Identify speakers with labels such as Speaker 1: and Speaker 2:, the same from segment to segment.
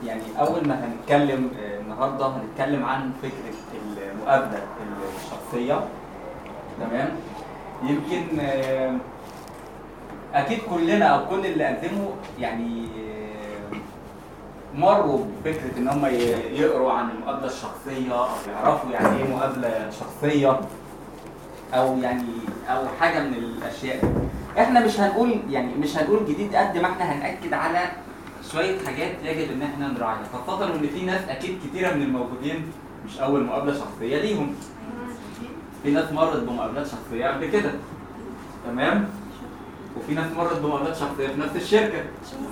Speaker 1: يعني اول ما هنتكلم آه، النهارده هنتكلم عن فكره المقابله الشخصيه تمام يمكن آه، اكيد كلنا او كل اللي قدموا يعني آه، مروا بفكره ان هم ي- يقروا عن المقابله الشخصيه او يعرفوا يعني ايه مقابله شخصيه او يعني او حاجه من الاشياء دي. احنا مش هنقول يعني مش هنقول جديد قد ما احنا هنأكد على شويه حاجات يجب ان احنا نراعيها خاصه ان في ناس اكيد كتيره من الموجودين مش اول مقابله شخصيه ليهم في ناس مرت بمقابلات شخصيه قبل كده تمام وفي ناس مرت بمقابلات شخصيه في نفس الشركه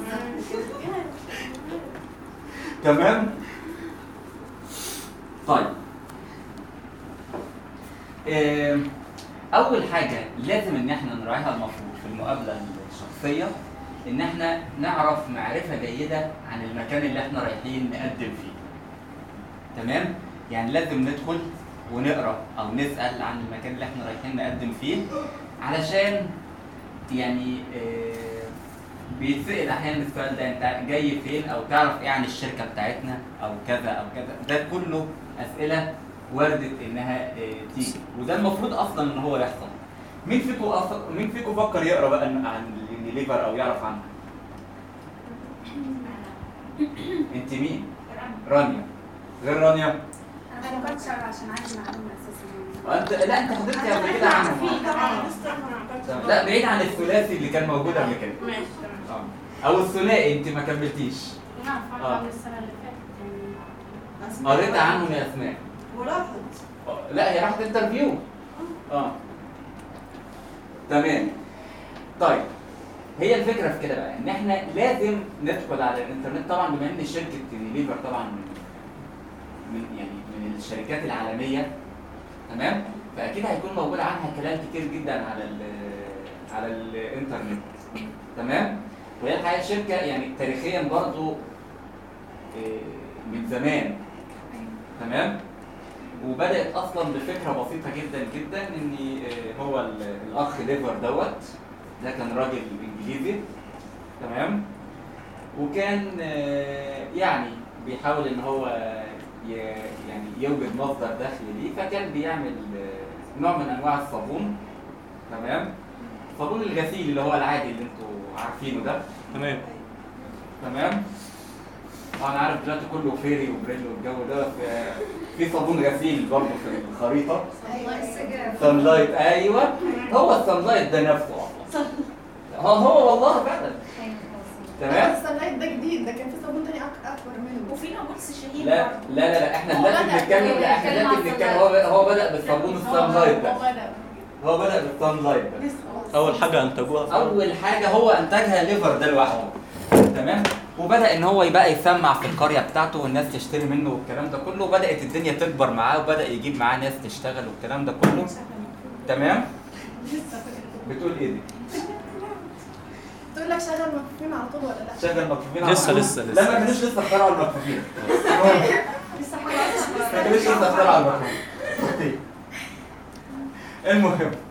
Speaker 1: تمام طيب آم، اول حاجه لازم ان احنا نراعيها المفروض في المقابله الشخصيه ان احنا نعرف معرفه جيده عن المكان اللي احنا رايحين نقدم فيه تمام يعني لازم ندخل ونقرا او نسال عن المكان اللي احنا رايحين نقدم فيه علشان يعني آه، بيتسال احيانا السؤال ده انت جاي فين او تعرف ايه عن الشركه بتاعتنا او كذا او كذا ده كله اسئله وردت انها آه، تيجي وده المفروض اصلا ان هو يحصل مين فيكم أصلا مين فيكم فكر يقرا بقى عن اليونيليفر او يعرف عنها انت مين رانيا غير رانيا
Speaker 2: انا ما كنتش أعرف عشان عندي معلومه اساسا
Speaker 1: وانت لا انت حضرتي قبل كده عنه تمام. لا بعيد عن الثلاثي اللي كان موجود قبل كده
Speaker 2: ماشي تمام
Speaker 1: اه او الثنائي انت ما كملتيش
Speaker 2: نعم
Speaker 1: آه.
Speaker 2: فرق من السنه اللي فاتت يعني
Speaker 1: قريت عنهم يا اسماء
Speaker 3: ملاحظ
Speaker 1: آه، لا هي راحت انترفيو اه تمام طيب هي الفكره في كده بقى ان احنا لازم ندخل على الانترنت طبعا بما ان شركه يونيليفر طبعا من من يعني من الشركات العالميه تمام فاكيد هيكون موجود عنها كلام كتير جدا على ال على الانترنت تمام وهي الحقيقه شركه يعني تاريخيا برضو آه، من زمان تمام وبدات اصلا بفكره بسيطه جدا جدا ان آه، هو ال- الاخ ليفر دوت ده كان راجل انجليزي تمام وكان آه، يعني بيحاول ان هو ي- يعني يوجد مصدر دخل ليه فكان بيعمل آه، نوع من انواع الصابون تمام الصابون الغسيل اللي هو العادي اللي انتوا عارفينه ده
Speaker 4: تمام
Speaker 1: تمام طبعا انا عارف دلوقتي كله فيري وبريل والجو ده في في صابون غسيل برضه في الخريطه سان لايت ايوه هو السان لايت ده نفسه اصلا هو هو والله فعلا تمام
Speaker 3: السلايت ده جديد ده كان في صابون تاني أك- اكبر منه
Speaker 2: وفي نابلس شهيد
Speaker 1: لا
Speaker 2: برضه.
Speaker 1: لا لا, لا احنا
Speaker 3: هو
Speaker 1: دلوقتي
Speaker 3: بدأ
Speaker 1: بنتكلم لا احنا
Speaker 3: يتكلم
Speaker 1: دلوقتي
Speaker 3: عن
Speaker 1: بنتكلم هو هو بدا بالصابون السان لايت ده
Speaker 3: هو بدأ
Speaker 1: هو بدا بالسان لايت ده
Speaker 3: لسه
Speaker 4: اول حاجه انتجوها
Speaker 1: اول حاجه هو انتجها ليفر ده لوحده تمام وبدا ان هو يبقى يسمع في القريه بتاعته والناس تشتري منه والكلام ده كله وبدات الدنيا تكبر معاه وبدا يجيب معاه ناس تشتغل والكلام ده كله تمام بتقول ايه دي
Speaker 3: تقول لك شغل مكفوفين على طول ولا لا
Speaker 1: شغل مكفوفين على
Speaker 4: لسه-
Speaker 1: طول؟
Speaker 4: لسه-
Speaker 1: لا
Speaker 4: لسه.
Speaker 1: ما كانوش لسه اخترعوا المكفوفين
Speaker 3: لسه حاجه
Speaker 1: ما كانوش لسه اخترعوا المكفوفين المهم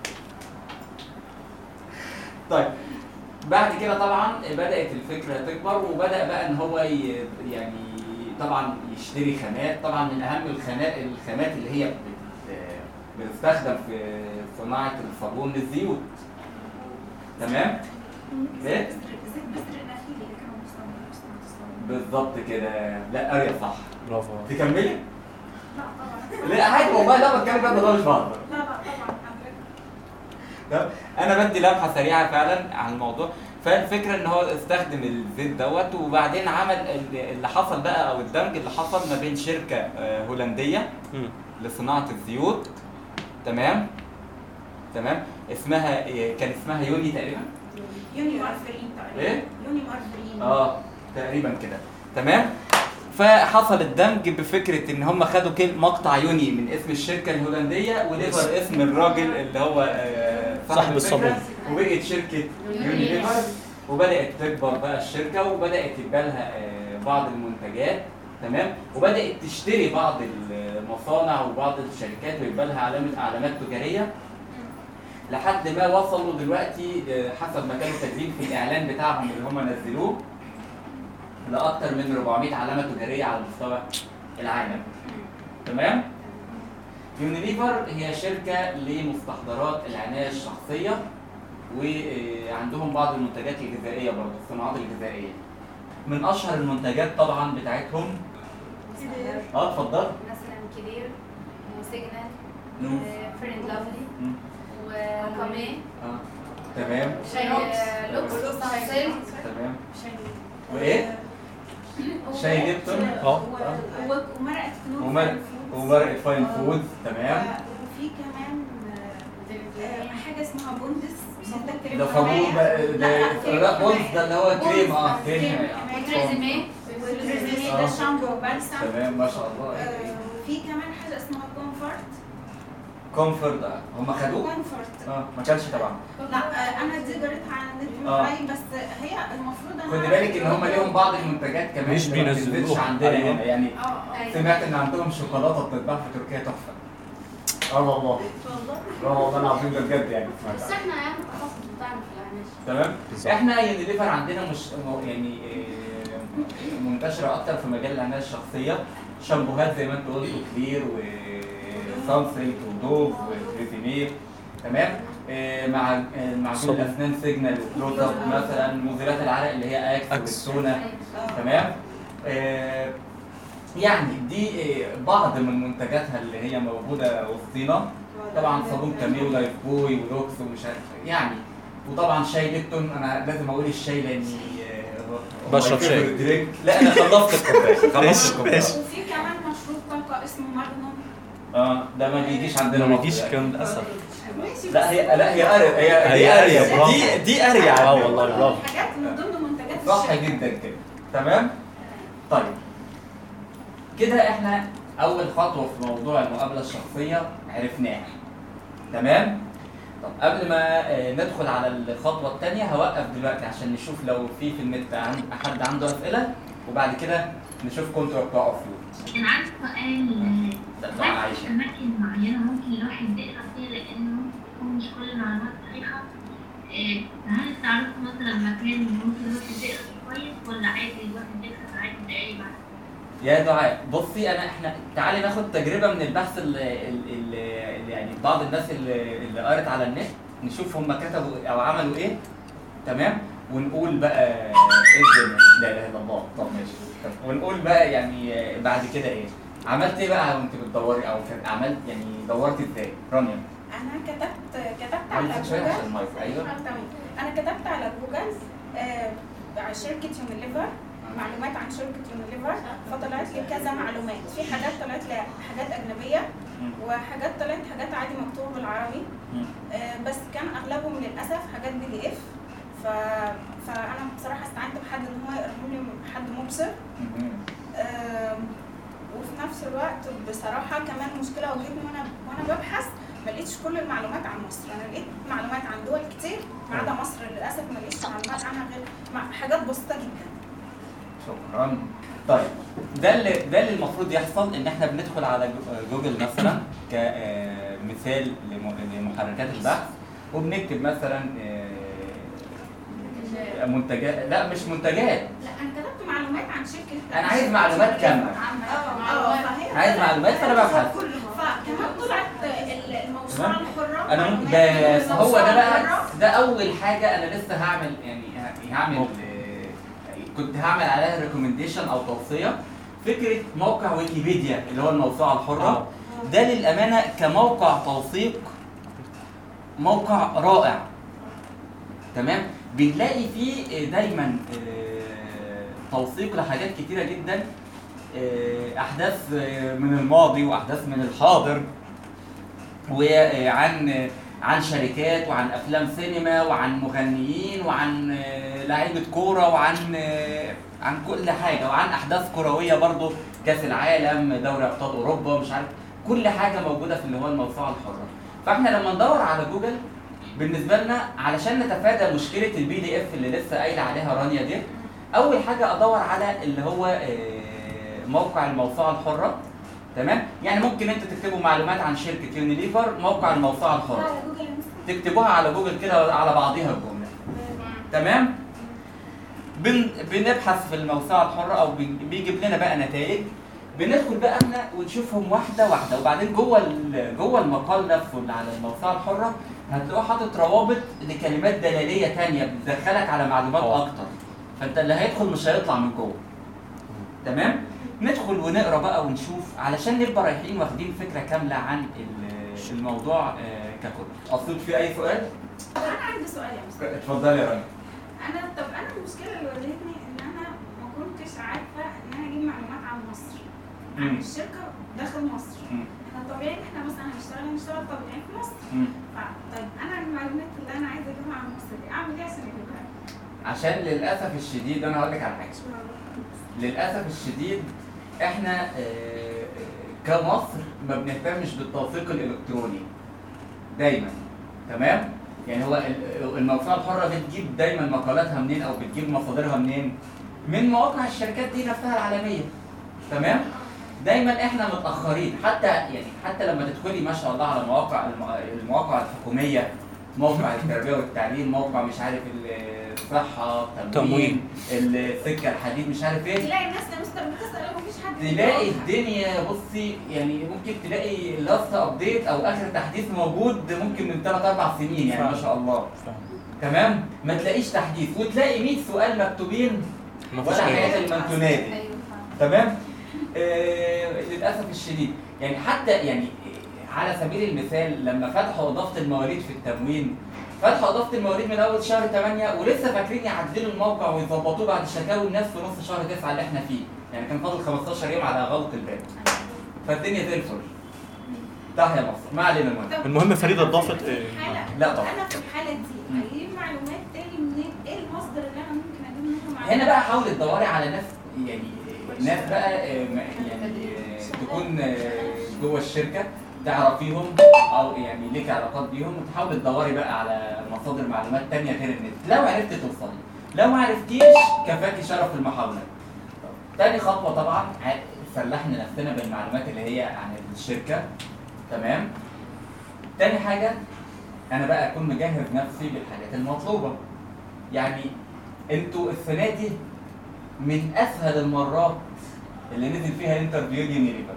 Speaker 1: طيب بعد كده طبعا بدات الفكره تكبر وبدا بقى ان هو ي- يعني طبعا يشتري خامات طبعا من اهم الخامات الخامات اللي هي بت- بتستخدم في صناعه الصابون الزيوت تمام ايه
Speaker 2: زيت بذر النخيل اللي كانوا مصنعين مصنعين الصابون.
Speaker 1: بالظبط كده لا قريه صح
Speaker 4: برافو
Speaker 1: تكملي
Speaker 2: لا طبعا
Speaker 1: لا عادي والله لا بتكلم جد والله مش بهزر
Speaker 2: لا لا طبعا حضرتك
Speaker 1: تمام؟ انا بدي لمحه سريعه فعلا عن الموضوع فالفكره ان هو استخدم الزيت دوت وبعدين عمل ال- اللي حصل بقى او الدمج اللي حصل ما بين شركه آه، هولنديه
Speaker 4: مم.
Speaker 1: لصناعه الزيوت تمام تمام اسمها آه، كان اسمها يوني تقريبا
Speaker 2: يوني مارفرين تقريبا
Speaker 1: إيه؟
Speaker 2: يوني مارفرين
Speaker 1: اه تقريبا كده تمام فحصل الدمج بفكره ان هم خدوا كل مقطع يوني من اسم الشركه الهولنديه وليفر اسم الراجل اللي هو آه،
Speaker 4: صاحب
Speaker 1: الفكرة،
Speaker 4: الصابون.
Speaker 1: وبقت شركه يوني ليفر وبدات تكبر بقى الشركه وبدات يبقى لها آه، بعض المنتجات تمام وبدات تشتري بعض المصانع وبعض الشركات ويبقى لها علامه علامات تجاريه لحد ما وصلوا دلوقتي آه، حسب ما كانوا كاتبين في الاعلان بتاعهم اللي هم نزلوه لاكثر من 400 علامه تجاريه على مستوى العالم تمام يونيليفر هي شركه لمستحضرات العنايه الشخصيه وعندهم بعض المنتجات الغذائيه برضه الصناعات الغذائيه من اشهر المنتجات طبعا بتاعتهم اه اتفضل
Speaker 4: مثلا كبير وسيجنال
Speaker 1: مم.
Speaker 4: فريند لافلي
Speaker 1: مم.
Speaker 4: وكامي
Speaker 1: اه تمام
Speaker 4: شاي لوكس سيلك
Speaker 1: تمام وايه شاي ليبتون
Speaker 5: اه
Speaker 2: ومرقه فلوس
Speaker 1: ومرق ومرق فاين فود تمام
Speaker 2: وفي كمان آه، حاجه اسمها بوندس ده كريم
Speaker 1: ده فابور بقى ده لا بولز ده اللي هو كريم اه كريم
Speaker 4: وتريزيمي
Speaker 2: وتريزيمي
Speaker 1: آه.
Speaker 2: ده شامبو وبلسم
Speaker 1: تمام ما شاء الله
Speaker 2: آه، وفي كمان حاجه اسمها كومفورت
Speaker 1: كومفورت هم خدوه
Speaker 2: كومفورت
Speaker 1: اه ما كانش تبعهم
Speaker 2: لا آه، انا دي قريتها على النت من
Speaker 1: آه.
Speaker 2: قريب بس هي المفروض انا
Speaker 1: خد بالك ان هم ليهم بعض المنتجات كمان
Speaker 5: مش
Speaker 1: اللي ما
Speaker 5: بينزلوها.
Speaker 1: بتنزلش عندنا
Speaker 5: أيوة.
Speaker 1: هنا يعني
Speaker 2: اه اه
Speaker 1: سمعت ان عندهم شوكولاته بتتباع في تركيا تحفه اه والله اه والله العظيم ده بجد يعني
Speaker 4: بس احنا يعني التخصص بتاعنا في العناش
Speaker 1: تمام
Speaker 5: بالظبط.
Speaker 1: احنا يونيليفر عندنا مش م- يعني آه، منتشره اكتر في مجال العنايه الشخصيه شامبوهات زي ما انت قلت كلير وسانسيلك ودوف وفريزيمير تمام آه، مع آه، معجون
Speaker 5: صبر.
Speaker 1: الاسنان سيجنال وكلوز اب مثلا مزيلات العرق اللي هي اكس
Speaker 5: أكس.
Speaker 1: والسونا تمام آه، يعني دي آه، بعض من منتجاتها اللي هي موجوده وسطينا طبعا صابون كاميو لايف بوي ولوكس ومش عارف يعني وطبعا شاي ليبتون انا لازم اقول الشاي لاني آه، هو
Speaker 5: بشرب
Speaker 1: my
Speaker 5: شاي.
Speaker 1: favorite drink. لا انا خلصت الكوبايه خلصت الكوبايه
Speaker 2: وفي كمان مشروب طاقه اسمه ماجنوم
Speaker 1: اه ده ما بيجيش عندنا
Speaker 5: ما
Speaker 1: مصر
Speaker 5: بيجيش
Speaker 1: يعني.
Speaker 5: كان للاسف
Speaker 2: ماشي
Speaker 1: لا هي لا هي قرية هي
Speaker 5: هي
Speaker 1: دي
Speaker 5: قرية،
Speaker 1: قرية
Speaker 5: برافو.
Speaker 1: دي دي قرية
Speaker 5: اه
Speaker 1: عندنا.
Speaker 5: والله برافو
Speaker 2: حاجات من ضمن منتجات
Speaker 1: صح
Speaker 2: الشركة.
Speaker 1: جدا كده تمام طيب كده احنا اول خطوه في موضوع المقابله الشخصيه عرفناها تمام طب قبل ما آه، ندخل على الخطوه الثانيه هوقف دلوقتي عشان نشوف لو في في النت عن- حد عنده اسئله وبعد كده نشوفكم انتوا بتوع فيو
Speaker 6: كان عندي سؤال
Speaker 1: ده
Speaker 6: هل
Speaker 1: بتاع
Speaker 6: في
Speaker 1: عايشه
Speaker 6: أماكن معينة ممكن الواحد يقرا فيها لأنه ممكن تكون مش كل المعلومات صحيحة؟ إيه، هل تعرفوا مثلا مكان ممكن الواحد يقرا فيه كويس ولا عادي الواحد يكتب عادي دقايق بعد
Speaker 1: يا دعاء بصي انا احنا تعالي ناخد تجربه من البحث اللي, اللي, اللي يعني بعض الناس اللي, اللي قرت على النت نشوف هم كتبوا او عملوا ايه تمام ونقول بقى ايه الدنيا لا اله الا الله طب ماشي طب ونقول بقى يعني آه، بعد كده ايه عملت ايه بقى وانت بتدوري او كان- عملت يعني دورتي ازاي رانيا
Speaker 2: انا كتبت كتبت على
Speaker 1: عايزك شويه عشان
Speaker 2: جوجل
Speaker 1: المايك ايوه
Speaker 2: آه، تمام انا كتبت على جوجل آه، على شركه يونيليفر معلومات عن شركه يونيليفر فطلعت لي كذا معلومات في حاجات طلعت لي حاجات اجنبيه
Speaker 1: مم.
Speaker 2: وحاجات طلعت حاجات عادي مكتوبه بالعربي
Speaker 1: مم.
Speaker 2: آه، بس كان اغلبهم للاسف حاجات بي دي اف ف... فانا بصراحه استعنت بحد ان هو يقراه لي حد مبصر
Speaker 1: مم.
Speaker 2: آم، وفي نفس الوقت بصراحه كمان مشكله واجهتني وانا وانا ببحث ما لقيتش كل المعلومات عن مصر انا لقيت معلومات عن دول كتير ما عدا مصر للاسف ما لقيتش معلومات عنها غير مع- حاجات بسيطه جدا
Speaker 1: شكرا طيب ده اللي ده اللي المفروض يحصل ان احنا بندخل على جو- جوجل مثلا كمثال لمحركات البحث وبنكتب مثلا آه، منتجات لا مش منتجات
Speaker 2: لا انا كتبت معلومات عن شركه
Speaker 1: انا عايز معلومات كامله
Speaker 2: اه اه فهي
Speaker 1: عايز معلومات فانا ببحث
Speaker 2: فكمان طلعت ال- الموسوعه
Speaker 1: تمام.
Speaker 2: الحره
Speaker 1: انا
Speaker 2: معلومات
Speaker 1: بس هو ده
Speaker 2: الموسوعة
Speaker 1: بقى
Speaker 2: الحرة.
Speaker 1: ده اول حاجه انا لسه هعمل يعني ه- هعمل آه، كنت هعمل عليها ريكومنديشن او توصيه فكره موقع ويكيبيديا اللي هو الموسوعه الحره
Speaker 5: آه.
Speaker 1: ده للامانه كموقع توثيق موقع رائع تمام بنلاقي فيه دايما آه، توثيق لحاجات كتيره جدا آه، احداث آه، من الماضي واحداث من الحاضر وعن عن شركات وعن افلام سينما وعن مغنيين وعن آه، لعيبه كوره وعن آه، عن كل حاجه وعن احداث كرويه برضو كاس العالم دوري ابطال اوروبا مش عارف كل حاجه موجوده في اللي هو الموسوعه الحره فاحنا لما ندور على جوجل بالنسبه لنا علشان نتفادى مشكله البي دي اف اللي لسه قايله عليها رانيا دي اول حاجه ادور على اللي هو آه، موقع الموسوعه الحره تمام يعني ممكن انتوا تكتبوا معلومات عن شركه يونيليفر موقع الموسوعه الحره
Speaker 2: على جوجل مثلا
Speaker 1: تكتبوها على جوجل كده على بعضيها الجمله تمام بن بنبحث في الموسوعه الحره او بن- بيجيب لنا بقى نتائج بندخل بقى احنا ونشوفهم واحده واحده وبعدين جوه ال- جوه المقال نفسه اللي على الموسوعه الحره هتلاقوا حاطط روابط لكلمات دلاليه تانية بتدخلك على معلومات
Speaker 5: آه.
Speaker 1: اكتر فانت اللي هيدخل مش هيطلع من جوه تمام ندخل ونقرا بقى ونشوف علشان نبقى رايحين واخدين فكره كامله عن ال- الموضوع آه، ككل اصل في اي سؤال
Speaker 2: طب انا عندي سؤال يا مستر
Speaker 1: اتفضلي يا رنا
Speaker 2: انا طب انا المشكله اللي واجهتني ان انا ما كنتش عارفه ان انا اجيب معلومات عن مصر عن
Speaker 1: مم.
Speaker 2: الشركه داخل مصر
Speaker 1: مم.
Speaker 2: احنا طبيعي ان احنا مثلا هنشتغل هنشتغل طبيعي في مصر
Speaker 1: مم.
Speaker 2: ف- طيب انا المعلومات اللي انا عايزه اجيبها عن مصر دي اعمل ايه عشان اجيبها؟
Speaker 1: عشان للاسف الشديد انا هقول لك على حاجه للاسف الشديد احنا آه، كمصر ما بنهتمش بالتوثيق الالكتروني دايما تمام يعني هو ال- الموسوعه الحره بتجيب دايما مقالاتها منين او بتجيب مصادرها منين من مواقع الشركات دي نفسها العالميه تمام دايما احنا متاخرين حتى يعني حتى لما تدخلي ما شاء الله على مواقع الم- المواقع الحكوميه موقع التربيه والتعليم موقع مش عارف الصحه
Speaker 5: تموين.
Speaker 1: السكه الحديد مش عارف ايه
Speaker 2: تلاقي الناس يا مستر بتسال ومفيش حد
Speaker 1: تلاقي
Speaker 2: بيجاوبها.
Speaker 1: الدنيا بصي يعني ممكن تلاقي لاست ابديت او اخر تحديث موجود ممكن من 3 4 سنين يعني ما شاء الله
Speaker 5: فاهم.
Speaker 1: تمام ما تلاقيش تحديث وتلاقي 100 سؤال مكتوبين
Speaker 5: مفيش
Speaker 1: ولا
Speaker 5: أي
Speaker 1: حاجه لمن تنادي
Speaker 4: ايوه فاهم
Speaker 1: تمام آه للاسف الشديد يعني حتى يعني على سبيل المثال لما فتحوا اضافه المواريد في التموين فتحوا اضافه المواريد من اول شهر 8 ولسه فاكرين يعدلوا الموقع ويظبطوه بعد شكاوي الناس في نص شهر 9 اللي احنا فيه يعني كان فاضل 15 يوم على غلق الباب فالدنيا زي الفل تحيا مصر ما علينا المهم
Speaker 2: طب
Speaker 1: المهم فريدة
Speaker 2: أنا
Speaker 1: ضافت
Speaker 2: في
Speaker 1: إيه؟
Speaker 2: الحالة-
Speaker 1: لا طبعا.
Speaker 2: انا في الحاله دي
Speaker 1: مم.
Speaker 2: اجيب معلومات تاني منين؟ ايه المصدر اللي انا ممكن اجيب منه معلومات؟
Speaker 1: هنا بقى حاولي تدوري على ناس يعني ناس بقى آه، ما- يعني آه، تكون آه، جوه الشركه تعرفيهم او يعني ليك علاقات بيهم وتحاولي تدوري بقى على مصادر معلومات تانية غير النت لو عرفت توصلي لو ما عرفتيش كفاكي شرف المحاولة طب، تاني خطوة طبعا ع- سلحنا نفسنا بالمعلومات اللي هي عن الشركة تمام تاني حاجة أنا بقى أكون مجهز نفسي بالحاجات المطلوبة يعني انتوا السنة دي من أسهل المرات اللي نزل فيها انترفيو يونيليفر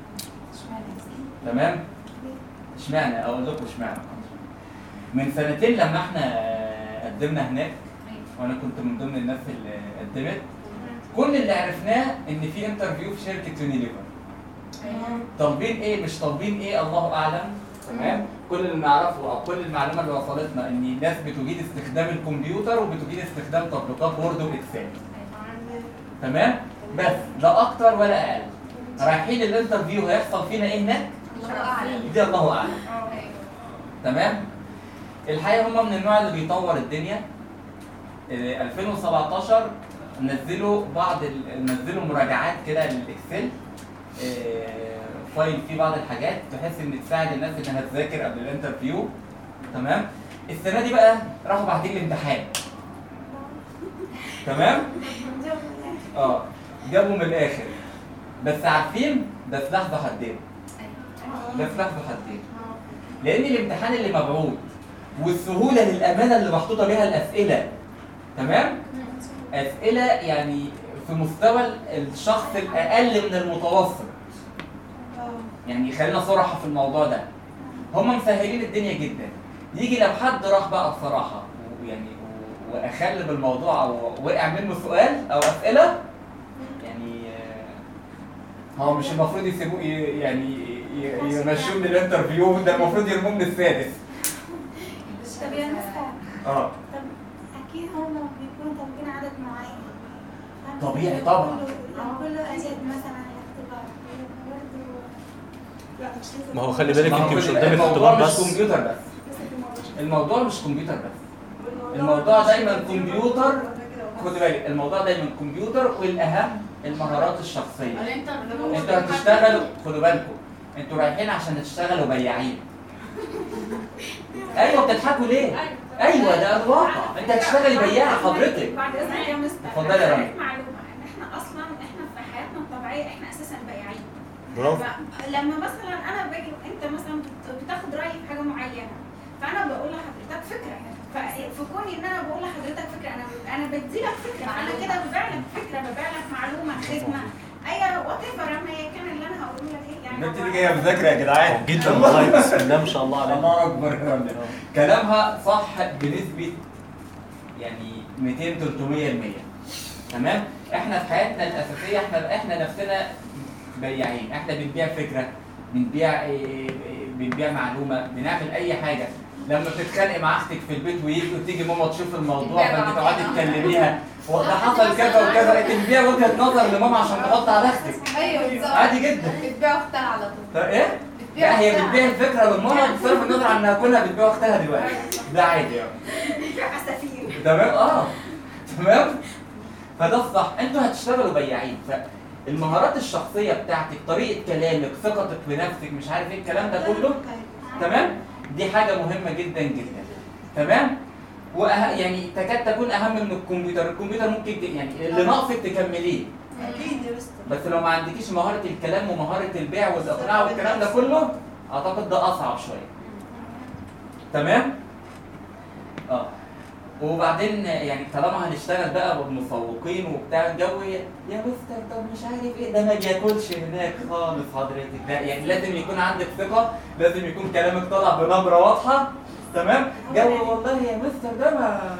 Speaker 1: تمام اشمعنى اقول لكم اشمعنى من سنتين لما احنا قدمنا هناك وانا كنت من ضمن الناس اللي قدمت كل اللي عرفناه ان في انترفيو في شركه يونيليفر طالبين ايه مش طالبين ايه الله اعلم تمام كل اللي نعرفه او كل المعلومه اللي وصلتنا ان الناس بتجيد استخدام الكمبيوتر وبتجيد استخدام تطبيقات وورد واكسل تمام بس لا اكتر ولا اقل رايحين الانترفيو هيحصل فينا ايه هناك
Speaker 4: الله اعلم
Speaker 1: دي الله اعلم
Speaker 4: أيوة.
Speaker 1: تمام الحقيقه هم من النوع اللي بيطور الدنيا آه، 2017 نزلوا بعض ال- نزلوا مراجعات كده للاكسل آه، فايل فيه بعض الحاجات بحيث ان تساعد الناس انها تذاكر قبل الانترفيو تمام السنه دي بقى راحوا باعتين لي امتحان تمام اه جابوا من الاخر بس عارفين ده سلاح ذو حدين ده سلاح ذو حدين لان الامتحان اللي مبعوث والسهوله للامانه اللي محطوطه بيها الاسئله تمام اسئله يعني في مستوى الشخص الاقل من المتوسط يعني خلينا صراحه في الموضوع ده هم مسهلين الدنيا جدا يجي لو حد راح بقى بصراحه ويعني و- واخل بالموضوع او وقع منه سؤال او اسئله يعني آه، هو مش المفروض يسيبوه ي- يعني ي- يمشوه من الانترفيو ده المفروض يرموه من السادس
Speaker 3: طب يا مستر
Speaker 1: اه
Speaker 3: طب اكيد هم بيكونوا طالبين عدد معين فأنت
Speaker 1: طبيعي
Speaker 3: كله-
Speaker 1: طبعا.
Speaker 3: كله- كله ازيد مثلا على الاختبار برضه لا مش لازم
Speaker 5: ما هو خلي بالك
Speaker 1: ما هو
Speaker 5: انت مش
Speaker 1: كل-
Speaker 5: قدامك
Speaker 1: الموضوع
Speaker 5: اختبار
Speaker 1: مش
Speaker 5: بس
Speaker 1: كمبيوتر بس
Speaker 3: لسه في موضوع
Speaker 1: الموضوع مش كمبيوتر بس الموضوع دايما كمبيوتر خد بالك الموضوع دايما كمبيوتر والاهم المهارات الشخصيه
Speaker 4: الانترفيو
Speaker 1: انتوا هتشتغلوا خدوا بالكم انتوا رايحين عشان تشتغلوا بياعين ايوه بتضحكوا ليه؟ ايوه ده الواقع انت هتشتغلي بياعه حضرتك
Speaker 2: بعد اذنك يا مستر
Speaker 1: اتفضلي يا
Speaker 2: أنا
Speaker 1: رنا.
Speaker 2: عرفت معلومه ان احنا اصلا احنا في حياتنا الطبيعيه احنا اساسا بياعين
Speaker 5: برافو
Speaker 2: لما مثلا انا باجي انت مثلا بت- بتاخد رايي في حاجه معينه فانا بقول لحضرتك فكره ففي كوني ان انا بقول لحضرتك فكره انا انا بدي لك فكره انا كده ببيع لك فكره ببيع لك معلومه خدمه اي وات ايفر اما هي كان اللي انا هقوله لك ايه يعني
Speaker 1: البنت
Speaker 2: هو-
Speaker 1: دي جايه مذاكره يا جدعان
Speaker 5: جدا والله بسم الله ما شاء الله عليك
Speaker 1: الله اكبر يا رب. كلامها صح بنسبه يعني 200 300% تمام احنا في حياتنا الاساسيه احنا احنا نفسنا بياعين احنا بنبيع فكره بنبيع إيه، إيه، بنبيع معلومه بنعمل اي حاجه لما بتتخانقي مع اختك في البيت ويجي وتيجي ماما تشوف الموضوع
Speaker 4: بتبيع
Speaker 1: فانت تقعدي
Speaker 4: بعضها.
Speaker 1: تكلميها وده حصل كذا وكذا تبيع وجهه نظر لماما عشان تحط على اختك
Speaker 4: ايوه بالظبط
Speaker 1: عادي جدا
Speaker 4: بتبيع اختها على طول
Speaker 1: طب ايه؟
Speaker 4: بتبيع
Speaker 1: لا هي
Speaker 4: أختها.
Speaker 1: بتبيع الفكره لماما بصرف النظر عن انها كلها بتبيع اختها دلوقتي ده عادي يعني
Speaker 2: بيع اسافير
Speaker 1: تمام اه تمام فده الصح انتوا هتشتغلوا بياعين فالمهارات الشخصيه بتاعتك طريقه كلامك ثقتك بنفسك مش عارف ايه الكلام ده كله تمام دي حاجه مهمه جدا جدا تمام وأه... يعني تكاد تكون اهم من الكمبيوتر الكمبيوتر ممكن ت... يعني اللي ناقصك تكمليه
Speaker 3: اكيد يا مستر
Speaker 1: بس لو ما عندكيش مهاره الكلام ومهاره البيع والاقناع والكلام ده كله اعتقد ده اصعب شويه تمام اه وبعدين يعني طالما هنشتغل بقى مسوقين وبتاع الجو يا مستر طب مش عارف ايه ده ما بياكلش هناك خالص حضرتك ده يعني لازم يكون عندك ثقه لازم يكون كلامك طالع بنبره واضحه تمام جو والله يا مستر ده ما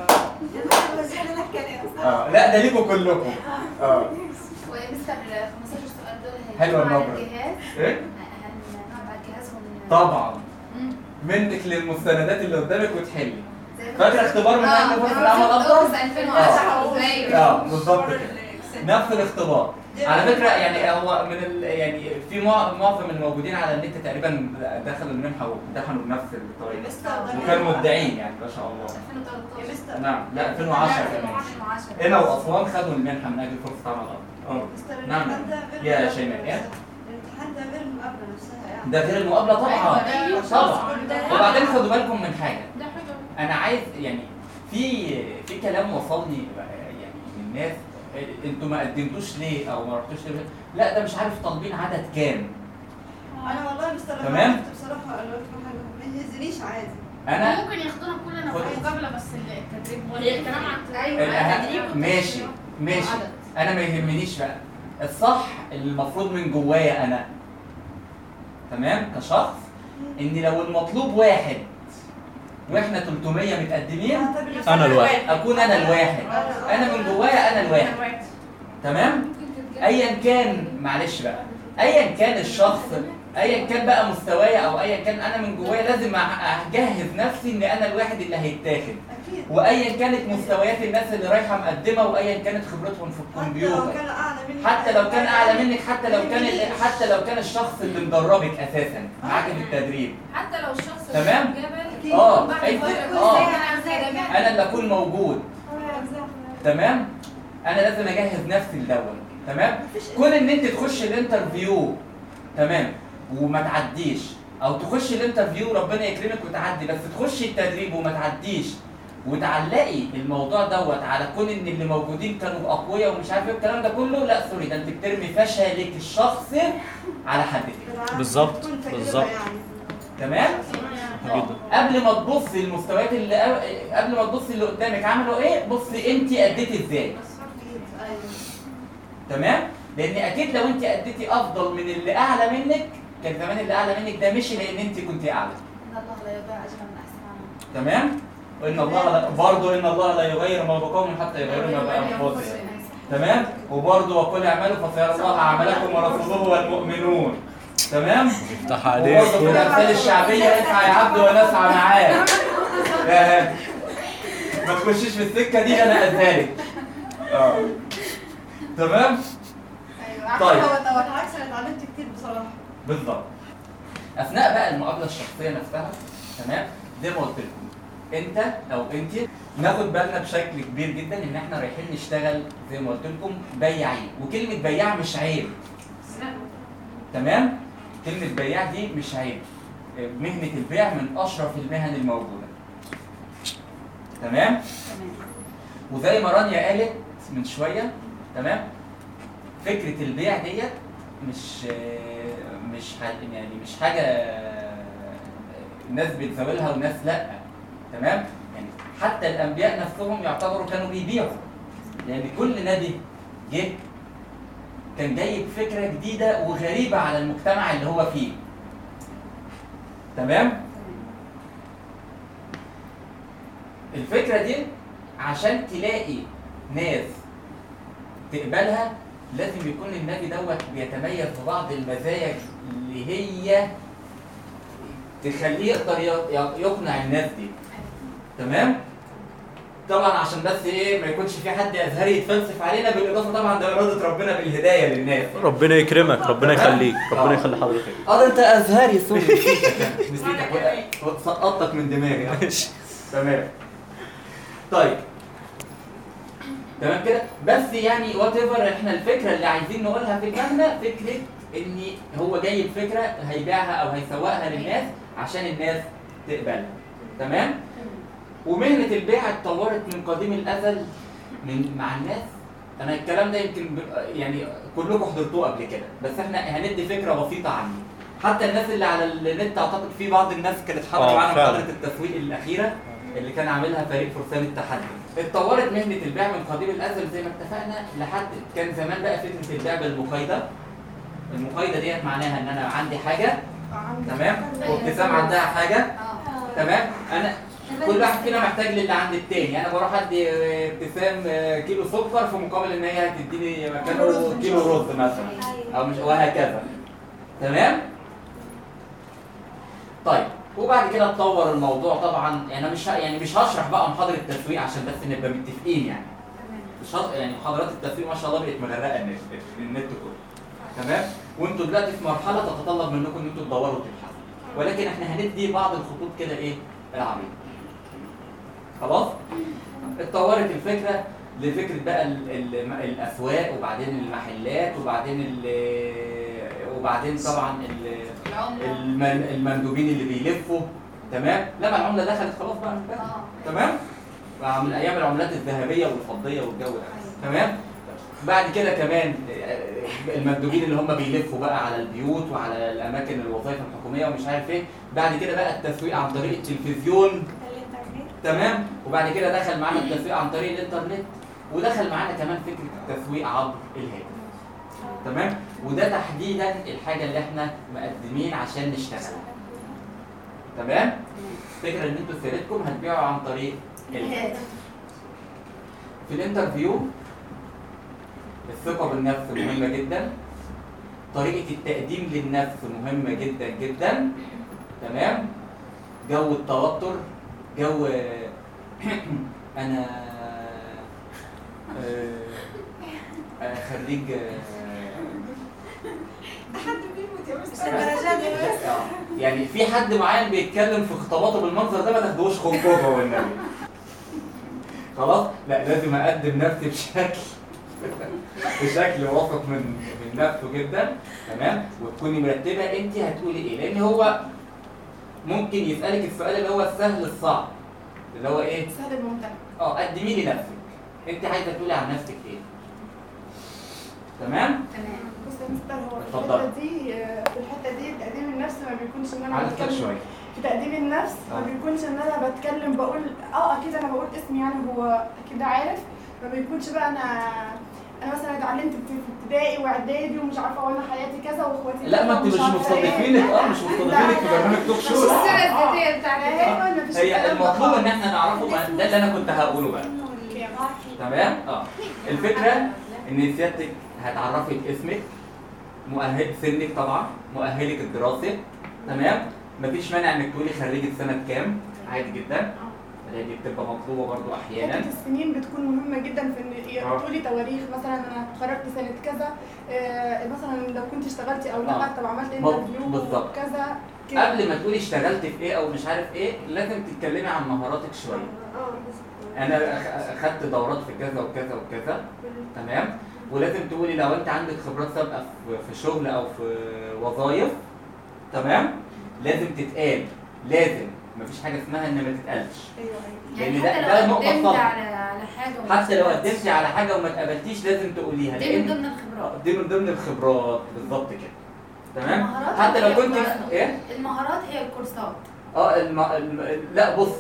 Speaker 1: اه لا ده ليكم كلكم اه
Speaker 4: ومستر 15 سؤال دول
Speaker 1: حلوة
Speaker 4: هيكونوا على
Speaker 1: النبرة.
Speaker 4: الجهاز
Speaker 1: ايه
Speaker 4: هنقعد على الجهاز ون
Speaker 1: طبعا
Speaker 4: مم.
Speaker 1: منك للمستندات اللي قدامك وتحلي
Speaker 4: زي ما
Speaker 1: فاكر
Speaker 4: كنت-
Speaker 1: اختبار من
Speaker 4: آه،
Speaker 1: أجل فرصة
Speaker 4: أنا
Speaker 1: العمل
Speaker 4: كنت
Speaker 1: أفضل؟
Speaker 4: أدرس 2010 أيوة.
Speaker 1: اه بالظبط كده نفس الاختبار على فكره يعني هو من ال... يعني في مع- معظم الموجودين على النت تقريبا دخلوا المنحه وامتحنوا بنفس الطريقه
Speaker 3: مستر ده
Speaker 1: وكانوا مبدعين يعني ما شاء الله
Speaker 4: 2013
Speaker 3: يا مستر
Speaker 1: نعم لا 2010 كمان
Speaker 4: 2010
Speaker 1: هنا واسوان خدوا المنحه من اجل فرصه عمل افضل اه
Speaker 3: مستر
Speaker 1: نعم.
Speaker 3: الامتحان ده غير
Speaker 1: يا
Speaker 3: المقابلة
Speaker 1: شيماء، يا.
Speaker 3: نفسها. الامتحان ده غير المقابلة نفسها يعني
Speaker 1: ده غير المقابله طبعا
Speaker 4: أيوة.
Speaker 1: طبعا
Speaker 3: ده-
Speaker 1: وبعدين خدوا بالكم من حاجه
Speaker 4: ده حلو
Speaker 1: انا عايز يعني في في كلام وصلني يعني من ناس انتوا ما قدمتوش ليه او ما رحتوش ليه لا ده مش عارف طالبين عدد كام
Speaker 3: انا والله مستر لما
Speaker 1: تمام.
Speaker 3: عرفت بصراحة قالوا لكم حاجة ما يهزنيش عادي
Speaker 1: انا
Speaker 7: ممكن ياخدونا كلنا
Speaker 1: خد-
Speaker 7: في مقابله بس التدريب هي الكلام عن
Speaker 4: ايوه
Speaker 1: الأهم-
Speaker 4: تدريب
Speaker 1: ماشي ماشي
Speaker 4: وعدد.
Speaker 1: انا ما يهمنيش بقى الصح اللي المفروض من جوايا انا تمام كشخص ان لو المطلوب واحد واحنا 300 متقدمين
Speaker 5: أنا الواحد.
Speaker 1: اكون انا الواحد انا من جوايا انا الواحد تمام ايا كان معلش بقى ايا كان الشخص ايا كان بقى مستواي او ايا كان انا من جوايا لازم أع- اجهز نفسي ان انا الواحد اللي هيتاخد
Speaker 3: اكيد
Speaker 1: وايا كانت مستويات الناس اللي رايحه مقدمه وايا كانت خبرتهم في
Speaker 3: حتى لو
Speaker 1: الكمبيوتر
Speaker 3: كان اعلى مني
Speaker 1: حتى لو كان اعلى منك حتى لو كان حتى لو كان الشخص اللي مدربك اساسا معاك في التدريب
Speaker 7: حتى لو الشخص
Speaker 1: تمام؟
Speaker 7: اللي جبل
Speaker 3: أكيد.
Speaker 1: اه
Speaker 7: بعد
Speaker 1: أي-
Speaker 7: فترة
Speaker 1: اه
Speaker 7: كويسة.
Speaker 1: انا اللي اكون موجود تمام انا لازم اجهز نفسي الاول تمام كون ان انت تخش الانترفيو تمام وما تعديش او تخش الانترفيو ربنا يكرمك وتعدي بس تخش التدريب وما تعديش وتعلقي الموضوع دوت على كون ان اللي موجودين كانوا اقوياء ومش عارف ايه الكلام ده كله لا سوري ده انت بترمي فشلك الشخصي على حد تاني
Speaker 5: بالظبط،
Speaker 3: تكون تجربة
Speaker 5: بالظبط.
Speaker 3: يعني
Speaker 1: تمام آه.
Speaker 5: جدا.
Speaker 1: قبل ما تبصي المستويات اللي قبل ما تبصي اللي قدامك عملوا ايه بصي انت اديتي ازاي
Speaker 3: أكيد. ايوه
Speaker 1: تمام لان اكيد لو انت اديتي افضل من اللي اعلى منك كان زمان اللي اعلى منك ده مشي لان انت كنت اعلى
Speaker 4: ان الله لا يضيع اجر من احسن عمل
Speaker 1: تمام وان الله لا برضه ان الله لا يغير ما بقوم حتى يغيروا ما بانفسهم تمام وبرضه وقل اعملوا فسيرى الله اعمالكم ورسوله والمؤمنون تمام
Speaker 5: افتح
Speaker 1: وبرضه في
Speaker 5: عليك
Speaker 1: الامثال الشعبيه اسعى يا عبد ونسعى معاه آه، ما تخشيش في السكه دي انا اذلك اه تمام
Speaker 3: ايوه
Speaker 1: طيب.
Speaker 3: هو هو العكس انا اتعلمت كتير بصراحة
Speaker 1: بالظبط اثناء بقى المقابله الشخصيه نفسها تمام زي ما قلت لكم انت او انت ناخد بالنا بشكل كبير جدا ان احنا رايحين نشتغل زي ما قلت لكم بياعين وكلمه بياع مش عيب تمام كلمه بياع دي مش عيب مهنه البيع من اشرف المهن الموجوده تمام وزي ما رانيا قالت من شويه تمام فكره البيع ديت مش مش ح- يعني مش حاجه ناس بتزاولها وناس لا تمام يعني حتى الانبياء نفسهم يعتبروا كانوا بيبيعوا لان كل نبي جه كان جاي بفكره جديده وغريبه على المجتمع اللي هو فيه تمام الفكره دي عشان تلاقي ناس تقبلها لازم يكون النبي دوت بيتميز ببعض المزايا اللي هي تخليه يقدر ي- يقنع الناس دي تمام طبعا عشان بس ايه ما يكونش في حد ازهري يتفلسف علينا بالاضافه طبعا ده اراده ربنا بالهدايه للناس
Speaker 5: ربنا يكرمك ربنا يخليك ربنا يخلي حضرتك
Speaker 1: اه ده انت ازهري سوري نسيتك نسيتك سقطتك من دماغي تمام طيب تمام كده بس يعني وات ايفر احنا الفكره اللي عايزين نقولها في كلامنا فكره ان هو جاي بفكره هيبيعها او هيسوقها للناس عشان الناس تقبلها تمام ومهنه البيع اتطورت من قديم الازل من مع الناس انا الكلام ده يمكن ب- يعني كلكم حضرتوه قبل كده بس احنا هندي فكره بسيطه عنه حتى الناس اللي على النت اعتقد في بعض الناس كانت حاضره
Speaker 5: آه،
Speaker 1: معانا
Speaker 5: فعلا.
Speaker 1: محاضره التسويق الاخيره اللي كان عاملها فريق فرسان التحدي اتطورت مهنه البيع من قديم الازل زي ما اتفقنا لحد كان زمان بقى فكره البيع بالمقايضه المقايضه ديت معناها ان انا عندي حاجه تمام وابتسام عندها حاجه
Speaker 4: اه
Speaker 1: تمام انا كل واحد فينا محتاج للي عند التاني انا بروح ادي آه، ابتسام آه، كيلو سكر في مقابل ان هي هتديني مكانه كيلو رز مثلا او مش وهكذا تمام طيب وبعد كده اتطور الموضوع طبعا يعني انا مش ه- يعني مش هشرح بقى محاضره التسويق عشان بس نبقى متفقين يعني مش هط... يعني محاضرات التسويق ما شاء الله بقت مغرقه النت النت كله تمام وانتوا دلوقتي في مرحله تتطلب منكم ان انتوا تدوروا وتبحثوا ولكن احنا هندي بعض الخطوط كده ايه العريضه خلاص اتطورت الفكره لفكره بقى ال ال الاسواق وبعدين المحلات وبعدين ال وبعدين طبعا ال المن المندوبين اللي بيلفوا تمام لما العمله دخلت خلاص بقى مش بقى.
Speaker 4: اه
Speaker 1: تمام بقى من ايام العملات الذهبيه والفضيه والجو ده تمام بعد كده كمان آه، المندوبين اللي هم بيلفوا بقى على البيوت وعلى الاماكن الوظائف الحكوميه ومش عارف ايه بعد كده بقى التسويق عن طريق التلفزيون
Speaker 2: الانترنت
Speaker 1: تمام وبعد كده دخل معانا التسويق عن طريق الانترنت ودخل معانا كمان فكره التسويق عبر الهاتف تمام وده تحديدا الحاجه اللي احنا مقدمين عشان نشتغل تمام فكره ان انتوا سيرتكم هتبيعوا عن طريق الهاتف في الانترفيو الثقه بالنفس مهمه جدا طريقه التقديم للنفس مهمه جدا جدا تمام جو التوتر جو انا آه، آه، خريج
Speaker 2: حد بيموت يا مستر
Speaker 1: آه، يعني في حد معين بيتكلم في خطاباته بالمنظر ده ما تاخدوش خطوبه والنبي خلاص لا لازم اقدم نفسي بشكل بشكل واثق من من نفسه جدا تمام وتكوني مرتبه انت هتقولي ايه لان هو ممكن يسالك السؤال اللي هو السهل الصعب اللي هو ايه
Speaker 7: سهل الممتنع
Speaker 1: اه قدمي لي نفسك انت عايزه تقولي عن نفسك ايه تمام
Speaker 4: تمام
Speaker 7: بص يا مستر هو في
Speaker 1: اتفضل.
Speaker 7: الحته دي في الحته دي تقديم النفس ما بيكونش ان انا
Speaker 1: عايز كده
Speaker 7: بتكلم
Speaker 1: شويه
Speaker 7: في تقديم النفس
Speaker 1: آه.
Speaker 7: ما بيكونش ان انا بتكلم بقول اه اكيد انا بقول اسمي يعني هو اكيد عارف ما بيكونش بقى انا انا مثلا اتعلمت في في ابتدائي واعدادي ومش عارفه وانا حياتي كذا واخواتي
Speaker 1: لا
Speaker 7: كذا
Speaker 1: ما انت
Speaker 7: ومش
Speaker 1: مش
Speaker 7: عارفة إيه.
Speaker 1: مستضيفينك اه مش
Speaker 7: لا،
Speaker 1: مستضيفينك في
Speaker 7: لا،
Speaker 1: برنامج توك
Speaker 7: مش
Speaker 1: شو
Speaker 7: السيرة
Speaker 4: الذاتية بتاعتك
Speaker 7: ايوه مفيش
Speaker 1: هي
Speaker 7: الكلام ده
Speaker 1: المطلوب
Speaker 7: خالص.
Speaker 1: ان احنا نعرفه بقى ده اللي انا كنت هقوله بقى تمام اه الفكره ان سيادتك هتعرفي اسمك مؤهل سنك طبعا مؤهلك الدراسي تمام مفيش مانع انك تقولي خريجه سنه كام عادي جدا لان دي بتبقى مطلوبه برضو احيانا
Speaker 7: حته السنين بتكون مهمه جدا في ان
Speaker 1: آه.
Speaker 7: تقولي تواريخ مثلا انا اتخرجت سنه كذا آه، مثلا لو كنت اشتغلتي او لا
Speaker 1: آه.
Speaker 7: طب عملت
Speaker 1: مظ-
Speaker 7: انترفيو
Speaker 1: بالظبط.
Speaker 7: كذا كده
Speaker 1: قبل ما تقولي اشتغلت في ايه او مش عارف ايه لازم تتكلمي عن مهاراتك شويه
Speaker 7: اه
Speaker 1: انا أخ- اخدت دورات في كذا وكذا وكذا تمام ولازم تقولي لو انت عندك خبرات سابقه في- في شغل او في وظائف تمام لازم تتقال لازم مفيش حاجه اسمها ان ما تتقالش
Speaker 4: يعني
Speaker 1: لأن ده-
Speaker 4: حتى
Speaker 1: ده
Speaker 4: لو
Speaker 1: نقطة
Speaker 4: قدمت
Speaker 1: صعبة.
Speaker 4: على على حاجة وما
Speaker 1: حتى لو
Speaker 4: اشتغلتش.
Speaker 1: قدمتي على حاجه وما اتقبلتيش لازم تقوليها
Speaker 4: دي من
Speaker 1: لان
Speaker 4: ضمن الخبرات
Speaker 1: دي من ضمن الخبرات بالظبط كده تمام
Speaker 4: المهارات
Speaker 1: حتى لو
Speaker 4: هي
Speaker 1: كنت
Speaker 4: الكورسات.
Speaker 1: ايه
Speaker 4: المهارات هي الكورسات
Speaker 1: اه الم... الم... لا بصي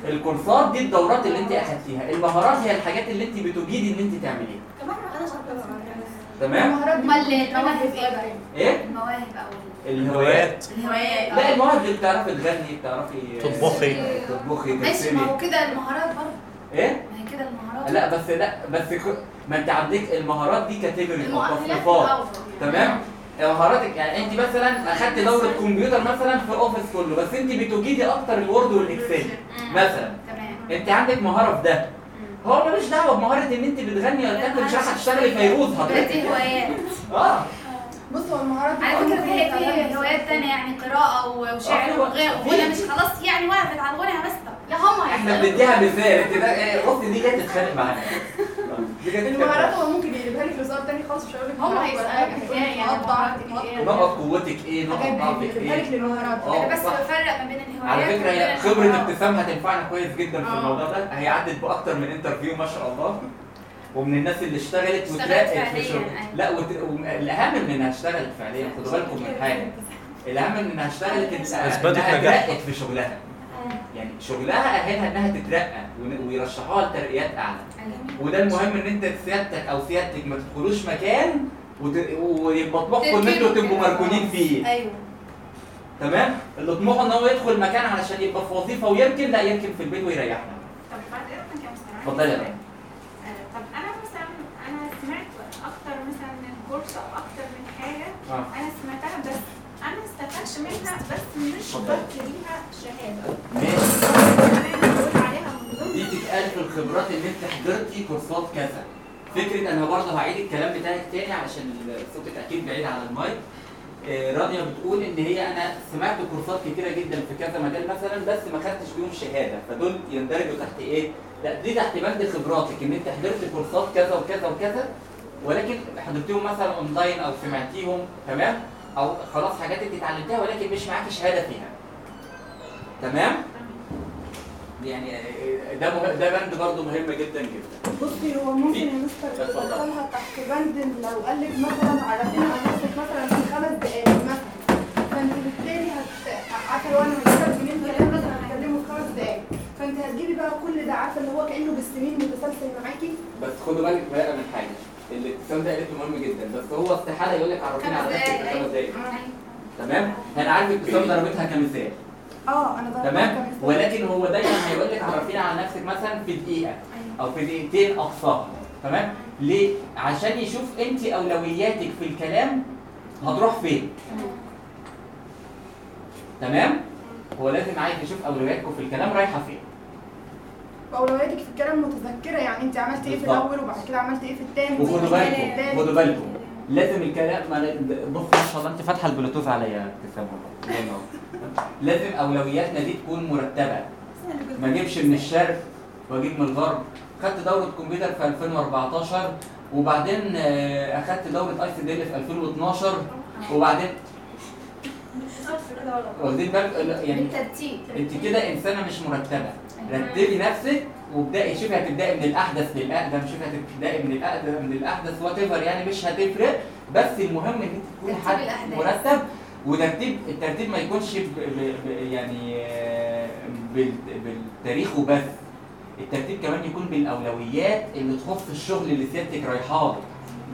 Speaker 1: الكورسات دي الدورات اللي انت اخدتيها المهارات هي الحاجات اللي انت بتجيدي ان انت تعمليها
Speaker 3: كمان انا شاطره
Speaker 1: تمام
Speaker 7: المهارات دي
Speaker 4: امال
Speaker 7: ممكن
Speaker 4: المواهب
Speaker 7: تتعمل
Speaker 4: ايه
Speaker 7: في
Speaker 4: بقى؟
Speaker 1: ايه
Speaker 4: المواهب او
Speaker 1: الهوايات
Speaker 4: الهوايات
Speaker 1: لا المواهب اللي بتعرفي تغني بتعرفي
Speaker 5: تطبخي.
Speaker 1: تطبخي
Speaker 4: ماشي
Speaker 1: ترسمي
Speaker 4: ما هو كده المهارات برضه
Speaker 1: ايه
Speaker 4: ما هي كده المهارات
Speaker 1: لا بس لا بس ك- ما انت عندك المهارات دي كاتيجوري او
Speaker 4: المؤهلات
Speaker 1: تصنيفات
Speaker 4: الأول.
Speaker 1: تمام مهاراتك يعني انت مثلا اخدت دوره كمبيوتر مثلا في اوفيس كله بس انت بتجيدي اكتر الوورد والاكسل
Speaker 4: مم.
Speaker 1: مثلا
Speaker 4: تمام
Speaker 1: انت عندك مهاره في ده هو ملوش دعوه بمهاره ان انت بتغني ولا انت مش رايحه تشتغلي فيروز
Speaker 4: يبقى
Speaker 1: حضرتك
Speaker 4: دي هوايات
Speaker 1: اه
Speaker 7: بص هو المهارات دي
Speaker 4: على
Speaker 7: برضه
Speaker 4: فكره
Speaker 7: ممكن
Speaker 4: في
Speaker 7: تتعلم
Speaker 4: في هوايات تانية يعني قراءة و- وشعر
Speaker 1: آه، في-
Speaker 4: وغير
Speaker 1: في-
Speaker 4: وغنى مش خلاص يعني وقفت على الغنى بس طب
Speaker 3: لا هم
Speaker 1: احنا بنديها مثال انت ده ايه بص دي جايه تتخانق معانا دي جايه
Speaker 7: المهارات
Speaker 1: تتخانق
Speaker 7: هو ممكن يقلبها لك لسؤال تاني خالص مش هيقول لك
Speaker 3: هم
Speaker 7: مهارات
Speaker 3: هيسألك
Speaker 7: ولا
Speaker 3: يعني
Speaker 7: نقط ضعفك
Speaker 3: مهاراتك
Speaker 7: نقط
Speaker 3: إيه؟
Speaker 1: نقط قوتك ايه نقط
Speaker 7: الحاجات
Speaker 1: ضعفك
Speaker 7: دي بيقلبها لك
Speaker 1: ايه
Speaker 7: للمهارات
Speaker 1: اه
Speaker 4: انا بس
Speaker 1: صح.
Speaker 4: بفرق ما بين الهوايات
Speaker 1: على فكره هي
Speaker 4: وبين
Speaker 1: خبره
Speaker 4: المهارات.
Speaker 1: ابتسام هتنفعنا كويس جدا في
Speaker 4: آه.
Speaker 1: الموضوع ده هي عدت باكتر من انترفيو ما شاء الله ومن الناس اللي اشتغلت
Speaker 4: اشتغلت
Speaker 1: وترقت في
Speaker 4: فعلياً،
Speaker 1: شغل
Speaker 4: أيوة.
Speaker 1: لا وت... والاهم من انها اشتغلت فعليا خدوا بالكم من حاجه الاهم من انها اشتغلت إن-
Speaker 5: أثبتت
Speaker 1: انها
Speaker 5: نجاحها.
Speaker 1: ترقت في شغلها يعني شغلها اهلها انها تترقى ون- ويرشحوها لترقيات اعلى وده المهم ان انت سيادتك او سيادتك ما تدخلوش مكان وت... ويبقى طموحكم ان انتوا تبقوا مركونين فيه
Speaker 4: ايوه
Speaker 1: تمام اللي طموحه ان هو يدخل مكان علشان يبقى في وظيفه ويركن لا يركن في البيت ويريحنا
Speaker 2: طب بعد اذنك يا مستر عندي
Speaker 1: اتفضلي يا
Speaker 2: سؤال.
Speaker 1: رنا.
Speaker 2: آه، طب انا مثلا انا سمعت اكتر مثلا من كورس او اكتر من حاجه
Speaker 1: اه
Speaker 2: انا سمعتها بس انا ما استفدتش منها بس مش
Speaker 1: اتفضل.
Speaker 2: ضبط ليها شهاده
Speaker 1: ماشي
Speaker 2: انا بقول عليها من ضمن
Speaker 1: دي تتقال في الخبرات ان انت حضرتي كورسات كذا فكره انا برضه هعيد الكلام بتاعك تاني علشان صوتك اكيد بعيد على المايك آه، رانيا بتقول ان هي انا سمعت كورسات كتيره جدا في كذا مجال مثلا بس ما خدتش بيهم شهاده فدول يندرجوا تحت ايه؟ لا دي تحت بند خبراتك ان انت حضرت كورسات كذا وكذا وكذا ولكن حضرتيهم مثلا اونلاين او سمعتيهم تمام؟ او خلاص حاجات انت اتعلمتها ولكن مش معاكي شهاده فيها. تمام؟ يعني آه، ده مه... ده بند برضه مهم جدا جدا.
Speaker 7: بصي هو ممكن يا مستر
Speaker 1: اتفضل.
Speaker 7: يدخلها تحت بند لو قال لك مثلا عرفينا عن نفسك مثلا في خمس دقائق مثلا فانت بالتالي هت عارفه لو انا هشتغل جنيه كلام مثلا هتكلمه في خمس دقائق فانت هتجيبي بقى كل ده عارفه اللي هو كانه بالسنين متسلسل معاكي
Speaker 1: بس خدوا بالك بقى من حاجه الابتسام ده قالته مهم جدا بس هو استحاله يقول لك عرفيني على
Speaker 4: خمس
Speaker 1: نفسك في
Speaker 4: دقايق
Speaker 1: خمس دقايق
Speaker 4: أيوة.
Speaker 1: تمام انا عارف ابتسام ضربتها كمثال
Speaker 7: اه انا ضربتها
Speaker 1: تمام
Speaker 7: كمثال.
Speaker 1: ولكن هو دايما هيقول لك عرفيني على نفسك مثلا في دقيقه او في دقيقتين اقصاها تمام ليه عشان يشوف انت اولوياتك في الكلام هتروح فين تمام هو لازم عايز يشوف اولوياتكم في الكلام رايحه فين
Speaker 7: واولوياتك في الكلام متذكره يعني انت عملت ايه في
Speaker 1: بالظبط.
Speaker 7: الاول وبعد كده عملت ايه في الثاني
Speaker 1: وخدوا بالكم خدوا بالكم لازم الكلام ما بص ما شاء الله انت فاتحه البلوتوث عليا يا ابتسام والله. الله ينور. لازم اولوياتنا دي تكون مرتبه ما اجيبش من الشرق واجيب من الغرب خدت دوره كمبيوتر في 2014 وبعدين آه، اخدت دوره اي سي دي في 2012 وبعدين واخدين بالك يعني
Speaker 4: بالترتيب
Speaker 1: انت كده انسانه مش مرتبه رتبي نفسك وابداي شوفي هتبداي من الاحدث للاقدم شوفي هتبداي من الاقدم من الاحدث وات يعني مش هتفرق بس المهم ان انت تكوني
Speaker 4: ترتيب
Speaker 1: حد
Speaker 4: الأحداث.
Speaker 1: مرتب وترتيب الترتيب ما يكونش ب ب ب يعني آه، بال- بالتاريخ وبس الترتيب كمان يكون بالاولويات اللي تخص الشغل اللي سيادتك رايحاه له.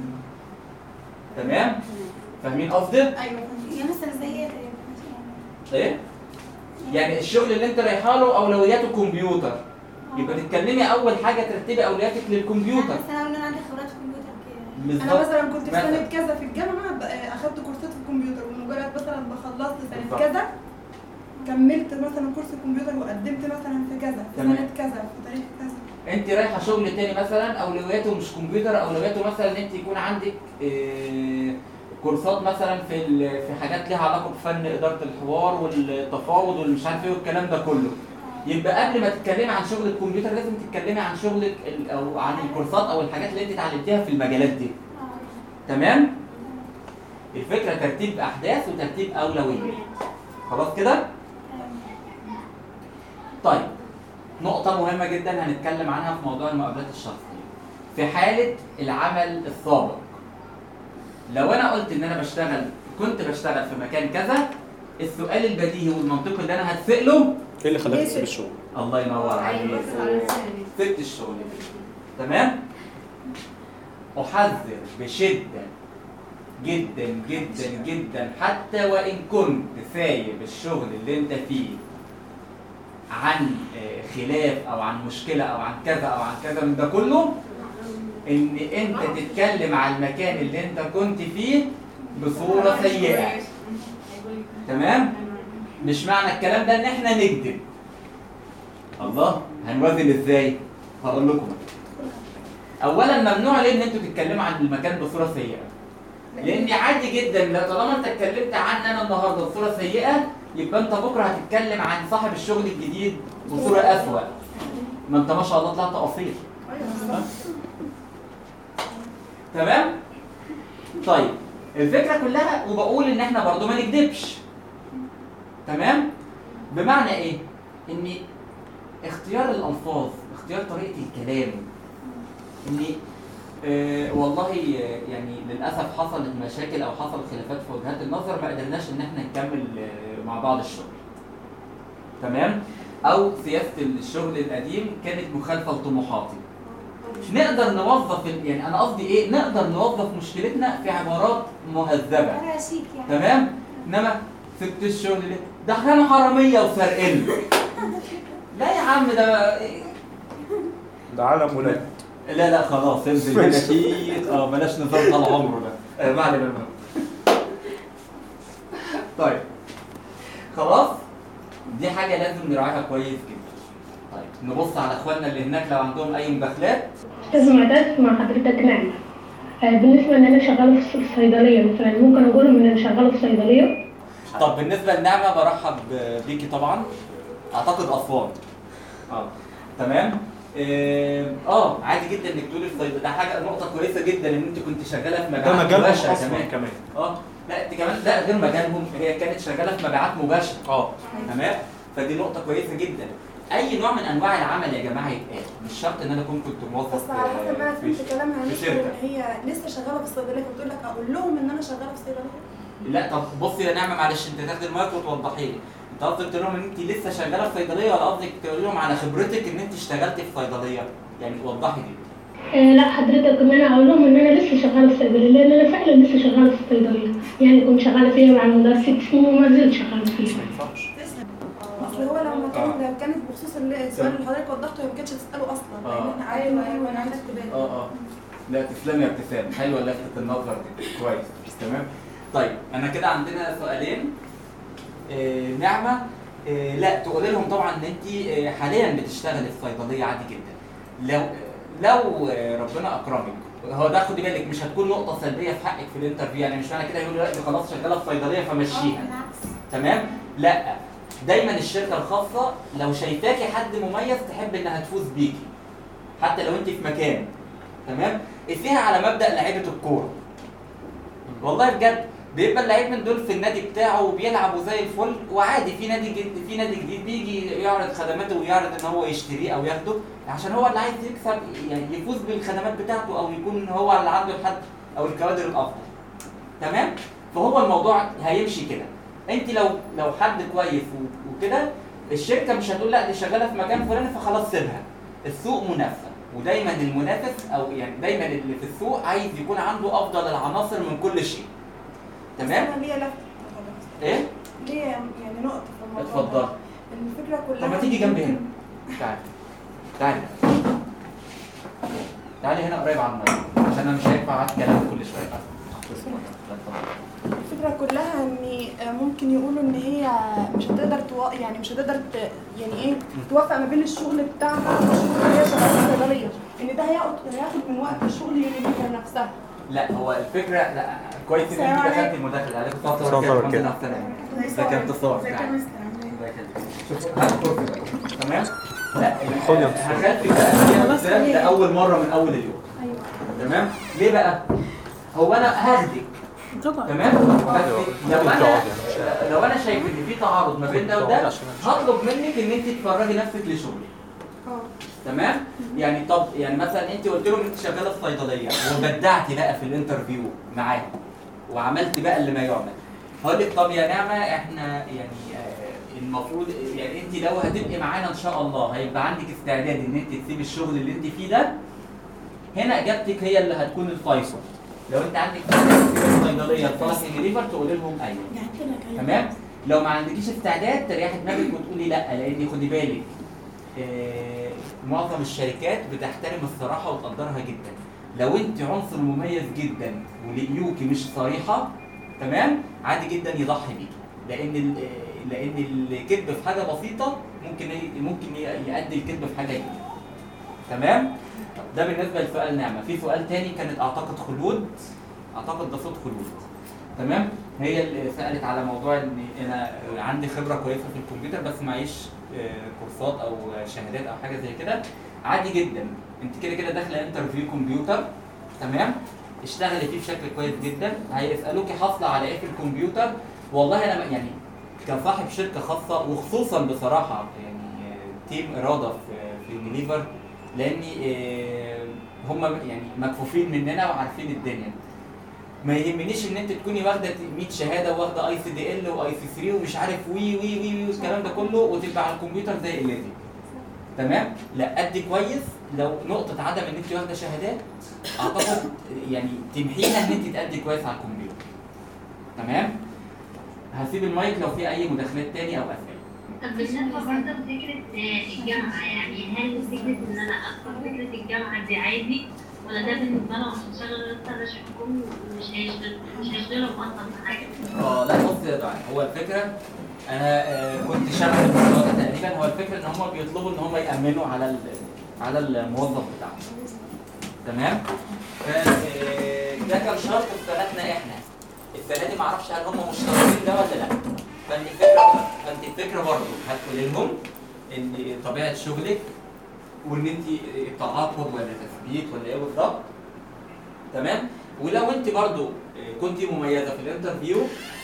Speaker 1: تمام فاهمين قصدي
Speaker 7: ايوه
Speaker 3: يا مثلا زي ايه طيب؟
Speaker 1: ايه يعني الشغل اللي انت رايحه له اولوياته كمبيوتر يبقى تتكلمي اول حاجه ترتبي اولوياتك للكمبيوتر
Speaker 3: بس انا اقول انا عندي خبرات كمبيوتر كده
Speaker 7: انا
Speaker 1: بالظبط
Speaker 7: مثلا كنت في
Speaker 1: مثلا.
Speaker 7: سنه كذا في الجامعه ب- اخدت كورسات في الكمبيوتر ومجرد مثلا ما خلصت سنه
Speaker 1: بالظبط.
Speaker 7: كذا كملت مثلا كورس الكمبيوتر وقدمت مثلا في كذا في
Speaker 1: تمام.
Speaker 7: سنه كذا في تاريخ كذا
Speaker 1: انت رايحه شغل تاني مثلا اولوياته مش كمبيوتر اولوياته مثلا ان انت يكون عندك اه كورسات مثلا في ال- في حاجات ليها علاقه بفن اداره الحوار والتفاوض والمش عارف ايه والكلام ده كله يبقى قبل ما تتكلمي عن شغل الكمبيوتر لازم تتكلمي عن شغلك ال- او عن الكورسات او الحاجات اللي انت اتعلمتيها في المجالات دي تمام الفكره ترتيب احداث وترتيب اولويات خلاص كده طيب نقطة مهمة جدا هنتكلم عنها في موضوع المقابلات الشخصية. في حالة العمل السابق. لو أنا قلت إن أنا بشتغل كنت بشتغل في مكان كذا السؤال البديهي والمنطقي اللي انا هتساله
Speaker 5: ايه اللي خلاك تسيب الشغل؟
Speaker 1: الله ينور عليك سبت الشغل تمام احذر بشده جدا جدا جدا حتى وان كنت سايب الشغل اللي انت فيه عن آه، خلاف او عن مشكله او عن كذا او عن كذا من ده كله ان انت تتكلم على المكان اللي انت كنت فيه بصوره سيئه تمام مش معنى الكلام ده ان احنا نكذب الله هنوازن ازاي هقول لكم اولا ممنوع ليه ان انتوا تتكلموا عن المكان بصوره سيئه لان عادي جدا لا طالما انت اتكلمت عن انا النهارده بصوره سيئه يبقى انت بكره هتتكلم عن صاحب الشغل الجديد بصوره اسوأ ما انت ما شاء الله طلعت اصيل تمام طيب الفكره كلها وبقول ان احنا برضو ما نكذبش تمام بمعنى ايه ان اختيار الالفاظ اختيار طريقه الكلام ان آه والله آه، يعني للاسف حصلت مشاكل او حصل خلافات في وجهات النظر ما قدرناش ان احنا نكمل آه، مع بعض الشغل تمام او سياسه الشغل القديم كانت مخالفه لطموحاتي نقدر نوظف ال- يعني انا قصدي ايه نقدر نوظف مشكلتنا في عبارات مهذبه
Speaker 3: انا شيك يعني
Speaker 1: تمام انما سبت الشغل ليه ده كانوا حراميه وسارقين لا يا عم ده
Speaker 5: ده عالم ولاد
Speaker 1: لا لا خلاص انزل هنا شيك اه بلاش نظام طال عمره ده آه، ما علينا منه. طيب خلاص دي حاجه لازم نراعيها كويس جدا طيب نبص على اخواننا اللي هناك لو عندهم اي مداخلات
Speaker 8: أستاذ معتز مع حضرتك نعمة آه، بالنسبة إن أنا شغالة في الصيدلية مثلا ممكن أقول إن أنا شغالة في صيدلية
Speaker 1: طب بالنسبه لنعمه برحب بيكي طبعا اعتقد اسوان اه تمام اه آه، عادي جدا انك تقولي في صيدله ده حاجه نقطه كويسه جدا ان انت كنت شغاله في
Speaker 5: ده
Speaker 1: مبيعات
Speaker 5: مجالهم
Speaker 1: مباشره
Speaker 5: اصلا
Speaker 1: كمان
Speaker 5: كمان
Speaker 1: اه لا انت كمان ده غير مجالهم هي كانت شغاله في مبيعات مباشره
Speaker 5: اه
Speaker 1: تمام فدي نقطه كويسه جدا اي نوع من انواع العمل يا جماعه يتقال مش شرط ان انا اكون كنت موظف
Speaker 7: بس على حسب ما انا
Speaker 1: آه، في-
Speaker 7: فهمت كلامها
Speaker 1: في
Speaker 7: لسه
Speaker 1: شركه
Speaker 7: هي لسه شغاله في الصيدليه فبتقول لك اقول لهم ان انا شغاله في الصيدليه
Speaker 1: لا طب بصي يا نعمه معلش انت تاخدي المايك وتوضحي لي انت قصدك تقول لهم ان انت لسه شغاله في صيدليه ولا قصدك تقول لهم على خبرتك ان انت اشتغلتي في صيدليه يعني وضحي دي
Speaker 8: آه، لا حضرتك إن أنا أقول لهم إن أنا لسه شغالة في صيدلية لأن أنا فعلا لسه شغالة في الصيدلية يعني كنت شغالة فيها مع المدرس ست سنين وما زلت شغالة فيها
Speaker 5: ما ينفعش
Speaker 7: اصل هو لما كان
Speaker 1: آه.
Speaker 7: لو كانت بخصوص السؤال اللي حضرتك وضحته هي ما كانتش هتساله اصلا
Speaker 1: آه.
Speaker 7: لان احنا عارفين
Speaker 2: ايوه
Speaker 7: ايه
Speaker 2: ايوه انا
Speaker 7: ونعمل
Speaker 2: عملت بالي
Speaker 1: اه اه لا تسلمي يا ابتسام حلوه لفتة النظر دي كويس تمام طيب انا كده عندنا سؤالين آه نعمه آه لا تقولي لهم طبعا ان انت آه حاليا بتشتغلي في صيدليه عادي جدا لو لو آه ربنا اكرمك هو ده خدي بالك مش هتكون نقطه سلبيه في حقك في الانترفيو يعني مش معنى كده يقولوا لا دي خلاص شغاله في صيدليه فمشيها
Speaker 3: بالعكس
Speaker 1: تمام لا دايما الشركه الخاصه لو شايفاكي حد مميز تحب انها تفوز بيكي حتى لو انت في مكان تمام فيها على مبدا لعيبه الكوره والله بجد بيبقى اللعيب من دول في النادي بتاعه وبيلعبوا زي الفل وعادي في نادي جديد في نادي جديد بيجي يعرض خدماته ويعرض ان هو يشتريه او ياخده عشان هو اللي عايز يكسب يعني يفوز بالخدمات بتاعته او يكون هو اللي عنده الحد او الكوادر الافضل تمام فهو الموضوع هيمشي كده انت لو لو حد كويس و- وكده الشركه مش هتقول لا دي شغاله في مكان فلاني فخلاص سيبها السوق منافسه ودايما المنافس او يعني دايما اللي في السوق عايز يكون عنده افضل العناصر من كل شيء تمام
Speaker 7: انا ليا لفت
Speaker 1: ايه
Speaker 7: ليا يعني نقطه في الموضوع
Speaker 1: اتفضل
Speaker 7: ده. ان الفكره كلها
Speaker 1: طب ما تيجي جنبي هنا تعالي تعالي تعالي هنا قريب على المايك عشان انا مش هينفع اقعد كلام كل شويه
Speaker 7: الفكره كلها ان ممكن يقولوا ان هي مش هتقدر تو... يعني مش هتقدر ت... يعني ايه توفق ما بين الشغل بتاعها والشغل اللي هي شغاله في الصيدليه ان ده هياخد هياخد من وقت الشغل يونيفر نفسها
Speaker 1: لا هو الفكره لا كويس ان
Speaker 7: السلام
Speaker 1: انت
Speaker 7: عليكم.
Speaker 1: دخلت المداخله عليكم
Speaker 5: السلام
Speaker 1: فتره
Speaker 5: عليكم.
Speaker 1: كده ده كان انتصار
Speaker 2: ازيك يا
Speaker 1: تعالى.
Speaker 2: مستر عامل ايه؟
Speaker 1: الله يخليك. شوف هات كرسي بقى. تمام لا
Speaker 5: خد يا مستر.
Speaker 1: هخليك بقى فيها قدام ده اول مره من اول اليوم
Speaker 3: ايوه
Speaker 1: تمام ليه بقى هو انا هاخدك تمام بس لو انا لو انا شايف ان في تعارض ما بين ده وده هطلب منك ان انت تفرغي نفسك لشغلك
Speaker 7: اه
Speaker 1: تمام يعني طب يعني مثلا انت قلت لهم انت شغاله في صيدليه وبدعتي بقى في الانترفيو معاهم وعملت بقى اللي ما يعمل هقول لك طب يا نعمه احنا يعني آه، المفروض يعني انت لو هتبقي معانا ان شاء الله هيبقى عندك استعداد ان انت تسيبي الشغل اللي انت فيه ده هنا اجابتك هي اللي هتكون الفيصل لو انت عندك استعداد تسيبي الصيدليه لفرح ليفر تقولي لهم ايوه تمام لو ما عندكيش استعداد تريحي دماغك وتقولي لا لان خدي بالك آه، معظم الشركات بتحترم الصراحه وتقدرها جدا لو انت عنصر مميز جدا ولقيوكي مش صريحه تمام عادي جدا يضحي بيكي لان ال- آه، لان الكذب في حاجه بسيطه ممكن ي- ممكن ي- يؤدي الكذب في حاجه كبيره تمام طب ده بالنسبه لسؤال نعمه في سؤال تاني كانت اعتقد خلود اعتقد ده صوت خلود تمام هي اللي سالت على موضوع ان انا عندي خبره كويسه في الكمبيوتر بس معيش آه، كورسات او شهادات او حاجه زي كده عادي جدا انت كده كده داخله انترفيو كمبيوتر تمام اشتغلي فيه بشكل كويس جدا هيسالوكي حاصله على ايه في الكمبيوتر والله انا م- يعني كصاحب شركه خاصه وخصوصا بصراحه يعني آه، تيم اراده في في يونيليفر لان هم يعني مكفوفين مننا وعارفين الدنيا ما يهمنيش ان انت تكوني واخده 100 شهاده واخده اي سي دي ال واي سي 3 ومش عارف وي وي وي وي والكلام ده كله وتبقى على الكمبيوتر زي الليزي تمام لا قد كويس لو نقطه عدم ان انت واخده شهادات اعتقد يعني تمحيها ان انت تأدي كويس على الكمبيوتر تمام هسيب المايك لو في اي مداخلات تاني او اسئله
Speaker 6: طب بالنسبة برضه لفكرة آه، الجامعة يعني هل فكرة إن أنا أدخل فكرة الجامعة دي عادي ولا ده بالنسبة لهم عشان شغل لسه مش حكومي مش هيشغل مش هيشغلهم أصلا في حاجة؟
Speaker 1: اه لا بص يا دعاء هو الفكره انا آه، كنت شارح الموضوع ده تقريبا هو الفكره ان هم بيطلبوا ان هم يامنوا على ال- على الموظف بتاعهم تمام ف آه، ده كان شرط في سنتنا احنا السنه دي معرفش هل هم مشترطين ده ولا لا فانت الفكره فانت الفكره برضه هتقولي لهم ان طبيعه شغلك وان انت تعاقد ولا تثبيت ولا ايه بالظبط تمام ولو انت برضو كنت مميزه في الانترفيو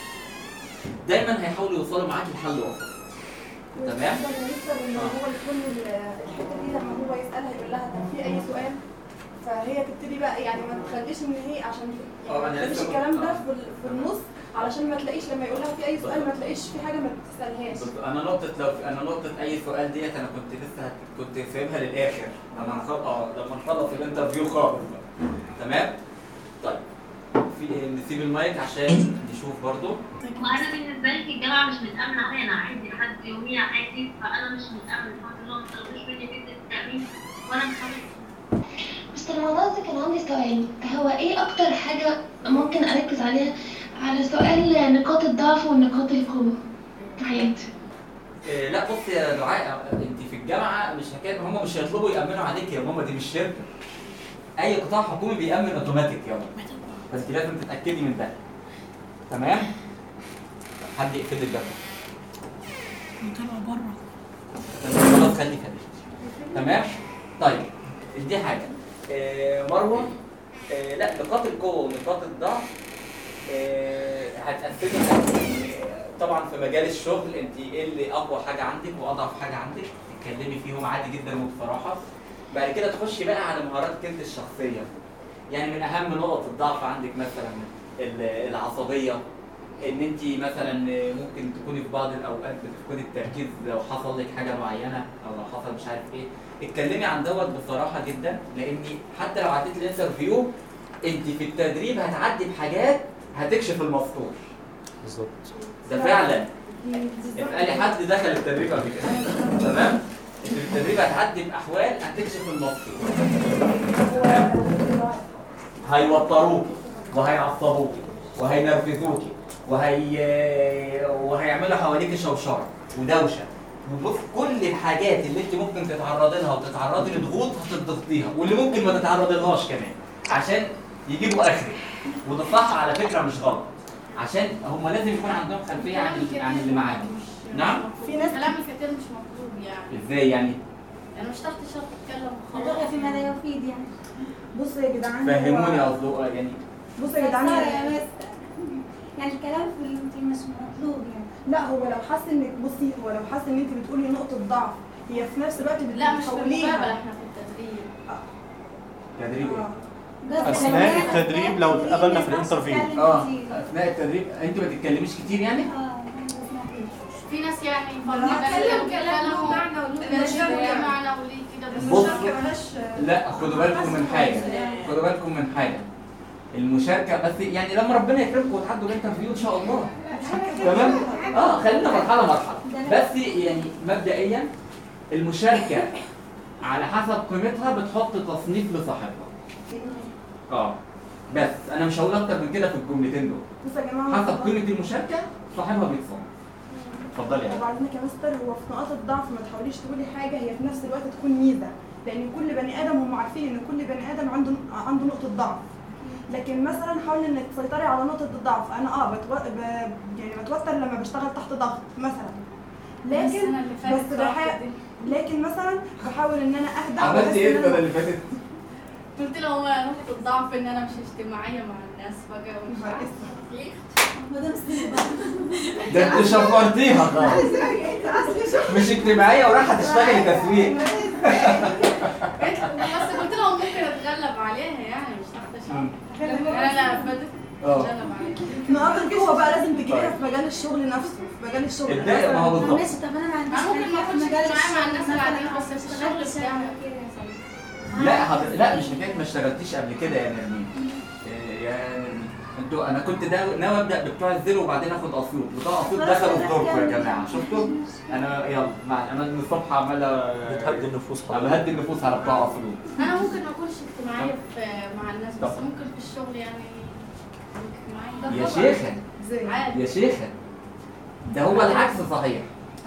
Speaker 1: دايما هيحاولوا يوصلوا معاكي لحل وسط تمام.
Speaker 7: لسه ان هو يكون ال- الحته دي لما هو يسالها يقول لها طب في اي سؤال فهي تبتدي بقى يعني ما تخليش ان هي عشان
Speaker 1: اه،
Speaker 7: يعني
Speaker 1: أنا
Speaker 7: ما تخليش
Speaker 1: لسه-
Speaker 7: الكلام ده
Speaker 1: اه.
Speaker 7: في, ال- في النص علشان ما تلاقيش لما يقول لها في اي سؤال ما تلاقيش في حاجه ما تسالهاش
Speaker 1: بص، انا نقطه لو انا نقطه اي سؤال ديت انا كنت لسه هت- كنت سايبها للاخر لما نخلص اه لما نخلص الانترفيو خالص بقى. تمام طيب في نسيب المايك عشان نشوف برضو
Speaker 6: وأنا بالنسبة لي في الجامعة مش متأمنة أوي أنا عادي لحد يوميها عادي فأنا مش متأمنة الحمد لله ما طلبوش مني فكرة التأمين وأنا مخلص
Speaker 3: بس الموضوع ده كان عندي سؤال هو ايه اكتر حاجة ممكن اركز عليها على سؤال نقاط الضعف ونقاط القوة في حياتي
Speaker 1: إيه لا بص يا دعاء انت في الجامعه مش حكايه هم مش هيطلبوا يامنوا عليك يا ماما دي مش شركه اي قطاع حكومي بيامن اوتوماتيك يا ماما فانت لازم تتاكدي من ده تمام حد يقفل الباب تمام، خلاص خلي خلي تمام طيب دي حاجه آه مروه آه لا نقاط القوه ونقاط الضعف آه هتقسمي آه، طبعا في مجال الشغل انت ايه اللي اقوى حاجه عندك واضعف حاجه عندك تتكلمي فيهم عادي جدا وبصراحه بعد كده تخشي بقى على مهاراتك انت الشخصيه يعني من اهم نقط الضعف عندك مثلا ال- العصبيه ان انت مثلا ممكن تكوني في بعض الاوقات بتفقدي التركيز لو حصل لك حاجه معينه او لو حصل مش عارف ايه اتكلمي عن دوت بصراحه جدا لاني حتى لو عديت الانترفيو انت في التدريب هتعدي بحاجات هتكشف المستور
Speaker 5: بالظبط
Speaker 1: ده فعلا
Speaker 7: دي- دي
Speaker 1: اسالي حد دخل التدريب قبل كده تمام انت في التدريب هتعدي باحوال هتكشف المستور هيوتروكي وهيعصبوكي وهينرفزوكي وهي وهيعملوا حواليك شوشره ودوشه وبص كل الحاجات اللي انت ممكن تتعرضي لها وتتعرضي لضغوط هتضغطيها واللي ممكن ما تتعرضي لهاش كمان عشان يجيبوا اخرك وده صح على فكره مش غلط عشان هم لازم يكون عندهم خلفيه عن عن اللي معاهم نعم
Speaker 7: في ناس
Speaker 4: كلام الكتير مش مطلوب يعني
Speaker 1: ازاي يعني
Speaker 4: يعني مش شرط شرط تتكلم
Speaker 3: الرؤية
Speaker 4: وخلاص
Speaker 3: فيما لا يفيد يعني
Speaker 7: بصوا يا جدعان
Speaker 1: فهموني
Speaker 7: هو-
Speaker 1: قصده يعني
Speaker 7: بصوا يا جدعان
Speaker 3: صار يا مس يعني الكلام في في مش مطلوب يعني
Speaker 7: لا هو لو حس انك بصي هو لو حس ان انت بتقولي نقطه ضعف هي في نفس الوقت
Speaker 4: لا مش في
Speaker 7: بتحوليها.
Speaker 4: المقابلة احنا في التدريب
Speaker 1: تدريب ايه؟
Speaker 7: آه.
Speaker 5: اثناء التدريب لو اتقابلنا في الانترفيو
Speaker 1: اه اثناء التدريب انت ما تتكلميش كتير يعني
Speaker 4: في ناس يعني
Speaker 7: هتكلم كلام له
Speaker 4: معنى
Speaker 7: معنى وليه
Speaker 4: مش
Speaker 7: مشاركة.
Speaker 4: معنى وليه كده بس
Speaker 1: بص.
Speaker 7: المشاركة ملهاش
Speaker 1: لا خدوا بالكم من حاجه خدوا بالكم من حاجه المشاركه بس يعني لما ربنا يكرمكم وتعدوا الانترفيو ان شاء الله تمام اه خلينا مرحله مرحله بس يعني مبدئيا المشاركه على حسب قيمتها بتحط تصنيف لصاحبها اه بس انا مش هقول اكتر من كده في الجملتين دول
Speaker 7: بصوا يا جماعة
Speaker 1: حسب
Speaker 7: هو-
Speaker 1: قيمه المشاركه صاحبها بيتصنف اتفضلي يا
Speaker 7: وبعدين يا مستر هو في نقاط الضعف ما تحاوليش تقولي حاجه هي في نفس الوقت تكون ميزه لان كل بني ادم هم عارفين ان كل بني ادم عنده عنده نقطه ضعف لكن مثلا حاولي انك تسيطري على نقطه الضعف انا اه بتو... ب... يعني بتوتر لما بشتغل تحت ضغط مثلا لكن
Speaker 4: السنة اللي فاتت
Speaker 7: بس بحاول
Speaker 4: ضغط دي.
Speaker 7: لكن مثلا بحاول ان انا اهدى
Speaker 1: عملت
Speaker 7: وأحس
Speaker 1: ايه
Speaker 7: إن أنا-
Speaker 1: السنه اللي فاتت؟
Speaker 4: قلت له هو نقطة ضعف ان انا مش اجتماعية مع الناس بقى ومش عارفة ليه
Speaker 1: ده انت شفرتيها خالص مش اجتماعيه ورايحه تشتغلي تسويق
Speaker 4: بس قلت له ممكن اتغلب عليها يعني مش تحت
Speaker 1: مم.
Speaker 4: شرط انا لا بدت
Speaker 1: اه
Speaker 4: اتغلب عليها
Speaker 7: نقاط القوه بقى لازم تجيبيها في مجال الشغل نفسه في مجال الشغل
Speaker 1: اتضايق ما هو
Speaker 7: مثلاً
Speaker 1: بالظبط
Speaker 9: ماشي طب انا ما عنديش
Speaker 4: انا ممكن ما
Speaker 9: حاجة في
Speaker 4: اكونش
Speaker 9: مجال
Speaker 4: اجتماعية مع
Speaker 9: الشغل
Speaker 4: الناس
Speaker 9: مثلاً
Speaker 4: العاديين
Speaker 9: أو
Speaker 4: بس في
Speaker 9: اشتغلت
Speaker 4: الشغل
Speaker 9: سنة
Speaker 4: بتاعي
Speaker 9: كده مثلاً.
Speaker 1: لا حضر... لا مش حكايه ما اشتغلتيش قبل كده يا نرمين إيه يا نرمين انتوا انا كنت دا- ناوي ابدا بتوع الزيرو وبعدين اخد اسيوط بتوع اسيوط دخلوا في دوركم يا جماعه شفتوا انا يلا مع انا من الصبح عمال
Speaker 5: بتهدي النفوس
Speaker 1: أنا
Speaker 5: حضرتك
Speaker 1: بهدي النفوس على بتوع اسيوط
Speaker 4: انا ممكن ما اكونش اجتماعية في مع الناس بس
Speaker 1: طب.
Speaker 4: ممكن في الشغل يعني اجتماعية
Speaker 1: يا شيخه
Speaker 7: زي
Speaker 4: عادي
Speaker 1: يا شيخه ده هو العكس صحيح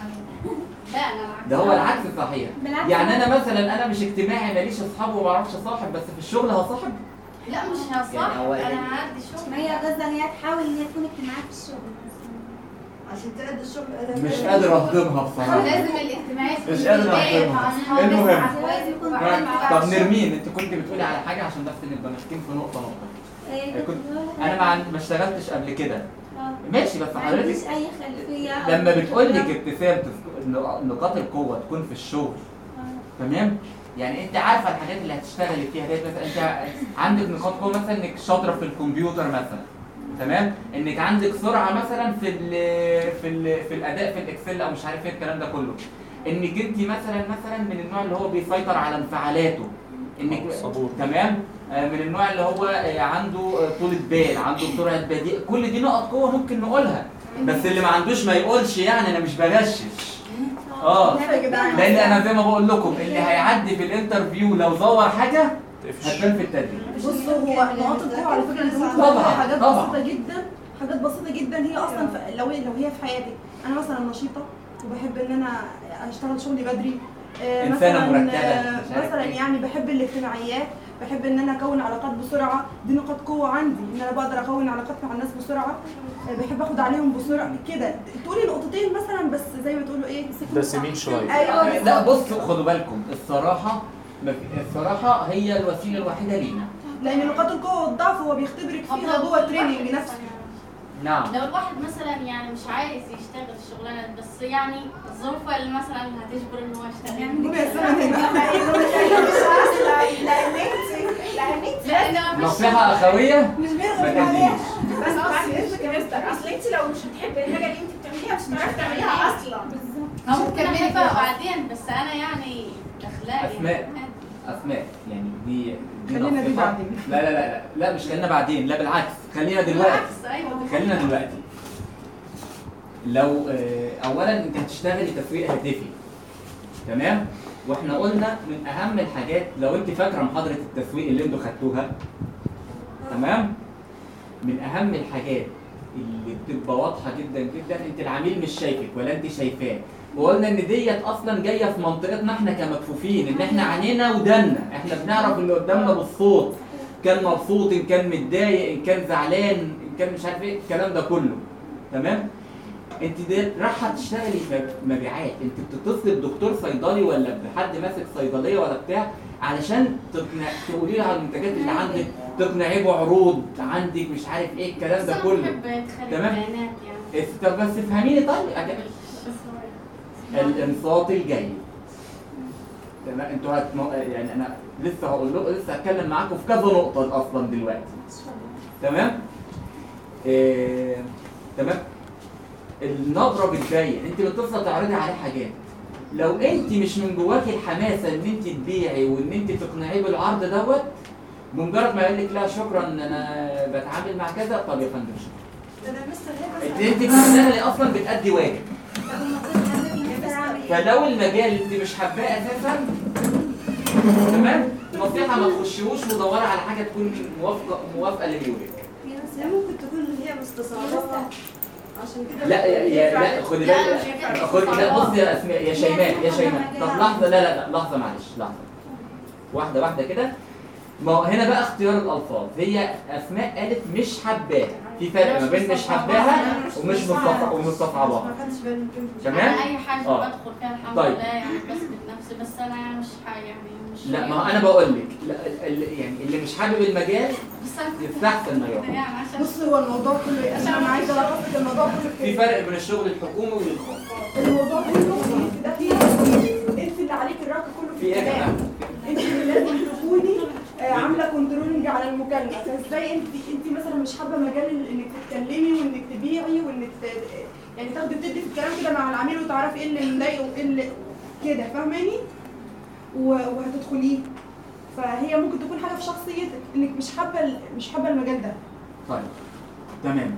Speaker 4: لا انا العكس
Speaker 1: ده هو العكس صحيح
Speaker 9: بالعكس
Speaker 1: يعني انا مثلا انا مش اجتماعي ماليش اصحاب وما اعرفش اصاحب بس في الشغل هصاحب
Speaker 4: لا مش هصاحب
Speaker 1: يعني هو إيه؟
Speaker 4: انا هعدي شغل
Speaker 9: ما هي قصدها ان هي تحاول ان هي تكون اجتماعية في الشغل
Speaker 7: عشان تأدي الشغل
Speaker 1: مش قادر اهضمها بصراحه
Speaker 4: لازم الاجتماعية
Speaker 1: مش قادر أهضمها. المهم.
Speaker 9: يكون
Speaker 1: طب نرمين انت كنت بتقولي على حاجه عشان بس نبقى ماسكين في نقطه نقطه
Speaker 9: إيه،
Speaker 1: كنت
Speaker 9: بقول
Speaker 1: انا
Speaker 9: لك.
Speaker 1: ما عن- ما اشتغلتش قبل كده
Speaker 9: آه.
Speaker 1: ماشي بس
Speaker 9: ما عنديش
Speaker 1: حضرتك
Speaker 9: اي خلفية أو
Speaker 1: لما بتقول لك
Speaker 9: خبرة.
Speaker 1: ابتسام تذك- نق- نقاط القوه تكون في الشغل
Speaker 9: آه.
Speaker 1: تمام يعني انت عارفه الحاجات اللي هتشتغلي فيها ديت مثلا انت عندك نقاط قوه مثلا انك شاطره في الكمبيوتر مثلا تمام انك عندك سرعه مثلا في ال في ال في الاداء في الاكسل او مش عارف ايه الكلام ده كله انك انت مثلا مثلا من النوع اللي هو بيسيطر على انفعالاته انك
Speaker 5: صبور.
Speaker 1: تمام آه، من النوع اللي هو آه، عنده آه، طولة بال عنده سرعة بديء كل دي نقط قوة ممكن نقولها بس اللي ما عندوش ما يقولش يعني انا مش بغشش اه
Speaker 7: لا يا جدعان
Speaker 1: لان انا زي ما بقول لكم اللي هيعدي في الانترفيو لو زور حاجه
Speaker 5: تقفش
Speaker 1: هتبان في التدريب
Speaker 7: بصوا هو نقاط القوة على فكرة زي ما انتوا
Speaker 1: طبعاً،
Speaker 7: قلتوا حاجات
Speaker 1: طبعاً.
Speaker 7: بسيطة جدا حاجات بسيطة جدا هي أصلا في لو لو هي في حياتي أنا مثلا نشيطة وبحب إن أنا أشتغل شغلي بدري آه،
Speaker 1: إنسانة
Speaker 7: مثلاً،
Speaker 1: مرتبة،
Speaker 7: آه،
Speaker 1: مش عارف
Speaker 7: مثلا
Speaker 1: إيه.
Speaker 7: يعني بحب الاجتماعيات بحب ان انا اكون علاقات بسرعه دي نقاط قوه عندي ان انا بقدر اكون علاقات مع الناس بسرعه آه، بحب اخد عليهم بسرعه كده تقولي نقطتين مثلا بس زي ما تقولوا ايه
Speaker 5: دسمين شويه
Speaker 7: ايوه
Speaker 1: لا
Speaker 7: بالظبط.
Speaker 1: بصوا خدوا بالكم الصراحه ما في- الصراحه هي الوسيله الوحيده لينا
Speaker 7: لان نقاط القوه والضعف هو بيختبرك فيها جوه التريننج نفسه
Speaker 1: نعم
Speaker 4: لو الواحد مثلا يعني مش عايز يشتغل الشغلانه دي، بس يعني الظروف اللي مثلا هتجبر ان هو يشتغل
Speaker 7: قومي يا سما هنا
Speaker 2: لان انت لان انت
Speaker 4: لان مفيش
Speaker 1: نصيحه اخويه
Speaker 7: مش
Speaker 1: ما
Speaker 7: بياخد
Speaker 1: تديش
Speaker 2: بس بعد اذنك يا مستر اصل انت لو مش بتحبي الحاجه اللي انت بتعمليها مش هتعرفي تعمليها اصلا
Speaker 4: او ممكن احبها بعدين بس انا يعني اخلاقي
Speaker 1: أسماء. اسماء يعني دي دي
Speaker 7: خلينا دي
Speaker 1: نصيحة.
Speaker 7: بعدين.
Speaker 1: لا لا لا لا لا مش خلينا بعدين لا بالعكس خلينا دلوقتي
Speaker 4: بالعكس ايوه
Speaker 1: خلينا دلوقتي لو آه، اولا انت هتشتغلي تسويق هاتفي تمام واحنا قلنا من اهم الحاجات لو انت فاكره محاضره التسويق اللي انتوا خدتوها تمام من اهم الحاجات اللي بتبقى واضحه جدا جدا انت العميل مش شايفك ولا انت شايفاه وقلنا ان ديت اصلا جايه في منطقتنا احنا كمكفوفين ان احنا عينينا ودنا احنا بنعرف اللي قدامنا بالصوت كان مبسوط ان كان متضايق ان كان زعلان ان كان مش عارف ايه الكلام ده كله تمام انت دي رايحه تشتغلي م- مبيعات انت بتتصلي بدكتور صيدلي ولا بحد ماسك صيدليه ولا بتاع علشان تقنع تقولي له على المنتجات اللي عندك تقنعيه بعروض عندك مش عارف ايه الكلام
Speaker 4: بس
Speaker 1: ده
Speaker 4: انا
Speaker 1: كله
Speaker 4: بحب اتخلي
Speaker 1: تمام.
Speaker 4: بيانات يعني
Speaker 1: اس- طب بس افهميني طيب أج-
Speaker 4: بس هو-
Speaker 1: الانصات الجيد تمام انتوا هت... يعني انا لسه هقول له لسه هتكلم معاكم في كذا نقطه اصلا دلوقتي تمام إيه... تمام النبره بتبين انت بتصل تعرضي عليه حاجات لو انت مش من جواكي الحماسه ان انت تبيعي وان انت تقنعيه بالعرض دوت بمجرد ما يقول لك لا شكرا انا بتعامل مع كذا طب يا فندم شكرا
Speaker 7: ده انا مستر هيك
Speaker 1: انت انت بتشتغلي اصلا بتأدي واجب فلو المجال انت مش حباه اساسا تمام نصيحه ما تخشيهوش ودوري على حاجه تكون موافقه موافقه لميولك
Speaker 7: هي ممكن تكون هي مستصعبة عشان كده
Speaker 1: لا يا يا لا خدي
Speaker 4: لا،
Speaker 1: بالك
Speaker 4: مش هينفع
Speaker 1: خدي لا
Speaker 4: تستصعبها.
Speaker 1: بصي يا اسماء يا شيماء يا شيماء طب لحظه لا لا لا لحظه معلش لحظه واحده واحده كده ما هو هنا بقى اختيار الالفاظ هي اسماء قالت مش حباها في فرق ما بين مش حباها ومش مستصعبها ومستصعباها
Speaker 7: ما خدتش بالي من كلمة
Speaker 1: تمام؟
Speaker 4: انا اي حاجه
Speaker 1: آه.
Speaker 4: بدخل فيها الحمد
Speaker 1: طيب.
Speaker 4: لله يعني بثبت نفسي بس انا يعني مش ح- يعني مش
Speaker 1: لا ما هو انا بقول لك لا ال- ال- يعني اللي مش حابب المجال
Speaker 4: بس انا كنت
Speaker 1: يستحسن ما يروح
Speaker 4: يعني عشان
Speaker 7: بص هو الموضوع كله عشان انا عايزه اعرف الموضوع كله
Speaker 1: في
Speaker 7: كده
Speaker 1: فرق بين الشغل الحكومي والخاص
Speaker 7: الموضوع كله في ده فيه انت اللي عليك الرق كله
Speaker 1: في ايه يا
Speaker 7: الكلام.
Speaker 1: جماعه؟
Speaker 7: انت اللي لازم تكوني آه، عامله كنترولنج على المكالمه فازاي انت انت مثلا مش حابه مجال ال- انك تتكلمي وانك تبيعي وانك ت- يعني تاخدي بتدي في الكلام كده مع العميل وتعرفي ايه اللي مضايقه وايه اللي كده فاهماني و- وهتدخليه فهي ممكن تكون حاجه في شخصيتك انك مش حابه ال- مش حابه المجال ده
Speaker 1: طيب تمام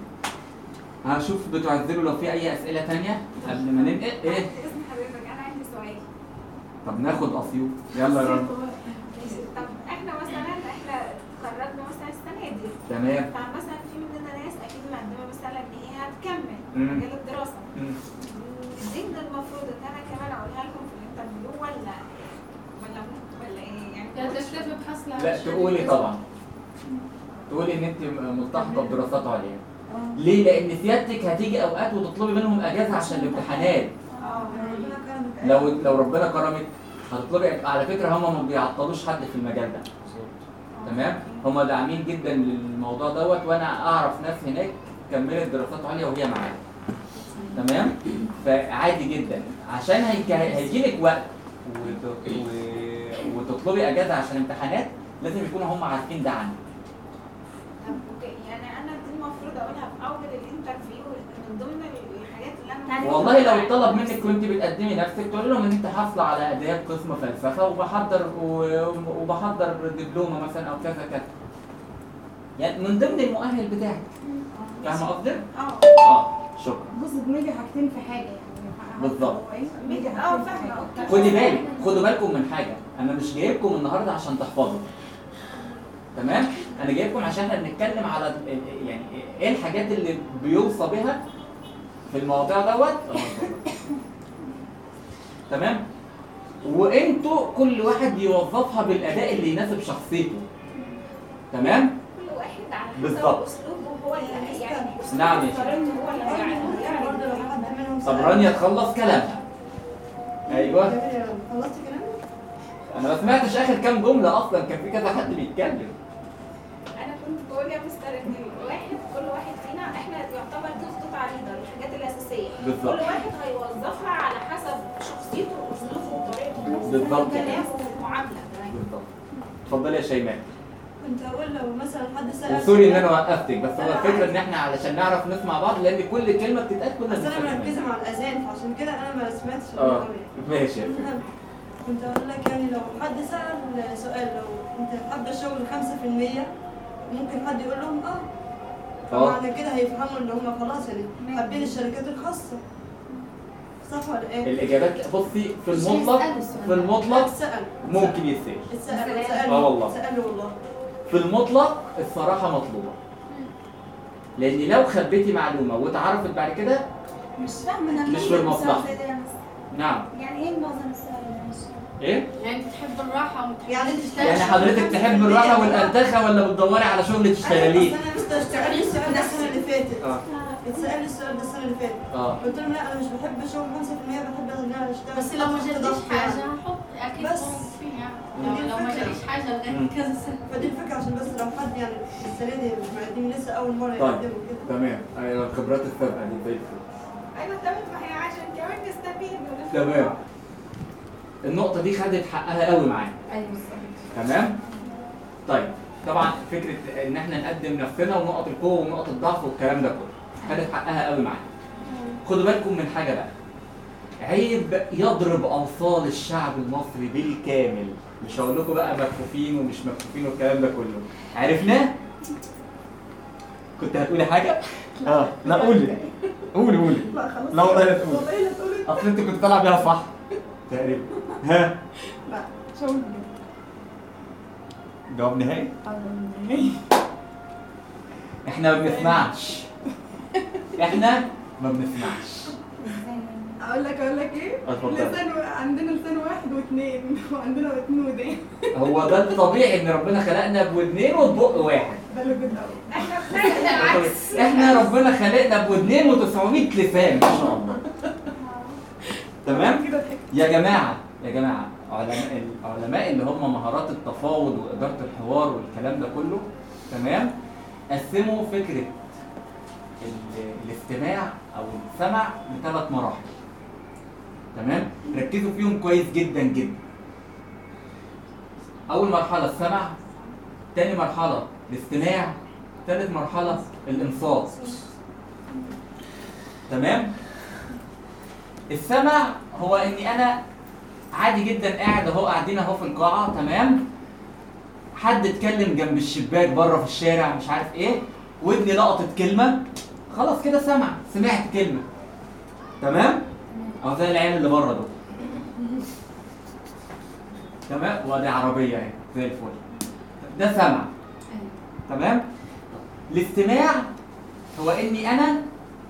Speaker 1: هشوف بتعذروا لو في اي اسئله تانية قبل ما ننقل ايه
Speaker 2: اسم حضرتك انا عندي سؤال
Speaker 1: طب ناخد اسيوط يلا يا رنا
Speaker 2: طب احنا مثلا احنا اتخرجنا مثلا السنه دي
Speaker 1: تمام
Speaker 2: فمثلا في مننا ناس اكيد مقدمه مثلا ان هي هتكمل
Speaker 1: مم.
Speaker 2: مجال الدراسه
Speaker 1: مم.
Speaker 2: دي من المفروض ان انا كمان اقولها لكم في الانترفيو ولا ولا ولا ايه يعني
Speaker 4: كانت تكتفي بحصل
Speaker 1: لا تقولي طبعا تقولي ان انت ملتحقه بدراسات عليا ليه لان سيادتك هتيجي اوقات وتطلبي منهم اجازه عشان الامتحانات
Speaker 2: اه
Speaker 7: ربنا كرمك
Speaker 1: لو لو ربنا كرمك هتطلبي على فكره هم ما بيعطلوش حد في المجال ده تمام هم داعمين جدا للموضوع دوت وانا اعرف ناس هناك كملت دراسات عليا وهي معايا تمام فعادي جدا عشان هيك- هيجي لك وقت وت- و- وتطلبي اجازه عشان امتحانات لازم يكونوا هم عارفين ده عنك
Speaker 2: طب اوكي يعني انا دي المفروض اقولها في اول الانترفيو من ضمن الحاجات اللي انا
Speaker 1: والله لو اتطلب منك وانت بتقدمي نفسك تقول لهم ان انت حاصله على اداب قسم فلسفه وبحضر و- وبحضر دبلومه مثلا او كذا كذا يعني من ضمن المؤهل بتاعك فاهمه قصدي؟
Speaker 2: اه
Speaker 1: اه شكرا
Speaker 7: بص دماغي حاجتين في حاجه يعني
Speaker 1: بالظبط.
Speaker 2: ميجي- اه فاهمه اوكي
Speaker 1: خدي بالك خدوا بالكم من حاجه انا مش جايبكم النهارده عشان تحفظوا تمام انا جايبكم عشان احنا بنتكلم على ال- ال- يعني ايه الحاجات اللي بيوصى بها في المواضيع دوت تمام وانتوا كل واحد يوظفها بالاداء اللي يناسب شخصيته تمام
Speaker 2: كل واحد على حسب
Speaker 1: بالظبط.
Speaker 2: اسلوبه هو اللي يعني
Speaker 1: نعم يا شيخ
Speaker 2: طريقته هو اللي يعني
Speaker 7: برضه لو حد منهم
Speaker 1: طب
Speaker 7: سأل-
Speaker 1: رانيا تخلص كلامها ايوه
Speaker 7: جميل يا رنا. خلصتي كلامك؟
Speaker 1: انا ما سمعتش اخر كام جمله اصلا كان في كذا حد بيتكلم
Speaker 2: انا كنت بقول يا مستر ان الواحد كل واحد فينا احنا يعتبر دي خطوط عريضه الحاجات الاساسيه
Speaker 1: بالظبط.
Speaker 2: كل واحد هيوظفها على حسب شخصيته واسلوبه وطريقته
Speaker 1: بالظبط.
Speaker 2: كلامه والمعامله
Speaker 1: بالظبط اتفضلي يا شيماء
Speaker 7: كنت هقول لو مثلا حد سأل
Speaker 1: وسوري ان انا وقفتك بس هو الفكره ان احنا علشان نعرف نسمع بعض لان كل كلمه بتتقال كنا
Speaker 7: بس انا
Speaker 1: بنفهم
Speaker 7: مركزه
Speaker 1: منها.
Speaker 7: مع الاذان فعشان كده انا ما سمعتش
Speaker 1: اه
Speaker 7: الأول.
Speaker 1: ماشي يا فندم.
Speaker 7: المهم، كنت اقول لك يعني لو حد سأل سؤال لو انت حابه الشغل 5% ممكن حد يقول لهم اه
Speaker 1: اه
Speaker 7: فمعنى كده هيفهموا ان هم خلاص يعني حابين الشركات الخاصه صح ولا ايه؟
Speaker 1: الاجابات بصي في المطلق في المطلق
Speaker 7: سأل
Speaker 1: ممكن يتسال
Speaker 7: اتسأل اتسأل
Speaker 1: اه والله.
Speaker 7: سأله والله
Speaker 1: في المطلق الصراحه مطلوبه لان لو خبيتي معلومه واتعرفت بعد كده
Speaker 9: مش فاهمه انا
Speaker 1: مش
Speaker 9: ليه
Speaker 1: في المصلحة.
Speaker 9: بسأل زي ده؟
Speaker 1: نعم
Speaker 9: يعني ايه معظم السؤال ده مش
Speaker 1: ايه
Speaker 4: يعني انت تحب الراحه وما تحبش
Speaker 7: يعني انت
Speaker 4: تشتغل
Speaker 1: يعني
Speaker 4: شغل
Speaker 1: حضرتك
Speaker 4: خمسة
Speaker 1: تحب
Speaker 4: في
Speaker 1: الراحه
Speaker 4: المية؟
Speaker 1: والانتخه ولا بتدوري على شغل تشتغليه
Speaker 7: انا مش اشتغلت السؤال ده السنه اللي فاتت
Speaker 1: اه
Speaker 7: اتسأل لي السؤال ده السنه اللي فاتت
Speaker 1: اه
Speaker 7: قلت لهم لا انا مش بحب الشغل 5% بحب ان انا اشتغل
Speaker 4: بس لو ما
Speaker 7: تحت
Speaker 4: جاليش
Speaker 7: ضغط
Speaker 4: حاجه
Speaker 7: يعني.
Speaker 4: هحط اكيد
Speaker 7: بس.
Speaker 4: بس فيها
Speaker 7: دي
Speaker 4: لو, لو ما
Speaker 7: الفكرة.
Speaker 4: جاليش حاجه
Speaker 1: مم.
Speaker 4: لغايه كذا سنه
Speaker 7: فدي الفكره عشان بس لو حد يعني السنه دي مش مقدم لسه اول مره
Speaker 1: طيب.
Speaker 7: يقدموا كده
Speaker 1: تمام ايوه الخبرات السابقه دي زي الفل
Speaker 2: ايوه تمام ما هي عشان كمان نستفيد ونفهم
Speaker 1: تمام النقطه دي خدت حقها قوي معانا
Speaker 2: ايوه بالظبط
Speaker 1: تمام طيب طبعا فكره ان احنا نقدم نفسنا ونقط القوه ونقط الضعف والكلام ده كله خدت حقها قوي معانا خدوا بالكم من حاجه بقى عيب يضرب اوصال الشعب المصري بالكامل مش هقول لكم بقى مكفوفين ومش مكفوفين والكلام ده كله عرفناه كنت هتقولي حاجه اه لا قولي قولي قولي
Speaker 7: لا خلاص
Speaker 1: لا والله لا تقولي
Speaker 7: والله لا تقولي
Speaker 1: اصل انت كنت طالع بيها صح تقريبا ها
Speaker 7: لا مش هقول
Speaker 1: جواب نهائي
Speaker 7: كده.
Speaker 1: احنا ما بنسمعش احنا ما بنسمعش
Speaker 7: اقول لك اقول لك ايه
Speaker 1: اتفضل.
Speaker 7: لسان و- عندنا لسان واحد واثنين وعندنا اتنين ودان
Speaker 1: هو ده الطبيعي ان ربنا خلقنا بودنين وبق واحد
Speaker 7: ده اللي جد قوي
Speaker 2: احنا خلقنا العكس
Speaker 1: احنا ربنا خلقنا بودنين و900 لسان ما شاء الله تمام
Speaker 7: كده ضحكت
Speaker 1: يا جماعه يا جماعه علماء العلماء اللي هم مهارات التفاوض واداره الحوار والكلام ده كله تمام قسموا فكره ال- الاستماع او السمع لثلاث مراحل تمام ركزوا فيهم كويس جدا جدا اول مرحله السمع تاني مرحله الاستماع ثالث مرحله الانصات تمام السمع هو اني انا عادي جدا قاعد اهو قاعدين اهو في القاعه تمام حد اتكلم جنب الشباك بره في الشارع مش عارف ايه ودني لقطت كلمه خلاص كده سمع سمعت كلمه تمام او زي العيال اللي بره دول تمام وادي عربيه اهي زي الفل ده سمع تمام الاستماع هو اني انا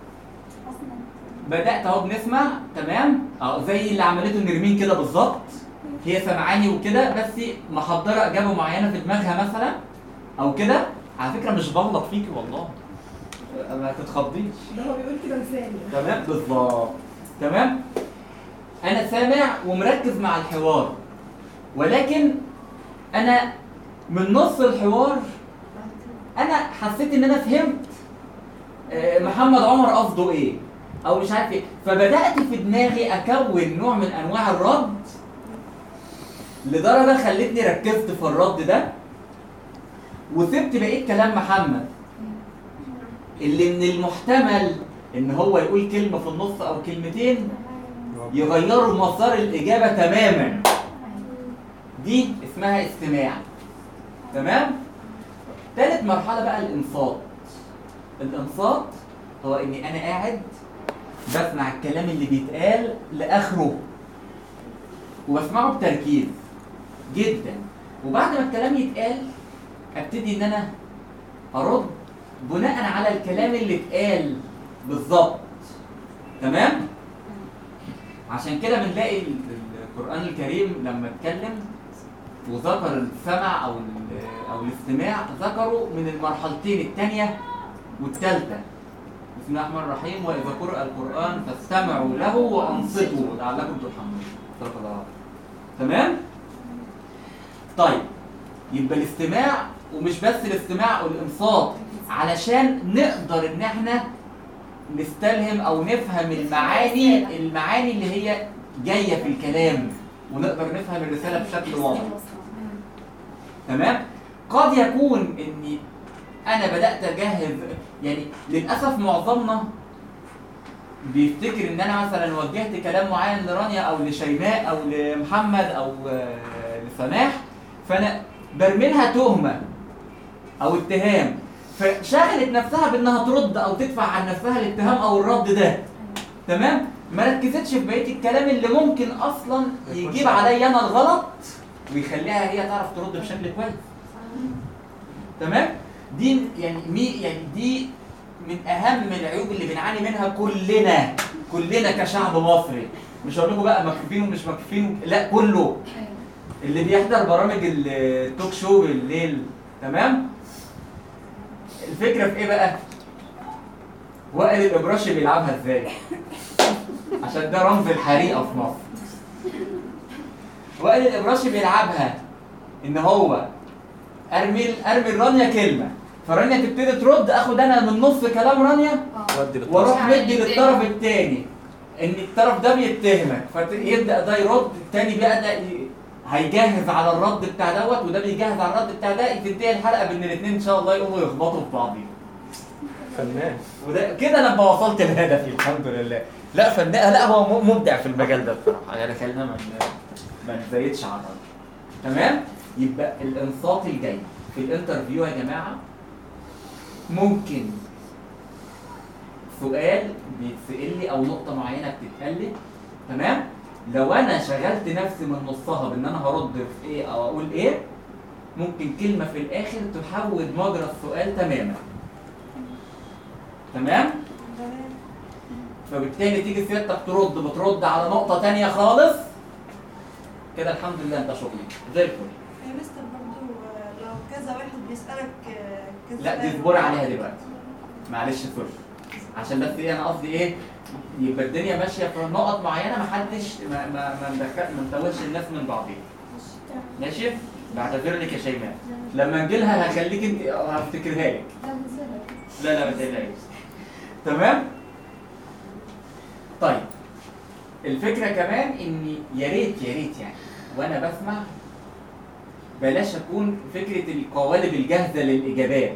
Speaker 1: بدات اهو بنسمع تمام اه زي اللي عملته نرمين كده بالظبط هي سمعاني وكده بس محضره اجابه معينه في دماغها مثلا او كده على فكره مش بغلط فيكي والله ما تتخضيش
Speaker 7: ده هو بيقول كده لساني
Speaker 1: تمام بالظبط تمام انا سامع ومركز مع الحوار ولكن انا من نص الحوار انا حسيت ان انا فهمت آه، محمد عمر قصده ايه او مش عارف ايه فبدات في دماغي اكون نوع من انواع الرد لدرجه خلتني ركزت في الرد ده وسبت بقيه كلام محمد اللي من المحتمل ان هو يقول كلمه في النص او كلمتين يغيروا مسار الاجابه تماما دي اسمها استماع تمام تالت مرحله بقى الانصات الانصات هو اني انا قاعد بسمع الكلام اللي بيتقال لاخره وبسمعه بتركيز جدا وبعد ما الكلام يتقال ابتدي ان انا ارد بناء على الكلام اللي اتقال بالظبط تمام عشان كده بنلاقي ال- ال- القران الكريم لما اتكلم وذكر السمع او ال- او الاستماع ذكروا من المرحلتين الثانيه والثالثه بسم الله الرحمن الرحيم واذا قرأ القران فاستمعوا له وانصتوا لعلكم ترحمون صدق الله العظيم. تمام طيب يبقى الاستماع ومش بس الاستماع والانصات علشان نقدر ان احنا نستلهم او نفهم المعاني المعاني اللي هي جايه في الكلام ونقدر نفهم الرساله بشكل واضح تمام قد يكون اني انا بدات اجهز يعني للاسف معظمنا بيفتكر ان انا مثلا وجهت كلام معين لرانيا او لشيماء او لمحمد او آه، لسماح فانا برميلها تهمه او اتهام فشغلت نفسها بانها ترد او تدفع عن نفسها الاتهام او الرد ده تمام ما ركزتش في بقيه الكلام اللي ممكن اصلا يجيب عليا انا الغلط ويخليها هي تعرف ترد بشكل كويس تمام دي يعني مي يعني دي من اهم العيوب اللي بنعاني منها كلنا كلنا كشعب مصري مش هقول لكم بقى مكفوفين ومش مكفوفين لا كله اللي بيحضر برامج التوك شو بالليل تمام الفكره في ايه بقى وائل الابراشي بيلعبها ازاي عشان ده رمز الحريقه في مصر وائل الابراشي بيلعبها ان هو ارمي ارمي رانيا كلمه فرانيا تبتدي ترد اخد انا من نص كلام رانيا
Speaker 5: ودي
Speaker 1: واروح
Speaker 5: للطرف
Speaker 1: مدي للطرف الثاني ان الطرف ده بيتهمك فيبدا ده يرد التاني بيبدا ي- هيجهز على الرد بتاع دوت وده بيجهز على الرد بتاع ده تنتهي الحلقه بان الاثنين ان شاء الله يقوموا يخبطوا في بعضهم
Speaker 5: فنان
Speaker 1: وده كده انا بقى وصلت لهدفي الحمد لله لا فنان لا هو م- مبدع في المجال ده بصراحه يعني خلينا ما ن- ما نزيدش على الراجل تمام يبقى الانصات الجاي في الانترفيو يا جماعه ممكن سؤال بيتسال لي او نقطه معينه بتتقال لي تمام لو انا شغلت نفسي من نصها بان انا هرد في ايه او اقول ايه ممكن كلمه في الاخر تحول مجرى السؤال تماما تمام فبالتالي تيجي سيادتك ترد بترد على نقطه تانية خالص كده الحمد لله انت شغلي زي الفل
Speaker 9: يا مستر برضو آه، لو كذا واحد بيسألك آه، كذا
Speaker 1: لا دي
Speaker 9: سؤال.
Speaker 1: اصبري عليها دلوقتي معلش سوري عشان بس ايه انا قصدي ايه يبقى الدنيا ماشيه في نقط معينه ما حدش ما ما ما ندخل- ما نتوهش الناس من بعضيها ماشي بعتذر لك يا شيماء لما نجي لها هخليك انت هفتكرها لك لا لا ما تقلقيش تمام طيب الفكره كمان اني يا ريت يا ريت يعني وانا بسمع بلاش اكون فكره القوالب الجاهزه للاجابات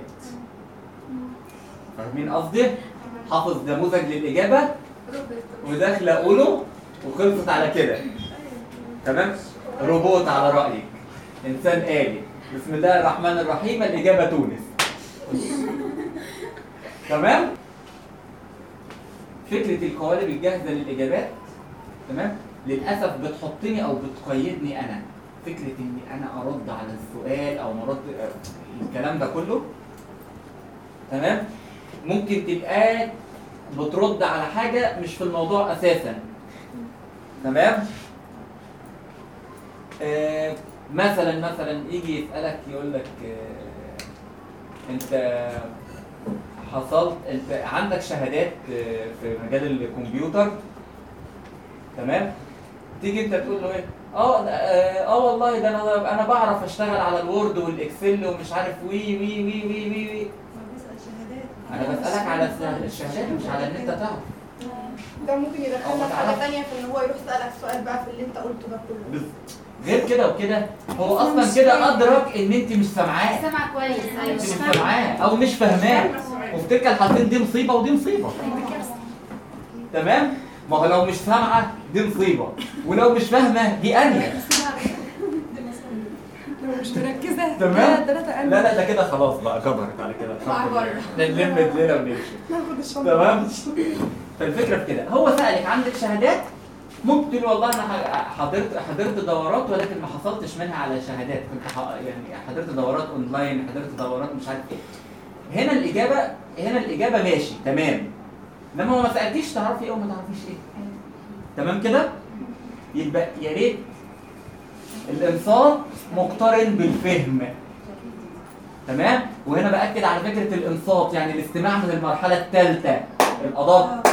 Speaker 1: فاهمين قصدي؟ حافظ نموذج للاجابه وداخل اقوله وخلصت على كده تمام؟ روبوت على رايك انسان آلي بسم الله الرحمن الرحيم الاجابه تونس تمام؟ فكره القوالب الجاهزه للاجابات تمام؟ للاسف بتحطني او بتقيدني انا فكره اني انا ارد على السؤال او مرد الكلام ده كله تمام ممكن تبقى بترد على حاجه مش في الموضوع اساسا تمام آه مثلا مثلا يجي يسالك يقول لك آه انت حصلت انت عندك شهادات آه، في مجال الكمبيوتر تمام تيجي انت تقول له ايه اه ده- اه آه والله ده انا انا بعرف اشتغل على الوورد والاكسل ومش عارف وي وي وي وي وي, وي.
Speaker 9: ما بيسأل شهادات
Speaker 1: انا بسالك على الس- الشهادات مش على ان انت تعرف
Speaker 7: ده ممكن
Speaker 1: أو
Speaker 7: يدخلنا
Speaker 1: ما
Speaker 7: في حاجه
Speaker 1: تعرفش.
Speaker 7: ثانيه في ان هو يروح يسالك سؤال بقى في اللي انت قلته ده كله
Speaker 1: غير كده وكده هو اصلا كده ادرك ان انت مش سامعاه
Speaker 4: سامع كويس ايوه
Speaker 1: انت مش سامعاه او مش فاهماه وفي تلك الحالتين دي مصيبه ودي مصيبه تمام ما هو لو مش سامعه دي مصيبه ولو مش فاهمه دي انية
Speaker 7: لو مش مركزه
Speaker 1: تمام
Speaker 7: ثلاثه
Speaker 1: لا لا ده كده خلاص بقى كبرت على كده الحمد
Speaker 7: مع
Speaker 1: لله نلم الليله ونمشي
Speaker 7: ناخد الشنطه
Speaker 1: تمام فالفكره في كده هو سالك عندك شهادات ممكن تقول والله انا ح- حضرت حضرت دورات ولكن ما حصلتش منها على شهادات كنت ح- يعني حضرت دورات اونلاين حضرت دورات مش عارف ايه هنا الاجابه هنا الاجابه ماشي تمام انما هو ما سالتيش تعرفي ايه وما تعرفيش ايه تمام كده يبقى يا ريت الانصات مقترن بالفهم تمام وهنا باكد على فكره الانصات يعني الاستماع من المرحله الثالثه الادق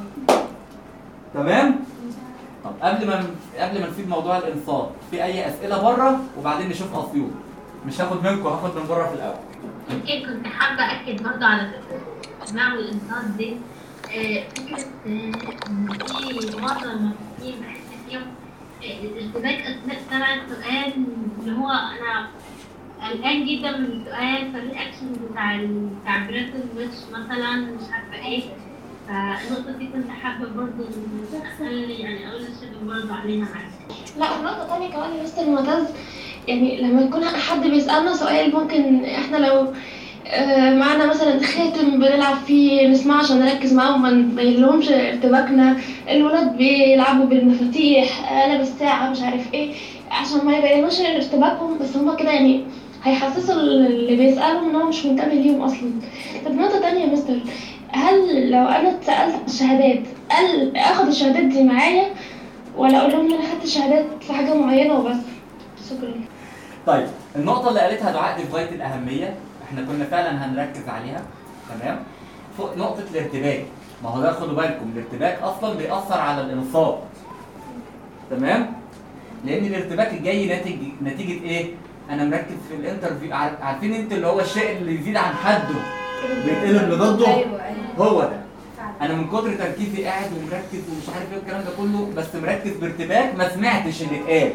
Speaker 1: تمام طب قبل ما قبل ما نسيب موضوع الانصات في اي اسئله بره وبعدين نشوف اسيوط مش هاخد منكم هاخد من بره في الاول
Speaker 6: يمكن كنت حابة أكد برضه على فكرة الإجماع والإنصات دي آه، فكرة آه، إن في معظم المصريين بحس فيهم آه، الارتباك أثناء سماع السؤال اللي هو أنا قلقان جدا من السؤال فالرياكشن بتاع تعبيرات الوش مثلا مش عارفة إيه فالنقطة دي كنت حابة برضه إن أخلي يعني أقول للشباب برضه عليها معاك
Speaker 3: لا ونقطة تانية كمان يا مستر معتز يعني لما يكون حد بيسألنا سؤال ممكن احنا لو آه، معانا مثلا خاتم بنلعب فيه نسمعه عشان نركز معاهم ما نبينلهمش ارتباكنا الولاد بيلعبوا بالمفاتيح آلة بالساعة مش عارف ايه عشان ما يبينوش ارتباكهم بس هما كده يعني هيحسسوا اللي بيسألهم ان هو مش منتبه ليهم اصلا طب نقطة تانية يا مستر هل لو انا اتسألت الشهادات هل اخد الشهادات دي معايا ولا اقول لهم ان انا خدت شهادات في حاجه معينه وبس شكرا
Speaker 1: طيب النقطة اللي قالتها دعاء دي في غاية الأهمية احنا كنا فعلا هنركز عليها تمام فوق نقطة الارتباك ما هو ده خدوا بالكم الارتباك أصلا بيأثر على الإنصات تمام لأن الارتباك الجاي ناتج نتيجة إيه؟ أنا مركز في الانترفيو عار- عارفين أنت اللي هو الشيء اللي يزيد عن حده بيتقلب لضده
Speaker 9: ايوه ايوه
Speaker 1: هو ده
Speaker 9: فعلا
Speaker 1: انا من كتر تركيزي قاعد ومركز ومش عارف ايه الكلام ده كله بس مركز بارتباك ما سمعتش اللي اتقال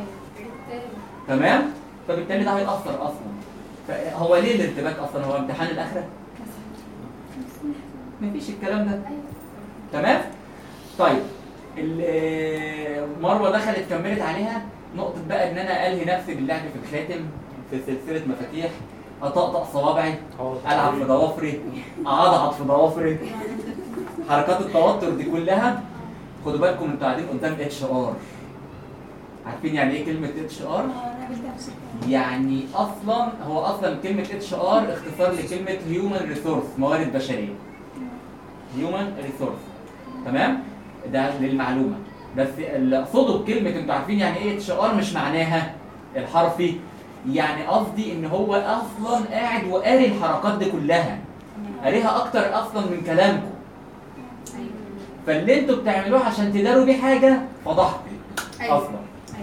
Speaker 1: تمام فبالتالي ده هيأثر اصلا فهو ليه الارتباك اصلا هو امتحان الاخره مفيش الكلام ده تمام طيب ال- مروه دخلت كملت عليها نقطه بقى ان انا الهي نفسي باللعب في الخاتم في سلسله مفاتيح اطقطق صوابعي العب في ضوافري اعضعض في ضوافري حركات التوتر دي كلها خدوا بالكم انتوا قاعدين قدام اتش ار عارفين يعني ايه كلمه اتش ار يعني اصلا هو اصلا كلمه اتش ار اختصار لكلمه هيومن ريسورس موارد بشريه هيومن ريسورس تمام ده للمعلومه بس اللي اقصده بكلمه انتوا عارفين يعني ايه اتش ار مش معناها الحرفي يعني قصدي ان هو اصلا قاعد وقاري الحركات دي كلها قاريها اكتر اصلا من كلامكم فاللي انتوا بتعملوه عشان تداروا بيه حاجه فضحت اصلا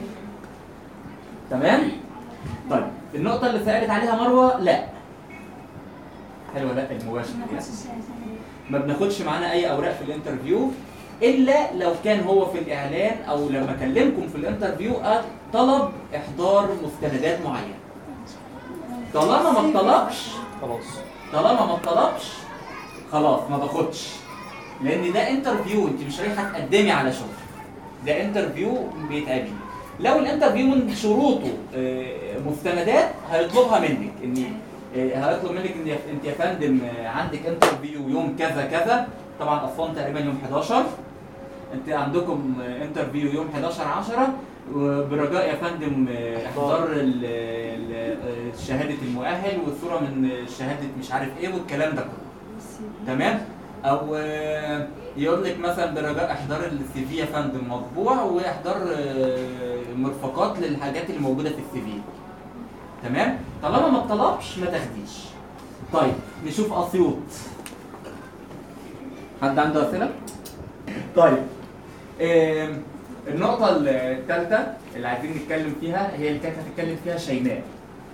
Speaker 1: تمام طيب النقطه اللي سالت عليها مروه لا حلوه لا المباشر ما بناخدش معانا اي اوراق في الانترفيو الا لو كان هو في الاعلان او لما كلمكم في الانترفيو قال طلب احضار مستندات معينه طالما ما اتطلبش
Speaker 5: خلاص
Speaker 1: طالما ما اتطلبش خلاص ما باخدش لان ده انترفيو انت مش رايحه تقدمي على شغل ده انترفيو بيتقابل لو الانترفيو من شروطه آه، مستندات هيطلبها منك ان آه، هيطلب منك ان يا- انت يا فندم آه، عندك انترفيو يوم كذا كذا طبعا اسوان تقريبا يوم 11 انت عندكم آه، انترفيو يوم 11 10 وبرجاء يا فندم آه، احضار ال- ال- آه، شهاده المؤهل والصوره من شهاده مش عارف ايه والكلام ده كله تمام او آه، يقول لك مثلا برجاء احضار السي في يا فندم مطبوع واحضار آه، مرفقات للحاجات اللي موجوده في السي في تمام طالما ما اتطلبش ما تاخديش طيب نشوف اسيوط حد عنده اسئله طيب آم، النقطة الثالثة اللي عايزين نتكلم فيها هي اللي كانت هتتكلم فيها شيماء.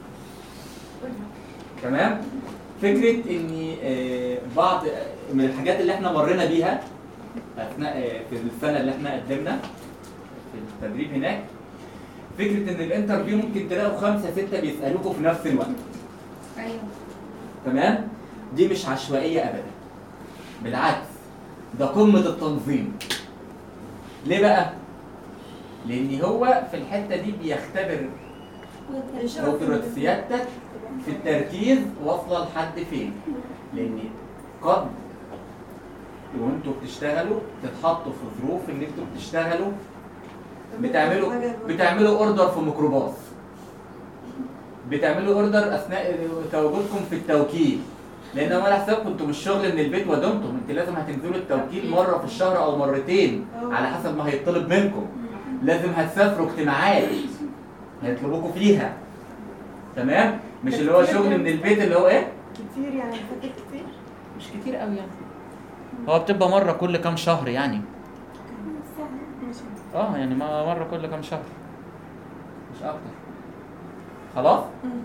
Speaker 1: تمام؟ فكرة إن آه، بعض من الحاجات اللي احنا مرينا بيها أثناء آه، في السنة اللي احنا قدمنا في التدريب هناك فكرة إن الانترفيو ممكن تلاقوا خمسة ستة بيسألوكوا في نفس الوقت.
Speaker 2: ايوه
Speaker 1: تمام؟ دي مش عشوائية أبدا. بالعكس ده قمة التنظيم. ليه بقى؟ لأن هو في الحتة دي بيختبر قدرة سيادتك في التركيز واصلة لحد فين؟ لأن قد وانتوا بتشتغلوا تتحطوا في ظروف ان انتوا بتشتغلوا بتعملوا بتعملوا اوردر في ميكروباص بتعملوا اوردر اثناء تواجدكم في التوكيل لان انا حسابكم انتوا مش شغل من البيت ودمتم انت لازم هتنزلوا التوكيل مره في الشهر او مرتين على حسب ما هيطلب منكم لازم هتسافروا اجتماعات هيطلبوكوا فيها تمام مش اللي هو شغل من البيت اللي هو ايه
Speaker 7: كتير يعني فاتت كتير
Speaker 1: مش كتير قوي يعني هو بتبقى مره كل كام شهر يعني
Speaker 7: ماشي
Speaker 1: اه يعني ما مره كل كام شهر مش اكتر خلاص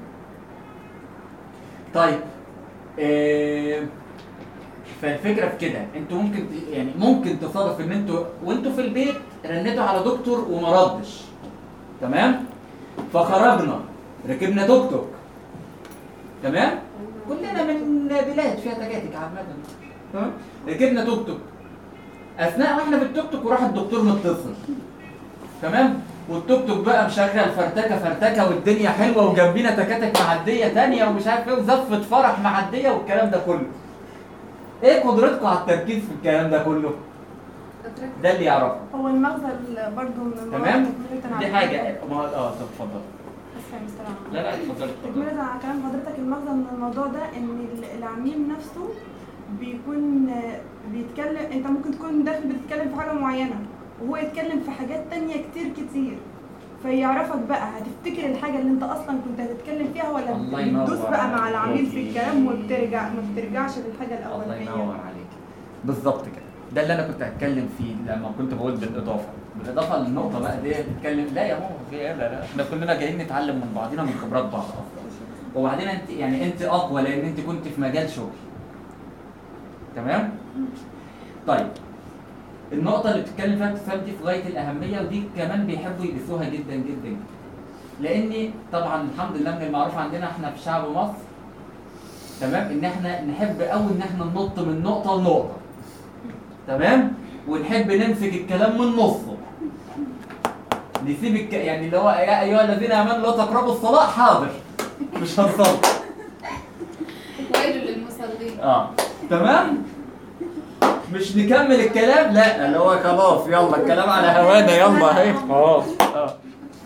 Speaker 1: طيب آه فالفكره في كده انتوا ممكن ت- يعني ممكن تصادف ان انتوا وانتوا في البيت رنتوا على دكتور وما ردش تمام فخرجنا ركبنا توك توك تمام كلنا من بلاد فيها تكاتك عامه تمام ركبنا توك توك اثناء واحنا في التوك توك وراح الدكتور متصل تمام والتوك توك بقى مشغل فرتكه فرتكه والدنيا حلوه وجنبينا تكاتك معديه تانية ومش عارف ايه وزفه فرح معديه والكلام ده كله ايه قدرتكم على التركيز في الكلام ده كله ده اللي يعرفه
Speaker 7: هو المغزى برضه من المواد
Speaker 1: تمام
Speaker 7: تكملة
Speaker 1: دي
Speaker 7: على
Speaker 1: حاجه
Speaker 7: كلام-
Speaker 1: ما اه طب اتفضل
Speaker 7: بس يعني استنى.
Speaker 1: لا لا اتفضل اتفضل
Speaker 7: تكملة على كلام حضرتك المغزى من الموضوع ده ان ال- العميل نفسه بيكون آه، بيتكلم انت ممكن تكون داخل بتتكلم في حاجه معينه وهو يتكلم في حاجات تانية كتير كتير فيعرفك بقى هتفتكر الحاجه اللي انت اصلا كنت هتتكلم فيها ولا
Speaker 1: الله ينور
Speaker 7: بتدوس بقى مع العميل في
Speaker 1: عليك.
Speaker 7: الكلام وبترجع ما بترجعش للحاجه
Speaker 1: الله
Speaker 7: الاولانيه
Speaker 1: ينور عليك بالظبط كده ده اللي انا كنت هتكلم فيه لما كنت بقول بالاضافه بالاضافه للنقطه بقى دي بتتكلم لا يا ماما في ايه لا لا احنا كلنا جايين نتعلم من بعضنا من خبرات بعض اصلا وبعدين انت يعني انت اقوى لان انت كنت في مجال شغل تمام طيب النقطة اللي بتتكلم فيها ابتسام دي في غاية الأهمية ودي كمان بيحبوا يقيسوها جدا جدا لأن طبعا الحمد لله من المعروف عندنا احنا في شعب مصر تمام إن احنا نحب أوي إن احنا ننط من نقطة لنقطة تمام ونحب نمسك الكلام من نصه نسيب الك... يعني اللي هو يا أيها الذين آمنوا لا تقربوا الصلاة حاضر مش هنصلي
Speaker 10: ويل للمصلين
Speaker 1: اه تمام مش نكمل الكلام لا اللي هو خلاص يلا الكلام على هوانا يلا اهي
Speaker 5: خلاص
Speaker 1: اه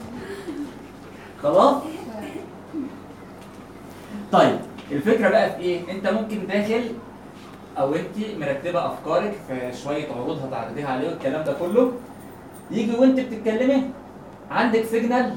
Speaker 1: خلاص طيب الفكره بقى في ايه انت ممكن داخل او انت مرتبه افكارك في شويه عروض هتعرضيها عليه والكلام ده كله يجي وانت بتتكلمي عندك سيجنال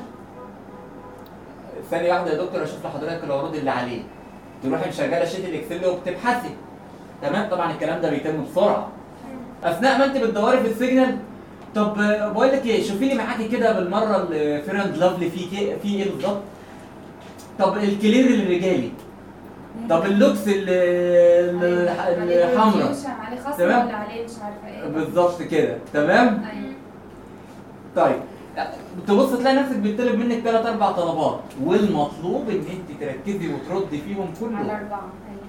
Speaker 1: ثانيه واحده يا دكتور اشوف لحضرتك العروض اللي عليه تروحي مشغله شيت الاكسل وبتبحثي تمام طبعا الكلام ده بيتم بسرعه اثناء ما انت بتدوري في السيجنال طب آه، بقول لك ايه شوفي لي معاكي كده بالمره الفيرند لافلي في كي- في ايه بالظبط طب الكلير الرجالي طب اللوكس ال- ال- الحمراء
Speaker 10: عليه خصم
Speaker 1: تمام.
Speaker 10: ولا عليه مش عارفه ايه
Speaker 1: بالظبط كده تمام
Speaker 10: ايوه
Speaker 1: طيب تبص تلاقي نفسك بيطلب منك ثلاث اربع طلبات والمطلوب ان انت تركزي وتردي فيهم
Speaker 10: على
Speaker 1: كلهم
Speaker 10: اربعه ايوه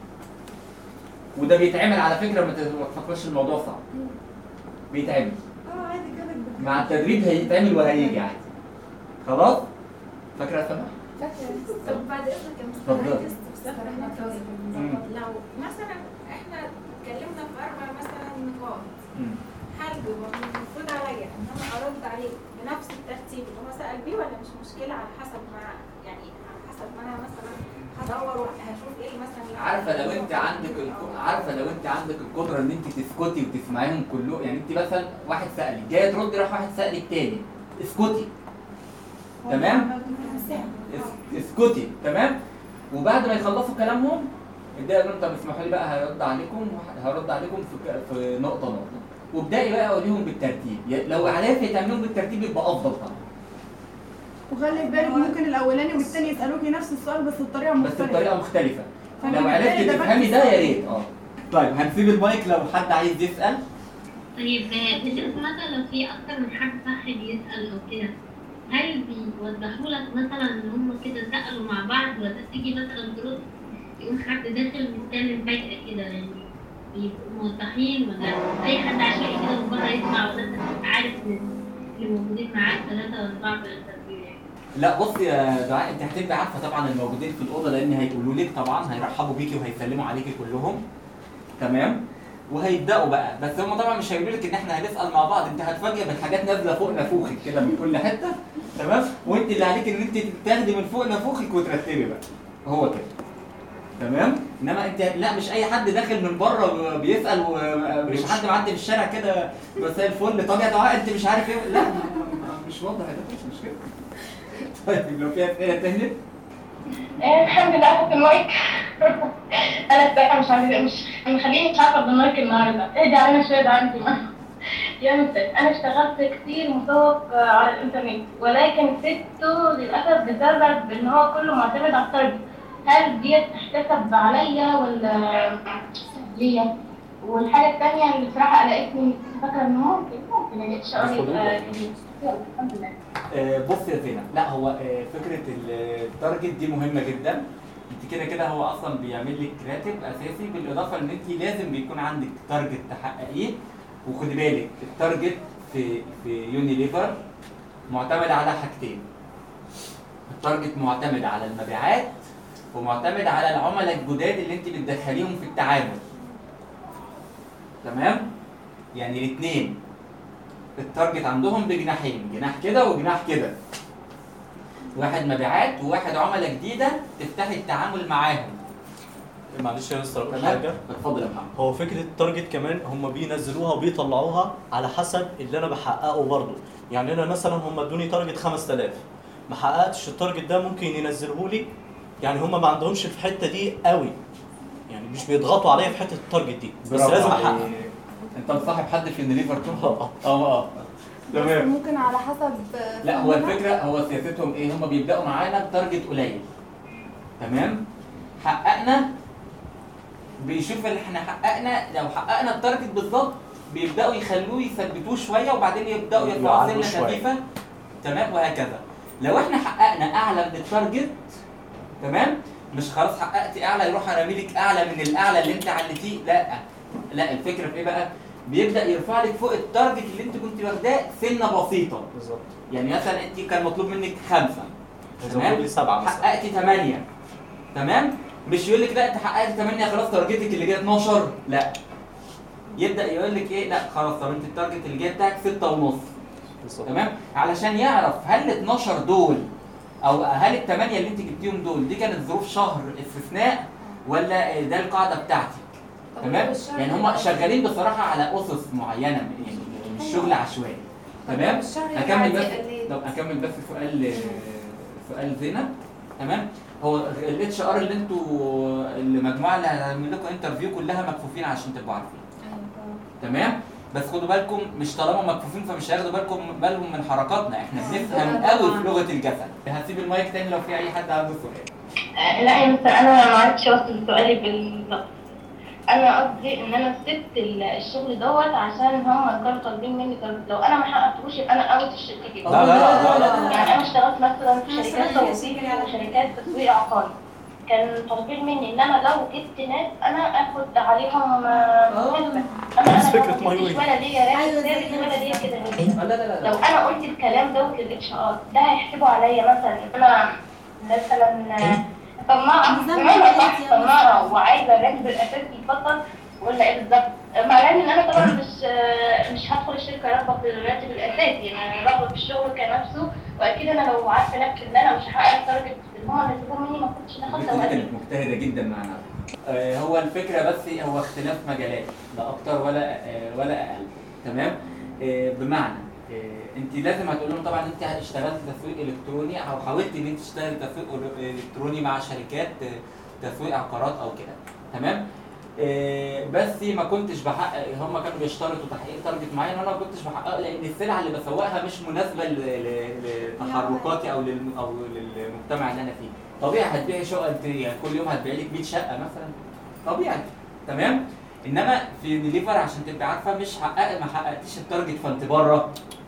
Speaker 1: وده بيتعمل على فكره ما ت- ما تفكرش الموضوع صعب بيتعمل
Speaker 9: اه عادي كده بت-
Speaker 1: مع التدريب هيتعمل وهيجي عادي خلاص فاكره يا سما
Speaker 10: فاكره
Speaker 2: طب بعد اذنك يا مستر
Speaker 1: اتفضل.
Speaker 2: عايز استفسار
Speaker 10: احنا
Speaker 2: احنا
Speaker 1: مم.
Speaker 2: لو مثلا احنا اتكلمنا في اربع مثلا نقاط
Speaker 1: مم.
Speaker 2: هل بيبقى المفروض عليا ان انا ارد عليه بنفس الترتيب اللي هو سال بيه ولا مش مشكله على حسب ما يعني على حسب ما انا مثلا هدور وهشوف ايه مثلا اللي
Speaker 1: عارفه لو انت عندك الك- عارفه لو انت عندك القدره ان انت تسكتي وتسمعيهم كلهم يعني انت مثلا واحد سالك جايه تردي راح واحد سالك تاني اسكتي تمام اس- اسكتي تمام وبعد ما يخلصوا كلامهم ابداي لهم طب اسمحوا لي بقى هرد عليكم هرد عليكم في ك- في نقطه نقطه وابداي بقى قوليهم بالترتيب ي- لو عرفت تعملهم بالترتيب يبقى افضل طبعا
Speaker 7: وخلي بالك ممكن الاولاني والتاني يسالوكي نفس السؤال بس بطريقه
Speaker 1: بس
Speaker 7: مختلفه
Speaker 1: بطريقه مختلفه
Speaker 7: فأنا
Speaker 1: لو عرفت
Speaker 7: بالتالي ده
Speaker 1: تفهمي
Speaker 7: بس
Speaker 1: ده يا
Speaker 7: السؤال.
Speaker 1: ريت اه طيب هنسيب المايك لو حد عايز يسال
Speaker 6: طيب آه، بتبقى مثلا لو في أكتر من حد صح بيسأل أو كده هل بيوضحوا لك مثلا إن هم كده سألوا مع بعض ولا تيجي مثلا ترد يقوم حد داخل بيتكلم فجأة كده يعني بيبقوا موضحين ولا أي حد عشوائي كده من بره يسمع ولا أنت بتبقى عارف إن اللي موجودين معاك ثلاثة ولا أربعة في الانترفيو يعني
Speaker 1: لا بصي يا دعاء انت هتبقى عارفه طبعا الموجودين في الاوضه لان هيقولوا لك طبعا هيرحبوا بيكي وهيسلموا عليكي كلهم تمام وهيبداوا بقى بس هم طبعا مش هيقولوا لك ان احنا هنسال مع بعض انت هتفاجئ بالحاجات نازله فوق نافوخك كده من كل حته تمام وانت اللي عليك ان انت تاخدي من فوق نافوخك وترتبي بقى هو كده تمام انما انت لا مش اي حد داخل من بره بيسال ومش حد معدي في الشارع كده مساء الفل طب يا دعاء انت مش عارف ايه لا مش واضح ده مش مشكله طيب لو في اسئله تانية
Speaker 8: آه، الحمد لله اخدت المايك انا الصراحه مش عارفه مش مخليني مش عارفه بالمايك النهارده ايه ده انا شاهد عندي ما يا مثال انا اشتغلت كتير مسوق آه، على الانترنت ولكن سبته للاسف بسبب ان هو كله معتمد على التارجت هل ديت تحتسب عليا ولا ليا والحاجه الثانيه اللي بصراحه قلقتني كنت فاكره ان ممكن ممكن الاتش ار يبقى جميل. الحمد لله
Speaker 1: آه، بص يا زينب لا هو آه، فكره التارجت دي مهمه جدا انت كده كده هو اصلا بيعمل لك راتب اساسي بالاضافه ان انت لازم بيكون عندك تارجت تحققيه وخدي بالك التارجت في في يونيليفر معتمد على حاجتين التارجت معتمد على المبيعات ومعتمد على العملاء الجداد اللي انت بتدخليهم في التعامل تمام يعني الاثنين التارجت عندهم بجناحين جناح كده وجناح كده واحد مبيعات وواحد عملاء جديده تفتحي التعامل معاهم
Speaker 5: معلش يا مستر اقول
Speaker 1: تمام
Speaker 5: حاجه
Speaker 1: اتفضل يا محمد
Speaker 5: هو فكره التارجت كمان هم بينزلوها وبيطلعوها على حسب اللي انا بحققه برضه يعني انا مثلا هم ادوني تارجت 5000 ما حققتش التارجت ده ممكن ينزله لي يعني هم ما عندهمش في الحته دي قوي يعني مش بيضغطوا عليا في حته التارجت دي بس
Speaker 1: برافو
Speaker 5: لازم
Speaker 1: عليك.
Speaker 5: احقق
Speaker 1: انت مصاحب حد في يونيليفر تو
Speaker 5: اه
Speaker 1: اه اه
Speaker 7: بس
Speaker 1: تمام
Speaker 7: ممكن على حسب
Speaker 1: لا هو الفكره هو سياستهم ايه هم بيبداوا معانا بتارجت قليل تمام حققنا بيشوف اللي احنا حققنا لو حققنا التارجت بالظبط بيبداوا يخلوه يثبتوه شويه وبعدين يبداوا يرفعوا
Speaker 5: يعلوا
Speaker 1: سنه
Speaker 5: شوية.
Speaker 1: خفيفه تمام وهكذا لو احنا حققنا اعلى من التارجت تمام مش خلاص حققت اعلى يروح ارمي لك اعلى من الاعلى اللي انت علتيه لا لا الفكره في ايه بقى بيبدا يرفع لك فوق التارجت اللي انت كنت واخداه سنه بسيطه
Speaker 5: بالظبط
Speaker 1: يعني مثلا انت كان مطلوب منك خمسه
Speaker 5: زودوا لي سبعه مثلا
Speaker 1: حققتي 8 تمام مش يقول لك لا انت حققت 8 خلاص تارجتك اللي جاي 12 لا يبدا يقول لك ايه لا خلاص طب انت التارجت اللي جاي بتاعك 6 ونص
Speaker 5: بالظبط
Speaker 1: تمام علشان يعرف هل ال 12 دول او هل الثمانيه اللي انت جبتيهم دول دي كانت ظروف شهر استثناء ولا ده القاعده بتاعتك
Speaker 10: طب
Speaker 1: تمام
Speaker 10: لو الشهر
Speaker 1: يعني هم
Speaker 10: اللي
Speaker 1: شغالين بصراحه على اسس معينه يعني مش شغل عشوائي
Speaker 10: طب
Speaker 1: تمام
Speaker 10: لو الشهر اللي
Speaker 1: اكمل
Speaker 10: عدى
Speaker 1: بس
Speaker 10: قليل؟
Speaker 1: طب اكمل بس سؤال سؤال زينب تمام هو الاتش ار اللي انتوا المجموعه اللي هنعمل لكم انترفيو كلها مكفوفين عشان تبقوا عارفين تمام بس خدوا بالكم مش طالما مكفوفين فمش هياخدوا بالكم بالهم من حركاتنا احنا بنفهم قوي في لغه الجسد هسيب المايك تاني لو في اي حد عنده سؤال
Speaker 8: آه، لا يا مستر انا ما عرفتش اوصل سؤالي بالظبط انا قصدي ان انا سبت ال- الشغل دوت عشان هم كانوا طالبين مني طب لو انا ما حققتهوش يبقى انا اوت الشركه كده
Speaker 5: لا لا لا لا لا
Speaker 8: يعني انا اشتغلت مثلا في
Speaker 2: أنا
Speaker 8: شركات
Speaker 2: اشتغلت
Speaker 8: توظيف
Speaker 2: في شركة.
Speaker 8: وشركات تسويق عقاري كان طالبين مني ان انا لو جبت ناس انا اخد عليهم آه، نسبة. انا
Speaker 5: بس
Speaker 8: انا
Speaker 5: فكرة
Speaker 8: ما
Speaker 5: ماي
Speaker 8: كنتش
Speaker 5: واي.
Speaker 8: ولا ليا راتب
Speaker 10: أيوة زي
Speaker 8: ثابت ولا ليا كده
Speaker 1: لا لا لا
Speaker 8: لو
Speaker 1: لا
Speaker 8: انا قلت الكلام دوت للاتش ار ده هيحسبوا عليا مثلا إن انا مثلا آه، طماعه
Speaker 10: نظام
Speaker 8: بمعنى
Speaker 10: الحياة
Speaker 8: صح
Speaker 10: يا
Speaker 8: طماعه
Speaker 10: مصر.
Speaker 8: وعايزه الراتب الاساسي يتفضل ولا ايه بالظبط؟ مع العلم ان انا طبعا مش آه، مش هدخل الشركه رغبه في الراتب الاساسي يعني رغبه في الشغل كنفسه واكيد انا لو عارفه نفسي ان انا مش هحقق التارجت اللي هم اللي مني ما كنتش دخلت
Speaker 1: البنت دي
Speaker 8: وقتي
Speaker 1: كانت مجتهده جدا معانا آه، هو الفكره بس هو اختلاف مجالات لا اكتر ولا آه، ولا اقل تمام آه، بمعنى آه، انت لازم هتقول لهم طبعا انت اشتغلت تسويق الكتروني او حاولت ان انت تشتغل تسويق الكتروني مع شركات آه، تسويق عقارات او كده تمام آه، بس ما كنتش بحقق هم كانوا بيشترطوا تحقيق تارجت معين وانا ما كنتش بحققه لان السلعه اللي بسوقها مش مناسبه ل- ل- لتحركاتي او للم- او للمجتمع اللي انا فيه طبيعي هتبيعي شقه انت يعني كل يوم هتبيعي لك 100 شقه مثلا طبيعي تمام انما في ديليفر عشان تبقى عارفه مش حقق ما حققتيش التارجت فانت بره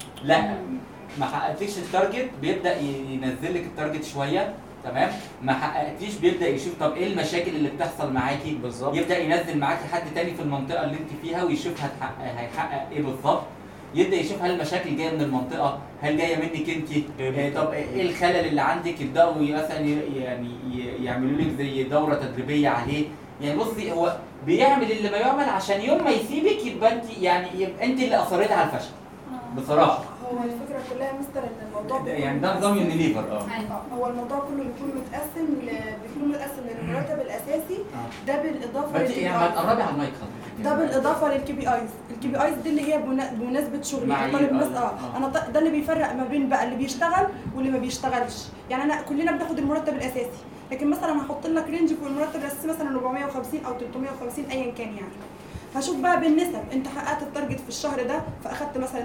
Speaker 1: لا ما حققتيش التارجت بيبدا ينزل لك التارجت شويه تمام ما حققتيش بيبدا يشوف طب ايه المشاكل اللي بتحصل معاكي
Speaker 5: بالظبط
Speaker 1: يبدا ينزل معاكي حد تاني في المنطقه اللي انت فيها ويشوف هتحقق هيحقق ايه بالظبط يبدا يشوف هل المشاكل جايه من المنطقه هل جايه منك انت
Speaker 5: جاية من
Speaker 1: آه، طب ايه الخلل اللي عندك يبداوا مثلا ي- يعني ي- يعملوا لك زي دوره تدريبيه عليه يعني بصي هو بيعمل اللي ما يعمل عشان يوم ما يسيبك يبقى انت يعني يبقى انت اللي اصريت على الفشل بصراحه
Speaker 7: هو الفكره كلها يا مستر ان الموضوع
Speaker 1: ده-
Speaker 7: بيكون
Speaker 1: يعني ده نظام يونيليفر اه
Speaker 7: آه، هو الموضوع كله بيكون متقسم ل... بيكون متقسم للمرتب الاساسي
Speaker 1: آه.
Speaker 7: ده بالاضافه
Speaker 1: ما انت
Speaker 7: للكي
Speaker 1: يعني
Speaker 7: بي
Speaker 1: ما
Speaker 7: ايز
Speaker 1: تقربي على المايك خالص
Speaker 7: ده بالاضافه للكي بي ايز الكي بي ايز دي اللي هي بنا- بمناسبه شغلي
Speaker 1: معايير،
Speaker 7: الطالب
Speaker 1: آه،
Speaker 7: بس
Speaker 1: آه.
Speaker 7: اه انا ط- ده اللي بيفرق ما بين بقى اللي بيشتغل واللي ما بيشتغلش يعني انا كلنا بناخد المرتب الاساسي لكن مثلا هحط لك رينج فوق المرتب الاساسي مثلا 450 او 350 ايا كان يعني هشوف بقى بالنسب انت حققت التارجت في الشهر ده فاخدت مثلا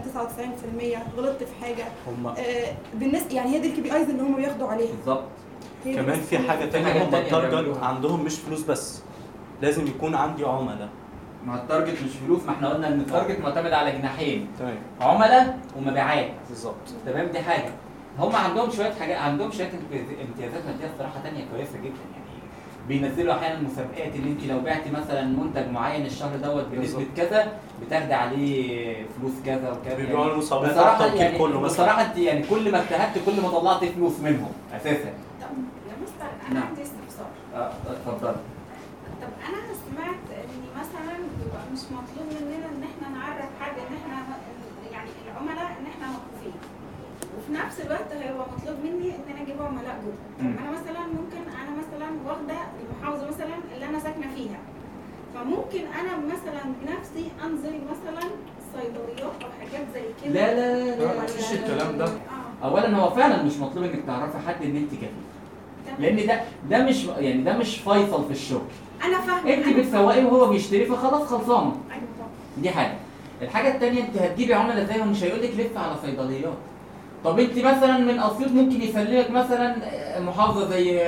Speaker 7: 99% غلطت في حاجه
Speaker 5: هم
Speaker 7: آه بالنسبه يعني هي دي الكي بي ايز اللي هم بياخدوا عليها
Speaker 1: بالظبط
Speaker 7: هي دي
Speaker 5: كمان
Speaker 7: بس
Speaker 5: في
Speaker 7: اللي-
Speaker 5: حاجه
Speaker 1: في
Speaker 5: تانية
Speaker 1: حاجات
Speaker 5: هم
Speaker 1: تانية
Speaker 5: التارجت
Speaker 1: بيعملوها.
Speaker 5: عندهم مش فلوس بس لازم يكون عندي عملاء
Speaker 1: ما التارجت مش فلوس ما احنا قلنا ان التارجت معتمد على جناحين
Speaker 5: تمام
Speaker 1: عملاء ومبيعات
Speaker 5: بالظبط
Speaker 1: تمام دي حاجه هم عندهم شويه حاجات عندهم شويه امتياز- امتيازات ماديه الصراحه تانية كويسه جدا يعني بينزلوا احيانا مسابقات ان انت لو بعتي مثلا منتج معين الشهر دوت بنسبه
Speaker 5: بالظبط.
Speaker 1: كذا بتاخدي عليه فلوس كذا وكذا
Speaker 5: بيبيعوا
Speaker 1: يعني
Speaker 5: المسابقات على
Speaker 1: بصراحه
Speaker 5: التوكيل
Speaker 1: يعني
Speaker 5: كله مثلا
Speaker 1: بصراحه انت يعني كل ما اجتهدت كل ما طلعت فلوس منهم اساسا
Speaker 2: طب يا مستر انا
Speaker 1: نعم.
Speaker 2: عندي استفسار
Speaker 1: اه اتفضل
Speaker 2: طب انا سمعت ان مثلا بيبقى مش مطلوب مننا ان احنا نعرف حد ان احنا يعني العملاء ان احنا مكفوفين وفي نفس الوقت هو مطلوب مني ان انا اجيب عملاء جدد طب
Speaker 1: مم.
Speaker 2: انا مثلا ممكن انا مثلا واخده المحافظه مثلا اللي انا ساكنه فيها فممكن انا مثلا بنفسي انزل مثلا صيدليات او حاجات زي كده
Speaker 1: لا لا لا
Speaker 2: ولا-
Speaker 1: لا مفيش الكلام ده
Speaker 2: اه
Speaker 1: اولا هو فعلا مش مطلوب انك تعرفي حد ان انت كفيف
Speaker 2: تمام.
Speaker 1: لان ده ده مش يعني ده مش فيصل في الشغل
Speaker 2: انا فاهمه
Speaker 1: انت
Speaker 2: أنا
Speaker 1: بتسوقي وهو بيشتري فخلاص خلصانه
Speaker 2: أيوة طبعاً.
Speaker 1: دي حاجه الحاجه الثانيه انت هتجيبي عملاء زي ما مش هيقول لك لف على صيدليات طب انت مثلا من اسيوط ممكن يسلمك مثلا محافظه زي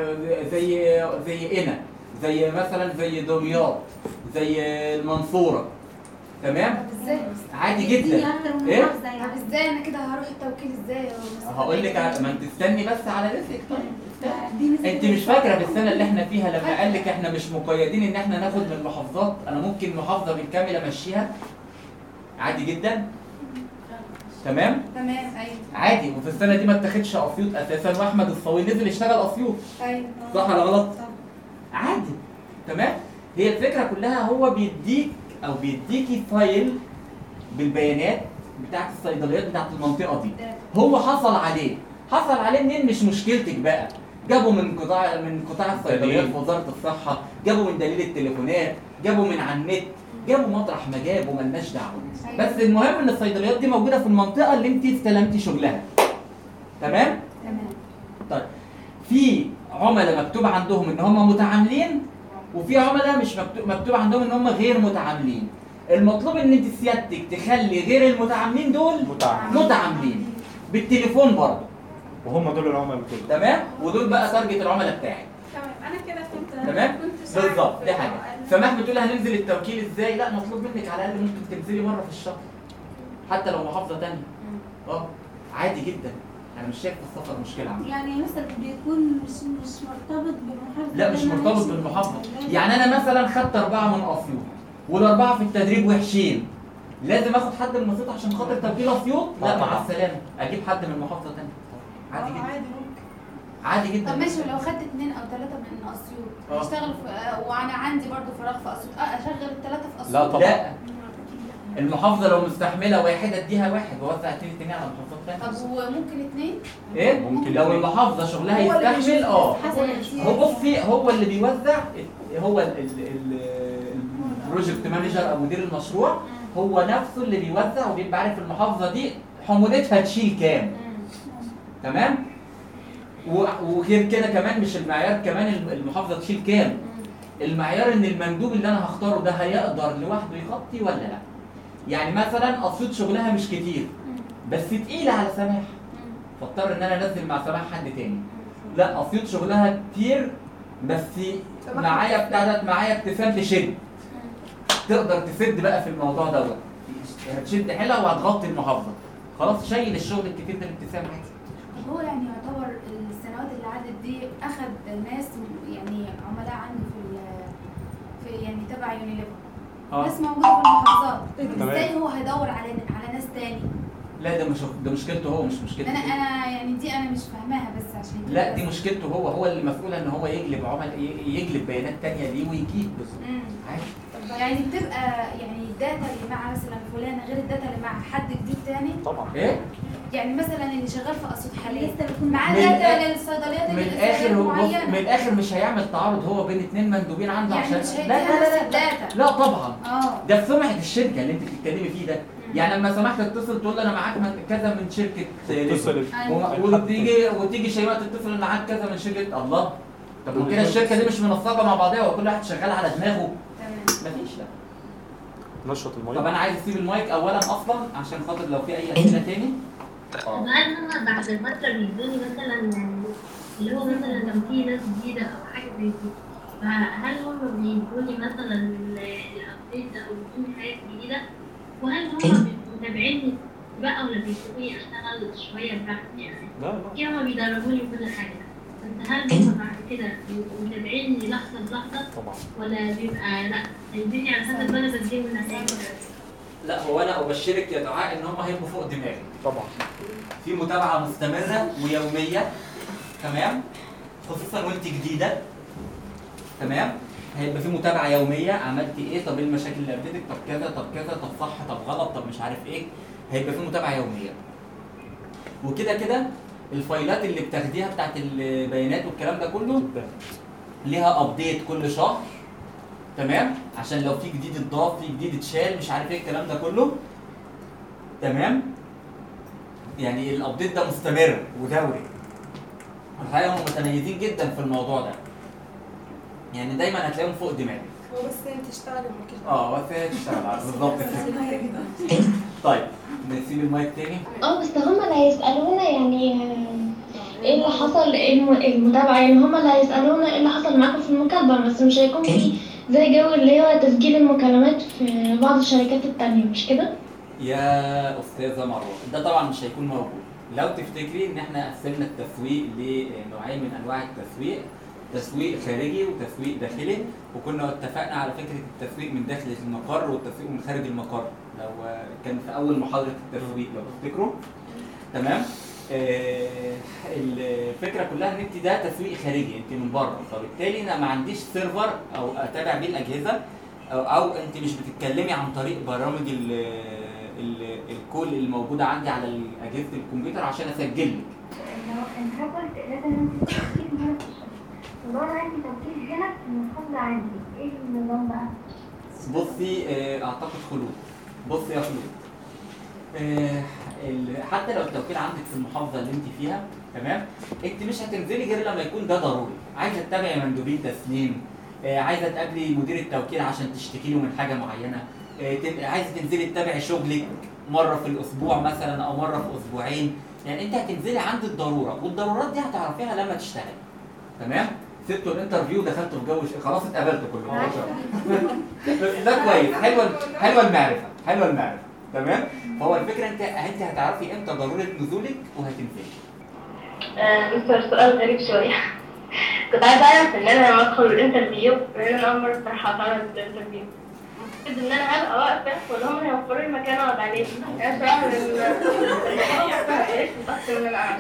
Speaker 1: زي زي قنا زي مثلا زي دمياط زي المنصوره تمام
Speaker 10: ازاي
Speaker 1: عادي
Speaker 10: دي
Speaker 1: جدا
Speaker 10: اخر
Speaker 1: إيه؟
Speaker 10: محافظه يعني طب ازاي انا كده هروح التوكيل ازاي
Speaker 1: هقول لك ما انت استني بس على رزقك طيب
Speaker 10: دي نسبة
Speaker 1: انت مش فاكره في السنه اللي احنا فيها لما قال لك احنا مش مقيدين ان احنا ناخد من المحافظات انا ممكن محافظه بالكامل امشيها عادي جدا تمام
Speaker 10: تمام ايوه
Speaker 1: عادي وفي السنه دي ما اتاخدش اسيوط اساسا واحمد الصوي نزل يشتغل اسيوط
Speaker 10: ايوه
Speaker 1: صح ولا غلط
Speaker 10: صح.
Speaker 1: عادي تمام هي الفكره كلها هو بيديك او بيديكي فايل بالبيانات بتاعت الصيدليات بتاعت المنطقه دي هو حصل عليه حصل عليه منين مش مشكلتك بقى جابوا من قطاع من قطاع الصيدليات
Speaker 5: دليل.
Speaker 1: في وزاره الصحه جابوا من دليل التليفونات جابوا من على النت جابوا مطرح ما جابوا ملناش دعوه بس المهم ان الصيدليات دي موجوده في المنطقه اللي انت استلمتي شغلها تمام
Speaker 10: تمام
Speaker 1: طيب في عملاء مكتوب عندهم ان هم متعاملين وفي عملاء مش مكتوب, مكتوب عندهم ان هم غير متعاملين المطلوب ان انت سيادتك تخلي غير المتعاملين دول
Speaker 5: متعاملين.
Speaker 1: متعاملين بالتليفون برضه
Speaker 5: وهم دول العملاء كده
Speaker 1: تمام ودول بقى تارجت العملاء بتاعك
Speaker 2: تمام انا كده كنت
Speaker 1: تمام
Speaker 2: كنت شاعر
Speaker 1: بالظبط دي
Speaker 2: في
Speaker 1: حاجه
Speaker 2: الأقل.
Speaker 1: سماح بتقول هننزل التوكيل ازاي لا مطلوب منك على الاقل ممكن تنزلي مره في الشهر حتى لو محافظه ثانيه اه عادي جدا انا مش شايف في السفر مشكله عندي
Speaker 10: يعني مثلا بيكون مش مش مرتبط بالمحافظه
Speaker 1: لا مش
Speaker 10: اللي أنا
Speaker 1: مرتبط
Speaker 10: عايشة
Speaker 1: بالمحافظه
Speaker 10: فيها.
Speaker 1: يعني انا مثلا خدت اربعه من اسيوط والاربعه في التدريب وحشين لازم اخد حد من اسيوط عشان خاطر توكيل اسيوط لا
Speaker 5: آه
Speaker 1: مع
Speaker 5: طبعا.
Speaker 1: السلامه اجيب حد من محافظه ثانيه عادي
Speaker 9: اه
Speaker 1: جدا
Speaker 9: عادي ممكن
Speaker 1: عادي جدا
Speaker 10: طب ماشي ولو خدت اثنين او ثلاثه من اسيوط
Speaker 1: آه.
Speaker 10: اشتغل في آه، وانا عندي برضو فراغ في اسيوط اه اشغل الثلاثه في اسيوط
Speaker 5: لا طبعا
Speaker 1: لا المحافظه لو مستحمله واحد اديها واحد واوزع التاني التاني على محافظات
Speaker 10: طب
Speaker 1: ثانيه
Speaker 10: وممكن اثنين
Speaker 1: ايه
Speaker 5: ممكن
Speaker 1: لو
Speaker 5: اتنين.
Speaker 1: المحافظه شغلها
Speaker 9: هو اللي
Speaker 1: يستحمل
Speaker 9: بيشوف
Speaker 1: اه
Speaker 10: حسب الاحتياج
Speaker 1: هو بصي هو اللي بيوزع هو ال- ال- ال- البروجكت مانجر او مدير المشروع هو نفسه اللي بيوزع وبيبقى عارف المحافظه دي حمولتها تشيل كام تمام و- وغير كده كمان مش المعيار كمان الم- المحافظه تشيل كام المعيار ان المندوب اللي انا هختاره ده هيقدر لوحده يغطي ولا لا يعني مثلا اسيوط شغلها مش كتير بس تقيله على سماح فاضطر ان انا انزل مع سماح حد تاني لا اسيوط شغلها كتير بس
Speaker 7: سماح
Speaker 1: معايا بتاع ده معايا ابتسام تشد تقدر تسد بقى في الموضوع دوت هتشد حيلها وهتغطي المحافظه خلاص شايل الشغل الكتير ده الابتسام عادي
Speaker 10: طب هو يعني يعتبر السنوات اللي عدت دي اخد ناس يعني عملاء عندي في ال- في يعني تبع يونيليفر
Speaker 1: اه
Speaker 10: ناس موجوده في المحافظات
Speaker 5: تمام.
Speaker 10: ازاي هو هيدور على على ناس تاني
Speaker 1: لا ده مش ده مشكلته هو مش مشكلته
Speaker 10: انا انا يعني دي انا مش فاهماها بس عشان كده
Speaker 1: لا
Speaker 10: بس.
Speaker 1: دي مشكلته هو هو اللي مسؤول ان هو يجلب عمل ي- يجلب بيانات تانية ليه ويجيب
Speaker 10: مم.
Speaker 1: عادي
Speaker 10: يعني بتبقى يعني الداتا اللي مع مثلا فلان غير الداتا اللي مع حد جديد تاني
Speaker 5: طبعا
Speaker 1: ايه
Speaker 10: يعني مثلا اللي شغال في اسيوط حاليا
Speaker 4: لسه بتكون
Speaker 10: معاه
Speaker 1: من
Speaker 10: داتا
Speaker 1: الآ-
Speaker 10: للصيدليات
Speaker 1: من
Speaker 10: اللي
Speaker 1: الاخر هو بص
Speaker 10: معينة.
Speaker 1: من الاخر مش هيعمل تعارض هو بين اتنين مندوبين عنده
Speaker 10: يعني
Speaker 1: عشان
Speaker 10: مش
Speaker 1: لا
Speaker 10: هيديها
Speaker 1: لا
Speaker 10: نفس
Speaker 1: لا لا,
Speaker 10: الداتا
Speaker 1: لا طبعا
Speaker 10: اه
Speaker 1: ده في سمعه الشركه اللي انت بتتكلمي فيه ده يعني لما سمحت تتصل تقول لي انا معاك من كذا من شركه
Speaker 5: اتصل
Speaker 10: أيوة.
Speaker 1: وما- وتيجي وتيجي شيماء تتصل ان معاك كذا من شركه الله طب وكده الشركه دي مش منسقه مع بعضها وكل واحد شغال على دماغه
Speaker 10: تمام
Speaker 1: مفيش لا
Speaker 5: نشط الميه
Speaker 1: طب انا عايز اسيب المايك اولا اصلا عشان خاطر لو في اي اسئله تاني اه
Speaker 6: هل هم بعد فترة بيدوني مثلا اللي هو مثلا لو في ناس جديدة أو حاجة زي كده فهل هم بيدوني مثلا الأبديت أو بيدوني حاجات جديدة وهل هم بيبقوا متابعيني بقى ولا بيسيبوني أشتغل شوية براحتي يعني؟
Speaker 5: لا لا
Speaker 6: كده هما بيدربوني كل حاجة بس هل هم بعد كده بيبقوا متابعيني لحظة بلحظة
Speaker 5: طبعا
Speaker 6: ولا بيبقى لأ سايبيني على حسب ما أنا بديهم النتائج
Speaker 1: لا هو انا ابشرك يا دعاء ان هم هيبقوا فوق دماغي
Speaker 5: طبعا
Speaker 1: في متابعه مستمره ويوميه تمام خصوصا وانت جديده تمام هيبقى في متابعه يوميه عملتي ايه طب ايه المشاكل اللي قابلتك طب كذا طب كذا طب صح طب غلط طب مش عارف ايه هيبقى في متابعه يوميه وكده كده الفايلات اللي بتاخديها بتاعت البيانات والكلام ده كله
Speaker 5: قدام
Speaker 1: ليها ابديت كل شهر تمام عشان لو في جديد اتضاف في جديد اتشال مش عارف ايه الكلام ده كله تمام يعني الابديت ده مستمر ودوري الحقيقه هم متميزين جدا في الموضوع ده يعني دايما هتلاقيهم فوق دماغك
Speaker 7: هو بس انت تشتغلي وكده
Speaker 1: اه بس هي تشتغل على- بالظبط كده طيب نسيب المايك تاني
Speaker 3: اه بس هما اللي هيسألونا يعني آه، ايه اللي حصل إيه الم- المتابعة يعني هما اللي هيسألونا ايه اللي حصل معاكم في المكاتبة بس مش هيكون في زي جو اللي هو تسجيل المكالمات في بعض الشركات التانية مش كده؟
Speaker 1: يا استاذه مروه ده طبعا مش هيكون موجود لو تفتكري ان احنا قسمنا التسويق لنوعين من انواع التسويق تسويق خارجي وتسويق داخلي وكنا اتفقنا على فكره التسويق من داخل المقر والتسويق من خارج المقر لو آه، كان في اول محاضره التسويق لو تفتكروا تمام آه، الفكره كلها ان انت ده تسويق خارجي انت من بره فبالتالي انا ما عنديش سيرفر او اتابع بيه الاجهزه او, أو انت مش بتتكلمي عن طريق برامج ال ال الكول الموجوده عندي على اجهزه الكمبيوتر عشان اسجل لك
Speaker 6: لو انت قلت لازم انت توكيل هنا في الشركة ولو انا عندي توكيل هنا في المحافظة عندي ايه النظام بقى؟
Speaker 1: بصي آه، اعتقد خلود بصي يا خلود آه، ال- حتى لو التوكيل عندك في المحافظه اللي انت فيها تمام انت مش هتنزلي غير لما يكون ده ضروري عايزه تتابعي مندوبين تسليم آه، عايزه تقابلي مدير التوكيل عشان تشتكي له من حاجه معينه آه، تن- عايزه تنزلي تتابعي شغلك مره في الاسبوع مثلا او مره في اسبوعين يعني انت هتنزلي عند الضروره والضرورات دي هتعرفيها لما تشتغلي تمام سبتوا الانترفيو دخلتوا في جو ش- خلاص اتقابلتوا كلكم ده كويس حلوه حلوه المعرفه حلوه المعرفه تمام فهو الفكره انت انت هتعرفي امتى ضروره نزولك وهتنزلي
Speaker 8: آه، مستر سؤال غريب شوية كنت عايزة أعرف إن أنا لما أدخل الانترفيو لأن أنا أول مرة بصراحة أتعرض للانترفيو المفروض إن أنا هبقى واقفة ولا هم هيوفروا لي مكان أقعد عليه؟ أنا بصراحة من إيه أكتر من أنا أعرف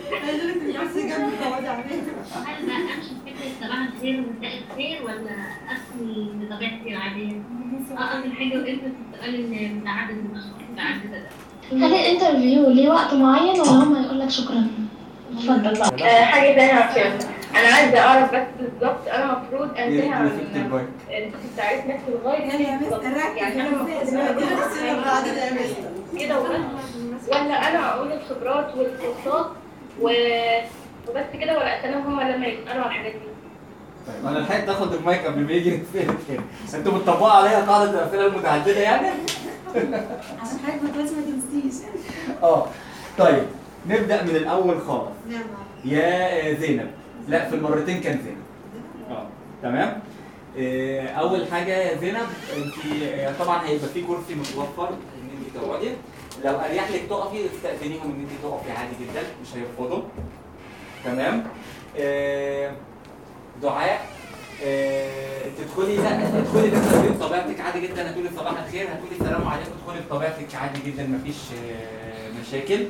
Speaker 9: بس جنبي تقعدي عليه
Speaker 6: هل بقى امشي بفكرة صباح الخير ومساء الخير ولا ادخل بطبيعتي العادية؟ اقصد حاجة وانت بتسألي ان متعدد من الاشخاص متعددة ده
Speaker 3: هل الانترفيو ليه وقت معين ولا هم هيقول لك شكرا؟ اتفضل بقى
Speaker 8: آه، حاجة تانية عشان أنا عايزة أعرف بس بالظبط أنا المفروض أنتهي عن
Speaker 1: مسكت المايك
Speaker 8: التعريف نفسه لغاية
Speaker 9: يا مس
Speaker 8: بالظبط.
Speaker 9: ركز
Speaker 8: يعني أنا المفروض إن أنا
Speaker 9: القاعدة يا مس
Speaker 8: كده وبس ولا انا اقول الخبرات والكورسات و... وبس كده ولا استنى هم لما يسالوا على الحاجات دي
Speaker 1: طيب انا لحقت اخد المايك قبل ما يجي يتسال كده انتوا بتطبقوا عليها قاعده الاسئله المتعدده يعني
Speaker 9: عشان حضرتك ما تقولش ما تنسيش
Speaker 1: اه طيب نبدا من الاول خالص
Speaker 9: نعم
Speaker 1: يا زينب لا في المرتين كان زينب اه تمام آه، اول حاجه يا زينب انت آه، طبعا هيبقى في كرسي متوفر ان انت تقعدي لو اريح لك تقفي استاذنيهم ان انت تقفي عادي جدا مش هيرفضوا تمام آه، دعاء آه، تدخلي لا تدخلي الانترفيو بطبيعتك عادي جدا هتقولي صباح الخير هتقولي السلام عليكم تدخلي بطبيعتك عادي جدا مفيش آه، مشاكل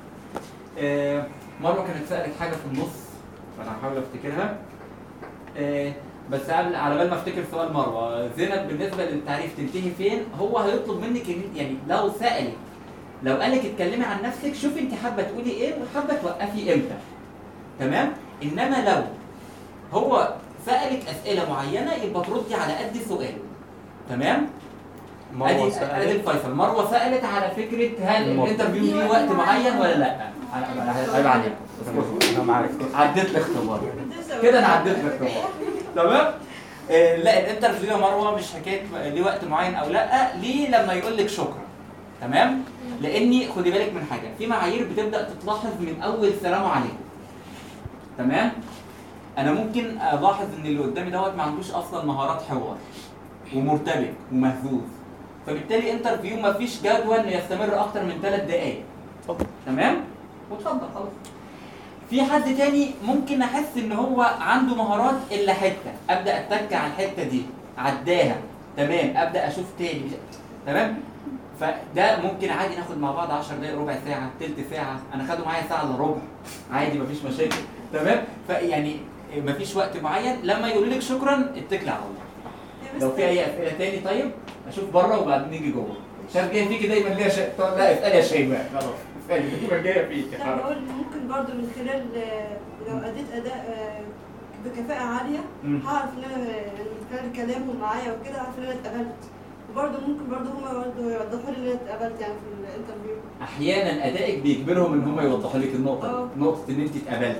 Speaker 1: آه، مره كانت سالت حاجه في النص فانا هحاول افتكرها آه، بس قبل على بال ما افتكر سؤال مروه زينب بالنسبه للتعريف تنتهي فين هو هيطلب منك إن- يعني لو سالك لو قالك اتكلمي عن نفسك شوفي انت حابه تقولي ايه وحابه توقفي امتى تمام انما لو هو سالك اسئله معينه يبقى تردي على قد سؤاله تمام
Speaker 5: مروة
Speaker 1: ادي ادي
Speaker 5: سألت
Speaker 1: الفيصل مروه سالت على فكره هل
Speaker 5: الموضوع.
Speaker 1: الانترفيو ليه وقت معين ولا لا انا عيب عليك
Speaker 5: انا معاك
Speaker 1: عديت الاختبار كده انا عديت الاختبار تمام آه، لا الانترفيو يا مروه مش حكايه ليه وقت معين او لا ليه لما يقول لك شكرا تمام لاني خدي بالك من حاجه في معايير بتبدا تتلاحظ من اول سلام عليكم تمام انا ممكن الاحظ ان اللي قدامي دوت ما عندوش اصلا مهارات حوار ومرتبك ومهزوز فبالتالي انترفيو ما فيش جدول يستمر اكتر من ثلاث دقائق
Speaker 5: اتفضل.
Speaker 1: تمام واتفضل خلاص في حد تاني ممكن احس ان هو عنده مهارات الا حته ابدا اتك على الحته دي عداها تمام ابدا اشوف تاني تمام فده ممكن عادي ناخد مع بعض 10 دقايق ربع ساعه تلت ساعه انا خده معايا ساعه الا ربع عادي مفيش مشاكل تمام فيعني مفيش وقت معين لما يقول لك شكرا اتكل على الله لو في اي اسئله تاني طيب اشوف بره وبعدين نيجي جوه شايف جايه فيكي دايما ليها شيء لا اسالي يا شيماء خلاص اسالي دايما جايه فيكي
Speaker 9: لا
Speaker 1: خلاص
Speaker 9: بقول ممكن برضو من خلال آه، لو أديت أداء آه، بكفاءة عالية
Speaker 1: مم.
Speaker 9: هعرف إن أنا يعني من خلال كلامهم معايا وكده هعرف إن أنا اتقبلت وبرضه ممكن برضه هما برضه يوضحوا لي إن أنا اتقبلت يعني في الانترفيو
Speaker 1: احيانا ادائك بيجبرهم ان هم يوضحوا لك النقطه
Speaker 9: اه.
Speaker 1: دي نقطه ان انت اتقبلتي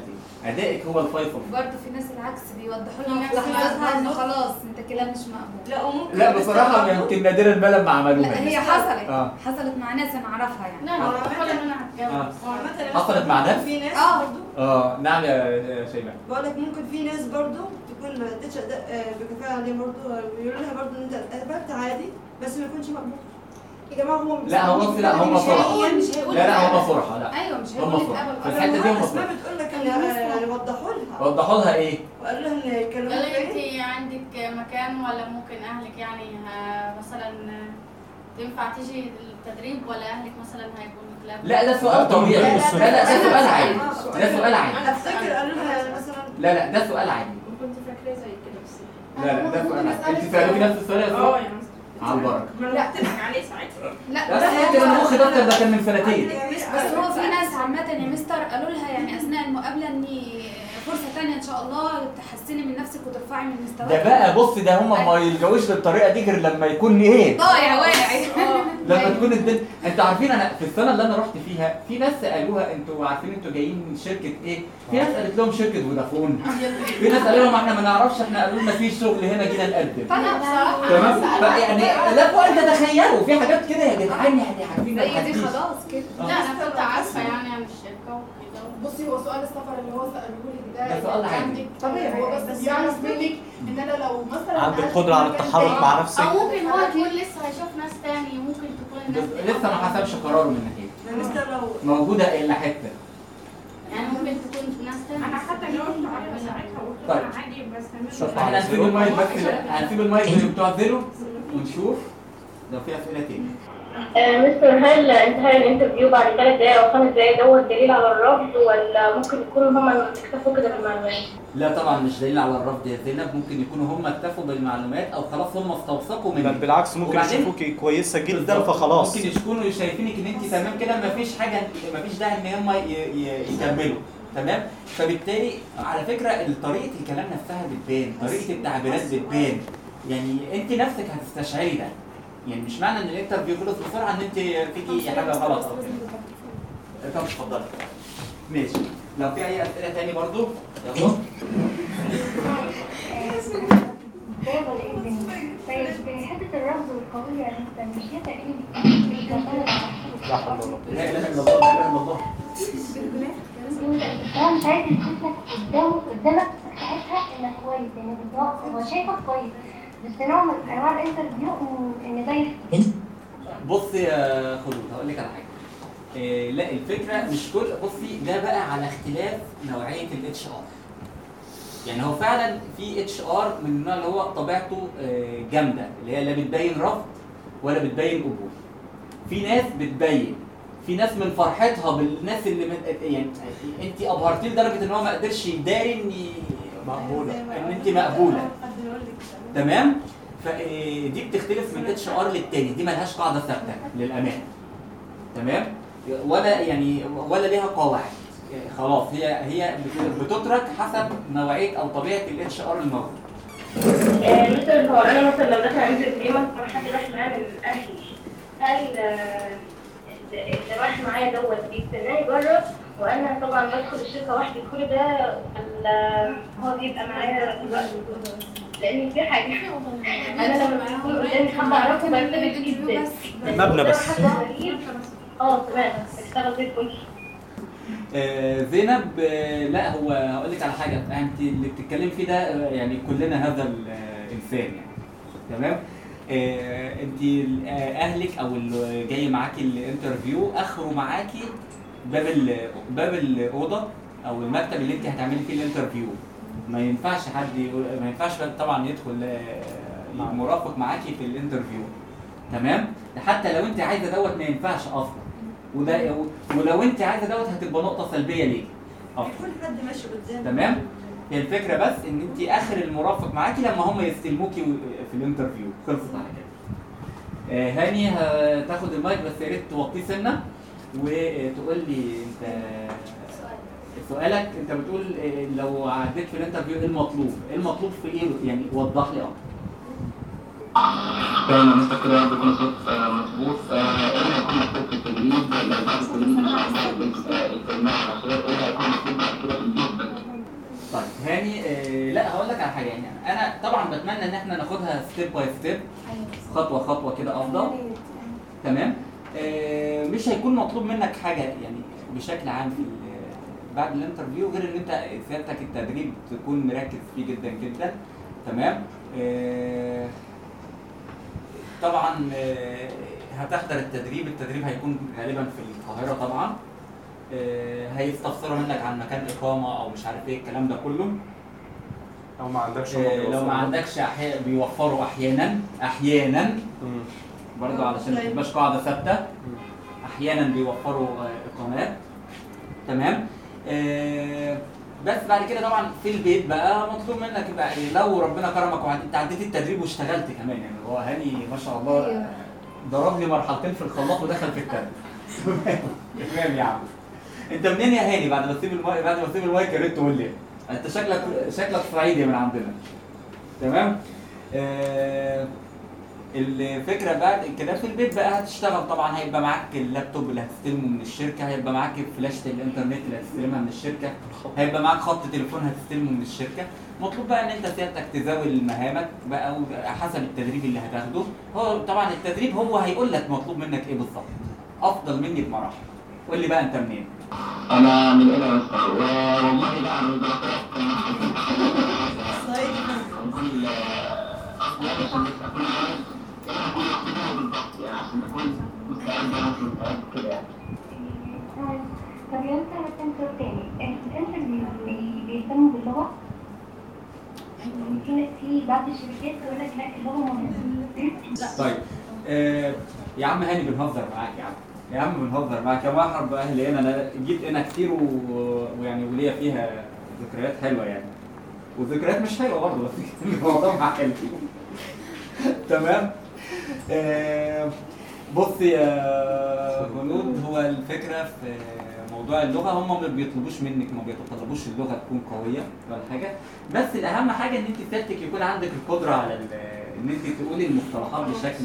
Speaker 1: ادائك هو الفيصل
Speaker 10: برضه في ناس العكس بيوضحوا
Speaker 2: في
Speaker 10: لي
Speaker 2: ناس
Speaker 10: لحظاتها انه
Speaker 2: برضه-
Speaker 10: خلاص انت كده مش مقبول
Speaker 9: لا وممكن
Speaker 1: لا بصراحه يمكن نادرا ما لما عملوها
Speaker 10: لا هي حصلت
Speaker 1: اه
Speaker 10: حصلت مع ناس انا اعرفها يعني
Speaker 4: لا انا بقول ان انا هتجوز
Speaker 9: وعامة
Speaker 1: حصلت مع ناس؟
Speaker 9: في ناس
Speaker 10: آه.
Speaker 9: برضو
Speaker 1: اه نعم يا شيماء
Speaker 9: بقول لك ممكن في ناس برضو تكون ما ادتش اداء آه، بكفاءه عليه برضو بيقولوا لها برضو ان انت قابلت عادي بس ما يكونش مقبول يا جماعه هو
Speaker 1: لا هو بص لا هم
Speaker 10: مش
Speaker 1: صراحه
Speaker 10: هيقول مش هيقول
Speaker 1: لا لا
Speaker 10: اتقبل.
Speaker 1: هم صراحه لا
Speaker 10: ايوه مش
Speaker 1: هم
Speaker 10: هيقول
Speaker 1: صراحه
Speaker 10: اتقبل
Speaker 1: في
Speaker 10: خلاص.
Speaker 1: الحته دي هم
Speaker 9: اسماء
Speaker 1: صراحه
Speaker 9: بتقول لك ان يعني وضحوا لها
Speaker 1: وضحوا لها ايه؟
Speaker 9: وقالوا لها ان الكلام
Speaker 4: قال
Speaker 9: ده
Speaker 4: انت عندك مكان ولا ممكن اهلك يعني ها- مثلا تنفع تيجي التدريب ولا اهلك مثلا هيكونوا كلاب
Speaker 1: لا ده سؤال طبيعي لا لا ده سؤال عادي ده سؤال عادي
Speaker 9: انا افتكر قالوا لها مثلا
Speaker 1: لا لا ده سؤال عادي
Speaker 2: كنت فاكراه زي كده بس
Speaker 1: لا لا ده سؤال عادي انت سالوكي نفس السؤال يا
Speaker 2: اه
Speaker 1: سؤال
Speaker 2: يعني
Speaker 1: على البركه
Speaker 2: ما انا قلت لك عليه ساعتها
Speaker 10: لا
Speaker 1: بس
Speaker 10: ده
Speaker 1: انت لما مخ دكتور ده كان من سنتين
Speaker 10: بس هو في ناس عامة يا مستر قالوا لها يعني أثناء المقابلة إني فرصة تانية إن شاء الله تحسني من نفسك وترفعي من مستواك
Speaker 1: ده بقى بص ده هم ما يلجوش بالطريقه دي غير لما يكون ايه؟
Speaker 10: ضايع واقع
Speaker 1: لما تكون الدنيا انتوا عارفين انا في السنه اللي انا رحت فيها في ناس سالوها انتوا عارفين انتوا جايين من شركه ايه؟ في ناس قالت لهم شركه فودافون في ناس قالوا لهم احنا ما نعرفش احنا قالوا لنا في شغل هنا جينا نقدم
Speaker 10: فأنا بصراحة
Speaker 1: تمام فيعني لا فوق انت تخيلوا في حاجات كده يا جدعان يعني عارفين ما
Speaker 10: زي دي
Speaker 1: تحديش.
Speaker 10: خلاص كده
Speaker 1: آه.
Speaker 4: لا انا كنت عارفه يعني عن الشركه وكده
Speaker 7: بصي هو سؤال السفر اللي هو سأله لك ده
Speaker 1: ده سؤال عادي.
Speaker 7: عندك طبيعي هو بس بيعرف منك ان انا لو مثلا
Speaker 5: عندك
Speaker 7: نقلت
Speaker 5: قدرة على
Speaker 7: مكان
Speaker 5: التحرك
Speaker 7: تاني-
Speaker 5: مع نفسك
Speaker 4: او ممكن هو يكون لسه هيشوف ناس تاني ممكن تكون الناس
Speaker 1: بس
Speaker 4: دي
Speaker 1: لسه ما حسبش قراره من ناحيته
Speaker 9: لسه لو
Speaker 1: موجوده الا حته
Speaker 4: يعني ممكن تكون ناس تاني
Speaker 2: انا حتى جاوبت عليها ساعتها وقلت له
Speaker 1: طيب.
Speaker 2: انا عادي بس
Speaker 5: شوف
Speaker 1: احنا هنسيب المايك بس هنسيب المايك اللي بتوع زيرو ونشوف لو في اسئله تاني
Speaker 8: مستر هل انتهاء الانترفيو بعد ثلاث دقايق او خمس دقايق دوت دليل على الرفض ولا ممكن يكونوا هما اكتفوا كده بالمعلومات؟
Speaker 1: لا طبعا مش دليل على الرفض يا زينب ممكن يكونوا هم اكتفوا بالمعلومات او خلاص هم استوثقوا
Speaker 5: بل
Speaker 1: منك
Speaker 5: بالعكس ممكن
Speaker 1: وبعدين-
Speaker 5: يشوفوكي كويسه جدا
Speaker 1: بالظبط.
Speaker 5: فخلاص
Speaker 1: ممكن يكونوا شايفينك ان انت تمام كده مفيش حاجه مفيش داعي ان هم ي- ي- يكملوا تمام فبالتالي على فكره طريقه الكلام نفسها بتبان طريقه التعبيرات بتبان يعني انت نفسك هتستشعري ده يعني مش معنى ان الانترفيو خلص بسرعه ان انت فيكي حاجه غلط او كده طب اتفضلي ماشي لو في اي اسئله تاني برضو يلا
Speaker 6: طيب حتة الرفض والقبول يعني انت مش هي تقريبا
Speaker 5: لا حول ولا قوه
Speaker 1: لا اله الا الله لا اله الا الله
Speaker 6: هو مش عايز يثبت لك قدامه قدامك ساعتها انك كويس يعني هو هو شايفك كويس بس نوع من انواع الانترفيو إن- ان ده يفرق
Speaker 1: بص يا خلود هقول لك على حاجه إيه لا الفكره مش كل بصي ده بقى على اختلاف نوعيه الاتش ار يعني هو فعلا في اتش ار من النوع اللي هو طبيعته آه، جامده اللي هي لا بتبين رفض ولا بتبين قبول في ناس بتبين في ناس من فرحتها بالناس اللي من يعني انت ابهرتيه لدرجه ان هو ما قدرش يداري ان
Speaker 5: مقبولة.
Speaker 1: ان انت مقبوله تمام فدي بتختلف من اتش ار للتاني دي ملهاش قاعده ثابته للامانه تمام ولا يعني ولا ليها قواعد يعني خلاص هي هي بت- بتترك حسب نوعيه او طبيعه الاتش ار الموجود
Speaker 8: مثل هو انا مثلا لو دخل انترفيو مثلا حد راح معايا من اهلي هل آه، اللي راح معايا دوت بيستناني بره وانا طبعا بدخل الشركه وحدي كل ده ولا هو بيبقى معايا الوقت كله؟ لان في حاجه انا لما بيكون قدامي حد اعرفه برتبط جدا
Speaker 5: المبنى بس.
Speaker 8: حد غريب اه تمام بشتغل زي الفل
Speaker 1: آه، زينب آه، لا هو هقول لك على حاجه انت اللي بتتكلم فيه ده آه، يعني كلنا هذا الانسان يعني تمام آه، انت ال- آه، اهلك او اللي جاي معاكي الانترفيو اخروا معاكي باب ال- باب الاوضه او المكتب اللي انت هتعملي فيه الانترفيو ما ينفعش حد يقول ما ينفعش طبعا يدخل آه، مرافق معاكي في الانترفيو تمام ده حتى لو انت عايزه دوت ما ينفعش اصلا وده ولو انت عايزه دوت هتبقى نقطه سلبيه ليك اصلا
Speaker 9: يكون حد ماشي قدام
Speaker 1: تمام هي الفكره بس ان انت اخر المرافق معاكي لما هم يستلموكي في الانترفيو خلصت على كده آه، هاني هتاخد المايك بس يا ريت توطيه سنه وتقول لي انت سؤالك انت بتقول آه، لو عديت في الانترفيو ايه المطلوب؟ ايه المطلوب في ايه؟ يعني وضح لي اكتر.
Speaker 11: تمام مستر كده بيكون الصوت آه، مظبوط آه، ايه اللي هيكون مطلوب في التدريب لو بعد التدريب مش عارف الكلمات العشرية ايه اللي هيكون مطلوب بعد كده في الفيدباك
Speaker 1: طبعا بتمنى ان احنا ناخدها ستيب باي ستيب خطوه خطوه كده افضل تمام آه، مش هيكون مطلوب منك حاجه يعني بشكل عام في ال- بعد الانترفيو غير ان انت سيادتك التدريب تكون مركز فيه جدا جدا تمام آه، طبعا آه، هتحضر التدريب التدريب هيكون غالبا في القاهره طبعا آه، هيستفسروا منك عن مكان اقامه او مش عارف ايه الكلام ده كله
Speaker 12: لو ما عندكش
Speaker 1: آه، لو ما عندكش أحيانا بيوفروا احيانا احيانا برضه علشان ما تبقاش قاعده ثابته احيانا بيوفروا آه، اقامات تمام آه، بس بعد كده طبعا في البيت بقى مطلوب منك بقى إيه، لو ربنا كرمك وانت عديت التدريب واشتغلت كمان يعني هو هاني ما شاء الله ضرب لي مرحلتين في الخلاط ودخل في التاني تمام يا عم انت منين يا هاني بعد ما تسيب المايك بعد ما تسيب المايك يا ريت تقول لي انت شكلك شكلك صعيدي من عندنا تمام آه الفكره بعد كده في البيت بقى هتشتغل طبعا هيبقى معاك اللابتوب اللي هتستلمه من الشركه هيبقى معاك فلاشه الانترنت اللي هتستلمها من الشركه هيبقى معاك خط تليفون هتستلمه من الشركه مطلوب بقى ان انت سيادتك تزاول مهامك بقى حسب التدريب اللي هتاخده هو طبعا التدريب هو هيقول لك مطلوب منك ايه بالظبط افضل مني بمراحل قول لي بقى انت منين
Speaker 11: انا من هنا بس والله لا انا
Speaker 13: طب يا انت هتنسى تاني انت اللي بيهتموا باللغه يعني في في بعض الشركات تقول لك لا اللغه مهمه
Speaker 1: طيب آه يا عم هاني بنهزر معاك يا عم يا عم بنهزر معاك يا محرم باهلي هنا انا جيت هنا كتير و... ويعني وليا فيها ذكريات حلوه يعني وذكريات مش حلوه برضه بس الموضوع مع حلو تمام آه بص يا هنود هو الفكره في موضوع اللغه هم ما بيطلبوش منك ما بيتطلبوش اللغه تكون قويه ولا حاجه بس الاهم حاجه ان انت سيادتك يكون عندك القدره على ال- ان انت تقولي المصطلحات بشكل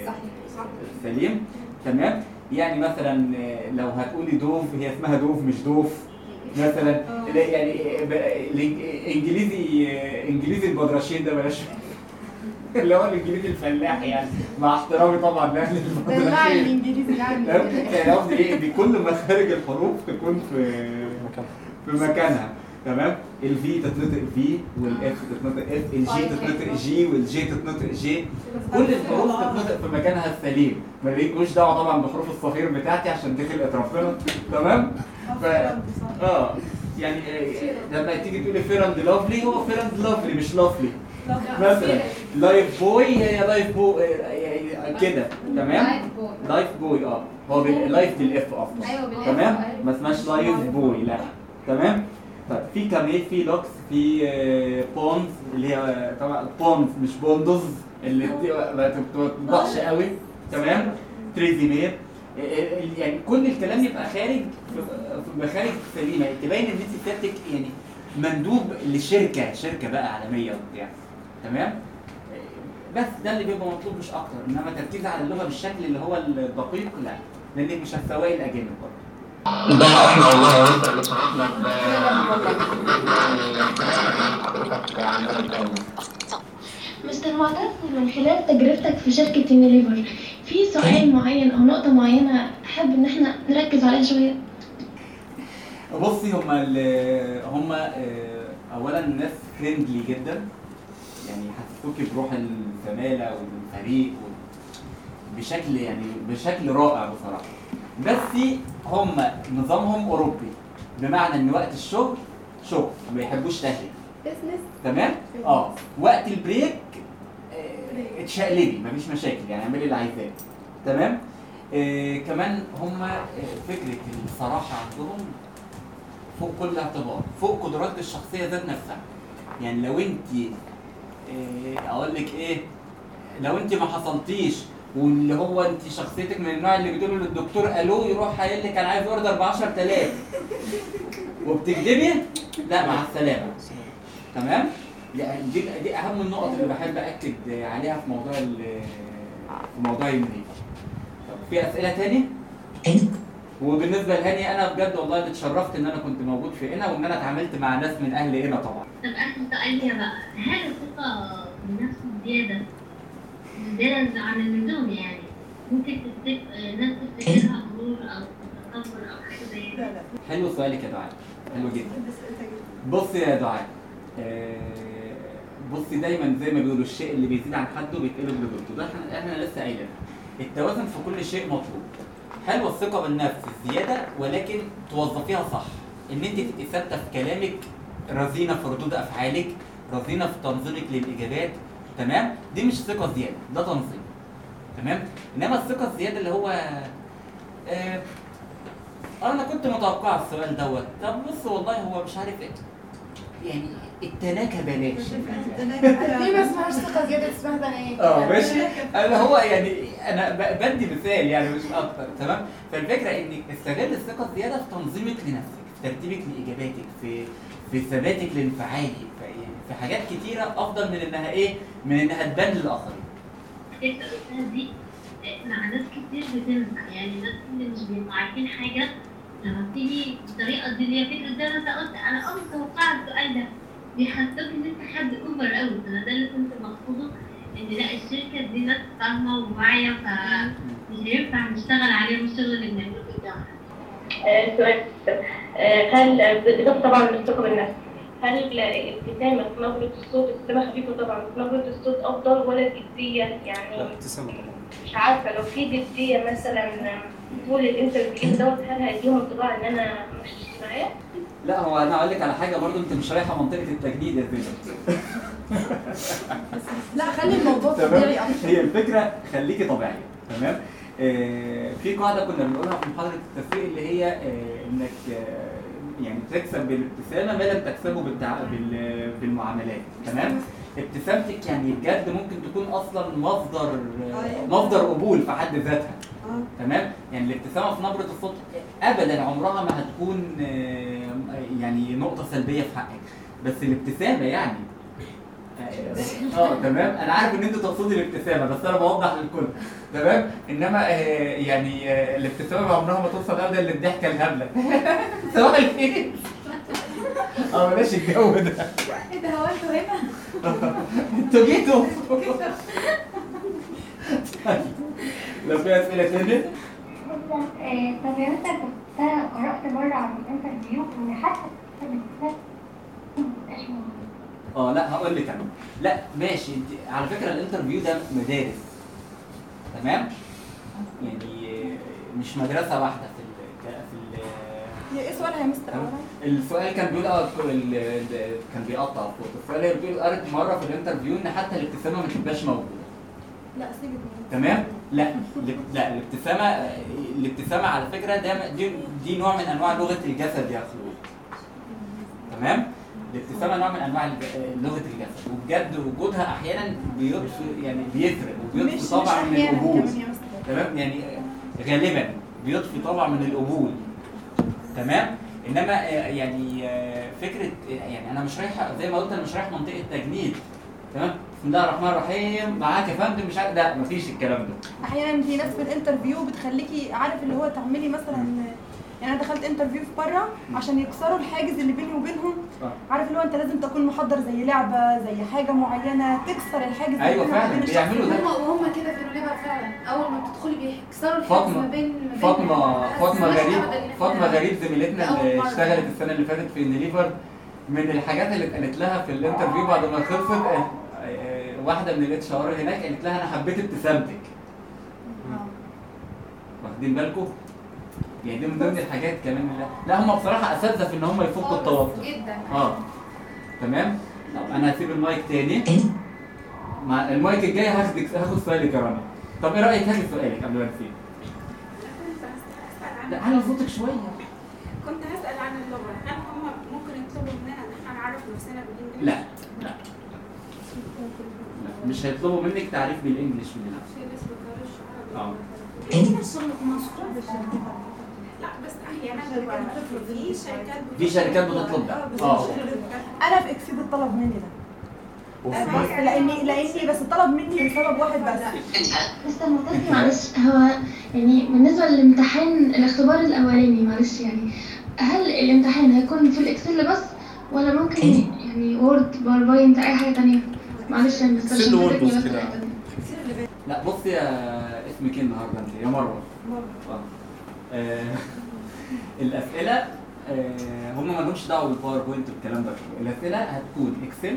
Speaker 1: سليم تمام يعني مثلا لو هتقولي دوف هي اسمها دوف مش دوف مثلا لا يعني ب- الانجليزي انجليزي البدرشين ده بلاش اللي هو الانجليزي الفلاح يعني مع احترامي طبعا لاهل
Speaker 7: دلعي
Speaker 1: البدرشين
Speaker 7: الانجليزي يعني
Speaker 1: تمام؟ يعني قصدي ايه بكل مخارج الحروف تكون في في مكانها تمام الفي تتنطق في والاف تتنطق اف الجي تتنطق جي والجي تتنطق جي كل الحروف تتنطق في مكانها السليم ما ليكوش دعوه طبعا بحروف الصفير بتاعتي عشان دي خلقه ربنا تمام ف اه يعني آه، لما تيجي تقولي فيرند لافلي هو فيرند لافلي مش لافلي مثلا لايف بوي هي لايف بوي كده تمام
Speaker 10: لايف بوي.
Speaker 1: لايف بوي اه هو بال- لايف بالاف اصلا
Speaker 10: أيوة بالإف،
Speaker 1: تمام
Speaker 10: أيوة.
Speaker 1: ما اسمهاش لايف بوي لا تمام طيب في كمان في لوكس في آه، بونز اللي هي طبعا بونز مش بوندوز اللي بت- ما بتوضحش قوي تمام تريزيمير آه، آه، يعني كل الكلام يبقى خارج في- في مخارج سليمه تبين ان انت سيادتك يعني مندوب لشركه شركه بقى عالميه وبتاع تمام بس ده اللي بيبقى مطلوب مش اكتر انما التركيز على اللغه بالشكل اللي هو الدقيق لا لانك مش هتساوي الاجانب برضه
Speaker 11: ده احنا والله يا رب اللي شرفنا
Speaker 3: مستر معتز من خلال تجربتك في شركة يونيليفر في سؤال معين أو نقطة معينة أحب إن احنا نركز عليها شوية
Speaker 1: بصي هما ال- هما آه، اولا ناس فريندلي جدا يعني يحسسوكي بروح الزماله والفريق و- بشكل يعني بشكل رائع بصراحه بس هما نظامهم اوروبي بمعنى ان وقت الشغل شغل ما بيحبوش تهلك
Speaker 7: بزنس
Speaker 1: تمام اه وقت البريك آه، اتشقلبي مفيش مشاكل يعني اعملي اللي عايزاه تمام آه كمان هم فكره الصراحه عندهم فوق كل اعتبار فوق قدرات الشخصيه ذات نفسها يعني لو انت آه اقول لك ايه لو انت ما حصلتيش واللي هو انت شخصيتك من النوع اللي بتقول للدكتور الو يروح قايل لك انا عايز اوردر ب 10000 وبتكذبي لا مع السلامه تمام يعني دي دي اهم النقط اللي بحب اكد عليها في موضوع ال- في موضوع المريض طب في اسئله تاني وبالنسبه لهاني انا بجد والله اللي اتشرفت ان انا كنت موجود في هنا وان انا اتعاملت مع ناس من اهل هنا طبعا
Speaker 6: طب آخر سؤال ليا بقى هل الثقة بالنفس زيادة زيادة عن اللزوم يعني ممكن تفتك الناس تفتكرها غرور أو تكبر أو حاجة زي كده
Speaker 1: حلو سؤالك يا دعاء حلو جدا بصي يا دعاء آه، بصي دايما زي ما بيقولوا الشيء اللي بيزيد عن حده بيتقلب لضده ده احنا احنا لسه قايلين التوازن في كل شيء مطلوب حلوه الثقه بالنفس زياده ولكن توظفيها صح ان انت تبقي ثابته في كلامك رزينه في ردود افعالك رزينه في تنظيمك للاجابات تمام دي مش ثقه زياده ده تنظيم تمام انما الثقه الزياده اللي هو آه انا كنت متوقع السؤال دوت طب بص والله هو مش عارف ايه يعني التناكه بلاش
Speaker 10: ليه ما اسمهاش ثقة زيادة اسمها تناكة؟
Speaker 1: اه ماشي انا هو يعني انا ب- بدي مثال يعني مش اكتر تمام فالفكره انك استغل الثقه الزياده في تنظيمك لنفسك في ترتيبك لاجاباتك في في ثباتك لانفعالي في, يعني في حاجات كتيره افضل من انها ايه من انها تبان للاخرين
Speaker 6: انت قلتها دي مع ناس كتير بتنفع يعني الناس اللي مش بيبقوا عارفين حاجة لما بتيجي بالطريقة دي اللي هي فكرة زي ما انت قلت انا اه متوقعة السؤال ده بيحسسوك ان انت حد اوفر قوي انا ده اللي كنت مقصوده ان لا الشركة دي ناس فاهمة وواعية فمش هينفع نشتغل عليهم الشغل اللي بنعمله في الجامعة
Speaker 8: آه، سؤال آه، هل بالإضافة طبعا للثقة بالنفس هل الابتسامة في نبرة الصوت ابتسامة خفيفة طبعا في نبرة الصوت أفضل ولا الجدية يعني
Speaker 12: لا ابتسامة طبعا
Speaker 8: مش عارفة لو في جدية مثلا طول الانترفيو دوت هل هيديهم انطباع إن أنا مش معايا؟
Speaker 1: لا هو انا اقول لك على حاجه برضو انت مش رايحه منطقه التجنيد يا زينب
Speaker 7: لا خلي الموضوع
Speaker 1: تمام
Speaker 7: طبيعي اكتر
Speaker 1: هي الفكره خليكي طبيعيه تمام آه، في قاعده كنا بنقولها في محاضره التسويق اللي هي آه، انك آه، يعني تكسب بالابتسامه ما لم تكسبه بالتع... بال... بالمعاملات تمام ابتسامتك يعني بجد ممكن تكون اصلا مصدر آه، مصدر قبول في حد ذاتها تمام يعني الابتسامه في نبره الصوت ابدا عمرها ما هتكون آه، يعني نقطه سلبيه في حقك بس الابتسامه يعني اه آه، تمام انا عارف ان انت تقصدي الابتسامه بس انا بوضح للكل تمام انما آه، يعني آه، الابتسامه عمرها ما توصل ابدا للضحكه الهبله سواء الخير اه بلاش الجو ده
Speaker 10: ايه ده هو انتوا هنا؟
Speaker 1: انتوا جيتوا طيب، لو في اسئله تانية
Speaker 13: آه، طب يا مستر كنت أنا قرأت مرة عن الانترفيو إن حتى الابتسام مبقاش موجود
Speaker 1: اه لا هقول لك انا لا ماشي انت على فكره الانترفيو ده مدارس تمام يعني آه، مش مدرسه واحده في ال في ال
Speaker 7: هي ايه سؤالها يا مستر أولا؟
Speaker 1: السؤال كان بيقول اه ال- ال- كان بيقطع الصوت السؤال هي بتقول قرت مره في الانترفيو ان حتى الابتسامه ما تبقاش موجوده
Speaker 7: لا سيبك
Speaker 1: تمام لا ال- لا الابتسامه الابتسامه على فكره ده دي, دي نوع من انواع لغه الجسد يا خلود تمام الابتسامه نوع من انواع الج- لغه الجسد وبجد وجودها احيانا بيضفي يعني بيفرق
Speaker 7: مش
Speaker 1: وبيضفي
Speaker 7: مش
Speaker 1: طبع من
Speaker 7: احيانا
Speaker 1: القبول
Speaker 7: كمان يا مستر
Speaker 1: تمام يعني غالبا بيضفي طبع من القبول تمام انما آه، يعني آه، فكره آه، يعني انا مش رايح زي ما قلت انا مش رايح منطقه تجنيد تمام بسم الله الرحمن الرحيم معاك يا فندم مش عارف لا مفيش الكلام ده
Speaker 7: احيانا في ناس في الانترفيو بتخليكي عارف اللي هو تعملي مثلا يعني انا دخلت انترفيو في بره عشان يكسروا الحاجز اللي بيني وبينهم
Speaker 1: آه.
Speaker 7: عارف اللي هو انت لازم تكون محضر زي لعبه زي حاجه معينه تكسر الحاجز اللي
Speaker 1: أيوة
Speaker 7: بينك
Speaker 1: فعلا،
Speaker 7: وبين الشخص
Speaker 1: بيعملوا ده.
Speaker 7: اللي
Speaker 10: وهم وهم كده في الوليبر فعلا اول ما بتدخلي بيكسروا الحاجز
Speaker 1: فاطمة
Speaker 10: ما بين ما بين
Speaker 1: فاطمة
Speaker 10: ما
Speaker 1: فاطمة
Speaker 10: حسسناش
Speaker 1: غريب
Speaker 10: أبداً إن إحنا-
Speaker 1: فاطمة غريب زميلتنا
Speaker 10: أول
Speaker 1: اللي
Speaker 10: مرة.
Speaker 1: اشتغلت السنة اللي فاتت في نيليفر من الحاجات اللي اتقالت لها في الانترفيو بعد ما خلصت قالت- آه، واحدة من الاتش ار هناك قالت لها انا حبيت ابتسامتك واخدين بالكم؟ يعني دي من ضمن الحاجات كمان اللي لا هم بصراحة اساتذة في ان هم يفكوا التوتر
Speaker 10: جدا
Speaker 1: اه تمام طب انا هسيب المايك تاني مع المايك الجاي هاخدك هاخد سؤالك يا رنا طب ايه رايك هاخد سؤالك قبل ما نسيب لا على صوتك شويه
Speaker 2: كنت هسأل عن اللغة هل هم ممكن يطلبوا مننا ان احنا نعرف نفسنا بالانجلش؟
Speaker 1: لا لا لا مش هيطلبوا منك تعريف بالانجلش من اه
Speaker 2: لا بس احيانا بيبقى في شركات
Speaker 1: في شركات بتطلب ده اه
Speaker 7: انا في اكسيد الطلب مني ده بس لاني لاني بس طلب مني لسبب واحد بس
Speaker 3: مستر معتز معلش هو يعني بالنسبة للامتحان الاختبار الأولاني معلش يعني هل الامتحان هيكون في الإكسل بس ولا ممكن يعني وورد باوربوينت أي حاجة تانية؟ معلش يعني بس
Speaker 5: إكسل
Speaker 3: عشان
Speaker 5: وورد
Speaker 3: فاتتني بس
Speaker 5: كده.
Speaker 3: الحتة دي.
Speaker 1: لا بصي يا اسمك ايه النهارده انت يا مروه آه. آه، الاسئله آه، هم ما لهمش دعوه بالباوربوينت والكلام ده كله الاسئله هتكون اكسل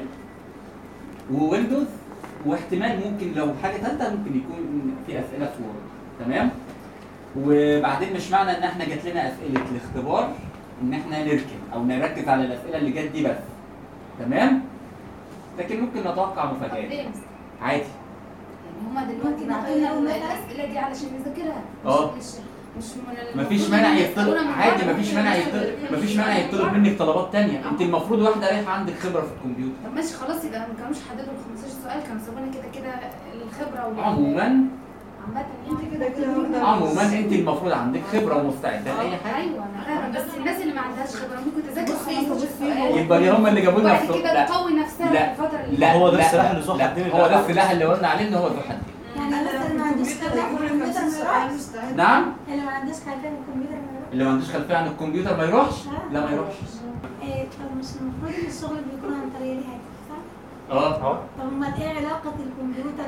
Speaker 1: وويندوز واحتمال ممكن لو حاجه ثالثه ممكن يكون في اسئله في وورد تمام وبعدين مش معنى ان احنا جات لنا اسئله الاختبار ان احنا نركن او نركز على الاسئله اللي جت دي بس تمام لكن ممكن نتوقع
Speaker 10: طب
Speaker 1: مفاجآت
Speaker 10: ليه يا مستر؟
Speaker 1: عادي
Speaker 10: يعني هما دلوقتي بعتوا لنا الاسئله دي علشان نذاكرها مش-
Speaker 1: اه.
Speaker 10: مش مش من
Speaker 1: مفيش
Speaker 10: المفروض
Speaker 1: مانع
Speaker 10: إن
Speaker 1: يطلب
Speaker 10: يسألونا من
Speaker 1: عادي
Speaker 10: بره
Speaker 1: مفيش
Speaker 10: ممكن
Speaker 1: مانع
Speaker 10: نسأل-
Speaker 1: يطلب مفيش مانع يطلب منك طلبات تانية انت المفروض واحده رايحه عندك خبره في الكمبيوتر
Speaker 10: طب ماشي خلاص يبقى ما كانوش حددوا ال 15 سؤال كانوا سابونا كده كده للخبره وال-
Speaker 1: عموما
Speaker 10: عامة يعني
Speaker 9: كده كده
Speaker 1: عموما انت المفروض عندك خبره ومستعده لاي حاجه
Speaker 10: ايوه انا فاهمه بس الناس اللي ما عندهاش خبره ممكن تذاكر
Speaker 7: بصي،
Speaker 10: 15
Speaker 7: بصي،
Speaker 10: سؤال
Speaker 1: يبقى هم اللي جابوا لنا
Speaker 10: وبعد
Speaker 1: الصبح.
Speaker 10: كده
Speaker 1: لا.
Speaker 10: تقوي نفسها
Speaker 1: لا.
Speaker 10: في الفتره اللي
Speaker 1: لا
Speaker 5: هو ده
Speaker 1: لا،
Speaker 5: السلاح
Speaker 1: لا،
Speaker 5: اللي ذو
Speaker 1: لا،
Speaker 5: حدين
Speaker 1: هو ده
Speaker 5: الأبعاد.
Speaker 1: السلاح اللي قلنا عليه ان هو ذو حدين
Speaker 14: يعني مثلا ما عنديش خلفيه عن الكمبيوتر ما يروحش
Speaker 1: نعم
Speaker 14: اللي ما عندوش خلفيه عن الكمبيوتر ما يروحش
Speaker 1: اللي ما عندوش خلفيه عن الكمبيوتر ما يروحش لا ما يروحش
Speaker 14: إيه طب مش المفروض ان الشغل بيكون عن طريق الهاتف صح؟
Speaker 1: اه
Speaker 14: طب امال ايه علاقه الكمبيوتر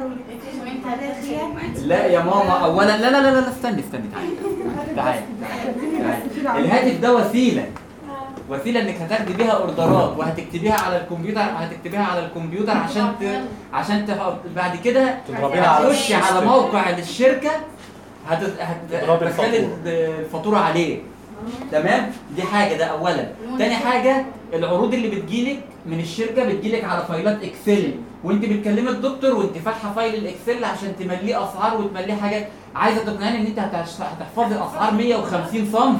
Speaker 14: والهاتف
Speaker 1: لا يا ماما اولا لا لا لا لا استني استني تعالي تعالي تعالي الهاتف ده وسيله وسيله انك هتاخدي بيها اوردرات وهتكتبيها على الكمبيوتر هتكتبيها على الكمبيوتر عشان ت... عشان تحط بعد كده
Speaker 5: تضربيها على
Speaker 1: هتخشي على
Speaker 5: السيستم.
Speaker 1: موقع الشركه هت... هت...
Speaker 5: تضربي
Speaker 1: هتدخلي
Speaker 5: الفاتورة.
Speaker 1: الفاتوره عليه تمام دي حاجه ده اولا تاني حاجه العروض اللي بتجيلك من الشركه بتجيلك على فايلات اكسل وانت بتكلمي الدكتور وانت فاتحه فايل الاكسل عشان تمليه اسعار وتمليه حاجات عايزه تقنعني ان انت هتعش- هتحفظي اسعار 150 صنف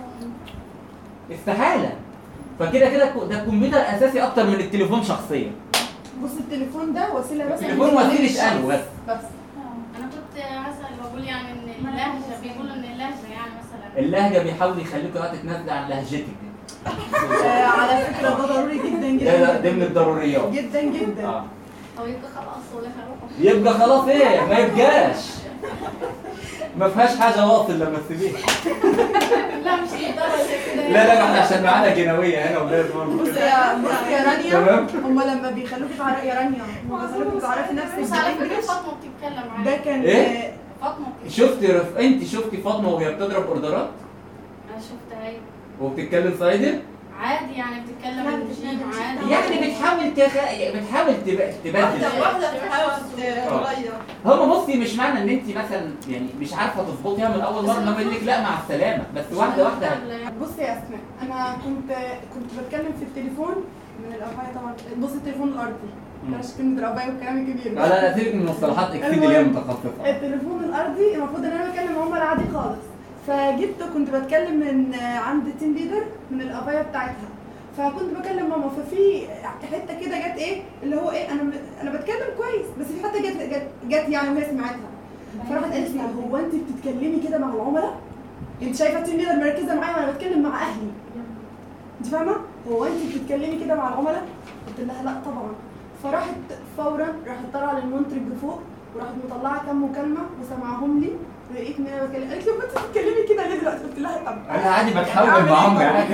Speaker 1: استحاله فكده كده ده كمبيوتر اساسي اكتر من التليفون شخصيا
Speaker 7: بص التليفون ده وسيله بس
Speaker 1: التليفون وسيله قلب بس
Speaker 7: بس
Speaker 4: انا كنت هسأل واقول يعني ان اللهجة بيقولوا ان اللهجة يعني مثلا
Speaker 1: اللهجه بيحاول يخليك بقى تتنازلي عن لهجتك
Speaker 7: آه، على فكره ده ضروري جدا
Speaker 1: ده ده-
Speaker 7: جدا
Speaker 1: ده من الضروريات
Speaker 7: جدا جدا
Speaker 1: اه
Speaker 4: او يبقى خلاص ولا هروح
Speaker 1: يبقى خلاص ايه ما يبقاش ما فيهاش حاجه واصل لما تسيبيها
Speaker 4: لا مش للدرجة كده
Speaker 1: لا لا ما احنا عشان معانا جنويه هنا ولاد برضه
Speaker 7: بص
Speaker 1: كده
Speaker 7: يا بص يا رانيا
Speaker 1: تمام.
Speaker 7: هم لما بيخلوكي تعرفي يا رانيا هم بيخلوكي تعرفي نفسك
Speaker 4: بس على فكرة
Speaker 7: بالانجلش
Speaker 4: فاطمة بتتكلم عادي
Speaker 7: ده كان
Speaker 1: إيه؟
Speaker 4: فاطمة
Speaker 1: شفتي رف... انت شفتي فاطمه وهي بتضرب اوردرات
Speaker 4: انا شفتها هي
Speaker 1: وبتتكلم صعيدي
Speaker 4: عادي يعني بتتكلم انجليزي عادي
Speaker 1: يعني بتحاول تخ... بتحاول تب... تبدل
Speaker 9: واحدة واحدة بتحاول تغير
Speaker 1: هو بصي مش معنى ان انت مثلا يعني مش عارفه تظبطيها من اول مره لما يقول لك لا مع السلامه بس واحده واحده
Speaker 7: بصي يا اسماء انا كنت كنت بتكلم في التليفون من القفايه طبعا بص التليفون الارضي بلاش كلمه القفايه والكلام الكبير
Speaker 1: لا لا لا سيبك من مصطلحات اكسيد اللي هي متخصصه
Speaker 7: التليفون الارضي المفروض ان انا بكلم عمر عادي خالص فجيت كنت بتكلم من عند تيم ليدر من القفايه بتاعتها فكنت بكلم ماما ففي حته كده جت ايه اللي هو ايه انا انا بتكلم كويس بس في حته جت جت, جت يعني وهي سمعتها فراحت قالت لي هو انت بتتكلمي كده مع العملاء؟ انت شايفه التيم ليدر مركزه معايا وانا بتكلم مع اهلي انت فاهمه؟ هو انت بتتكلمي كده مع العملاء؟ قلت لها لا طبعا فراحت فورا راحت طالعه للمنتج فوق وراحت مطلعه كام مكالمه وسمعهم لي لقيت ان انا بتكلم قالت لي هو انت بتتكلمي كده ليه دلوقتي؟ قلت لها طب
Speaker 1: انا عادي بتحاول
Speaker 7: أعمل إيه
Speaker 1: معاهم
Speaker 7: طيب؟
Speaker 1: عادي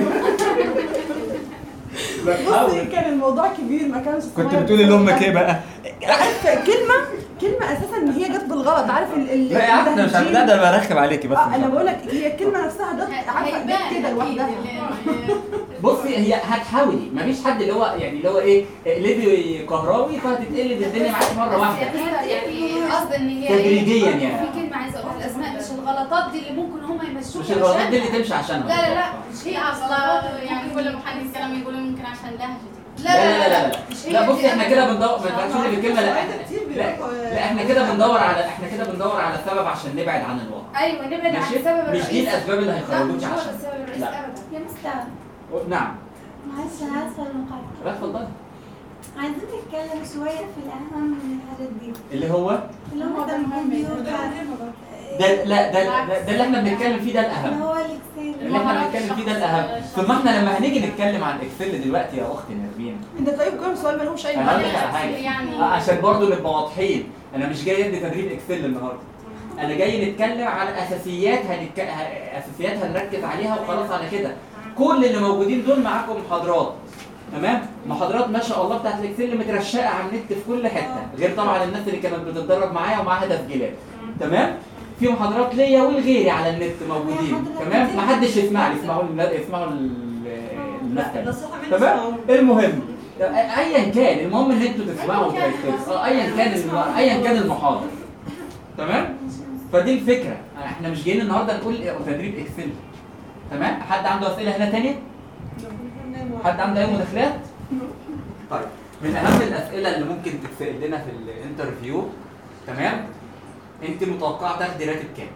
Speaker 7: بصي
Speaker 1: بتحاول
Speaker 7: كان الموضوع كبير ما كانش
Speaker 1: كنت
Speaker 7: صغير.
Speaker 1: بتقولي لامك ايه بقى؟
Speaker 7: عارف كلمه كلمه اساسا ان هي جت بالغلط عارف ال ال
Speaker 1: لا يا عم احنا مش عارف لا ده برخم عليكي بس
Speaker 7: اه انا بقول لك هي الكلمه نفسها جت عارفه جت كده لوحدها
Speaker 1: بصي هي هتحاولي مفيش حد اللي هو يعني اللي هو ايه ليبي كهراوي فهتتقلب الدنيا معاكي مره
Speaker 10: بس
Speaker 1: واحده
Speaker 10: يا مستر يعني قصد ان هي
Speaker 1: تدريجياً
Speaker 10: إيه؟
Speaker 1: يعني.
Speaker 10: في كلمه عايزه اقولها الاسماء مش الغلطات دي اللي ممكن هم يمشوك
Speaker 1: مش الغلطات دي اللي تمشي عشانها
Speaker 10: لا لا لا مش
Speaker 4: هي
Speaker 10: هي
Speaker 4: اصلا يعني كل محل كلام يقولوا ممكن عشان لهجتي
Speaker 1: لا لا لا لا
Speaker 10: مش هي
Speaker 1: لا
Speaker 10: دي
Speaker 1: بصي احنا
Speaker 10: أبداً.
Speaker 1: كده بندور ما تقولي بالكلمه لا لا لا احنا كده بندور على احنا كده بندور على سبب عشان نبعد عن الواقع
Speaker 10: ايوه نبعد عن
Speaker 1: ماشي؟
Speaker 10: السبب
Speaker 1: مش دي
Speaker 10: الرئيسي
Speaker 1: الاسباب اللي
Speaker 10: لا
Speaker 1: هيخرجوك
Speaker 10: مش هو ده
Speaker 1: عشان
Speaker 10: السبب الرئيسي
Speaker 1: لا.
Speaker 10: ابدا
Speaker 14: يا مستر
Speaker 1: نعم
Speaker 14: معلش انا اسفه المقاطعه
Speaker 1: لا اتفضلي
Speaker 14: عايزين نتكلم شوية في الأهم من الحاجات دي
Speaker 1: اللي هو
Speaker 14: اللي هو ده الكمبيوتر
Speaker 1: ده لا ده ده, ده اللي احنا بنتكلم فيه ده
Speaker 14: اللي
Speaker 1: الاهم
Speaker 14: هو الإكسل
Speaker 1: اللي احنا بنتكلم فيه ده الاهم ثم احنا لما هنيجي نتكلم عن اكسل دلوقتي يا اختي نرمين
Speaker 7: انت طيب كل سؤال ملهوش اي
Speaker 1: انا هقول لك
Speaker 7: معنى
Speaker 1: على حاجه
Speaker 4: يعني-
Speaker 1: آه، عشان برضو نبقى واضحين انا مش جاي ادي تدريب اكسل النهارده انا جاي نتكلم على اساسيات هنتك... ه- اساسيات هنركز عليها وخلاص على كده كل اللي موجودين دول معاكم محاضرات تمام محاضرات ما شاء الله بتاعت الاكسل مترشقه على النت في كل حته غير طبعا الناس اللي كانت بتتدرب معايا ومعاها تسجيلات تمام في محاضرات ليا ولغيري على النت موجودين تمام ما حدش يسمع لي اسمعوا لي اسمعوا ال- الناس كده.
Speaker 9: نصيحة مني
Speaker 1: تمام
Speaker 9: اسمعوا.
Speaker 1: المهم ايا كان المهم ان انتوا تسمعوا وتركزوا اه ايا كان الم- ايا كان المحاضر تمام فدي الفكره احنا مش جايين النهارده نقول تدريب اكسل تمام حد عنده اسئله هنا تانية حد عنده اي مداخلات طيب من اهم الاسئله اللي ممكن تتسال لنا في الانترفيو تمام انت متوقعه تاخدي راتب كام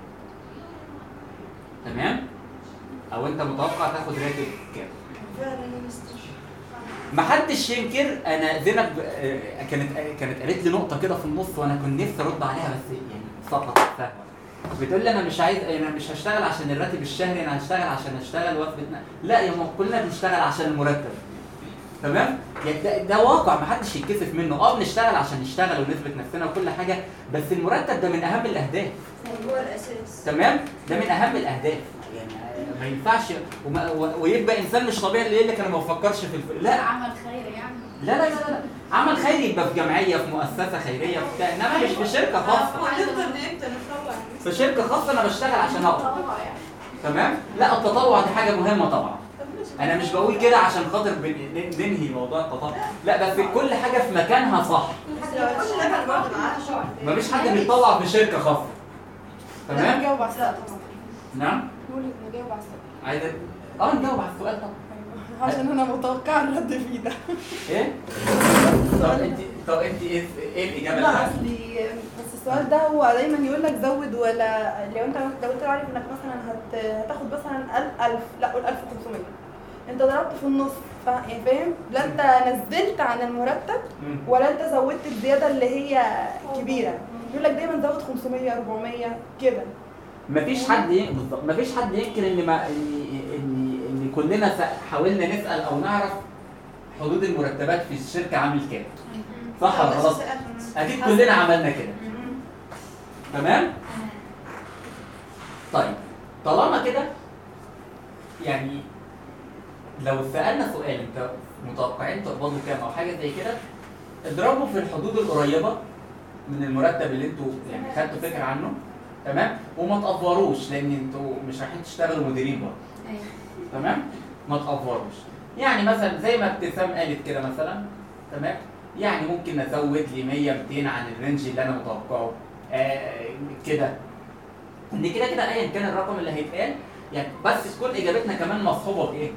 Speaker 1: تمام او انت متوقع تاخد راتب كام
Speaker 9: فعلا يا مستر
Speaker 1: محدش ينكر انا زينب آه، كانت كانت قالت لي نقطه كده في النص وانا كنت نفسي ارد عليها بس يعني سقطت فهمه بتقول لي انا مش عايز انا مش هشتغل عشان الراتب الشهري انا هشتغل عشان اشتغل واثبت ن- لا يا ماما كلنا بنشتغل عشان المرتب تمام يعني ده, ده واقع محدش يتكسف منه اه بنشتغل عشان نشتغل ونثبت نفسنا وكل حاجه بس المرتب ده من اهم الاهداف
Speaker 9: هو الاساس
Speaker 1: تمام ده من اهم الاهداف يعني ما ينفعش وما و- ويبقى انسان مش طبيعي اللي يقول لك انا ما بفكرش في الف... لا
Speaker 4: عمل خير يعني
Speaker 1: لا لا لا لا عمل خيري يبقى في جمعيه في مؤسسه خيريه في بتاع انما مش في شركه خاصه
Speaker 9: هنقدر امتى نطلع
Speaker 1: في شركه خاصه انا بشتغل عشان اقبض تمام لا التطوع دي حاجه مهمه طبعا انا مش بقول كده عشان خاطر بن- ننهي موضوع التطوع لا بس كل حاجه في مكانها صح
Speaker 9: بس لو هتشتغل برضه معاها شغل
Speaker 1: مفيش حد بيتطوع في شركه خاصه تمام
Speaker 7: نجاوب على السؤال
Speaker 1: نعم
Speaker 7: نقول نجاوب على السؤال
Speaker 1: عايزه اه نجاوب على السؤال طبعا
Speaker 7: عشان انا متوقعه الرد فيه ده
Speaker 1: ايه طب انت طب انت ايه ايه الاجابه
Speaker 7: لا
Speaker 1: اللي
Speaker 7: اصلي بس السؤال ده هو دايما يقول لك زود ولا لو انت لو انت عارف انك مثلا هت... هتاخد مثلا 1000 لا قول 1500 انت ضربت في النص ف... يعني فاهم لا انت نزلت عن المرتب
Speaker 1: مم.
Speaker 7: ولا انت زودت الزياده اللي هي كبيره يقول لك دايما زود 500 400 كده
Speaker 1: مفيش حد ي- بالظبط مفيش حد ينكر ان ما ان ان ان كلنا س- حاولنا نسال او نعرف حدود المرتبات في الشركه عامل كام صح ولا غلط؟ اكيد كلنا عملنا كده تمام؟ طيب طالما كده يعني لو سالنا سؤال انت متوقعين تقبضوا كام او حاجه زي كده اضربوا في الحدود القريبه من المرتب اللي انتوا يعني خدتوا فكره عنه تمام وما تأفوروش لان انتوا مش رايحين تشتغلوا مديرين برضه تمام ما تأفوروش يعني مثلا زي ما ابتسام قالت كده مثلا تمام يعني ممكن ازود لي 100 200 عن الرينج اللي انا متوقعه آه كده ان كده كده ايا كان الرقم اللي هيتقال يعني بس تكون اجابتنا كمان مصحوبه بايه؟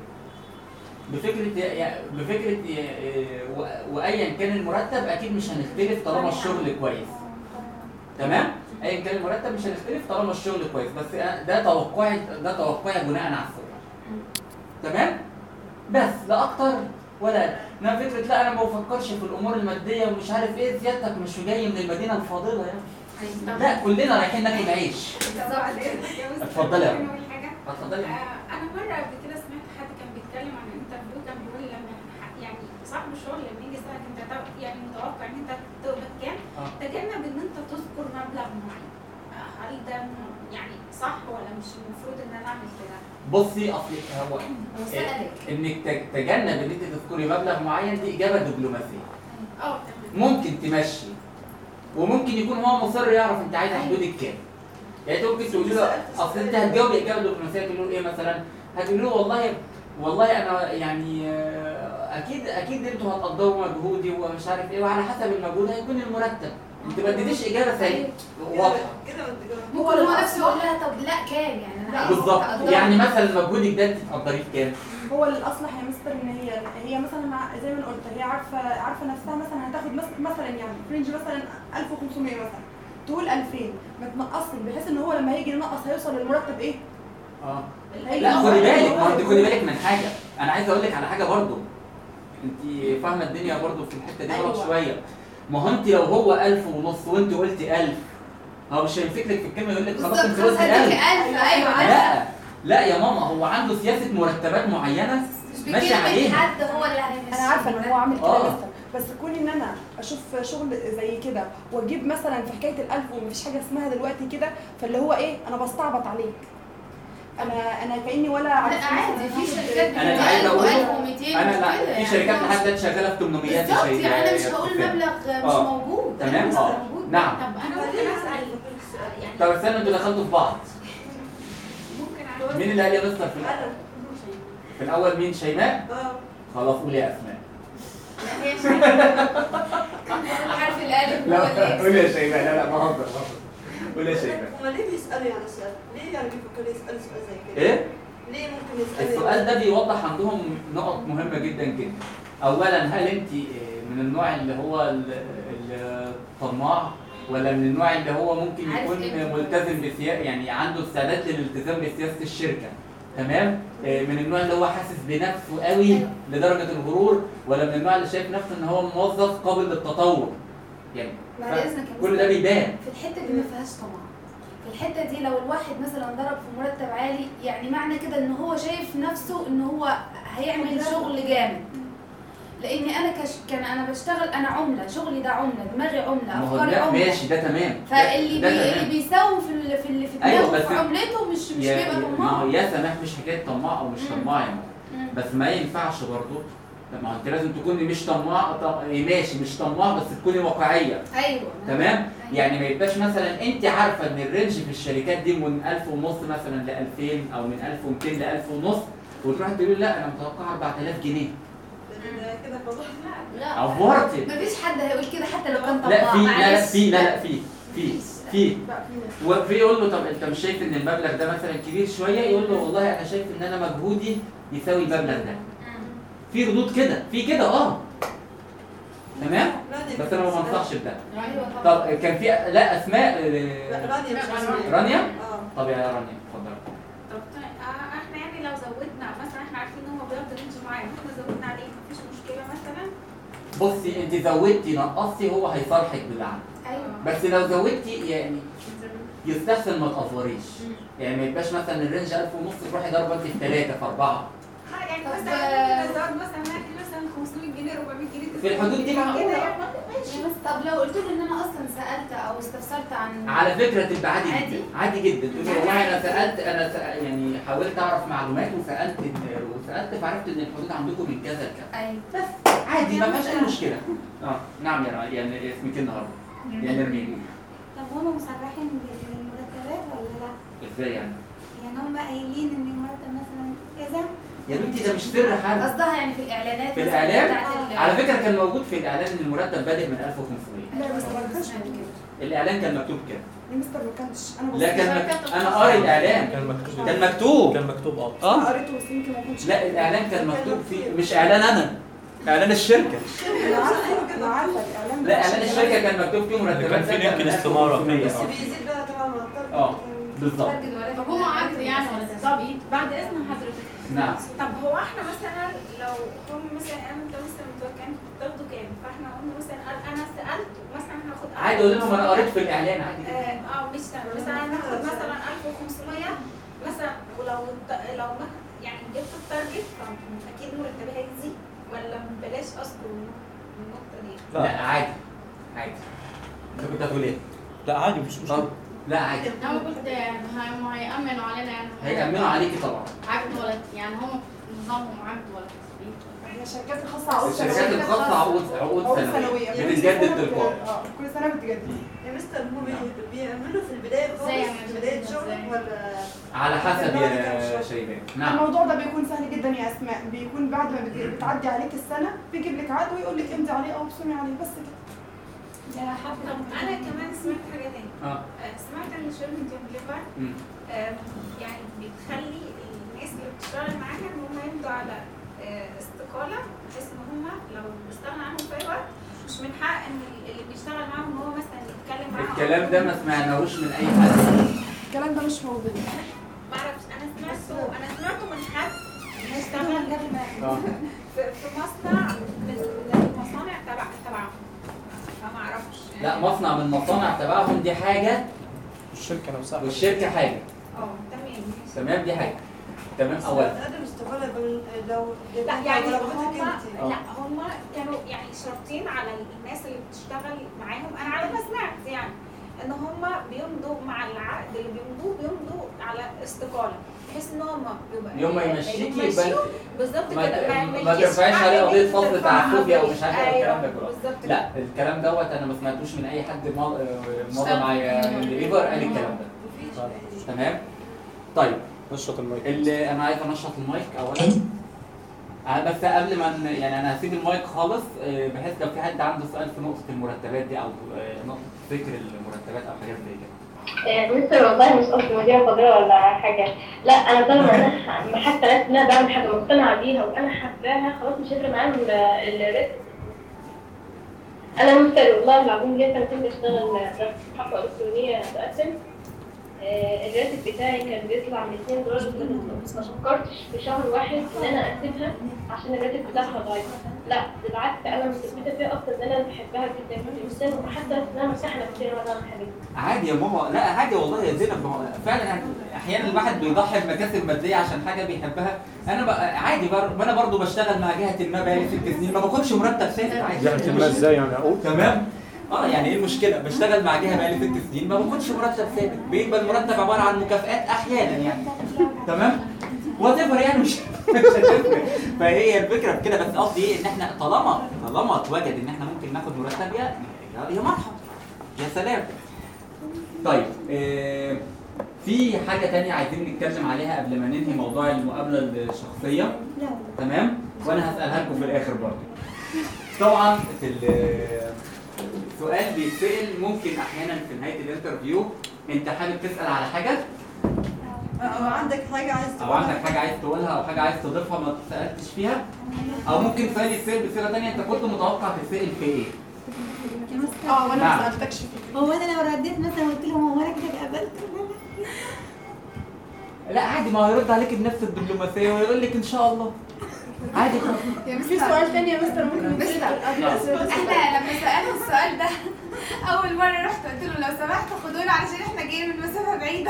Speaker 1: بفكره يا- بفكره يا- و- وايا كان المرتب اكيد مش هنختلف طالما الشغل كويس تمام؟ ايا كان المرتب مش هنختلف طالما الشغل كويس بس أنا- ده توقعي ده توقعي بناء على السؤال تمام؟ بس لا اكتر ولا انما فكره لا انا ما بفكرش في الامور الماديه ومش عارف ايه سيادتك مش جاي من المدينه الفاضله يعني لا كلنا رايحين ناكل عيش اتفضلي يا رب. اتفضلي
Speaker 2: آه، انا مره قبل كده سمعت حد كان بيتكلم عن الانترفيو كان بيقول لما ح- يعني صاحب الشغل لما يجي يسالك انت تو- يعني متوقع ان انت تقبض كام
Speaker 1: آه.
Speaker 2: تجنب ان انت تذكر مبلغ معين آه، هل ده م- يعني صح ولا مش المفروض ان انا اعمل كده؟
Speaker 1: بصي اصل هو
Speaker 2: سألك.
Speaker 1: انك ت- تجنب ان انت تذكري مبلغ معين دي اجابه دبلوماسيه
Speaker 2: اه تمام
Speaker 1: ممكن تمشي وممكن يكون هو مصر يعرف انت عايز حدودك كام يعني انت ممكن تقولي له اصل انت هتجاوبي اجابه دبلوماسيه تقول له ايه مثلا هتقولي له والله والله انا يعني آه، اكيد اكيد انتوا هتقدروا مجهودي ومش عارف ايه وعلى حسب المجهود هيكون المرتب انت ما اديتيش اجابه سليمه واضحه
Speaker 10: ممكن هو نفسه يقول لها طب لا كام يعني انا عايز
Speaker 1: بالظبط
Speaker 10: أقدره.
Speaker 1: يعني مثلا مجهودك ده انت تقدريه بكام؟
Speaker 7: هو الاصلح يا مستر ان هي هي مثلا ع- زي ما أنا قلت هي عارفه عارفه نفسها مثلا هتاخد مس- مثلا يعني فرنج مثلا 1500 مثلا تقول 2000 ما تنقصش بحيث ان هو لما هيجي ينقص هيوصل للمرتب ايه؟
Speaker 1: اه
Speaker 7: هيجي
Speaker 1: لا
Speaker 7: ينقص
Speaker 1: خدي بالك
Speaker 7: اللي
Speaker 1: ما
Speaker 7: هو
Speaker 1: انت خدي بالك من حاجه انا عايز اقول لك على حاجه برضو انت فاهمه الدنيا برضو في الحته دي غلط
Speaker 2: أيوة.
Speaker 1: شويه ما هو انت لو هو 1000 ونص وانت قلت 1000 هو مش هيمسك لك في الكلمه يقول لك خلاص انت قلت 1000
Speaker 10: أيوة
Speaker 1: لا لا يا ماما هو عنده سياسه مرتبات معينه ماشي عليها
Speaker 10: حد هو اللي هيمشي
Speaker 7: انا عارفه ان هو عامل كده
Speaker 1: آه.
Speaker 7: مستر بس كوني ان انا اشوف شغل زي كده واجيب مثلا في حكايه الالف ومفيش حاجه اسمها دلوقتي كده فاللي هو ايه انا بستعبط عليك انا انا كاني ولا عارفة
Speaker 10: عادي،
Speaker 7: مثلاً
Speaker 10: في
Speaker 7: هاخد-
Speaker 10: شركات
Speaker 1: انا اللي عايز اقوله
Speaker 10: 1200
Speaker 1: انا لا
Speaker 10: وكده
Speaker 1: في
Speaker 10: يعني.
Speaker 1: شركات لحد دلوقتي شغاله في 800 يا
Speaker 10: بالظبط
Speaker 1: شيء-
Speaker 10: يعني انا مش
Speaker 1: يا
Speaker 10: هقول
Speaker 1: فندم.
Speaker 10: مبلغ مش
Speaker 1: آه.
Speaker 10: موجود
Speaker 1: تمام
Speaker 10: مش
Speaker 1: اه
Speaker 10: موجود.
Speaker 1: نعم
Speaker 2: طب انا ممكن اسال يعني
Speaker 1: طب استنى انتوا دخلتوا في بعض
Speaker 2: ممكن اعمل
Speaker 1: مين اللي قال يا مستر في الاول؟ في الاول مين شيماء؟
Speaker 9: اه
Speaker 1: خلاص قولي يا اسماء
Speaker 10: حرف الالف هو
Speaker 1: لا
Speaker 10: اللي
Speaker 1: قولي يا شيماء لا لا بهزر بهزر قولي يا شيماء
Speaker 9: هما ليه بيسألوا يعني السؤال؟ ليه يعني بيفكروا يسألوا سؤال زي كده؟
Speaker 1: ايه؟
Speaker 9: ليه ممكن يسألوا
Speaker 1: السؤال ده بيوضح عندهم نقط مهمة جدا جدا. أولا هل أنت من النوع اللي هو ال- ال- الطماع ولا من النوع اللي هو ممكن
Speaker 10: عارف
Speaker 1: يكون
Speaker 10: إيه؟
Speaker 1: ملتزم بسياسة يعني عنده استعداد للالتزام بسياسة الشركة تمام؟ آه، من النوع اللي هو حاسس بنفسه قوي لدرجة الغرور ولا من النوع اللي شايف نفسه إن هو موظف قابل للتطور؟ يعني
Speaker 10: بعد اذنك يا
Speaker 1: كل
Speaker 10: مستر،
Speaker 1: ده بيبان
Speaker 10: في الحته دي ما فيهاش طمع في الحته دي لو الواحد مثلا ضرب في مرتب عالي يعني معنى كده ان هو شايف نفسه ان هو هيعمل شغل جامد لاني انا كش... كان انا بشتغل انا عمله شغلي ده عمله دماغي عمله
Speaker 1: ما هو
Speaker 10: افكاري
Speaker 1: ده
Speaker 10: عمله
Speaker 1: ماشي ده تمام ده-
Speaker 10: فاللي
Speaker 1: ده
Speaker 10: بي...
Speaker 1: تمام.
Speaker 10: اللي بيساوم في ال... في اللي في
Speaker 1: أيوة،
Speaker 10: دماغه
Speaker 1: بس
Speaker 10: في عملته مش مش
Speaker 1: يا
Speaker 10: بيبقى
Speaker 1: يا- ما
Speaker 10: طماع
Speaker 1: هو يا سماح مش حكايه طماع او مش
Speaker 10: مم.
Speaker 1: طماع يا ماما
Speaker 10: مم.
Speaker 1: بس ما ينفعش برضه ما هو انت لازم تكوني مش طماع طب إيه ماشي مش طماع بس تكوني واقعيه
Speaker 10: ايوه
Speaker 1: تمام يعني ما يبقاش مثلا انت عارفه ان الرينج في الشركات دي من 1000 ونص مثلا ل 2000 او من 1200 ل 1000 ونص وتروحي تقولي لا انا متوقع 4000 جنيه
Speaker 9: ده كده فضح
Speaker 10: لا
Speaker 1: عورتي
Speaker 10: مفيش حد هيقول كده حتى لو كان طماع
Speaker 1: لا في لا لا
Speaker 10: معلش.
Speaker 1: في لا لا في في في
Speaker 7: لا في ناس
Speaker 1: وفي يقول له طب انت مش شايف ان المبلغ ده مثلا كبير شويه يقول له والله انا شايف ان انا مجهودي يساوي المبلغ ده
Speaker 10: مم.
Speaker 1: في ردود كده في كده اه تمام
Speaker 9: رانيا
Speaker 1: بس انا ما بنصحش بده
Speaker 10: ايوه طبعا
Speaker 1: طب كان في لا اسماء
Speaker 9: لا
Speaker 1: آه،
Speaker 9: رانيا مش اسمها
Speaker 1: رانيا
Speaker 9: اه
Speaker 1: طب يا رانيا اتفضل
Speaker 2: طب طيب، آه، احنا يعني لو زودنا مثلا احنا عارفين ان هو بياخد رينج معين احنا زودنا عليه مفيش مشكله مثلا
Speaker 1: بصي انت زودتي نقصتي هو هيصالحك بالعمل
Speaker 10: ايوه
Speaker 1: بس لو زودتي يعني يستحسن ما تقفريش يعني ما يبقاش مثلا الرينج 1000 ونص تروحي ضربه انت في ثلاثه في اربعه
Speaker 2: اه يعني
Speaker 10: طب،
Speaker 2: مثلا
Speaker 10: آه،
Speaker 2: ممكن ازود مثلا ناكل مثلا 500 جنيه 400 جنيه
Speaker 1: في الحدود دي معقولة.
Speaker 2: كده يعني
Speaker 10: ماشي بس طب لو قلت له ان انا اصلا سالت او استفسرت عن
Speaker 1: على فكره تبقى عادي
Speaker 10: عادي؟
Speaker 1: جدا عادي جدا تقولي والله انا سالت انا سأ... يعني حاولت اعرف معلومات وسالت وسالت فعرفت ان الحدود عندكم من كذا لكذا
Speaker 10: ايوه
Speaker 1: بس عادي ما فيهاش اي مشكله اه نعم يا رنا يعني اسمك إيه النهارده يا نرمين
Speaker 14: طب هما مصرحين بالمرتبات ولا لا؟
Speaker 1: ازاي يعني
Speaker 14: يعني هم قايلين ان المرتب مثلا كذا
Speaker 1: يا بنتي ده مش سر حد
Speaker 10: قصدها يعني في الاعلانات
Speaker 1: في
Speaker 10: مثلاً
Speaker 1: الاعلام
Speaker 10: بتاعت ال-
Speaker 1: على فكره كان موجود في الاعلان ان المرتب بادئ من 1500
Speaker 7: لا بس ما كانش
Speaker 10: سمعت كده.
Speaker 1: الاعلان كان مكتوب كده
Speaker 7: يا مستر ما كانش انا
Speaker 1: لا كان
Speaker 7: بصيت-
Speaker 1: مك... انا قاري الاعلان
Speaker 5: كان مكتوب
Speaker 1: كان مكتوب
Speaker 5: كان مكتوب اه
Speaker 7: انا
Speaker 1: اه
Speaker 7: قريته بس يمكن ما كنتش
Speaker 1: لا الاعلان كان مكتوب فيه مش اعلان انا اعلان الشركه
Speaker 7: انا عارفه انا عارفه الاعلان
Speaker 1: لا اعلان الشركه كان مكتوب فيه مرتبات
Speaker 5: كان في
Speaker 1: بادئة
Speaker 5: لينك
Speaker 1: من
Speaker 5: الاستمارة
Speaker 1: 1500.
Speaker 5: فيه.
Speaker 9: بس بيزيد بقى طبعا مع الطلب
Speaker 1: اه بالظبط
Speaker 10: ترجد ولا
Speaker 4: طب هو عقد يعني ولا تسويق
Speaker 2: بعد اذن حضرتك
Speaker 1: نعم
Speaker 2: طب هو احنا مثلا لو هم مثلا انا انت مثلا متوقعين تاخدوا كام فاحنا قلنا مثلا قال انا سالت مثلا هاخد
Speaker 1: عادي اقول لهم انا قريت في الاعلان عادي جدا.
Speaker 2: اه آه، مش سنة. مثلا هاخد مثلا 1500 مثلا ولو الت- لو ما يعني جبت التارجت فاكيد مرتبي هيزيد ولا بلاش اذكر النقطه دي
Speaker 1: لا عادي عادي انت كنت هتقول ايه؟
Speaker 5: لا عادي مفيش
Speaker 1: طب
Speaker 5: مشكله
Speaker 1: لا عادي
Speaker 4: انا قلت هم هيأمنوا علينا يعني
Speaker 1: هيأمنوا عليكي طبعا
Speaker 4: عقد ولا يعني هم نظامهم عقد ولا تثبيت
Speaker 7: احنا الشركات الخاصه عقود
Speaker 1: الشركات
Speaker 7: سنويه
Speaker 1: الخاصه عقود عقود
Speaker 7: عقود
Speaker 1: سنويه
Speaker 7: سنويه
Speaker 1: بتتجدد تلقائي
Speaker 7: اه كل سنه بتتجدد
Speaker 9: يا مستر هم بي- بيعملوا في البداية
Speaker 4: ازاي
Speaker 9: خالص
Speaker 4: يعني
Speaker 9: في بداية
Speaker 4: ازاي؟
Speaker 9: شغلك ولا
Speaker 1: على حسب يا شيماء نعم
Speaker 7: الموضوع ده بيكون سهل جدا يا اسماء بيكون بعد ما بت- بتعدي عليك السنه بيجيب لك عقد ويقول لك امضي عليه او ابصمي عليه بس كده
Speaker 2: طب انا كمان سمعت حاجه تاني
Speaker 1: اه
Speaker 2: آه، سمعت ان شغل ديفلوبر
Speaker 1: مم.
Speaker 2: يعني بتخلي الناس اللي بتشتغل معاها ان هم يمضوا على آه، استقاله بحيث ان هم لو استغنى عنهم في اي وقت مش من حق ان اللي بيشتغل معاهم ان هو مثلا يتكلم معاهم
Speaker 1: الكلام ده ما سمعناهوش من اي حد
Speaker 7: الكلام ده مش موجود
Speaker 2: ما اعرفش انا سمعته انا سمعته من حد بيشتغل
Speaker 1: اه
Speaker 2: في في مصنع
Speaker 1: كمصنع من المصانع تبعهم دي حاجه
Speaker 12: الشركه نفسها
Speaker 1: والشركه حاجه
Speaker 2: اه تمام
Speaker 1: تمام دي حاجه تمام اولا
Speaker 9: قادر استقالة بال- لو
Speaker 2: لا يعني
Speaker 9: لو
Speaker 2: هم
Speaker 9: بدك انت
Speaker 2: لا هم كانوا يعني شرطين على الناس اللي بتشتغل معاهم انا على ما سمعت يعني ان هم بيمضوا مع العقد اللي بيمضوه بيمضوا على استقاله بحيث ان هم يبقى
Speaker 1: يوم ما يمشيكي يبقى
Speaker 2: يمشيوا بالظبط
Speaker 1: ما
Speaker 2: كده
Speaker 1: ما
Speaker 2: يملكيش
Speaker 1: ترفعيش
Speaker 2: حق
Speaker 1: عليه
Speaker 2: إن
Speaker 1: قضيه
Speaker 2: أنت
Speaker 1: فصل
Speaker 2: ترفعها
Speaker 1: تعسفي او
Speaker 2: فيه.
Speaker 1: مش عارف
Speaker 2: أيوة،
Speaker 1: الكلام ده كله
Speaker 2: بالظبط كده.
Speaker 1: لا الكلام دوت انا ما سمعتوش من اي حد مضى مضى معايا الليفر قال الكلام ده تمام طيب
Speaker 12: نشط المايك
Speaker 1: اللي انا عايز انشط المايك اولا آه، بس قبل ما ن- يعني انا هسيب المايك خالص آه، بحيث لو في حد عنده سؤال في نقطه المرتبات دي او آه، نقطه ذكر المرتبات او حاجات زي كده
Speaker 15: مستر والله مش قصدي مدير فضيلة ولا حاجة لا أنا طالما أنا حتى ناس إن أنا بعمل حاجة مقتنعة بيها وأنا حباها خلاص مش هيفرق معايا ال- الرزق أنا مستر والله العظيم ليا سنتين بشتغل حفلة إلكترونية بقسم آه، الراتب بتاعي كان بيطلع من 2 دولار ما فكرتش في شهر واحد ان انا اسيبها عشان الراتب بتاعها ضعيف لا بالعكس انا مثبته فيها اكتر ان انا بحبها جدا جدا وحتى انها مرتاحه نفسيا وانا حبيبتي
Speaker 1: عادي يا ماما لا عادي والله يا زينب ما هو فعلا يعني احيانا الواحد بيضحي بمكاسب ماديه عشان حاجه بيحبها انا بقى عادي بر... ما انا برضو بشتغل مع جهه ما بقالي ست سنين ما باخدش مرتب ثابت عادي
Speaker 12: جهة ما ازاي يعني اقول
Speaker 1: تمام اه يعني ايه المشكله بشتغل مع جهه بقالي ست سنين ما باخدش مرتب ثابت بيبقى المرتب عباره عن مكافآت احيانا يعني تمام وات ايفر يعني مش مش هتفرق فهي الفكره في كده بس قصدي ايه ان احنا طالما طالما اتوجد ان احنا ممكن ناخد مرتب يا يا مرحبا يا سلام طيب آه في حاجه تانية عايزين نتكلم عليها قبل ما ننهي موضوع المقابله الشخصيه
Speaker 14: لا
Speaker 1: تمام وانا هسالها لكم في الاخر برضه طبعا في ال- السؤال بيتسال ممكن احيانا في نهايه الانترفيو انت حابب تسال على حاجه
Speaker 9: او عندك حاجة عايز
Speaker 1: او عندك حاجه عايز تقولها او حاجه عايز تضيفها ما سالتش فيها او ممكن سؤال يتسال بصيغه ثانيه انت كنت متوقع تتسال في ايه
Speaker 7: اه وانا
Speaker 1: نعم.
Speaker 7: ما سالتكش فيه
Speaker 14: هو انا لو رديت مثلا قلت لهم هو انا كده اتقبلت
Speaker 1: لا عادي ما هو هيرد عليك بنفس الدبلوماسيه ويقول لك ان شاء الله عادي خالص
Speaker 7: في سؤال تاني يا مستر ممكن
Speaker 10: مستر
Speaker 7: نسأل
Speaker 10: احنا لما سالنا السؤال ده اول مره رحت قلت له لو سمحتوا خدونا علشان احنا جايين من مسافه بعيده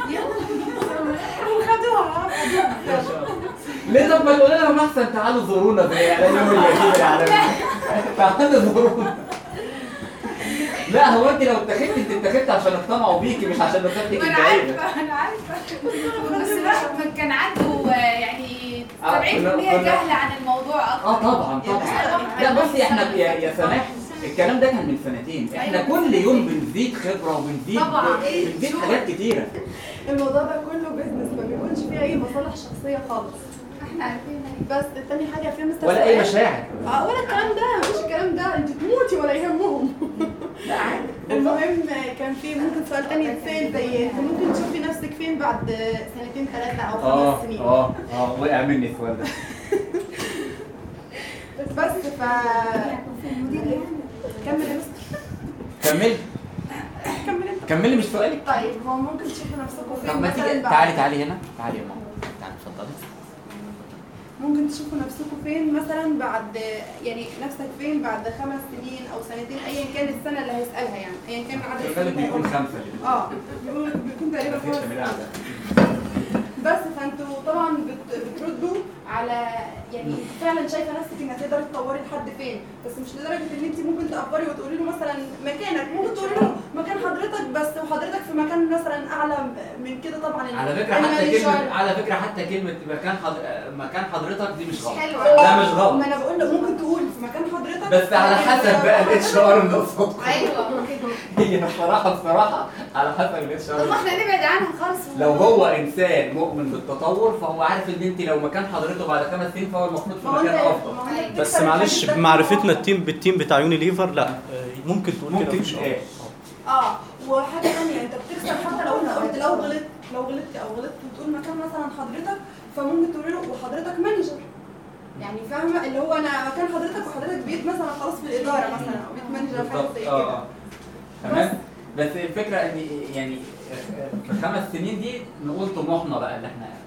Speaker 7: وخدوها
Speaker 1: ما شاء الله ليه طب ما يقول لهم احسن تعالوا زورونا زي اعلان يوم اليتيم العالمي تعالوا زورونا لا هو انت لو اتخذت انت اتخذت عشان اقتنعوا بيكي مش عشان نصيحتك
Speaker 10: ما انا
Speaker 1: الدقيقه
Speaker 10: عارفه انا عارفه بس الواحد ما كان عنده آه، يعني 70%
Speaker 1: آه، كنا- كنا-
Speaker 10: جهل عن الموضوع اكتر
Speaker 1: اه طبعا طبعا لا بصي احنا يا يا سماح الكلام ده كان من سنتين احنا كل يوم بنزيد خبره وبنزيد
Speaker 7: طبعا.
Speaker 1: بنزيد حاجات كتيره
Speaker 7: الموضوع ده كله بيزنس ما بيكونش فيه اي مصالح شخصيه خالص
Speaker 10: احنا عارفين
Speaker 7: بس تاني حاجه في مستر
Speaker 1: ولا اي
Speaker 7: سؤال.
Speaker 1: مشاعر
Speaker 7: اه ولا الكلام ده مفيش الكلام ده انت تموتي ولا يهمهم
Speaker 1: لا عادي
Speaker 7: المهم كان في ممكن سؤال تاني يتسال زي انت ممكن تشوفي نفسك فين بعد سنتين ثلاثه او
Speaker 1: اه
Speaker 7: خمس سنين
Speaker 1: اه اه وقع مني السؤال ده
Speaker 7: بس ف كمل يا مستر
Speaker 1: كملي
Speaker 7: كمل انت
Speaker 1: كملي مش سؤالك
Speaker 7: طيب هو ممكن تشوفوا نفسكم
Speaker 1: طب
Speaker 7: فين
Speaker 1: ما
Speaker 7: مثلا
Speaker 1: تيجي
Speaker 7: بعد
Speaker 1: تعالي تعالي هنا تعالي يا ماما تعالي اتفضلي
Speaker 7: ممكن تشوفوا نفسكم فين مثلا بعد يعني نفسك فين بعد خمس سنين او سنتين ايا كان السنه اللي هيسالها يعني ايا كان عدد
Speaker 1: الغالب
Speaker 7: السنين
Speaker 1: بيكون
Speaker 7: هيقولها.
Speaker 1: خمسه اللي
Speaker 7: اه بيكون بيكون تقريبا
Speaker 1: مفيش
Speaker 7: خمس
Speaker 1: من القعده
Speaker 7: بس فانتوا طبعا بت- بتردوا على يعني فعلا شايفه نفسك انك تقدري تطوري لحد فين بس مش لدرجه ان انت ممكن تقفري وتقولي له مثلا مكانك ممكن تقولي له مكان حضرتك بس وحضرتك في مكان مثلا اعلى من كده طبعا
Speaker 1: على فكره
Speaker 7: أنا
Speaker 1: حتى
Speaker 7: ماليش
Speaker 1: كلمه
Speaker 7: شغل.
Speaker 1: على فكره حتى كلمه مكان حضر... مكان حضرتك دي مش غلط
Speaker 7: حلوه
Speaker 1: ده مش غلط
Speaker 7: ما انا بقول له ممكن تقول في مكان حضرتك
Speaker 1: بس على حسب بقى الاتش ار اللي قصادكم
Speaker 10: ايوه
Speaker 1: هي بصراحه بصراحه على حسب الاتش
Speaker 10: طب ما
Speaker 1: ار
Speaker 10: احنا نبعد عنها خالص
Speaker 1: لو هو انسان مؤمن بالتطور فهو عارف ان انت لو مكان حضرته بعد خمس سنين فهو المفروض في
Speaker 7: ما هو
Speaker 1: مكان
Speaker 7: أنت-
Speaker 1: افضل
Speaker 7: ما هو أنت
Speaker 5: بس
Speaker 7: بتكسب
Speaker 5: معلش
Speaker 7: الحاجات
Speaker 5: بمعرفتنا التيم بالتيم بتاع يوني ليفر لا آه، ممكن تقول كده
Speaker 1: ممكن
Speaker 5: مفيش
Speaker 1: تتقال.
Speaker 7: اه وحاجه ثانيه انت بتكسب حتى لو انت قلت لو غلطت لو غلطت او غلطت وتقول مكان مثلا حضرتك فممكن تقول له وحضرتك مانجر يعني فاهمه اللي هو انا مكان حضرتك وحضرتك بقيت مثلا خلاص في الاداره مثلا او بقيت مانجر حاجه
Speaker 1: بالظبط
Speaker 7: زي
Speaker 1: اه
Speaker 7: كده
Speaker 1: آه. تمام بس الفكره ان يعني في خمس سنين دي نقول طموحنا بقى اللي احنا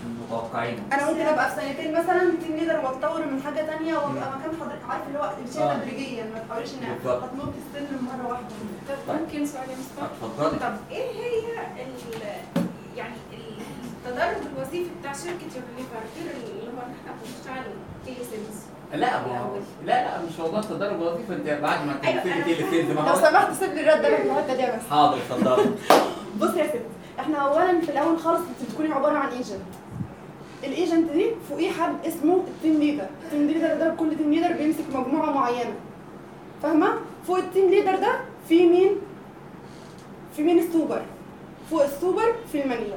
Speaker 1: متوقعينه
Speaker 7: انا ممكن ابقى في سنتين مثلا تيم ليدر واتطور من حاجه تانية وابقى مكان حضرتك عارف اللي هو امشيها
Speaker 1: آه.
Speaker 7: تدريجيا ما تحاوليش ان
Speaker 1: بالظبط.
Speaker 7: هتنط السلم مره واحده
Speaker 2: طب ممكن سؤال يا مصطفى
Speaker 1: اتفضلي
Speaker 2: طب ايه هي ال يعني التدرج الوظيفي بتاع شركه يونيليفر غير اللي هو ان احنا بنشتغل تيلي سيلز
Speaker 1: لا ما هو لا لا مش موضوع تدرج وظيفي انت بعد ما
Speaker 2: أيوة،
Speaker 1: تبتدي
Speaker 2: أنا
Speaker 1: تيلي سيلز ما
Speaker 7: لو
Speaker 1: هو
Speaker 7: سمحت سيب لي الرد انا في الحته دي بس
Speaker 1: حاضر اتفضلي
Speaker 7: بص يا ست احنا اولا في الاول خالص انت بتكوني عباره عن ايجنت الايجنت دي فوقيه حد اسمه التيم ليدر التيم ليدر ده كل تيم ليدر بيمسك مجموعه معينه فاهمه فوق التيم ليدر ده في مين في مين السوبر فوق السوبر في المانجر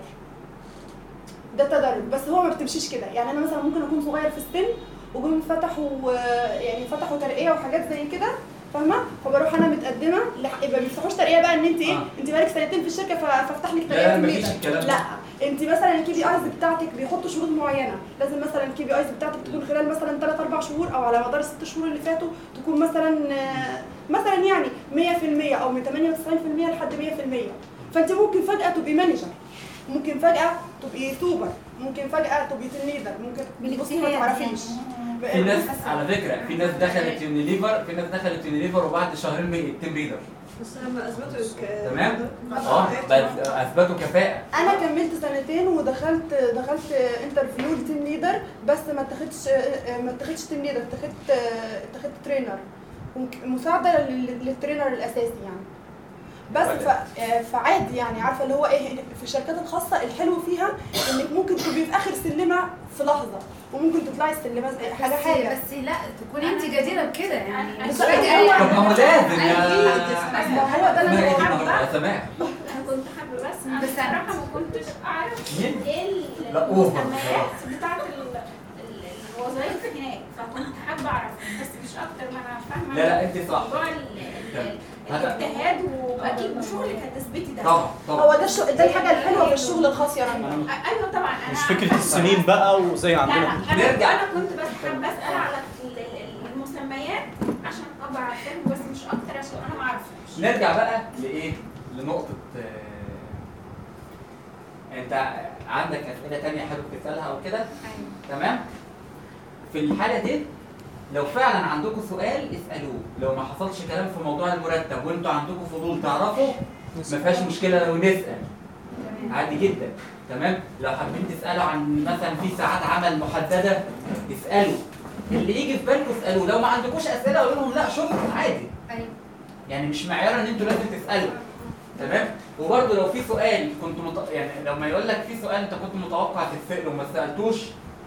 Speaker 7: ده تدرج بس هو ما بتمشيش كده يعني انا مثلا ممكن اكون صغير في السن وجم فتحوا آه، يعني فتحوا ترقيه وحاجات زي كده فاهمه فبروح انا متقدمه لح- يبقى ما بيفتحوش ترقيه بقى ان انت ايه
Speaker 1: آه.
Speaker 7: انت بقالك سنتين في الشركه ف- فافتح لك
Speaker 1: لا،
Speaker 7: ترقيه
Speaker 1: لا،
Speaker 7: في
Speaker 1: مفيش
Speaker 7: الميدان.
Speaker 1: الكلام ده.
Speaker 7: لا انت مثلا الكي بي ايز بتاعتك بيحطوا شروط معينه لازم مثلا الكي بي ايز بتاعتك تكون خلال مثلا 3 4 شهور او على مدار الست شهور اللي فاتوا تكون مثلا آه، مثلا يعني 100% او من 98% لحد 100% فانت ممكن فجاه تبقي مانجر ممكن فجاه تبقي سوبر ممكن فجاه تبقي تيم ليدر ممكن بصي ما تعرفيش
Speaker 1: في ناس على فكره في ناس دخلت يونيليفر في ناس دخلت يونيليفر وبعد شهرين بقت تيم ليدر
Speaker 9: بس لما اثبتوا الك-
Speaker 1: تمام اه بس اثبتوا كفاءه
Speaker 7: انا كملت سنتين ودخلت دخلت انترفيو لتيم ليدر بس ما اتخدتش ما اتخدتش تيم ليدر اتخدت اتخدت ترينر مساعده لل- للترينر الاساسي يعني بس ف... فعادي يعني عارفه اللي هو ايه في الشركات الخاصه الحلو فيها انك ممكن تبقي في اخر سلمه في لحظه وممكن تطلعي السلمه زي- حاجه
Speaker 10: بس-
Speaker 7: حاجه
Speaker 10: بس لا تكوني انت جديره بكده يعني
Speaker 7: بس
Speaker 10: مش
Speaker 7: هو-
Speaker 10: فجأة
Speaker 1: طب ما هو لازم يا
Speaker 7: ما هو ده اللي
Speaker 1: اسمها ايه
Speaker 7: انا
Speaker 1: دي
Speaker 7: بقوله.
Speaker 1: النهارده يا سماح
Speaker 2: انا كنت حابه بس انا بصراحه ما كنتش اعرف
Speaker 1: مين؟
Speaker 2: ايه
Speaker 1: لا، أوفر
Speaker 2: المسميات بتاعت ال- ال- الوظائف هناك فكنت حابه اعرف بس مش اكتر ما انا فاهمه
Speaker 1: لا، لا، أنت صح.
Speaker 2: موضوع ال- ال-
Speaker 1: هذا-
Speaker 2: الاجتهاد واكيد بشغلك هتثبتي ده
Speaker 1: طبعا طبعا
Speaker 7: هو ده الشغل ده الحاجه الحلوه في الشغل الخاص يا رنا
Speaker 2: أ- ايوه طبعا انا
Speaker 5: مش فكره السنين بقى وزي
Speaker 2: لا
Speaker 5: عندنا
Speaker 2: لا انا
Speaker 1: نرجع.
Speaker 2: انا كنت بس حابه اسال على ال- ال- المسميات عشان ابقى عارفاهم بس مش اكتر عشان انا ما اعرفهمش
Speaker 1: نرجع بقى لايه لنقطه آه، انت عندك اسئله تانية حابب تسالها او كده تمام في الحاله دي لو فعلا عندكم سؤال اسالوه لو ما حصلش كلام في موضوع المرتب وانتوا عندكم فضول تعرفوا ما فيهاش مشكله لو نسال عادي جدا تمام لو حابين تسالوا عن مثلا في ساعات عمل محدده اسالوا اللي يجي في بالكم اسالوه لو ما عندكوش اسئله قولوا لهم لا شكرا عادي
Speaker 10: ايوه
Speaker 1: يعني مش معيار ان انتوا لازم تسالوا تمام وبرده لو في سؤال كنت مت... يعني لما يقول لك في سؤال انت كنت متوقع تتساله وما سالتوش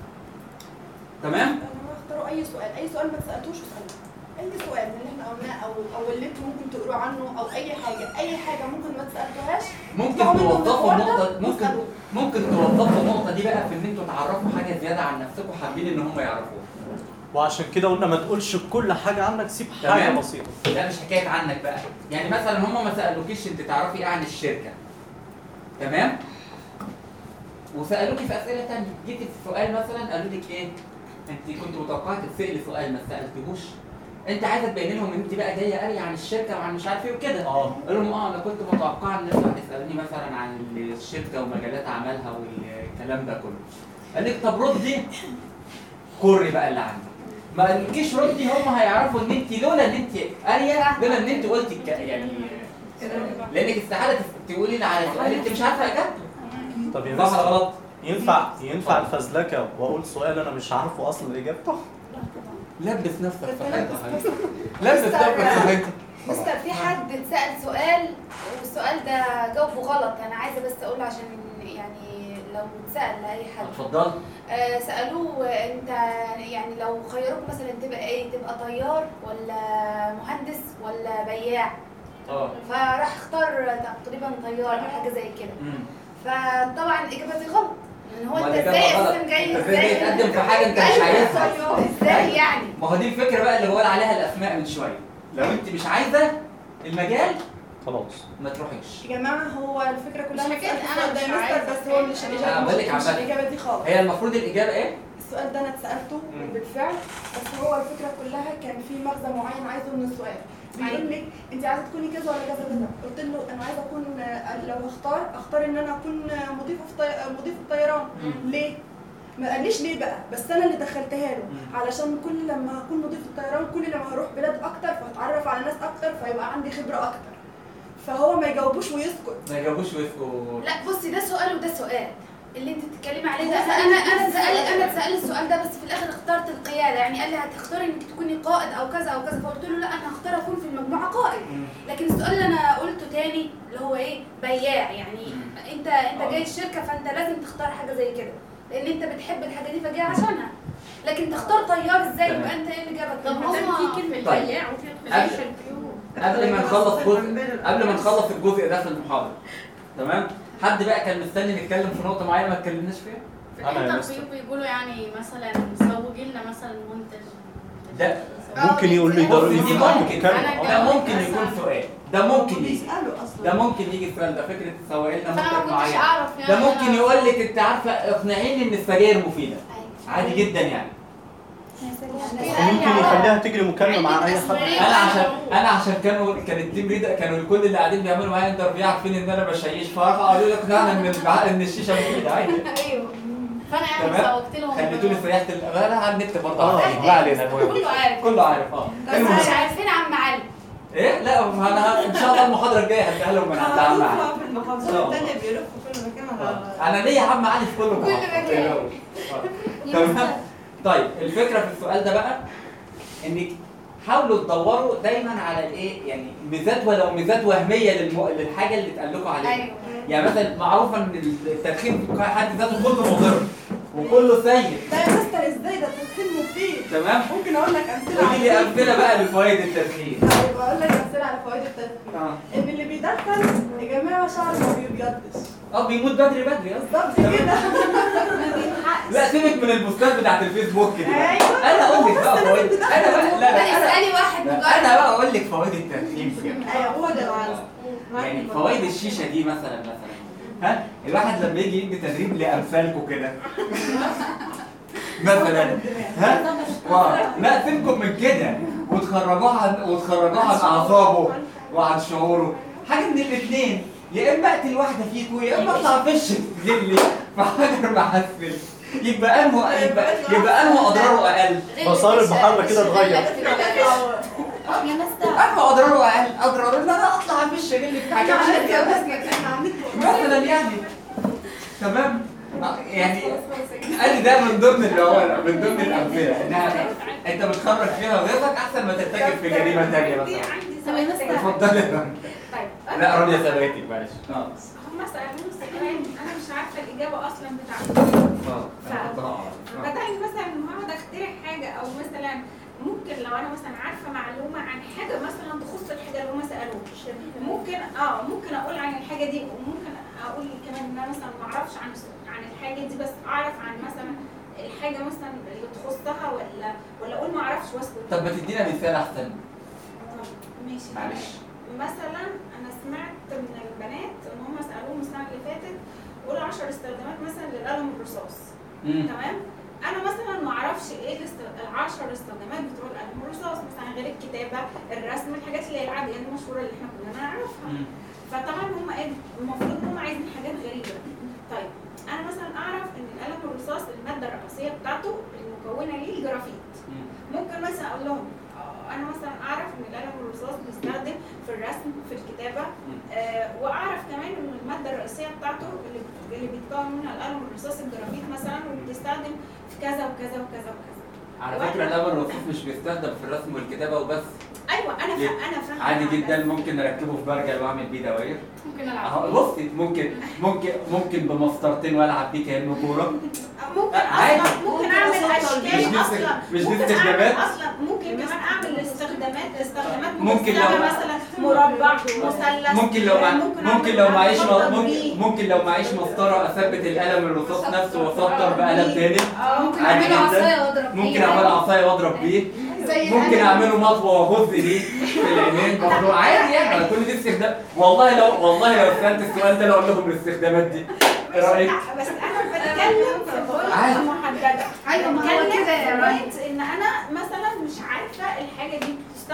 Speaker 1: تمام
Speaker 7: اختاروا اي سؤال اي سؤال ما تسالتوش اسالوه اي سؤال من اللي احنا قلناه او او اللي انتوا ممكن تقروا عنه او اي حاجه اي حاجه ممكن ما تسالتوهاش
Speaker 1: ممكن
Speaker 7: اطلعوا منهم
Speaker 1: توظفوا
Speaker 7: الحوار ده
Speaker 1: النقطه ممكن
Speaker 7: واسألوه.
Speaker 1: ممكن توظفوا النقطه دي بقى في ان انتوا تعرفوا حاجه زياده عن نفسكم حابين ان هم يعرفوها
Speaker 5: وعشان كده قلنا ما تقولش كل حاجه عنك سيب حاجه
Speaker 1: تمام
Speaker 5: بسيطه
Speaker 1: لا مش حكايه عنك بقى يعني مثلا هم ما سالوكيش انت تعرفي ايه عن الشركه تمام وسالوكي في اسئله تانية جيتي في سؤال مثلا قالوا لك ايه انت كنت متوقعه تتسالي سؤال ما سالتهوش انت عايزه تبين لهم ان انت بقى جايه قاريه عن الشركه وعن مش عارف ايه وكده
Speaker 5: اه
Speaker 1: قال لهم اه انا كنت متوقعه ان انتوا هتسالوني مثلا عن الشركه ومجالات عملها والكلام ده كله قال لك طب ردي كوري بقى اللي عندك ما قالكيش ردي هم هيعرفوا ان انت لولا ان انت قاريه لولا ان انت قلتي الك- يعني لانك استحاله تس- تقولي لي على سؤال انت مش عارفه اجابته
Speaker 5: طب يا
Speaker 1: صح ولا
Speaker 5: مستر
Speaker 1: غلط؟
Speaker 5: ينفع ينفع الفزلكه واقول سؤال انا مش عارفه اصلا اجابته
Speaker 1: لبس نفسك في
Speaker 7: لبس
Speaker 1: حيطه
Speaker 7: نفسك.
Speaker 1: لبس نفسك في حيطه
Speaker 10: مستر في حد اتسأل سؤال والسؤال ده جاوبه غلط انا عايزه بس اقول عشان يعني لو اتسأل لاي حد
Speaker 1: اتفضل
Speaker 10: آه، سألوه انت يعني لو خيروك مثلا تبقى ايه تبقى طيار ولا مهندس ولا بياع
Speaker 1: اه
Speaker 10: فراح اختار تقريبا طيار او حاجه زي كده
Speaker 1: مم.
Speaker 10: فطبعا الاجابه دي غلط لان هو
Speaker 1: ما
Speaker 10: انت
Speaker 1: الإجابة
Speaker 10: ازاي
Speaker 1: غلط.
Speaker 10: اساسا جاي
Speaker 1: أنت ازاي جاي تقدم في حاجة أنت مش
Speaker 10: أيوة،
Speaker 1: عايزها؟
Speaker 10: ازاي يعني
Speaker 1: ما هو دي الفكره بقى اللي بقول عليها الاسماء من شويه لو انت مش عايزه المجال
Speaker 5: خلاص
Speaker 1: ما تروحيش
Speaker 7: يا جماعه هو الفكره كلها
Speaker 2: مش
Speaker 7: إنك
Speaker 2: حكاية
Speaker 7: تسأل
Speaker 2: أنا
Speaker 7: السؤال ده
Speaker 2: مش
Speaker 7: يا مستر
Speaker 2: عايزة
Speaker 7: بس هو مش
Speaker 2: أنا
Speaker 7: الاجابه
Speaker 1: بقول لك
Speaker 7: مش
Speaker 1: عامة.
Speaker 7: الاجابه دي خالص
Speaker 1: هي المفروض الاجابه ايه؟
Speaker 7: السؤال ده انا اتسالته
Speaker 1: مم.
Speaker 7: بالفعل بس هو الفكره كلها كان في مغزى معين عايزه من السؤال بيقول لك انت عايزه تكوني كذا ولا كذا كذا قلت له انا عايزه اكون آه، لو هختار اختار ان انا اكون آه، مضيفه في طي... آه، مضيف الطيران
Speaker 1: مم.
Speaker 7: ليه ما قاليش ليه بقى بس انا اللي دخلتها له علشان كل لما هكون مضيف الطيران كل لما هروح بلاد اكتر فهتعرف على ناس اكتر فيبقى عندي خبره اكتر فهو ما يجاوبوش ويسكت
Speaker 1: ما يجاوبوش ويسكوا
Speaker 10: لا بصي ده سؤال وده سؤال اللي انت بتتكلمي عليه ده انا انا اتسال انا اتسال السؤال ده بس في الاخر اخترت القياده يعني قال لي هتختاري انك تكوني قائد او كذا او كذا فقلت له لا انا هختار اكون في المجموعه قائد لكن السؤال اللي انا قلته تاني اللي هو ايه بياع يعني انت انت جاي الشركه فانت لازم تختار حاجه زي كده لان انت بتحب الحاجه دي فجاي عشانها لكن تختار طيار ازاي
Speaker 1: تمام.
Speaker 10: يبقى انت ايه اللي جابك
Speaker 4: طب
Speaker 10: هما
Speaker 4: هما-
Speaker 10: في كلمه
Speaker 1: طيب.
Speaker 10: بياع وفي
Speaker 1: قبل-
Speaker 10: position
Speaker 1: قبل ما نخلص جزء قبل ما نخلص الجزء ده في المحاضره تمام حد بقى كان مستني نتكلم في نقطه معينه ما اتكلمناش فيها
Speaker 4: في الانترفيو بيقولوا يعني مثلا سوقي لنا مثلا منتج
Speaker 1: ده
Speaker 5: ممكن يقول لي
Speaker 1: بص،
Speaker 5: ضروري
Speaker 1: دي
Speaker 5: يكون معاك
Speaker 1: ممكن
Speaker 5: مكالمة.
Speaker 1: ده ممكن يكون سؤال ده ممكن يجي
Speaker 9: بيسألوا أصلا
Speaker 1: ده ممكن يجي السؤال ده فكره تسوق لنا
Speaker 4: فأنا ما
Speaker 1: منتج
Speaker 4: كنتش
Speaker 1: معين
Speaker 4: أعرف يعني
Speaker 1: ده ممكن
Speaker 4: أنا-
Speaker 1: يقول لك انت عارفه اقنعيني ان السجاير مفيده عادي جدا يعني
Speaker 5: ممكن يخليها تجري مكالمة مع أي حد
Speaker 1: انا عشان انا عشان كانوا كان التيم ليدر كانوا كل اللي قاعدين بيعملوا معايا انترفيو عارفين ان انا بشيش فراحوا قالوا لي اقنعنا ان البع- ان الشيشه مفيده عادي
Speaker 4: ايوه فانا يعني
Speaker 1: تمام
Speaker 4: سوقت لهم
Speaker 1: خليتوني سيحت ال- لا على النت برضه
Speaker 5: آه.
Speaker 1: عارفين. ما علينا المهم
Speaker 10: كله عارف
Speaker 1: كله عارف اه
Speaker 10: بس
Speaker 1: المهم.
Speaker 10: مش عارفين عم علي
Speaker 1: ايه لا ما انا ان شاء الله المحاضره الجايه هديها لهم من عند عم علي
Speaker 9: في المحافظات التانية بيلفوا كل مكان على
Speaker 1: انا ليا عم علي في كل
Speaker 10: كل
Speaker 1: محافظة.
Speaker 10: مكان.
Speaker 1: آه. تمام طيب الفكره في السؤال ده بقى انك حاولوا تدوروا دايما على الايه يعني ميزات ولو ميزات وهميه للم... للحاجه اللي اتقال لكم عليها
Speaker 10: ايوه
Speaker 1: يعني مثلا معروفه ان التدخين في حد ذاته كله مضر وكله سيء
Speaker 7: ده يا مستر ازاي ده تدخين مفيد
Speaker 1: تمام
Speaker 7: ممكن اقول لك امثله
Speaker 1: قولي لي
Speaker 7: على
Speaker 1: امثله بقى لفوائد التدخين
Speaker 7: طيب اقول لك امثله على فوائد التدخين
Speaker 1: اه
Speaker 7: ان اللي بيدخن يا جماعه شعره ما بيبيضش
Speaker 1: اه بيموت بدري بدري اه
Speaker 7: بالظبط كده
Speaker 1: لا سيبك من البوستات بتاعت الفيسبوك دي بقى.
Speaker 7: أيوة.
Speaker 1: انا اقول لك بقى فوائد انا بقى لا
Speaker 10: لا
Speaker 1: لا انا
Speaker 10: اسالي واحد
Speaker 1: لا،
Speaker 10: مجرد
Speaker 1: انا بقى اقول لك فوائد التدخين بجد
Speaker 7: ايوه هو ده
Speaker 1: يعني فوائد الشيشه دي مثلا مثلا ها الواحد لما يجي يدي تدريب لامثالكم كده مثلا ها و- لا سيبكم من كده وتخرجوه عن وتخرجوه عن اعصابه وعن شعوره حاجه من الاثنين يا اما اقتل واحده فيكم يا اما اطلع فش تجلي في حجر معفن يبقى انه يبقى يبقى انه اضراره اقل
Speaker 5: مسار المحاضرة كده اتغير
Speaker 10: يا مستر
Speaker 1: انه اضراره اقل اضراره ان انا اطلع فش تجلي في حاجه مثلا يعني تمام يعني ادي ده من ضمن اللي هو من ضمن الامثله انها انت بتخرج فيها غيرك احسن ما ترتكب في جريمه ثانيه مثلا
Speaker 2: طب يا مستر
Speaker 1: اتفضلي يا فندم.
Speaker 2: طيب
Speaker 1: لا رانيا سبقتك معلش اه
Speaker 2: هم سألوني السؤال انا مش عارفه الاجابه اصلا بتاعته
Speaker 1: اه أنا كنت هقع. آه.
Speaker 2: بدأني مثلا ان هقعد اخترع حاجه او مثلا ممكن لو انا مثلا عارفه معلومه عن حاجه مثلا تخص الحاجه اللي هم سالوش ممكن اه ممكن اقول عن الحاجه دي وممكن اقول كمان ان انا مثلا ما اعرفش عن عن الحاجه دي بس اعرف عن مثلا الحاجه مثلا اللي تخصها ولا ولا اقول ما اعرفش واسكت
Speaker 1: طب ما تدينا مثال احسن
Speaker 2: طب ماشي
Speaker 1: معلش
Speaker 2: مثلا انا سمعت من البنات ان هم سالوهم السنه اللي فاتت قول 10 استخدامات مثلا للقلم الرصاص
Speaker 1: مم.
Speaker 2: تمام انا مثلا ما اعرفش ايه ال 10 استخدامات بتوع القلم الرصاص مثلا غير الكتابه الرسم الحاجات اللي هي العاديه المشهوره اللي احنا كلنا نعرفها
Speaker 1: مم.
Speaker 2: فطبعا هم ايه المفروض هم عايزين حاجات غريبه طيب انا مثلا اعرف ان القلم الرصاص الماده الرئيسيه بتاعته المكونه ليه الجرافيت
Speaker 1: مم.
Speaker 2: ممكن مثلا اقول لهم آه، انا مثلا اعرف ان القلم الرصاص بيستخدم في الرسم في الكتابه آه واعرف كمان ان الماده الرئيسيه بتاعته اللي اللي بيتكون منها القلم الرصاص الجرافيت مثلا واللي بيستخدم في كذا وكذا وكذا وكذا
Speaker 1: على فكره القلم الرصاص مش بيستخدم في الرسم والكتابه وبس
Speaker 2: ايوه انا
Speaker 1: ليه؟
Speaker 2: فا انا فاهمه
Speaker 1: عادي
Speaker 2: بس-
Speaker 1: جدا ممكن نركبه في برجل واعمل بيه دواير
Speaker 4: ممكن
Speaker 1: اهو
Speaker 4: العب
Speaker 1: بصي ممكن ممكن ممكن بمسطرتين والعب بيه كانه كوره
Speaker 2: ممكن
Speaker 1: عادي.
Speaker 2: اصلا ممكن اعمل
Speaker 1: مش
Speaker 2: اشكال
Speaker 1: دي
Speaker 2: اصلا
Speaker 1: استخ- مش دي
Speaker 2: ممكن
Speaker 1: استخدامات؟
Speaker 2: اعمل اصلا ممكن كمان اعمل استخدامات استخدامات
Speaker 1: ممكن لو-
Speaker 2: مجسمة مثلا مربع مثلث
Speaker 1: ممكن لو مع...
Speaker 2: ممكن
Speaker 1: ممكن
Speaker 2: أعمل
Speaker 1: لو معيش
Speaker 2: أفضل
Speaker 1: ممكن
Speaker 2: بيه.
Speaker 1: ممكن لو معيش مسطره اثبت القلم الرصاص نفسه واسطر بقلم تاني
Speaker 2: اه ممكن
Speaker 1: عادي
Speaker 10: اعمله
Speaker 1: جدا.
Speaker 10: عصايه واضرب
Speaker 1: ممكن
Speaker 10: بيه.
Speaker 1: اعمل عصايه واضرب بيه
Speaker 2: زي
Speaker 1: ممكن
Speaker 2: القلم.
Speaker 1: اعمله مطوه واغز بيه في العينين برضه عادي يعني كل دي استخدام والله لو والله لو سالت السؤال ده لو اقول لهم الاستخدامات دي ايه رايك؟
Speaker 2: لا، بس انا بتكلم في بوينت
Speaker 1: عادي.
Speaker 2: محدده
Speaker 10: أيوة، ما هو
Speaker 2: بتكلم
Speaker 10: كده يا
Speaker 2: في
Speaker 10: رنا.
Speaker 2: بوينت ان انا مثلا مش عارفه الحاجه دي بتستخدم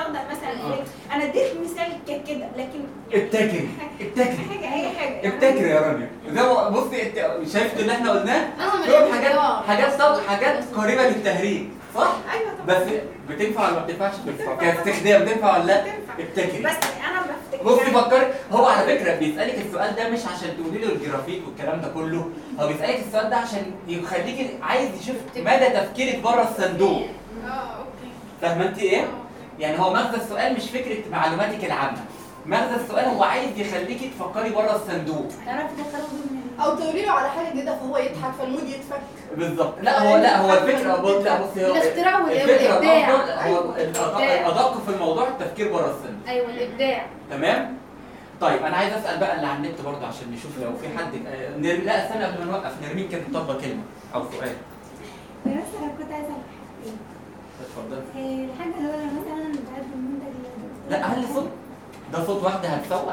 Speaker 14: استخدم مثلا
Speaker 1: آه.
Speaker 14: إيه؟ انا اديت مثال ك- كده لكن
Speaker 1: ابتكري ابتكري
Speaker 14: حاجه اي حاجه
Speaker 1: ابتكري يا راجل ده بصي انت شايفت اللي احنا قلناه
Speaker 14: آه، من
Speaker 1: فيهم حاجات
Speaker 14: الابتكار.
Speaker 1: حاجات طب حاجات قريبه للتهريج صح؟
Speaker 14: ايوه
Speaker 1: بس بتنفع ولا ما بتنفعش؟ بتنفع كاستخدام تنفع ولا لا؟ ابتكري
Speaker 14: بس انا بفتكر
Speaker 1: بصي فكري هو على فكره بيسالك السؤال ده مش عشان تقولي له الجرافيك والكلام ده كله هو بيسالك السؤال ده عشان يخليكي عايز يشوف مدى تفكيرك بره الصندوق
Speaker 2: اه اوكي
Speaker 1: فاهمه انت ايه؟ يعني هو مغزى السؤال مش فكره معلوماتك العامه مغزى السؤال هو عايز يخليكي تفكري بره الصندوق
Speaker 14: تعرف تدخله من
Speaker 7: او تقولي له على حاجه جديده فهو يضحك فالمود يتفك
Speaker 1: بالظبط لا هو لا هو الفكره بص لا بصي هو
Speaker 10: الاختراع وال-
Speaker 1: الفكره
Speaker 10: والإبداع.
Speaker 1: الافضل هو
Speaker 10: أيوة،
Speaker 1: الأدق-
Speaker 10: الإبداع.
Speaker 1: الادق في الموضوع التفكير بره الصندوق
Speaker 10: ايوه الابداع
Speaker 1: تمام طيب انا عايز اسال بقى اللي على النت برضه عشان نشوف لو في حد آه، نر... لا استنى قبل ما نوقف نرمين كانت طالبه كلمه او سؤال
Speaker 14: بس انا كنت عايزه أعرف حاجتين.
Speaker 1: اتفضل
Speaker 14: إيه، الحاجه الاولى مثلا بحب المنتج اللي-
Speaker 1: لا علي صوت ده صوت واحده هتسوق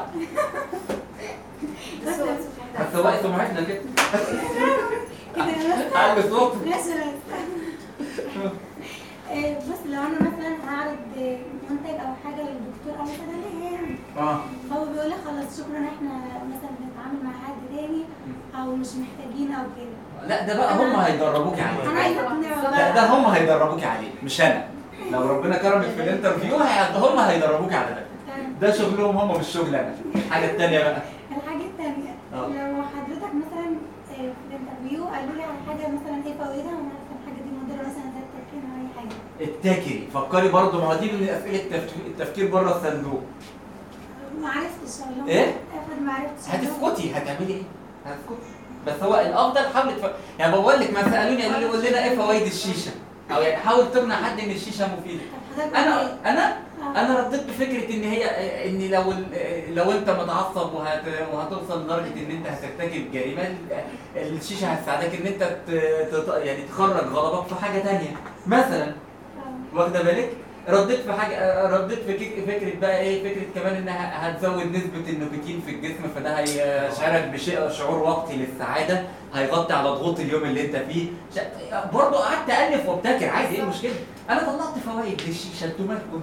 Speaker 14: بس
Speaker 1: هتسوقي سمعتنا كده
Speaker 14: كده بس
Speaker 1: علي صوت
Speaker 14: ماشي إيه، بس لو انا مثلا هعرض منتج او حاجه للدكتور او مثلا ليا يعني
Speaker 1: اه
Speaker 14: هو بيقول لي خلاص شكرا احنا مثلا بنتعامل مع حد تاني او مش محتاجين او كده
Speaker 1: لا ده بقى هم هيدربوك عليه
Speaker 14: انا عايزه اقنعه
Speaker 1: لا
Speaker 14: بقى.
Speaker 1: ده هم هيدربوك عليه مش انا لو ربنا كرمك في الانترفيو هي- هم هيدربوك على ده ده شغلهم هم مش شغل انا الحاجه الثانيه بقى
Speaker 14: الحاجه الثانيه
Speaker 1: آه.
Speaker 14: لو حضرتك مثلا آه، في الانترفيو قالوا لي على حاجه مثلا ايه فوائدها وانا عارفه الحاجه دي مضره مثلا زي التدخين او اي حاجه
Speaker 1: ابتكري فكري برضه ما هو دي من اسئله التفكير, التفكير بره الصندوق
Speaker 14: ما عرفتش اقول لهم
Speaker 1: إيه؟
Speaker 14: افرض ما عرفتش أقول لهم.
Speaker 1: هتسكتي هتعملي ايه؟ هتسكتي بس هو الافضل حاولي تف... يعني بقول لك ما سالوني قالوا لي قول لنا ايه فوائد الشيشه او يعني حاول تقنع حد ان الشيشه مفيده انا انا انا رديت بفكره ان هي ان لو ال- لو انت متعصب وهت... وهتوصل لدرجه ان انت هترتكب جريمه ال- الشيشه هتساعدك ان انت ت... ت... يعني تخرج غضبك في حاجه تانية مثلا واخده بالك رديت في حاجه رديت في كيك- فكره بقى ايه فكره كمان انها هتزود نسبه النيكوتين في الجسم فده هيشعرك بشيء شعور وقتي للسعاده هيغطي على ضغوط اليوم اللي انت فيه شا- برضه قعدت الف وابتكر عايز ايه المشكله انا طلعت فوائد للشيشه انتوا مالكم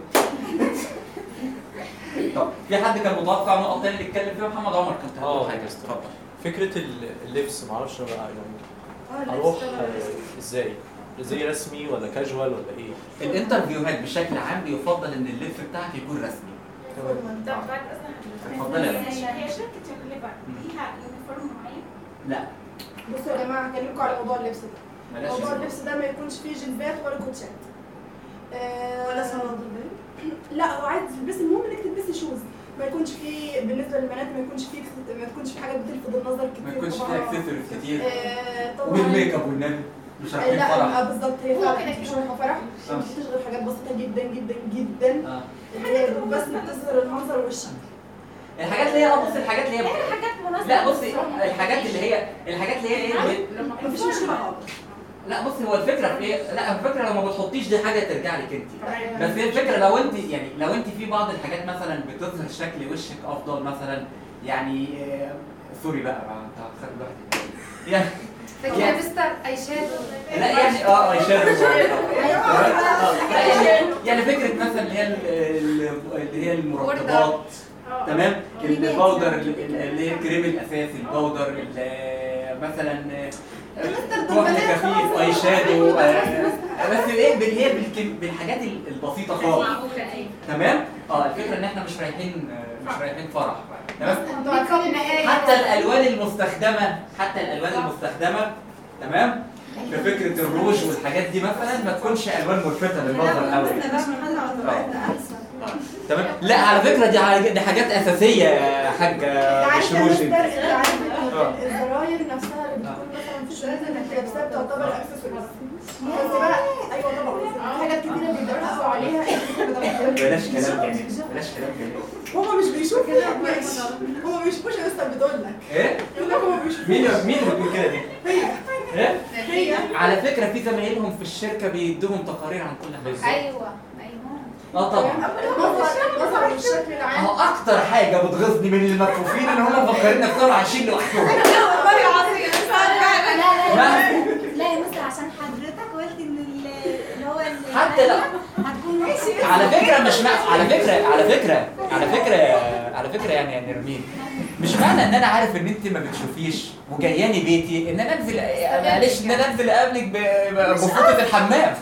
Speaker 1: طب في حد كان متوقع نقط تاني نتكلم فيها محمد عمر كنت هتقول حاجه اتفضل
Speaker 5: فكره ال- اللبس معرفش بقى يعني
Speaker 1: اللبس
Speaker 5: اروح
Speaker 1: طبعاً.
Speaker 5: آه، ازاي؟ زي رسمي ولا كاجوال ولا ايه؟
Speaker 1: الانترفيوهات بشكل عام بيفضل ان اللبس بتاعك يكون رسمي
Speaker 2: طب بعد
Speaker 1: اتفضلي يا
Speaker 2: اذن
Speaker 1: باشا.
Speaker 2: هي شركه يونيليفر ليها يونيفورم معين
Speaker 1: لا
Speaker 7: بصوا يا جماعه هكلمكم على موضوع اللبس ده
Speaker 1: بلاش
Speaker 7: موضوع
Speaker 1: اللبس.
Speaker 7: اللبس ده ما يكونش فيه جلبات ولا كوتشات آه،
Speaker 9: ولا صنادل
Speaker 7: لا هو عايز تلبسي المهم انك تلبسي شوز ما يكونش فيه بالنسبه للبنات ما يكونش فيه ما تكونش في حاجات بتلفت النظر كتير
Speaker 1: ما يكونش
Speaker 7: طبعاً.
Speaker 1: فيها اكسسوارز كتير
Speaker 7: آه، طبعا
Speaker 1: والميك اب والنبي مش رايحين
Speaker 7: لا
Speaker 1: فرح
Speaker 7: آه، بالظبط هي
Speaker 1: هو
Speaker 7: فعلا
Speaker 1: كده
Speaker 7: مش
Speaker 1: كده.
Speaker 7: رايحه فرح
Speaker 1: آه.
Speaker 7: مش بتشغل حاجات بسيطه جدا جدا جدا
Speaker 1: اه
Speaker 7: اللي هي بس بتظهر المنظر والشكل
Speaker 1: الحاجات اللي هي بص الحاجات اللي هي
Speaker 7: حاجات مناسبة
Speaker 1: لا بصي
Speaker 7: للصحة.
Speaker 1: الحاجات اللي هي الحاجات اللي هي ايه
Speaker 7: مفيش مشكله خالص
Speaker 1: لا بصي هو الفكره في ايه؟ لا الفكره لو ما بتحطيش دي حاجه ترجع لك انت بس هي الفكره لو انت يعني لو انت في بعض الحاجات مثلا بتظهر شكل وشك افضل مثلا يعني آه، سوري بقى ما انت هتخلي الواحد يعني
Speaker 10: فكده مستر اي شادو
Speaker 1: لا يعني اه اي شادو لا يعني يعني فكره مثلا اللي هي ال- ال- اللي هي المرطبات تمام الباودر اللي هي الكريم الاساسي الباودر ال- مثلا كحل خفيف اي شادو آه، بس ايه بال- هي بالكم- بالحاجات ال- البسيطه خالص تمام اه الفكره ان احنا مش رايحين آه، مش رايحين فرح تمام حتى الالوان المستخدمه حتى الالوان المستخدمه تمام في فكره الروج والحاجات دي مثلا ما تكونش الوان ملفته للنظر قوي تمام لا على فكره دي ع- دي حاجات اساسيه يا حاجه مش روج
Speaker 7: انت عارف
Speaker 1: آه.
Speaker 7: الزراير نفسها اللي بتكون مثلا في الشريط اللي انت لابسها بتعتبر اكسسوارز بس بقى ايوه طبعا في حاجات كتيره بيدرسوا عليها
Speaker 1: بلاش كلام جميل بلاش كلام جميل
Speaker 7: هما مش بيشوفوا ماشي هما ما بيشوفوش لسه بتقول لك
Speaker 1: ايه
Speaker 7: يقول لك هما ما بيشوفوش
Speaker 1: مين مين اللي بيقول كده دي
Speaker 7: هي
Speaker 1: ايه
Speaker 7: هي
Speaker 1: على فكره في زمايلهم في الشركه بيدوهم تقارير عن كل حاجه
Speaker 10: ايوه ايوه
Speaker 1: اه طبعا
Speaker 7: مظهر مظهر الشكل العام
Speaker 1: اهو اكتر حاجه بتغيظني من المكفوفين ان هم مفكرين نفسهم عايشين لوحدهم
Speaker 14: والله العظيم لا لا
Speaker 1: ما-
Speaker 14: لا يا مستر عشان حضرتك قلت ان ال- اللي هو ال-
Speaker 1: حتى لا.
Speaker 14: هتكون ماشي
Speaker 1: على فكره مش مع... على فكره على فكره على فكره على فكره يعني يا نرمين مش معنى ان انا عارف ان انت ما بتشوفيش وجاياني بيتي ان انا انزل معلش ان انا انزل اقابلك ب- ب- بفوطه الحمام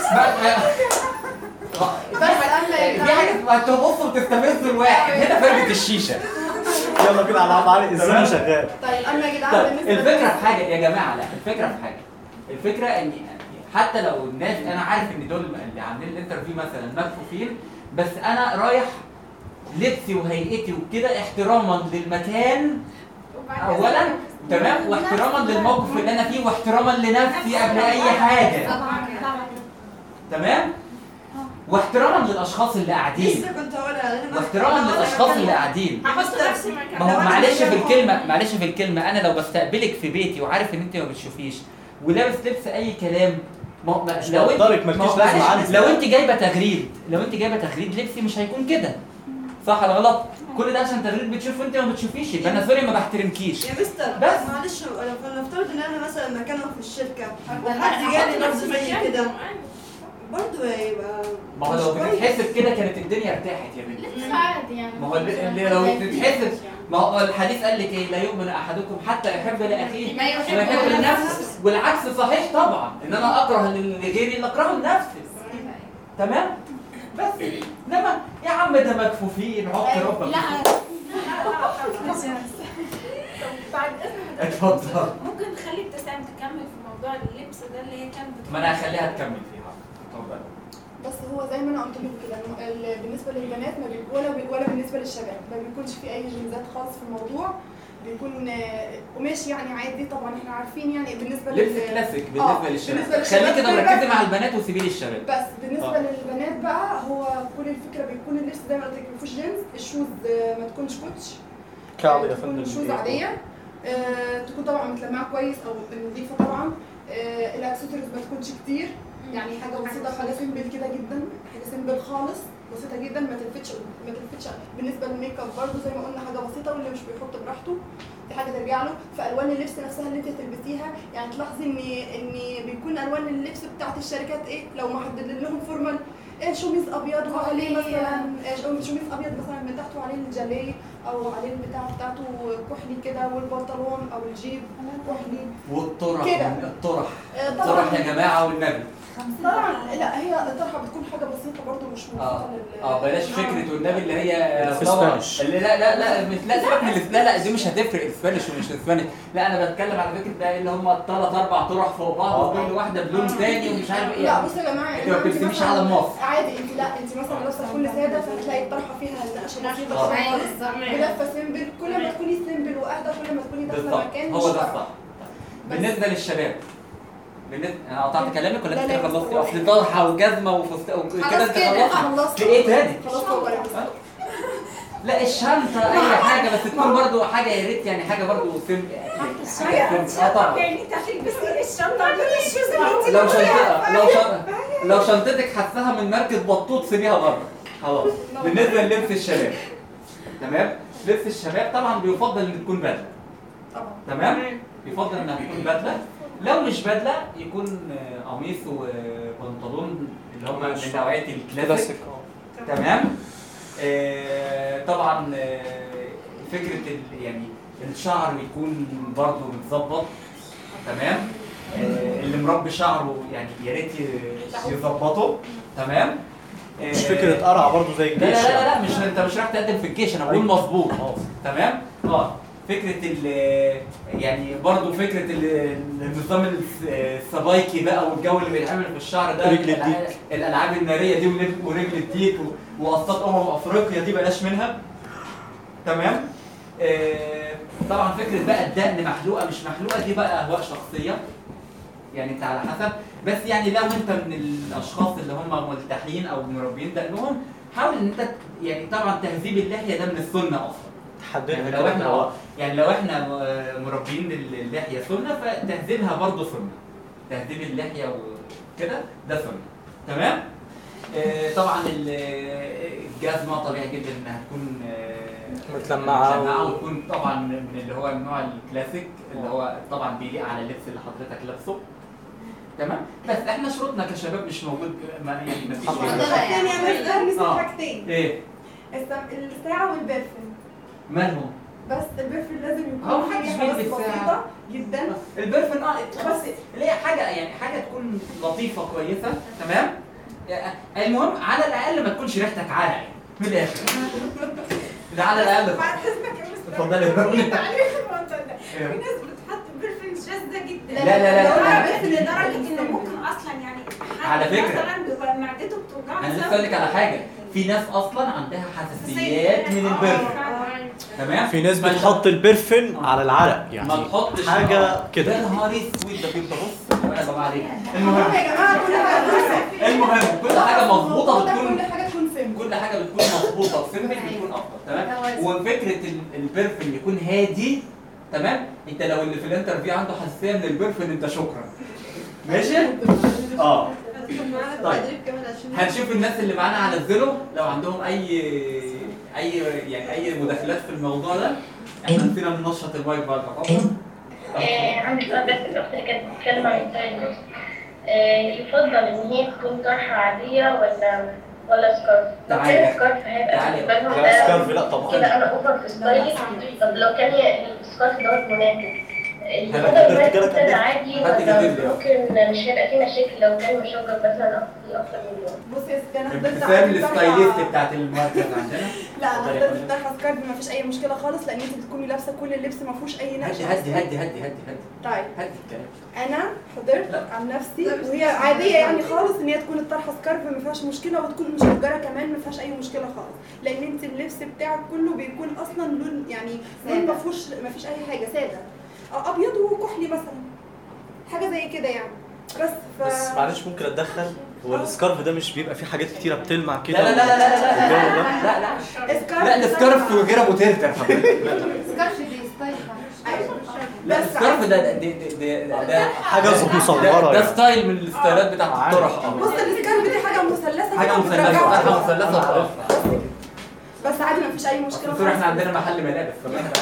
Speaker 7: بس اما
Speaker 1: دي حاجه ما تبصوا وتستفزوا الواحد هنا فرقه الشيشه
Speaker 5: يلا كده على علي الزمن شغال
Speaker 7: طيب اما يا
Speaker 1: طيب
Speaker 7: جدعان بالنسبه
Speaker 1: الفكره في حاجه يا جماعه لا الفكره في حاجه الفكره ان حتى لو الناس انا عارف ان دول اللي عاملين الانترفيو مثلا مكفوفين بس انا رايح لبسي وهيئتي وكده احتراما للمكان اولا تمام واحتراما للموقف اللي انا فيه واحتراما لنفسي قبل اي حاجه
Speaker 14: طبعا طبعا
Speaker 1: تمام واحتراما للاشخاص اللي قاعدين
Speaker 9: لسه كنت هقولها انا
Speaker 1: واحتراما للاشخاص اللي قاعدين
Speaker 2: هحط نفسي مكان
Speaker 1: ما هو معلش في الكلمه معلش في الكلمه انا لو بستقبلك في بيتي وعارف ان انت ما بتشوفيش ولابس لبس اي كلام ما ما-
Speaker 5: مش
Speaker 1: لو انت
Speaker 5: مقدرك،
Speaker 1: ما
Speaker 5: مالكيش
Speaker 1: هو
Speaker 5: لازمة
Speaker 1: معلش،
Speaker 5: عندي.
Speaker 1: لو انت جايبه تغريد لو انت جايبه تغريد لبسي مش هيكون كده صح ولا غلط؟ كل ده عشان تغريد بتشوف وانت ما بتشوفيش يبقى انا سوري ما بحترمكيش
Speaker 9: يا مستر
Speaker 1: بس.
Speaker 9: معلش لو نفترض ان انا مثلا مكانهم في الشركه
Speaker 2: أنا
Speaker 9: وحد
Speaker 2: هحط
Speaker 9: جالي برضه
Speaker 2: نفسي
Speaker 9: زي
Speaker 2: مكانه.
Speaker 9: كده برضه هيبقى
Speaker 1: ما هو
Speaker 9: مش
Speaker 1: لو
Speaker 9: كويس.
Speaker 1: بتتحسب كده كانت الدنيا ارتاحت يا بنتي
Speaker 4: لسه عادي يعني
Speaker 1: ما هو اللي اللي لو تتحسب ما هو الحديث قال لك ايه لا يؤمن احدكم حتى يحب لاخيه
Speaker 2: ما يحب
Speaker 1: ما يحب
Speaker 2: لنفسه.
Speaker 1: لنفسه والعكس صحيح طبعا ان انا اكره لغيري اللي اكرهه لنفسي تمام بس انما يا عم ده مكفوفين عق ربك
Speaker 2: بعد اذن حضرتك
Speaker 1: اتفضل
Speaker 2: ممكن نخلي ابتسام تكمل في موضوع اللبس ده اللي هي كانت بتقول
Speaker 1: ما انا هخليها تكمل فيها اتفضل
Speaker 7: بس هو زي ما انا قلت لكم كده إنه ال- بالنسبه للبنات ما بي- ولا بي- ولا بالنسبه للشباب ما بيكونش في اي جنزات خالص في الموضوع بيكون آه، قماش يعني عادي طبعا احنا عارفين يعني بالنسبه
Speaker 1: لبس
Speaker 7: لل-
Speaker 1: كلاسيك
Speaker 7: آه،
Speaker 1: بالنسبه للشباب
Speaker 7: بالنسبه للشباب
Speaker 1: خليكي كده
Speaker 7: بيبقى-
Speaker 1: مركزي مع البنات وسيبي لي الشباب
Speaker 7: بس بالنسبه
Speaker 1: آه.
Speaker 7: للبنات بقى هو كل الفكره بيكون اللبس زي ما قلت لك ما فيهوش جينز الشوز آه، ما تكونش كوتش
Speaker 12: كعب يا
Speaker 7: تكون
Speaker 12: فندم
Speaker 7: شوز عاديه آه، تكون طبعا متلمعه كويس او نظيفه طبعا آه، الاكسسوارز ما تكونش كتير يعني حاجه بسيطه حاجه سيمبل كده جدا حاجه سيمبل خالص بسيطه جدا ما تلفتش ما تلفتش بالنسبه للميك اب برضه زي ما قلنا حاجه بسيطه واللي مش بيحط براحته دي حاجه ترجع له فالوان اللبس نفسها اللي انت تلبسيها يعني تلاحظي ان ان بيكون الوان اللبس بتاعت الشركات ايه لو محدد لهم فورمال إيه شوميز ابيض وعليه مثلا إيه شوميز ابيض مثلا من تحت وعليه الجاليه او عليه البتاع بتاعته كحلي كده والبنطلون او الجيب كحلي
Speaker 1: والطرح
Speaker 7: كده.
Speaker 1: الطرح
Speaker 7: آه، طبعاً.
Speaker 1: الطرح يا جماعه والنبي
Speaker 7: طبعا لا هي الطرحه بتكون حاجه بسيطه برضه مش
Speaker 1: اه
Speaker 7: موفقه لل
Speaker 1: اه بلاش فكره والنبي اللي هي
Speaker 5: في
Speaker 1: طبعا-
Speaker 5: اسبانيش.
Speaker 1: اللي لا لا لا مش لا سيبك من الإس- لا لا دي مش هتفرق اسبانيش ومش اسبانيش لا انا بتكلم على فكره ده اللي هم ثلاث اربع طرح فوق بعض وكل واحده بلون تاني ومش عارف ايه
Speaker 7: لا بصي يا جماعه
Speaker 1: انت ما
Speaker 7: يعني
Speaker 1: بترسميش
Speaker 7: مثلاً
Speaker 1: علم مصر
Speaker 7: عادي انت لا انت مثلا لابسه كل ساده فهتلاقي الطرحه فيها نقشه بسيطه
Speaker 1: آه.
Speaker 7: خالص بلفه سيمبل كل ما تكوني سيمبل واهدى كل ما تكوني داخله
Speaker 1: بالظبط
Speaker 7: مكان
Speaker 1: هو
Speaker 7: مش
Speaker 1: ده
Speaker 7: فارقة.
Speaker 1: الصح بالنسبه للشباب بالنسبه انا قطعت كلامك ولا
Speaker 7: لا،
Speaker 1: انت
Speaker 7: لا،
Speaker 1: كده
Speaker 7: بس
Speaker 1: خلصتي
Speaker 7: هو-
Speaker 1: اصل طرحه وجزمه وفستان وكده
Speaker 7: خلاص
Speaker 1: انت
Speaker 7: كده
Speaker 1: خلصتي
Speaker 7: خلصت
Speaker 1: في ايه تاني؟
Speaker 7: خلاص هو بقى.
Speaker 1: لا الشنطه اي حاجه بس تكون برضو حاجه يا ريت يعني حاجه برضو سم حاجه سم اه طبعا
Speaker 2: يعني انت هتلبسي الشنطه دي الشوز اللي انت
Speaker 1: لو
Speaker 2: لابساها.
Speaker 1: شنطتك لو شنطتك لو شنطتك حسها من مركز بطوط سيبيها بره خلاص بالنسبه للبس الشباب تمام لبس الشباب طبعا بيفضل ان تكون بدله تمام بيفضل انها تكون بدله لو مش بدله يكون آه، قميص وبنطلون اللي هم من نوعيه الكلاسيك
Speaker 12: كلاسيك اه
Speaker 1: تمام آه، طبعا آه، فكره ال- يعني الشعر يكون برضه متظبط تمام آه، اللي مربي شعره يعني يا ريت ي- يظبطه تمام آه،
Speaker 5: مش فكره قرع برضه زي
Speaker 1: لا
Speaker 5: الجيش
Speaker 1: لا لا, لا
Speaker 5: يعني.
Speaker 1: مش انت مش رايح تقدم في الجيش انا بقول
Speaker 5: أيوة.
Speaker 1: مظبوط تمام اه فكره ال يعني برضو فكره ال- النظام الس- السبايكي بقى والجو اللي بيتعمل في الشعر ده
Speaker 5: رجل
Speaker 1: الألع-
Speaker 5: الديك.
Speaker 1: الالعاب الناريه دي ورجل- ورجل الديك و- وقصات امم افريقيا دي بلاش منها تمام آه، طبعا فكره بقى الدقن محلوقه مش محلوقه دي بقى اهواء شخصيه يعني انت على حسب بس يعني لو انت من الاشخاص اللي هم ملتحين او مربيين دقنهم حاول ان انت يعني طبعا تهذيب اللحيه ده من السنه اصلا
Speaker 5: حددها
Speaker 1: يعني لو
Speaker 5: كده
Speaker 1: احنا
Speaker 5: هو
Speaker 1: يعني لو احنا م- مربيين اللحيه سنه فتهذيبها برضه سنه تهذيب اللحيه وكده ده سنه تمام آه، طبعا ال- الجزمه طبيعي جدا انها تكون آه،
Speaker 5: متلمعة
Speaker 1: متلمعه
Speaker 5: و-
Speaker 1: وتكون طبعا من اللي هو النوع الكلاسيك اللي هو طبعا بيليق على اللبس اللي حضرتك لابسه تمام بس احنا شروطنا كشباب مش موجود ما يعني ما فيش
Speaker 7: الثاني انا ده نسيت
Speaker 1: آه.
Speaker 7: حاجتين
Speaker 1: ايه
Speaker 7: السم- الساعة والبرفن
Speaker 1: مالهم
Speaker 7: بس البرفن لازم
Speaker 1: هو
Speaker 7: يكون
Speaker 1: محدش
Speaker 7: حاجة بس
Speaker 1: بيلبس ساعة.
Speaker 7: بسيطة جدا
Speaker 1: البرفن اه بس اللي هي حاجه يعني حاجه تكون لطيفه كويسه تمام المهم على الاقل ما تكونش ريحتك عرق يعني من الاخر ده على الاقل
Speaker 2: بعد حزبك يا مستر
Speaker 1: اتفضلي يا رب.
Speaker 2: انت عارف الموضوع ده
Speaker 1: إيه.
Speaker 2: في ناس بتحط برفيوم شاذة جدا
Speaker 1: لا، لا، لا، لا.
Speaker 2: لدرجة لدرجة انه ممكن اصلا يعني حد
Speaker 1: على فكرة.
Speaker 2: مثلا بيبقى معدته بتوجعه
Speaker 1: انا لسه
Speaker 2: بسبب-
Speaker 1: اقول لك على حاجه في ناس اصلا عندها حساسيات من البرفن تمام
Speaker 5: في ناس بتحط البرفن على العرق
Speaker 1: ما
Speaker 5: يعني
Speaker 1: تحطش
Speaker 5: حاجه كده
Speaker 1: يا نهار اسود ده بيبقى بص انا بقى عليك المهم
Speaker 7: يا جماعة كل حاجة تكون
Speaker 1: المهم كل حاجه مظبوطه بتكون
Speaker 7: كل حاجة تكون سيمبل
Speaker 1: كل حاجه بتكون مظبوطه وسيمبل بتكون افضل تمام وفكره ال- البرفن يكون هادي تمام انت لو اللي في الانترفيو عنده حساسيه من البرفن انت شكرا ماشي اه طيب هنشوف الناس اللي معانا على الزيرو لو عندهم اي اي يعني اي مداخلات في الموضوع ده احنا نسينا ننشط المايك بعد
Speaker 15: آه، عندي سؤال بس الأخت اللي كانت بتتكلم عن التايم يفضل إن هي تكون طرحة عادية ولا ولا سكارف؟ لو
Speaker 1: تعالي.
Speaker 15: كان سكارف هيبقى
Speaker 1: تعالي.
Speaker 15: بالنسبة لهم
Speaker 5: لا
Speaker 15: ده
Speaker 5: سكارف لا طبعا
Speaker 15: كده أنا أوفر في ستايلي طب لو كان هي السكارف دوت مناسب
Speaker 5: هلا
Speaker 15: الهدى
Speaker 5: كده
Speaker 15: يبقى
Speaker 5: رجالك قد إيه؟
Speaker 15: عادي
Speaker 1: حد
Speaker 15: ولا
Speaker 1: كاتب لي.
Speaker 15: ممكن مش هيبقى فيه مشاكل لو كان مشجر مثلا أكتر أكتر من يوم
Speaker 7: بصي يا ستي انا حضرت
Speaker 1: ابتسام
Speaker 7: عادي
Speaker 1: الستايليست
Speaker 7: طرحة-
Speaker 1: بتاعت الماركت عندنا
Speaker 7: لا انا
Speaker 1: اتفضلي يا
Speaker 7: حضرت
Speaker 1: فندم.
Speaker 7: طرحة سكارف ما فيش اي مشكلة خالص لان انت بتكوني لابسة كل اللبس ما فيهوش اي نقش
Speaker 1: هدي هدي هدي هدي هدي هدي
Speaker 7: طيب
Speaker 1: هدي الكلام
Speaker 7: انا حضرت عن نفسي وهي عاديه يعني خالص ان هي تكون الطرحه سكارف ما فيهاش مشكله وتكون مشجره كمان ما فيهاش اي مشكله خالص لان انت اللبس بتاعك كله بيكون اصلا لون يعني لون ما فيهوش ما فيش اي حاجه ساده أو ابيض وكحلي مثلا حاجه زي كده يعني بس ف
Speaker 5: بس معلش ممكن اتدخل هو السكارف ده مش بيبقى فيه حاجات كتيره بتلمع كده
Speaker 1: لا لا لا لا لا لا
Speaker 5: والجو ده؟
Speaker 1: لا لا
Speaker 7: سكارف
Speaker 1: لا السكارف غير ابو ترتر حضرتك
Speaker 10: سكارف دي ستايل
Speaker 1: لا السكارف ده ده ده ده ده
Speaker 5: حاجة
Speaker 1: ده-
Speaker 5: مصغرة
Speaker 1: ده, ده
Speaker 5: يعني.
Speaker 1: ستايل من الستايلات بتاعت الطرح
Speaker 7: بص السكارف دي حاجه مثلثه
Speaker 1: حاجه
Speaker 7: كده
Speaker 1: مثلثه
Speaker 7: وبترجعها.
Speaker 1: حاجه مثلثه وخلاص
Speaker 7: بس عادي ما فيش اي مشكله
Speaker 1: دكتور احنا
Speaker 7: خالص.
Speaker 1: عندنا محل ملابس فما احنا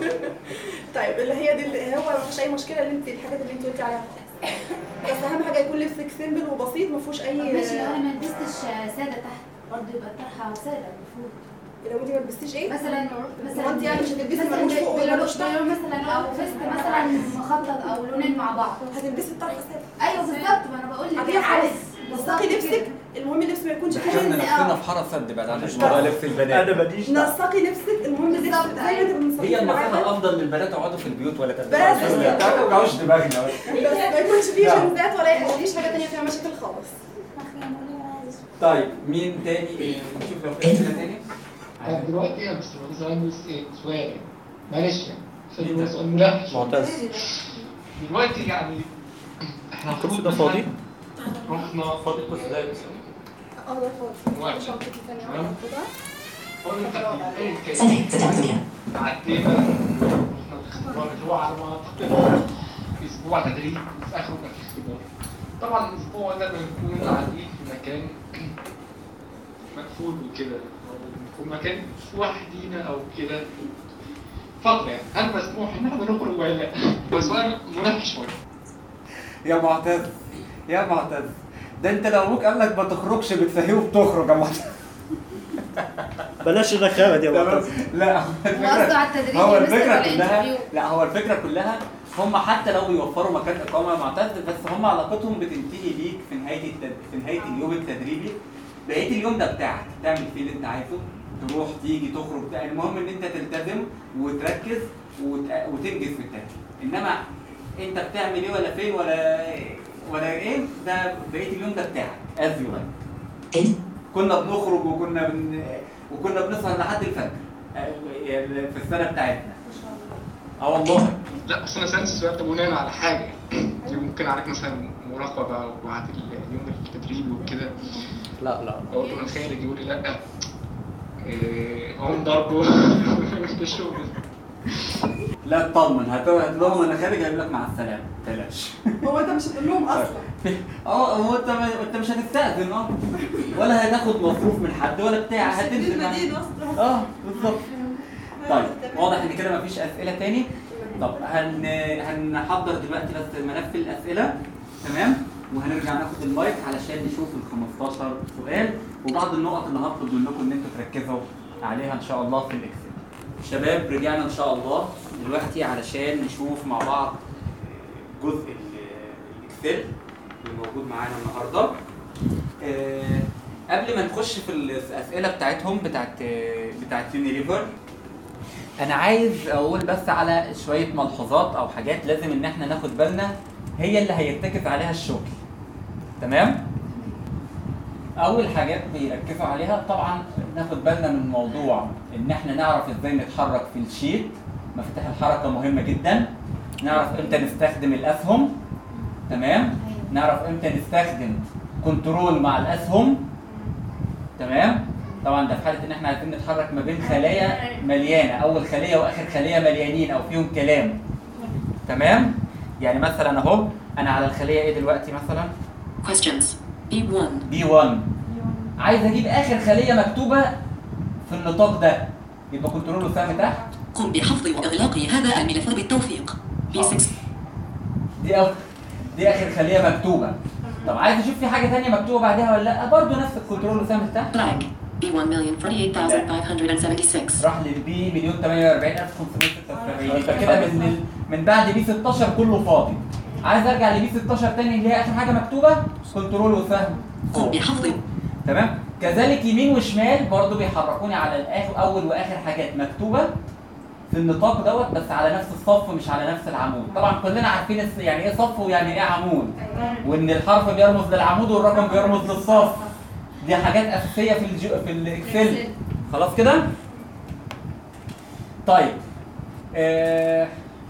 Speaker 7: طيب اللي هي دي اللي هو ما فيش اي مشكله اللي انت الحاجات اللي انت قلتي عليها بس اهم حاجه يكون لبسك سيمبل وبسيط ما فيهوش اي
Speaker 10: ماشي لو انا ما لبستش ساده تحت برضه يبقى الطرحه ساده المفروض
Speaker 7: لو انت ما لبستيش ايه
Speaker 10: مثلا مثلا
Speaker 7: هو انت يعني مش هتلبسي
Speaker 10: مثلا
Speaker 7: ملوش فوق ولا ملوش تحت؟
Speaker 10: بلون مثلا او فيست مثلا مخطط او لونين مع بعض
Speaker 7: هتلبسي الطرحه ساده
Speaker 10: ايوه بالظبط ما انا بقول لك
Speaker 7: عادية خالص نسقي لبسك المهم اللبس ما يكونش فيه
Speaker 1: دخلنا
Speaker 7: جنس
Speaker 1: نفسنا في حاره سد بعد عن موضوع لبس البنات
Speaker 5: انا ماليش
Speaker 7: نسقي لبسك المهم اللبس
Speaker 10: بالظبط،
Speaker 7: زي ما انت بنسقي
Speaker 1: هي
Speaker 7: في
Speaker 1: النصيحه
Speaker 7: العادة.
Speaker 1: الافضل للبنات يقعدوا في البيوت ولا
Speaker 7: بس.
Speaker 1: ما توجعوش دماغنا بس
Speaker 7: بس ما يكونش فيه
Speaker 1: نعم.
Speaker 7: جنسات ولا اي حاجه مفيش حاجه تانية فيها مشاكل خالص
Speaker 1: طيب مين تاني نشوف لو في اسئله تاني
Speaker 16: أنا دلوقتي يا مستر معتز عندي س- سؤال معلش يعني عشان هو سؤال ملح
Speaker 5: معتز
Speaker 16: دلوقتي يعني احنا
Speaker 5: الكرسي ده فاضي
Speaker 16: رحنا
Speaker 5: فاضي الكرسي ده
Speaker 7: اه ده فاضي
Speaker 16: واحد.
Speaker 7: شنطتي ثانيه
Speaker 16: تمام.
Speaker 7: واحده
Speaker 16: قلنا عدينا رحنا الاختبار اللي هو على ما اعتقد اسبوع تدريب وفي اخره كان في اختبار طبعا الاسبوع ده بنكون قاعدين في مكان مقفول وكده أو بنكون مكان لوحدينا او كده فترة يعني هل مسموح ان احنا نخرج ولا لا؟ هو سؤال ملح شوية
Speaker 1: يا معتز يا معتز ده انت لو ابوك قال لك ما تخرجش بتفهمه بتخرج يا معتز
Speaker 5: بلاش الرخامه دي يا
Speaker 1: تمام
Speaker 5: معتز
Speaker 1: لا هو
Speaker 10: هو قصده على التدريب
Speaker 1: هو
Speaker 10: يا مستر
Speaker 1: الفكره
Speaker 10: ولا
Speaker 1: كلها
Speaker 10: انترفيو؟
Speaker 1: لا هو الفكره كلها هم حتى لو بيوفروا مكان اقامه معتز بس هم علاقتهم بتنتهي ليك في نهايه التد... في نهايه اليوم التدريبي بقيه اليوم ده بتاعك تعمل فيه اللي انت عايزه تروح تيجي تخرج بتاع المهم ان انت تلتزم وتركز وت... وتنجز في التدريب انما انت بتعمل ايه ولا فين ولا ولا ايه ده بقيه اليوم ده بتاعك از يو كنا بنخرج وكنا بن... وكنا بنسهر لحد الفجر آه، في السنه بتاعتنا اه والله
Speaker 16: لا بس انا سالت السؤال ده بناء على حاجه يعني ممكن عليك مثلا مراقبه بعد اليوم التدريبي وكده
Speaker 5: لا لا
Speaker 16: اقول له خارج يقول لي لا إيه، هم ضربوا في الشغل
Speaker 1: لا اطمن هتقول لهم انا خارج هيقول لك مع السلامه ما تقلقش
Speaker 7: هو انت مش هتقول لهم اصلا
Speaker 1: اه هو انت ما... انت مش هتستأذن اه ولا هتاخد مصروف من حد ولا بتاع هتنزل مع- اه بالظبط طيب واضح ان كده مفيش اسئله تاني طب هن... هنحضر دلوقتي بس ملف الاسئله تمام وهنرجع ناخد المايك علشان نشوف ال 15 سؤال وبعض النقط اللي هطلب منكم ان انتوا تركزوا عليها ان شاء الله في الاكسل. شباب رجعنا ان شاء الله دلوقتي علشان نشوف مع بعض جزء ال- الاكسل اللي موجود معانا النهارده. آه، قبل ما نخش في الاسئله بتاعتهم بتاعت بتاعت يونيليفر انا عايز اقول بس على شويه ملحوظات او حاجات لازم ان احنا ناخد بالنا هي اللي هيرتكز عليها الشغل تمام اول حاجات بيركزوا عليها طبعا ناخد بالنا من موضوع ان احنا نعرف ازاي نتحرك في الشيت مفاتيح الحركه مهمه جدا نعرف امتى نستخدم الاسهم تمام نعرف امتى نستخدم كنترول مع الاسهم تمام طبعا ده في حاله ان احنا عايزين نتحرك ما بين خلايا مليانه اول خليه واخر خليه مليانين او فيهم كلام تمام يعني مثلا اهو انا على الخليه ايه دلوقتي مثلا
Speaker 17: Questions. B1.
Speaker 1: بي 1 عايز اجيب اخر خليه مكتوبه في النطاق ده يبقى كنترول وسهم تحت
Speaker 17: قم بحفظ وإغلاق هذا الملف بالتوفيق. B6.
Speaker 1: دي أو دي اخر خليه مكتوبه طب عايز اشوف في حاجه ثانيه مكتوبه بعدها ولا لا برضه نفس الكنترول وسهم تحت
Speaker 17: Blank. B1,048,576.
Speaker 1: راح للبي مليون 48576 يبقى كده من ال- من بعد بي 16 كله فاضي عايز ارجع لبي 16 تاني اللي هي اخر حاجه مكتوبه كنترول وسهم
Speaker 17: قم بحفظ
Speaker 1: تمام كذلك يمين وشمال برضو بيحركوني على الاخر اول واخر حاجات مكتوبه في النطاق دوت بس على نفس الصف مش على نفس العمود طبعا كلنا عارفين الس- يعني ايه صف ويعني ايه عمود وان الحرف بيرمز للعمود والرقم بيرمز للصف دي حاجات اساسيه في الجو في الاكسل خلاص كده طيب آه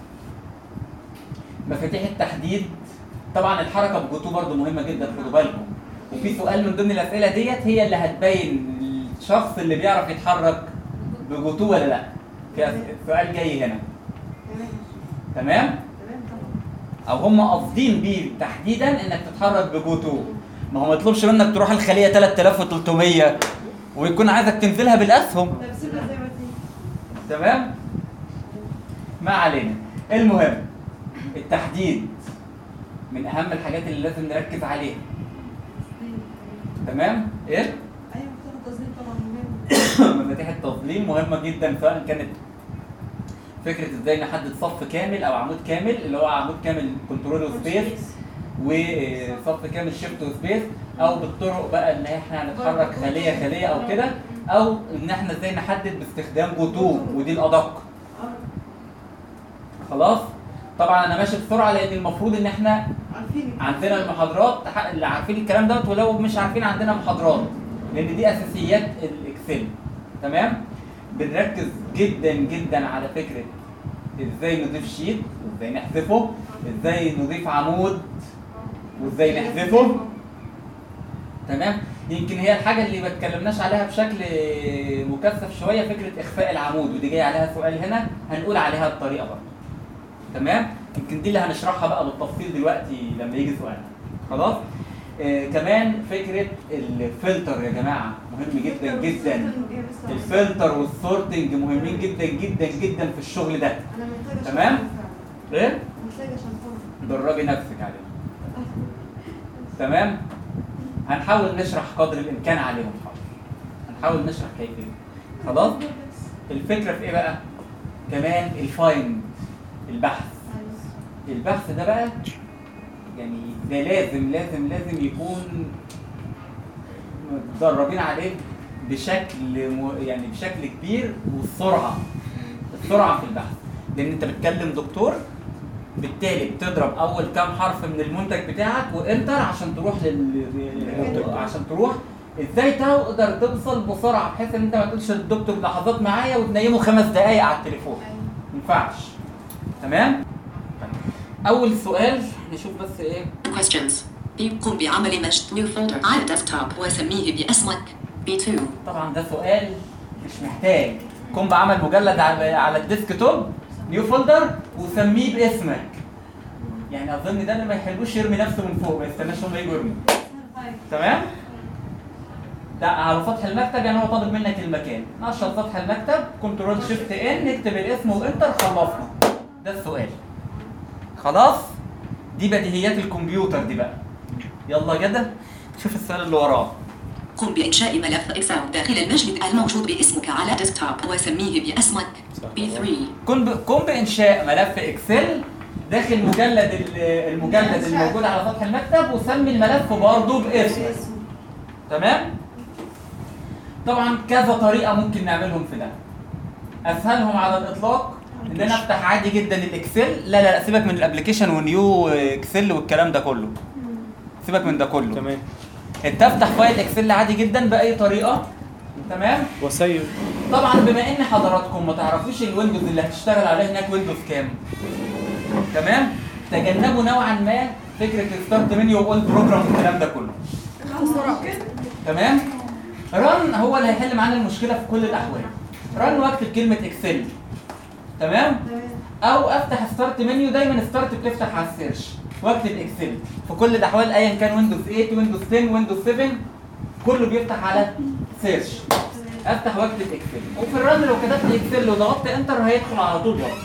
Speaker 1: مفاتيح التحديد طبعا الحركه بجوتو برضو مهمه جدا خدوا بالكم وفي سؤال من ضمن الاسئله ديت هي اللي هتبين الشخص اللي بيعرف يتحرك بجوتو ولا لا في أس- سؤال جاي هنا تمام او هم قاصدين بيه تحديدا انك تتحرك بجوتو ما هو ما يطلبش منك تروح الخليه 3300 ويكون عايزك تنزلها بالاسهم
Speaker 9: طب سيبها زي ما تيجي
Speaker 1: تمام ما علينا المهم التحديد من اهم الحاجات اللي لازم نركز عليها تمام ايه
Speaker 9: ايوه مفتاح التظليم طبعا مهم
Speaker 1: مفاتيح التظليم مهمه جدا سواء كانت فكره ازاي نحدد صف كامل او عمود كامل اللي هو عمود كامل كنترول وسبيس وصف كامل شيفت وسبيس او بالطرق بقى ان احنا هنتحرك خليه خليه او كده او ان احنا ازاي نحدد باستخدام جوتو ودي الادق خلاص طبعا انا ماشي بسرعه لان المفروض ان احنا
Speaker 9: عارفين
Speaker 1: عندنا المحاضرات ح- اللي عارفين الكلام دوت ولو مش عارفين عندنا محاضرات لان دي اساسيات الاكسل تمام بنركز جدا جدا على فكره ازاي نضيف شيت وازاي نحذفه ازاي نضيف عمود وازاي نحذفه تمام يمكن هي الحاجه اللي ما اتكلمناش عليها بشكل مكثف شويه فكره اخفاء العمود ودي جاي عليها سؤال هنا هنقول عليها الطريقه برضه تمام يمكن دي اللي هنشرحها بقى بالتفصيل دلوقتي لما يجي سؤال خلاص آه كمان فكره الفلتر يا جماعه مهم جدا جدا الفلتر والسورتنج مهمين جدا جدا جدا في الشغل ده
Speaker 9: انا محتاجه
Speaker 1: تمام
Speaker 9: شنطة.
Speaker 1: ايه
Speaker 9: محتاجه شنطه
Speaker 1: دربي نفسك عليهم تمام هنحاول نشرح قدر الامكان عليهم حاضر هنحاول نشرح كيفيه خلاص الفكره في ايه بقى كمان الفايند البحث البحث ده بقى يعني ده لازم لازم لازم يكون متدربين عليه بشكل م... يعني بشكل كبير والسرعه السرعه في البحث لان انت بتكلم دكتور بالتالي بتضرب اول كام حرف من المنتج بتاعك وانتر عشان تروح لل عشان تروح ازاي تقدر توصل بسرعه بحيث ان انت ما تقولش للدكتور لحظات معايا وتنيمه خمس دقائق على التليفون ما ينفعش تمام اول سؤال نشوف بس ايه
Speaker 17: Questions. B. قم بعمل مجد New folder على الديسكتوب وسميه باسمك. B2.
Speaker 1: طبعا ده سؤال مش محتاج قم بعمل مجلد على على الديسك توب نيو فولدر وسميه باسمك يعني اظن ده اللي ما يحبوش يرمي نفسه من فوق ما يستناش هم يجوا يرموا تمام ده على سطح المكتب يعني هو طالب منك المكان نشر سطح المكتب كنترول شيفت ان نكتب الاسم وانتر خلصنا ده السؤال خلاص دي بديهيات الكمبيوتر دي بقى يلا كده شوف السؤال اللي وراه
Speaker 17: قم بإنشاء ملف إكسل داخل المجلد الموجود باسمك على ديسكتوب وسميه باسمك B3
Speaker 1: قم ب- قم بانشاء ملف اكسل داخل مجلد ال- المجلد الموجود على سطح المكتب وسمي الملف برضه باسمك تمام طبعا كذا طريقه ممكن نعملهم في ده اسهلهم على الاطلاق ان انا افتح عادي جدا الاكسل لا لا لا سيبك من الابلكيشن ونيو اكسل والكلام ده كله سيبك من ده كله تمام انت افتح فايل اكسل عادي جدا باي طريقه تمام
Speaker 5: وسيب
Speaker 1: طبعا بما ان حضراتكم ما تعرفوش الويندوز اللي هتشتغل عليه هناك ويندوز كام تمام تجنبوا نوعا ما فكره الستارت منيو واول بروجرام والكلام ده كله تمام رن هو اللي هيحل معانا المشكله في كل الاحوال رن واكتب كلمه اكسل تمام او افتح ستارت منيو دايما ستارت بتفتح على السيرش واكتب اكسل في كل الاحوال ايا كان ويندوز 8 ويندوز 10 ويندوز 7 كله بيفتح على سيرش افتح واكتب اكسل وفي الرن لو كتبت اكسل وضغطت انتر هيدخل على طول برضه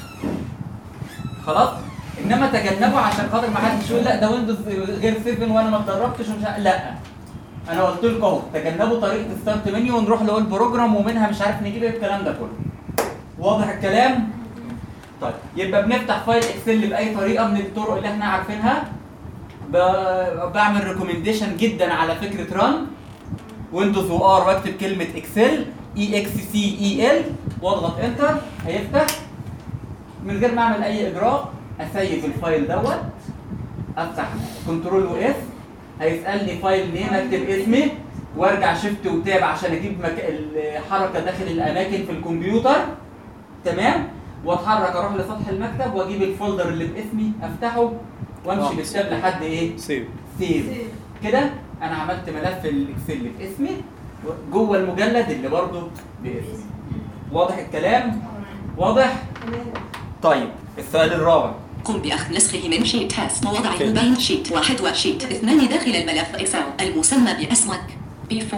Speaker 1: خلاص انما تجنبوا عشان خاطر ما حدش يقول لا ده ويندوز غير 7 وانا ما اتدربتش ومش ع- لا انا قلت لكم اهو تجنبوا طريقه ستارت منيو ونروح لاول بروجرام ومنها مش عارف نجيب ايه الكلام ده كله واضح الكلام طيب يبقى بنفتح فايل اكسل باي طريقه من الطرق اللي احنا عارفينها ب- بعمل ريكومنديشن جدا على فكره ران ويندوز وار واكتب كلمه اكسل اي اكس سي اي ال واضغط انتر هيفتح من غير ما اعمل اي اجراء اسيب الفايل دوت افتح كنترول واف هيسالني فايل نيم اكتب اسمي وارجع شيفت وتاب عشان اجيب مك... الحركه داخل الاماكن في الكمبيوتر تمام واتحرك اروح لسطح المكتب واجيب الفولدر اللي باسمي افتحه وامشي
Speaker 5: آه.
Speaker 1: بالتاب لحد ايه
Speaker 5: سيب
Speaker 1: سيف كده انا عملت ملف الاكسل باسمي جوه المجلد اللي برضه باسمي واضح الكلام واضح طيب السؤال الرابع
Speaker 17: قم بأخذ نسخه من شيت تيست ووضعه بين شيت واحد وشيت اثنان داخل الملف إكسل المسمى باسمك B4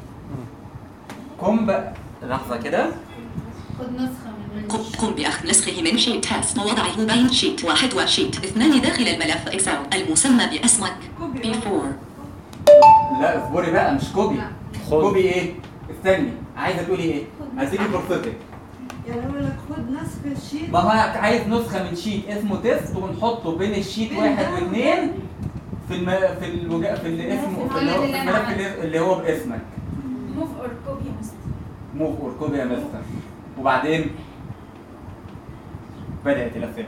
Speaker 1: قم ب... لحظه كده
Speaker 4: خد نسخة من
Speaker 17: قم قم بأخذ نسخه من شيت تيست ووضعه بين شيت واحد وشيت اثنان داخل الملف إكسل المسمى باسمك B4
Speaker 1: لا اصبري بقى مش كوبي كوبي ايه استني عايزه تقولي ايه هتيجي فرصتك
Speaker 9: يعني اقول لك خد نسخ الشيت
Speaker 1: ما هو عايز نسخه من شيت اسمه تيست ونحطه بين الشيت واحد واثنين في الم... في الوج... في الاسم في اللي هو في الملف اللي- اللي هو باسمك
Speaker 2: موف اور كوبي يا مستر
Speaker 1: موف اور كوبي يا مستر وبعدين بدات الاسئله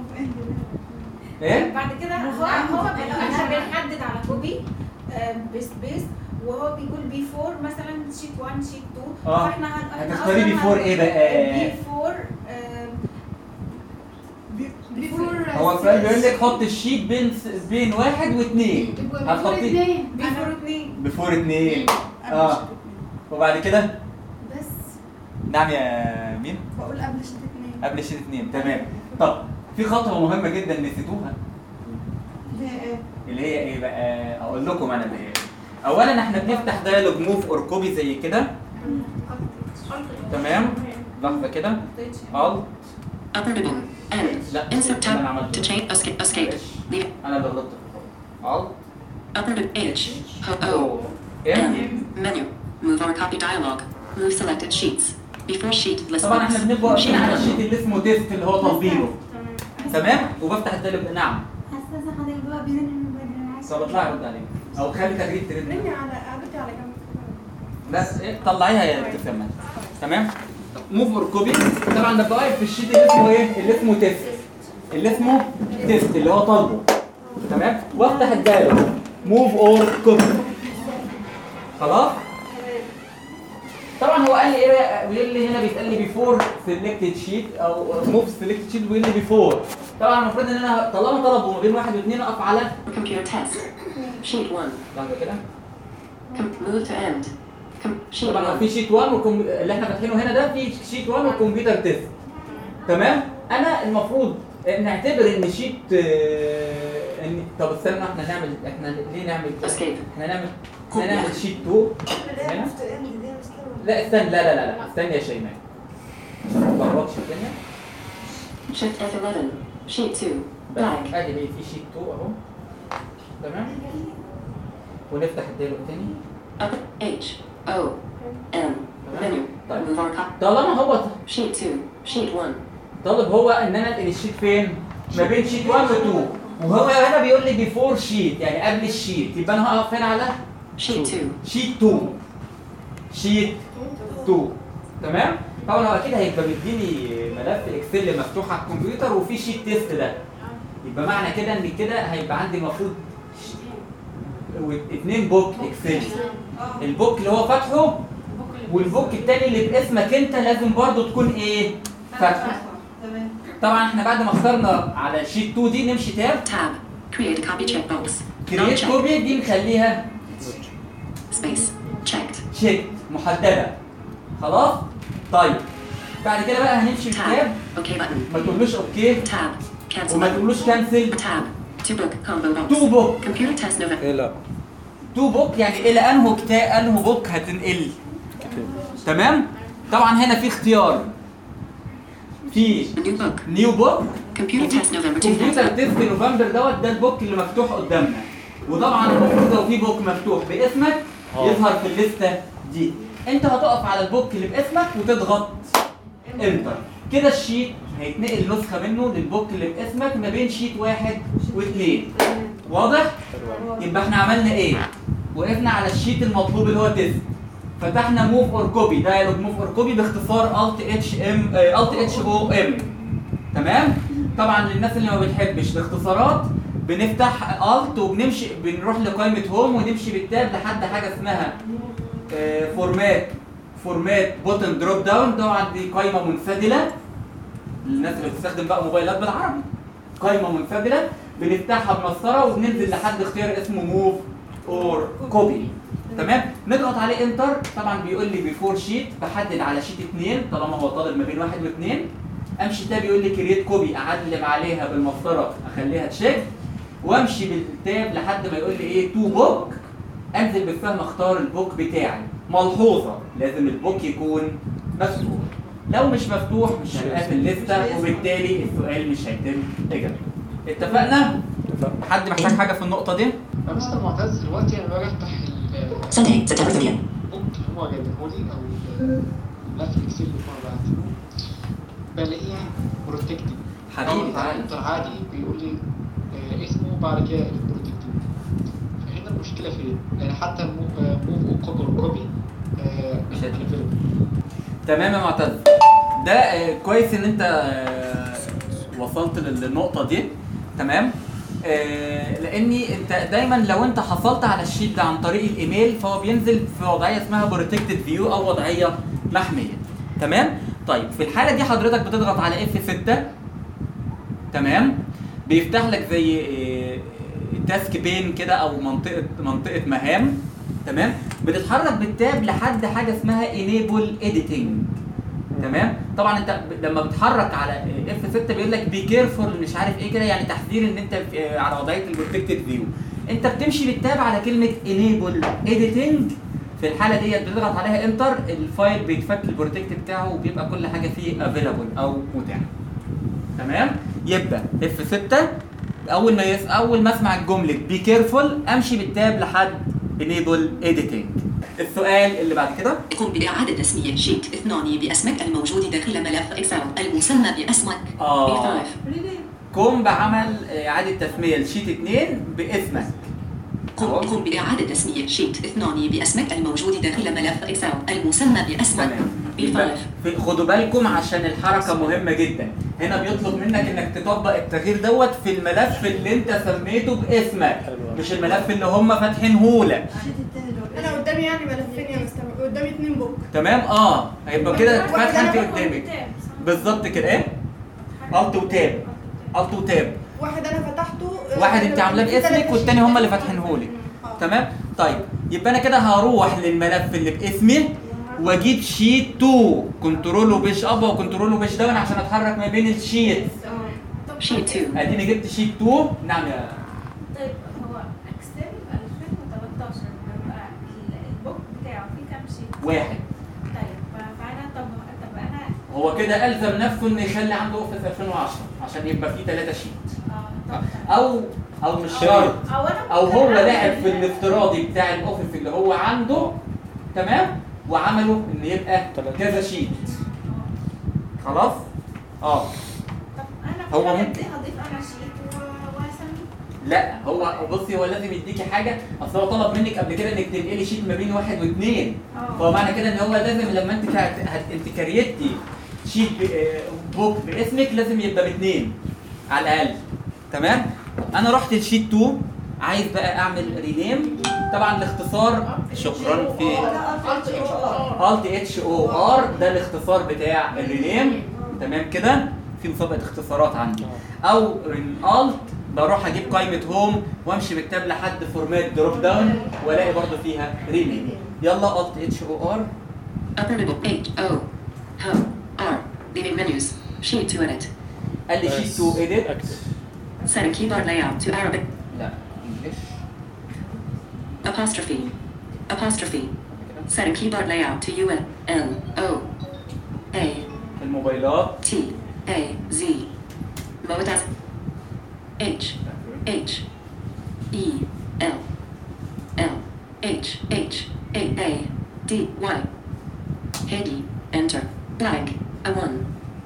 Speaker 1: ايه
Speaker 2: بعد كده هو هو احنا بنحدد على كوبي آه، بسبيس وهو بيقول بي 4 مثلا شيت 1 شيت 2
Speaker 1: اه.
Speaker 2: فاحنا هن- احنا
Speaker 1: هتختاري
Speaker 2: أصلاً
Speaker 1: بي 4 ايه بقى؟
Speaker 2: بي 4 آه، بي 4
Speaker 1: هو السؤال بيقول لك حط الشيت بين س- بين واحد واثنين هتحطيه
Speaker 2: بي 4 2
Speaker 1: بفور اثنين اه وبعد كده
Speaker 2: بس
Speaker 1: نعم يا مين؟
Speaker 7: بقول قبل شيت اتنين
Speaker 1: قبل شيت اثنين تمام طب في خطوه مهمه جدا نسيتوها
Speaker 9: ده ايه؟
Speaker 1: اللي هي ايه بقى؟ اقول لكم انا اللي هي إيه. اولا احنا بنفتح دايلوج موف اور كوبي زي كده تمام لحظه كده الت
Speaker 17: Upper ribbon End
Speaker 1: لا
Speaker 17: Insert
Speaker 1: أنا
Speaker 17: tab
Speaker 1: عملته.
Speaker 17: to change escape escape Leave
Speaker 1: انا اللي غلطت الت
Speaker 17: Upper ribbon H Ho O
Speaker 1: M
Speaker 17: Menu Move or copy dialog Move selected sheets Before sheet list
Speaker 1: طبعا احنا
Speaker 17: box
Speaker 1: بنبقى واقفين على
Speaker 17: Sheet
Speaker 1: الشيت اللي اسمه تيست اللي هو تطبيقه تمام وبفتح الدايلوج نعم
Speaker 14: حاسه حضرتك بقى بيرن من بدري انا عايزه
Speaker 1: طب اطلعي رد عليه او خلي تجريد ترد
Speaker 7: رني على قعدتي على جنب
Speaker 1: بس إيه، طلعيها يا ابتسامه تمام موف اور كوبي طبعا ده واقف في الشيت اللي اسمه ايه اللي اسمه تيست اللي اسمه تيست اللي هو طالبه تمام وافتح الدايلوج موف اور كوبي خلاص طبعا هو قال لي ايه بقى؟ بيقول لي هنا بيسال لي بيفور سيلكتد شيت او موف سيلكتد شيت بيقول لي بيفور طبعا المفروض ان انا طالما طلبوا ما بين واحد واثنين اقف على
Speaker 17: Computer test Sheet 1
Speaker 1: لحظه كده
Speaker 17: Com- Move to end Com- Sheet
Speaker 1: طبعا
Speaker 17: 1
Speaker 1: في شيت 1 والكم... اللي احنا فاتحينه هنا ده في شيت 1 والكمبيوتر تيست تمام انا المفروض نعتبر ان شيت آه، ان طب استنى احنا نعمل احنا ليه نعمل كده؟ احنا نعمل احنا نعمل شيت 2 هنا لا استنى لا لا لا لا استنى يا شيماء عشان ما تلخبطش الدنيا
Speaker 17: Shift F11 Sheet 2
Speaker 1: بس
Speaker 17: Blank
Speaker 1: ادي بقى في شيت 2 اهو تمام ونفتح الدايلوج تاني
Speaker 17: Up H O M menu move our copy
Speaker 1: طالما هو
Speaker 17: sheet 2 sheet 1
Speaker 1: طالب هو ان انا انقل الشيت فين؟ ما بين شيت 1 و 2 وهو هنا بيقول لي بيفور شيت يعني قبل الشيت يبقى انا هقف هنا على
Speaker 17: sheet 2
Speaker 1: شيت 2 شيت 2 تمام؟ طبعا هو اكيد هيبقى مديني ملف اكسل مفتوح على الكمبيوتر وفي شيت تيست ده يبقى معنى كده ان كده هيبقى عندي المفروض اثنين بوك اكسل البوك اللي هو فاتحه والبوك التاني اللي باسمك انت لازم برضه تكون ايه؟ فاتحه طبعا احنا بعد ما اخترنا على شيت 2 دي نمشي تاب
Speaker 17: tab create a copy checkbox
Speaker 1: كرييت كوبي دي نخليها
Speaker 17: space checked
Speaker 1: تشيك محدده خلاص طيب بعد كده بقى هنمشي بالتاب
Speaker 17: okay button
Speaker 1: ما تقولوش اوكي
Speaker 17: tab cancel
Speaker 1: وما
Speaker 17: button
Speaker 1: تقولوش كانسل
Speaker 17: tab to book combo box
Speaker 1: تو بوك
Speaker 17: computer test November
Speaker 5: الى
Speaker 1: تو بوك يعني الى انه كتا انه بوك هتنقل تمام طبعا هنا في اختيار في
Speaker 17: new book
Speaker 1: نيو بوك
Speaker 17: computer test November
Speaker 1: كمبيوتر
Speaker 17: 2000
Speaker 1: تيست نوفمبر دوت ده البوك اللي مفتوح قدامنا وطبعا المفروض لو في بوك مفتوح باسمك
Speaker 5: آه.
Speaker 1: يظهر في الليسته دي انت هتقف على البوك اللي باسمك وتضغط انتر كده الشيت هيتنقل نسخه منه للبوك اللي باسمك ما بين شيت واحد واثنين واضح؟ يبقى احنا عملنا ايه؟ وقفنا على الشيت المطلوب اللي هو تيست فتحنا موف اور كوبي دايلوج موف اور كوبي باختصار الت اتش ام الت اتش او ام تمام طبعا للناس اللي ما بتحبش الاختصارات بنفتح الت وبنمشي بنروح لقائمه هوم ونمشي بالتاب لحد حاجه اسمها فورمات فورمات بوتن دروب داون طبعا دي قائمه منفذله للناس اللي بتستخدم بقى موبايلات بالعربي قائمه منفذله بنفتحها بمسطره وبننزل لحد اختيار اسمه موف اور كوبي تمام نضغط عليه انتر طبعا بيقول لي بيفور شيت بحدد على شيت 2 طالما هو طالب ما بين واحد واثنين امشي تاب يقول لي كرييت كوبي اعلم عليها بالمسطره اخليها تشيك وامشي بالتاب لحد ما يقول لي ايه تو بوك انزل بالفهم اختار البوك بتاعي ملحوظه لازم البوك يكون مفتوح لو مش مفتوح مش هيبقى في الليسته وبالتالي السؤال مش هيتم اجابته اتفقنا؟ حد محتاج حاجه في النقطه دي؟
Speaker 16: يا مستر معتز دلوقتي انا باجي افتح
Speaker 17: Sunday September 30th
Speaker 16: البوك اللي هو جايبه لي او الملف الاكسل اللي هو بعته بلاقيه بروتكتد
Speaker 1: حبيبي تعالى
Speaker 16: انتر عادي بيقول لي آه، اسمه بعد كده البروتكتد فهنا المشكله فين؟ يعني حتى موف كوبي كوبي مش هتلفل
Speaker 1: تمام يا معتز ده آه، كويس ان انت آه، وصلت للنقطه دي تمام آه، لاني انت دايما لو انت حصلت على الشيت ده عن طريق الايميل فهو بينزل في وضعيه اسمها بروتكتد فيو او وضعيه محميه تمام طيب في الحاله دي حضرتك بتضغط على اف 6 تمام بيفتح لك زي آه، تاسك بين كده او منطقه منطقه مهام تمام بتتحرك بالتاب لحد حاجه اسمها enable editing تمام طبعا انت ب- لما بتحرك على اف 6 بيقول لك بي كيرفول مش عارف ايه كده يعني تحذير ان انت في- آه، على وضعيه البروتكتد فيو انت بتمشي بالتاب على كلمه enable editing في الحاله ديت بتضغط عليها انتر الفايل بيتفك البروتكت بتاعه وبيبقى كل حاجه فيه افيلابل او متاح تمام يبقى اف 6 اول ما يس... اول ما اسمع الجمله بي كيرفول امشي بالتاب لحد enable editing السؤال اللي بعد كده
Speaker 17: قم بإعادة تسمية شيت اثنان باسمك الموجود داخل ملف إكسل المسمى باسمك
Speaker 1: آه.
Speaker 17: B5
Speaker 1: قم بعمل اعاده تسميه لشيت 2 باسمك
Speaker 17: قم قم بإعادة تسمية شيت اثنان باسمك الموجود داخل ملف إكسل المسمى باسمك B5
Speaker 1: يبقى في- خدوا بالكم عشان الحركه مهمه جدا هنا بيطلب منك انك تطبق التغيير دوت في الملف اللي انت سميته باسمك مش الملف اللي هم فاتحينه لك
Speaker 7: انا قدامي يعني ملفين يا مستر قدامي اتنين بوك
Speaker 1: تمام اه هيبقى كده
Speaker 7: واحد
Speaker 1: فاتحه
Speaker 7: أنا
Speaker 1: انت
Speaker 7: باخد
Speaker 1: قدامك بالظبط كده ايه الت وتاب الت وتاب
Speaker 7: واحد انا فتحته آه،
Speaker 1: واحد انت عاملاه
Speaker 7: في تلاتة
Speaker 1: باسمك والتاني هم اللي فاتحينه لك تمام طيب يبقى انا كده هروح للملف اللي باسمي واجيب شيت 2 كنترول وبيش اب وكنترول وبيش داون عشان اتحرك ما بين الشيت
Speaker 17: شيت 2
Speaker 1: اديني جبت شيت 2 نعم يا
Speaker 2: طيب هو اكسل 2013 بيبقى البوك بتاعه فيه كام شيت؟
Speaker 1: واحد
Speaker 2: طيب فانا طب طب انا
Speaker 1: هو كده الزم نفسه انه يخلي عنده اوفيس 2010 عشان يبقى فيه ثلاثة شيت
Speaker 2: اه طب
Speaker 1: او او مش شرط
Speaker 2: او انا
Speaker 1: او
Speaker 2: ممكن
Speaker 1: هو
Speaker 2: أعمل-
Speaker 1: لعب في الافتراضي بتاع الاوفيس اللي هو عنده تمام وعمله ان يبقى كذا شيت خلاص اه
Speaker 2: انا
Speaker 1: هو
Speaker 2: هو
Speaker 1: ممكن-
Speaker 2: ممكن هضيف انا شيت و- واسميه
Speaker 1: لا هو بصي هو لازم يديكي حاجه اصل هو طلب منك قبل كده انك تنقلي شيت ما بين واحد واثنين
Speaker 2: اه.
Speaker 1: فهو معنى كده ان هو لازم لما انت كا- هت- انت كريتي شيت ب- آه، بوك باسمك لازم يبقى باثنين على الاقل تمام انا رحت لشيت 2 عايز بقى اعمل رينيم طبعا الاختصار شكرا في الت اتش او ار ده الاختصار بتاع الرينيم تمام كده في مسابقه اختصارات عندي او رين الت بروح اجيب قائمه هوم وامشي بالتاب لحد فورمات دروب داون والاقي برضو فيها رينيم يلا الت اتش او ار
Speaker 17: Upper middle H O Home R leaving menus sheet to edit
Speaker 1: قال لي شيت 2 ايديت
Speaker 17: setting keyboard layout to Arabic
Speaker 1: لا انجلش
Speaker 17: apostrophe apostrophe setting keyboard layout to U N L O A
Speaker 1: الموبايلات
Speaker 17: T A Z Modas H H E L L H H A A D Y Hedy enter blank a one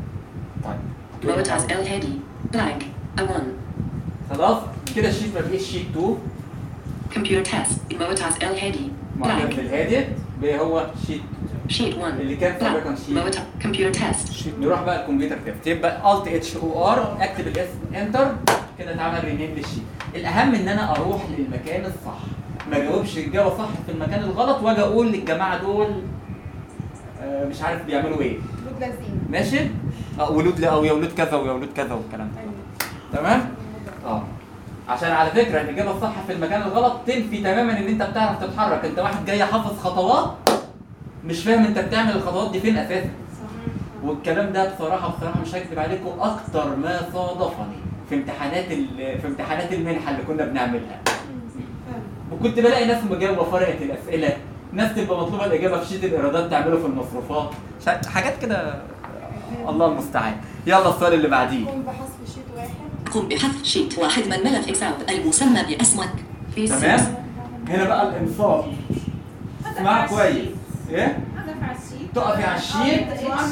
Speaker 17: Modas L Hedy blank a one
Speaker 1: خلاص كده الشيت ما بقيش شيت 2
Speaker 17: computer test Modas L Hedy
Speaker 1: معجب
Speaker 17: blank
Speaker 1: بالهادئ بقى هو شيت
Speaker 17: sheet one
Speaker 1: اللي كان سابقا شيت
Speaker 17: Modas computer test
Speaker 1: نروح بقى الكمبيوتر تيست يبقى الت اتش او ار اكتب الاسم انتر كده اتعمل رينيم للشيت الاهم ان انا اروح للمكان الصح ما اجاوبش اجابه صح في المكان الغلط واجي اقول للجماعه دول آه، مش عارف بيعملوا ايه
Speaker 7: لود لازين
Speaker 1: ماشي اه ولود او يا ولود كذا ويا ولود كذا والكلام ده تمام اه عشان على فكره الاجابه الصح في المكان الغلط تنفي تماما ان انت بتعرف تتحرك انت واحد جاي حافظ خطوات مش فاهم انت بتعمل الخطوات دي فين اساسا والكلام ده بصراحه بصراحه مش هكذب عليكم اكتر ما صادفني في امتحانات ال- في امتحانات المنحه اللي كنا بنعملها وكنت بلاقي ناس مجاوبه فرقه الاسئله ناس تبقى مطلوبه الاجابه في شيت الايرادات تعمله في المصروفات شا- حاجات كده الله المستعان يلا السؤال اللي بعديه
Speaker 7: قوم بحذف شيت واحد
Speaker 17: قم بحذف شيت واحد من ملف اكسل المسمى باسمك في
Speaker 1: تمام
Speaker 17: سيس.
Speaker 1: هنا بقى الانصاف اسمع كويس ايه
Speaker 2: هدف على الشيت
Speaker 1: تقفي على الشيت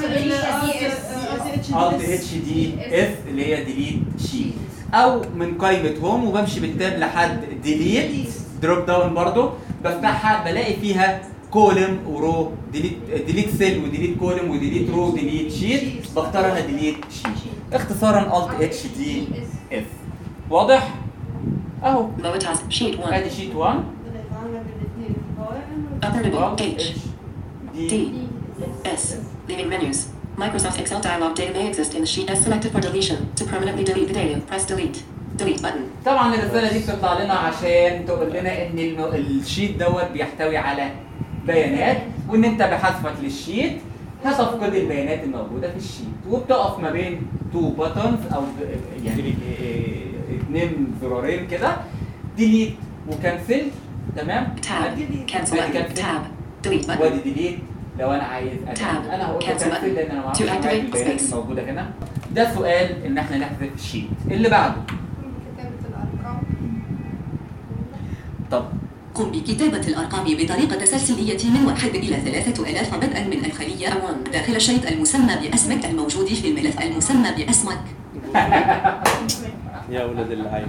Speaker 1: الت اتش دي اس اللي هي ديليت شيت او من قائمه هوم وبمشي بالتاب لحد ديليت دروب داون برضو بفتحها بلاقي فيها كولم ورو ديليت ديليت سيل وديليت كولم وديليت رو ديليت شيت بختار انا ديليت شيت اختصارا الت اتش دي اس واضح اهو
Speaker 17: موتاز شيت 1
Speaker 1: ادي شيت 1
Speaker 17: upper middle
Speaker 1: Alt
Speaker 17: H D S leaving menus Microsoft Excel dialog data may exist in the sheet as selected for deletion to permanently delete the data press delete delete button
Speaker 1: طبعا الرساله دي بتطلع لنا عشان تقول لنا ان الم- الشيت دوت بيحتوي على بيانات وان انت بحذفك للشيت هتفقد البيانات الموجوده في الشيت وبتقف ما بين تو باتونز او ب- يعني إيه، اتنين زرارين كده ديليت وكنسل تمام
Speaker 17: tab cancel
Speaker 1: ادي
Speaker 17: button
Speaker 1: cancel.
Speaker 17: tab delete button
Speaker 1: وادي ديليت لو انا عايز أدي.
Speaker 17: Tab.
Speaker 1: انا هقول
Speaker 17: Cancel
Speaker 1: كنسل
Speaker 17: button.
Speaker 1: لان انا ما اعرفش
Speaker 17: To activate
Speaker 1: البيانات
Speaker 17: space.
Speaker 1: الموجوده هنا ده سؤال ان احنا نحذف الشيت اللي بعده
Speaker 7: كتابة الأرقام
Speaker 1: طب
Speaker 17: قم بكتابة الأرقام بطريقة تسلسلية من واحد إلى ثلاثة آلاف بدءا من الخلية 1 داخل الشريط المسمى باسمك الموجود في الملف المسمى باسمك
Speaker 5: يا ولد اللعيبه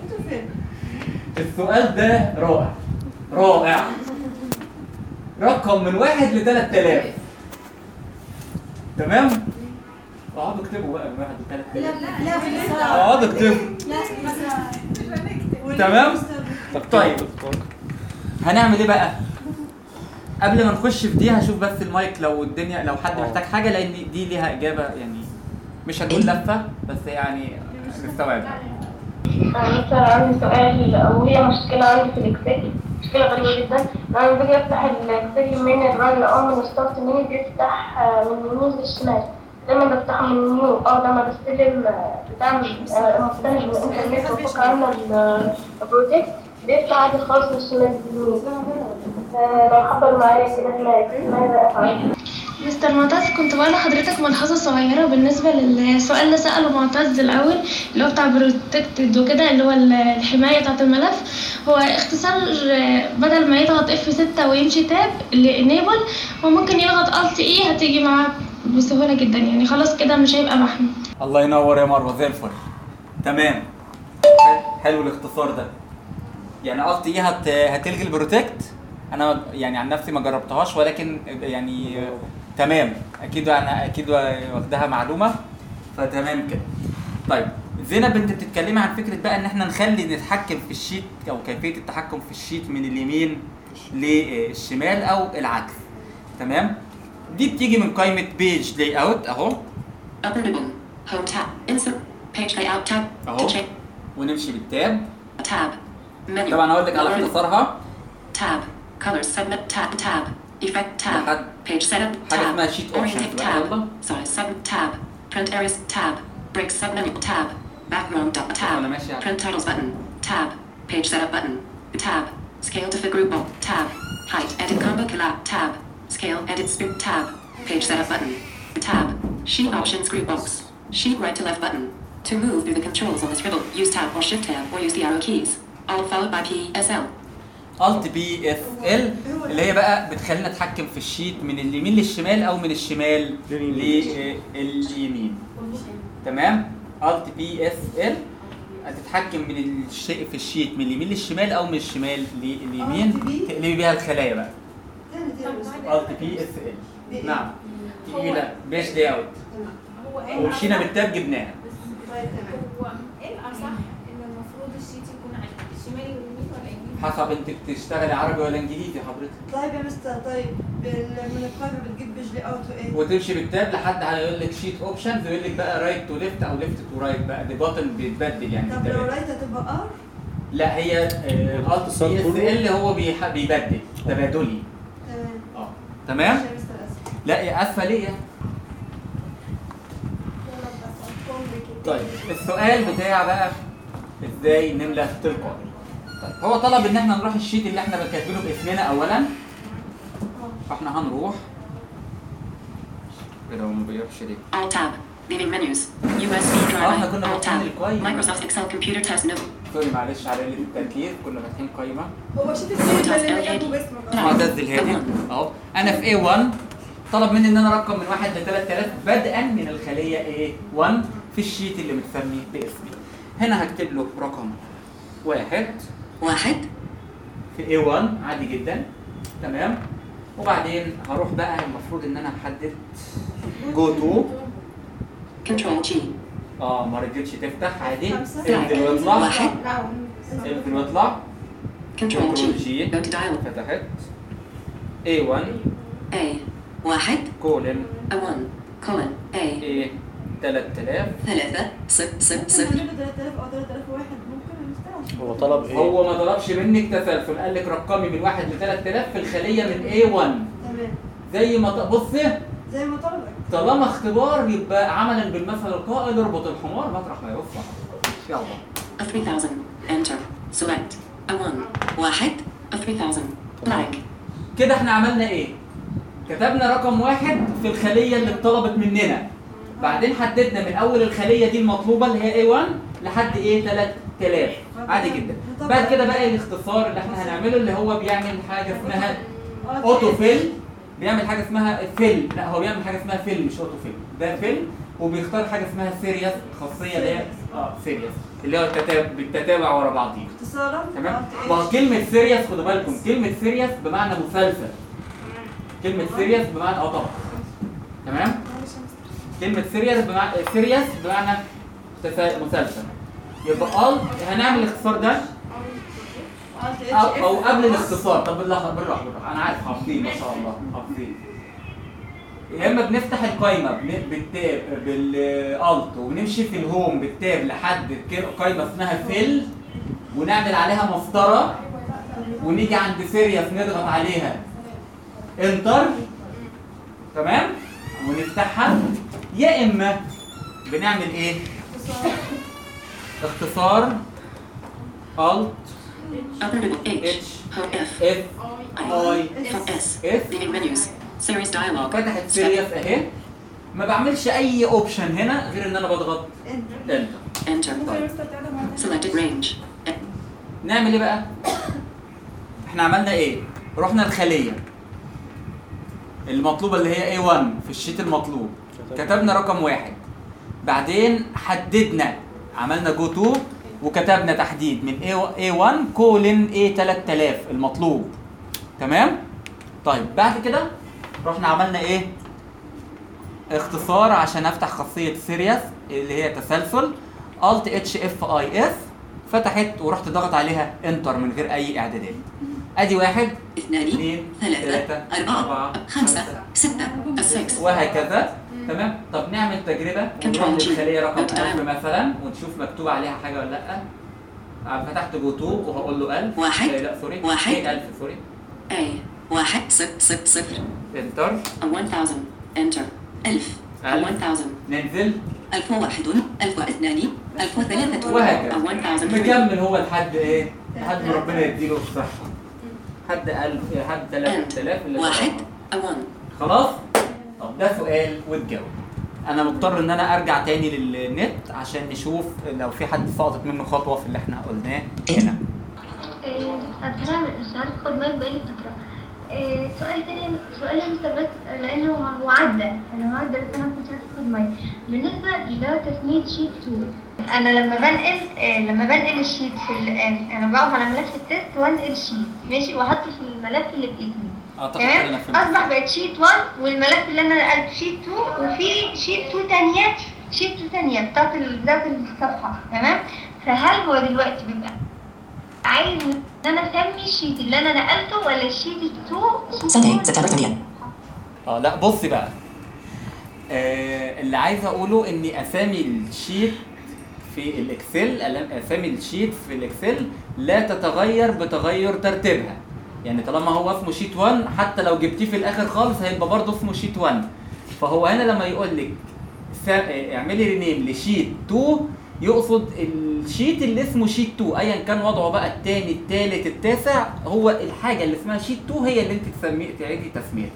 Speaker 1: السؤال ده رائع رائع رقم من واحد ل 3000 تمام؟ اقعدوا اكتبوا بقى من واحد ل 3000
Speaker 14: لا
Speaker 1: اقعدوا اكتبوا
Speaker 14: لا مثلا
Speaker 1: تمام؟ طيب هنعمل ايه بقى؟ قبل ما نخش في دي هشوف بس المايك لو الدنيا لو حد محتاج حاجه لان دي ليها اجابه يعني مش هنقول لفه بس يعني نستوعبها
Speaker 8: أنا مثلا عندي سؤال أو هي مشكلة عندي في الإكسل مشكلة غريبة جدا لما باجي أفتح الإكسل من الرن أو من ستارت مني بيفتح آه، من اليمين للشمال لما بفتحه من النيو أو لما بستلم آه، بتاع آه، مفتاح من الإنترنت وفوق عنه البروجكت بيفتح عادي خالص من الشمال باليمين آه، لو حضر معايا كده هناك ماذا أفعل؟
Speaker 3: مستر معتز كنت بقول لحضرتك ملحوظة صغيرة بالنسبة للسؤال اللي سأله معتز الأول اللي هو بتاع بروتكتد وكده اللي هو الحماية بتاعة الملف هو اختصار آه، بدل ما يضغط اف 6 ويمشي تاب لانيبل هو ممكن يضغط الت اي هتيجي معاه بسهولة جدا يعني خلاص كده مش هيبقى محمي
Speaker 1: الله ينور يا مروه زي الفل تمام حلو الاختصار ده يعني الت ايه هت... هتلغي البروتكت انا يعني عن نفسي ما جربتهاش ولكن يعني آه، تمام اكيد انا اكيد واخدها معلومه فتمام كده طيب زينب انت بتتكلمي عن فكره بقى ان احنا نخلي نتحكم في الشيت او كيفيه التحكم في الشيت من اليمين للشمال او العكس تمام دي بتيجي من قائمه بيج لاي اوت اهو
Speaker 17: Upper ribbon. Home tab. Insert. Page layout tab.
Speaker 1: اهو
Speaker 17: To change.
Speaker 1: ونمشي بالتاب
Speaker 17: Tab. Menu.
Speaker 1: طبعا هقول لك على
Speaker 17: Lower ribbon.
Speaker 1: اختصارها
Speaker 17: Tab. Colors segment tab. Tab. Effect tab. Page setup
Speaker 1: حاجه
Speaker 17: tab.
Speaker 1: اسمها شيت اوبشنز
Speaker 17: Orientate
Speaker 1: بقى
Speaker 17: tab.
Speaker 1: يلا
Speaker 17: Size sub tab. Print areas tab. Break submenu tab. Background dot
Speaker 1: أنا
Speaker 17: tab.
Speaker 1: ماشي على
Speaker 17: Print titles button. Tab. Page setup button. Tab. Scale to fit group bulk. Tab. Height edit combo collab. Tab. Scale edit script tab. Page setup button. Tab. Sheet options group box. Sheet right to left button. To move through the controls on this ribbon, use tab or shift tab or use the arrow keys. Alt followed by PSL.
Speaker 1: الت بي اف ال اللي هي بقى بتخلينا نتحكم في الشيت من اليمين للشمال او من الشمال لليمين تمام الت بي اف ال هتتحكم من الشيء في الشيت من اليمين للشمال او من الشمال لليمين تقلبي بيها الخلايا بقى الت بي اف ال نعم تيجي لا بيش لي اوت
Speaker 2: هو ايه
Speaker 1: ومشينا بالتاب جبناها
Speaker 2: هو ايه الاصح ان المفروض الشيت يكون على الشمال واليمين ولا اليمين؟
Speaker 1: حسب انت بتشتغلي عربي ولا انجليزي حضرتك
Speaker 9: طيب يا مستر طيب بال- من القائمة بتجيب بيج لي اوت وايه؟
Speaker 1: وتمشي بالتاب لحد هيقول لك شيت اوبشنز ويقول لك بقى رايت تو ليفت او ليفت تو رايت بقى دي باتن بيتبدل يعني
Speaker 9: طب لو
Speaker 1: بالتابات.
Speaker 9: رايت هتبقى ار؟
Speaker 1: لا هي الالت سي اس ال هو بيح- بيبدل تبادلي
Speaker 9: تمام
Speaker 1: اه تمام
Speaker 9: ماشي يا مستر اسف
Speaker 1: لا يا اسفه ليه طيب السؤال بتاع بقى ازاي نملى تلقائي طيب هو طلب ان احنا نروح الشيت اللي احنا كاتبينه باسمنا اولا فاحنا هنروح كده هو ما بيقفش ليه
Speaker 17: Alt tab. Leaving menus. USB
Speaker 1: اه احنا
Speaker 17: drive.
Speaker 1: كنا
Speaker 17: Alt
Speaker 1: فاتحين
Speaker 17: tab.
Speaker 1: القايمه
Speaker 17: Microsoft Excel computer test no.
Speaker 1: سوري معلش على قله التركيز كنا فاتحين قايمه
Speaker 7: هو شيت السيرة اللي انت كاتبه باسمك
Speaker 1: معتز الهادي اهو انا في A1 طلب مني ان انا ارقم من 1 ل 3000 بدءا من الخليه A1 في الشيت اللي متسمي باسمي هنا هكتب له رقم واحد
Speaker 17: واحد
Speaker 1: في A1 عادي جدا تمام وبعدين هروح بقى المفروض ان انا احدد جو تو
Speaker 17: Control G.
Speaker 1: اه ما رضيتش تفتح عادي
Speaker 17: خمسة.
Speaker 1: انزل واطلع
Speaker 17: واحد.
Speaker 1: انزل واطلع
Speaker 17: Control G.
Speaker 1: جي
Speaker 17: Go to dial.
Speaker 1: فتحت A1
Speaker 17: A. واحد.
Speaker 1: كولن
Speaker 17: A1. Colon. A.
Speaker 1: A 3000
Speaker 17: ثلاثة. صفر صفر
Speaker 9: ممكن
Speaker 17: صفر.
Speaker 9: نعمله 3000 او 3001 ممكن يا مستر
Speaker 5: هو طلب ايه؟
Speaker 1: هو ما طلبش منك تسلسل قال لك رقمي من 1 ل 3000 في الخليه من A1
Speaker 9: تمام
Speaker 1: زي ما ط- بص
Speaker 9: زي ما طلبك
Speaker 1: طالما اختبار يبقى عملا بالمثل القائل اربط الحمار مطرح ما يرفع يلا
Speaker 17: A 3000. Enter. Select. A1. واحد. A 3000. Blank.
Speaker 1: كده احنا عملنا ايه؟ كتبنا رقم واحد في الخليه اللي اتطلبت مننا بعدين حددنا من اول الخليه دي المطلوبه اللي هي A1 لحد ايه 3000 عادي جدا بعد كده بقى الاختصار اللي احنا هنعمله اللي هو بيعمل حاجه اسمها اوتو فيل بيعمل حاجه اسمها فيل لا هو بيعمل حاجه اسمها فيل مش اوتو فيل ده فيل وبيختار حاجه اسمها سيريس خاصيه اللي هي اه سيريس اللي هو التتابع بالتتابع ورا بعضيه
Speaker 9: اختصارا
Speaker 1: تمام ما هو كلمه سيريس خدوا بالكم كلمه سيريس بمعنى مسلسل كلمه سيريس بمعنى اه طبعا تمام كلمه سيريس بمعنى سيريس بمعنى تسا- مسلسل يبقى ال هنعمل الاختصار ده او, أو قبل الاختصار طب بالراحه بالراحه بالراحه انا عارف حافظين ما شاء الله حافظين يا اما بنفتح القايمه بن- بالتاب بالالت وبنمشي في الهوم بالتاب لحد ك- قايمه اسمها فيل ونعمل عليها مسطره ونيجي عند سيريس نضغط عليها انتر تمام ونفتحها يا اما بنعمل ايه اختصار الت
Speaker 17: Upper ribbon H. Home F.
Speaker 1: F
Speaker 17: I.
Speaker 1: I
Speaker 17: F. S.
Speaker 1: F
Speaker 17: Leaving menus. Series dialog.
Speaker 1: فتحت سيريس اهي ما بعملش اي اوبشن هنا غير ان انا بضغط انتر
Speaker 17: Enter. Selected range.
Speaker 1: نعمل ايه بقى؟ احنا عملنا ايه؟ رحنا الخليه المطلوبه اللي هي A1 في الشيت المطلوب كتبنا رقم واحد بعدين حددنا عملنا جو تو وكتبنا تحديد من A- A1 كولن A 3000 المطلوب تمام؟ طيب بعد كده رحنا عملنا ايه؟ اختصار عشان افتح خاصيه سيريس اللي هي تسلسل Alt اتش اف اي اس فتحت ورحت ضغط عليها انتر من غير اي اعدادات ادي واحد
Speaker 17: اثنان ثلاثة أربعة خمسة ستة السكس
Speaker 1: وهكذا تمام طب نعمل تجربه ونروح
Speaker 17: Control G.
Speaker 1: للخليه رقم
Speaker 17: Note
Speaker 1: 1000
Speaker 17: down.
Speaker 1: مثلا ونشوف مكتوب عليها حاجه ولا لا آه، فتحت جو تو وهقول له 1000
Speaker 17: واحد.
Speaker 1: آه، لا سوري
Speaker 17: واحد.
Speaker 1: إيه 1000 سوري
Speaker 17: A واحد صفر صفر صفر
Speaker 1: انتر
Speaker 17: 1000 Enter ألف
Speaker 1: ألف.
Speaker 17: 1000
Speaker 1: ننزل
Speaker 17: ألف واحد ألف واثنان ألف وثلاثة
Speaker 1: وهكذا
Speaker 17: 1000
Speaker 1: مكمل هو لحد ايه؟ لحد ما ربنا يديله الصحه حد 1000 لحد 3000 اللي
Speaker 17: واحد
Speaker 1: طبعاً.
Speaker 17: أوان
Speaker 1: خلاص؟ طب ده سؤال وتجاوب. انا مضطر ان انا ارجع تاني للنت عشان نشوف لو في حد سقطت منه خطوه في اللي احنا قلناه هنا.
Speaker 18: أنا مش عارف خد بالك بقالي فترة إيه، سؤال تاني سؤال لسه بس لأنه هو عدى أنا عدى بس أنا كنت عارف خد بالك بالنسبة لتسمية شيت 2 أنا لما بنقل إيه، لما بنقل الشيت في ال- إيه، أنا بقف على ملف التست وأنقل شيت ماشي وأحطه في الملف اللي باسمي
Speaker 1: اعتقد كده انا
Speaker 18: تمام
Speaker 1: فهمت.
Speaker 18: أصبح بقت شيت 1 والملف اللي أنا نقلت شيت 2 وفي شيت 2 تانية شيت 2 تانية بتاعت ال- بتاعت الصفحة تمام فهل هو دلوقتي بيبقى عايز ان انا اسمي الشيت اللي انا نقلته ولا الشيت التو
Speaker 17: Sunday, September 20th.
Speaker 1: اه لا بصي بقى. آه اللي عايز اقوله ان اسامي الشيت في الاكسل اسامي الشيت في الاكسل لا تتغير بتغير ترتيبها. يعني طالما هو اسمه شيت 1 حتى لو جبتيه في الاخر خالص هيبقى برضه اسمه شيت 1 فهو هنا لما يقول لك سا- اعملي رينيم لشيت 2 يقصد الشيت اللي اسمه شيت 2 ايا كان وضعه بقى الثاني الثالث التاسع هو الحاجه اللي اسمها شيت 2 هي اللي انت تسمي تعيدي تسميتها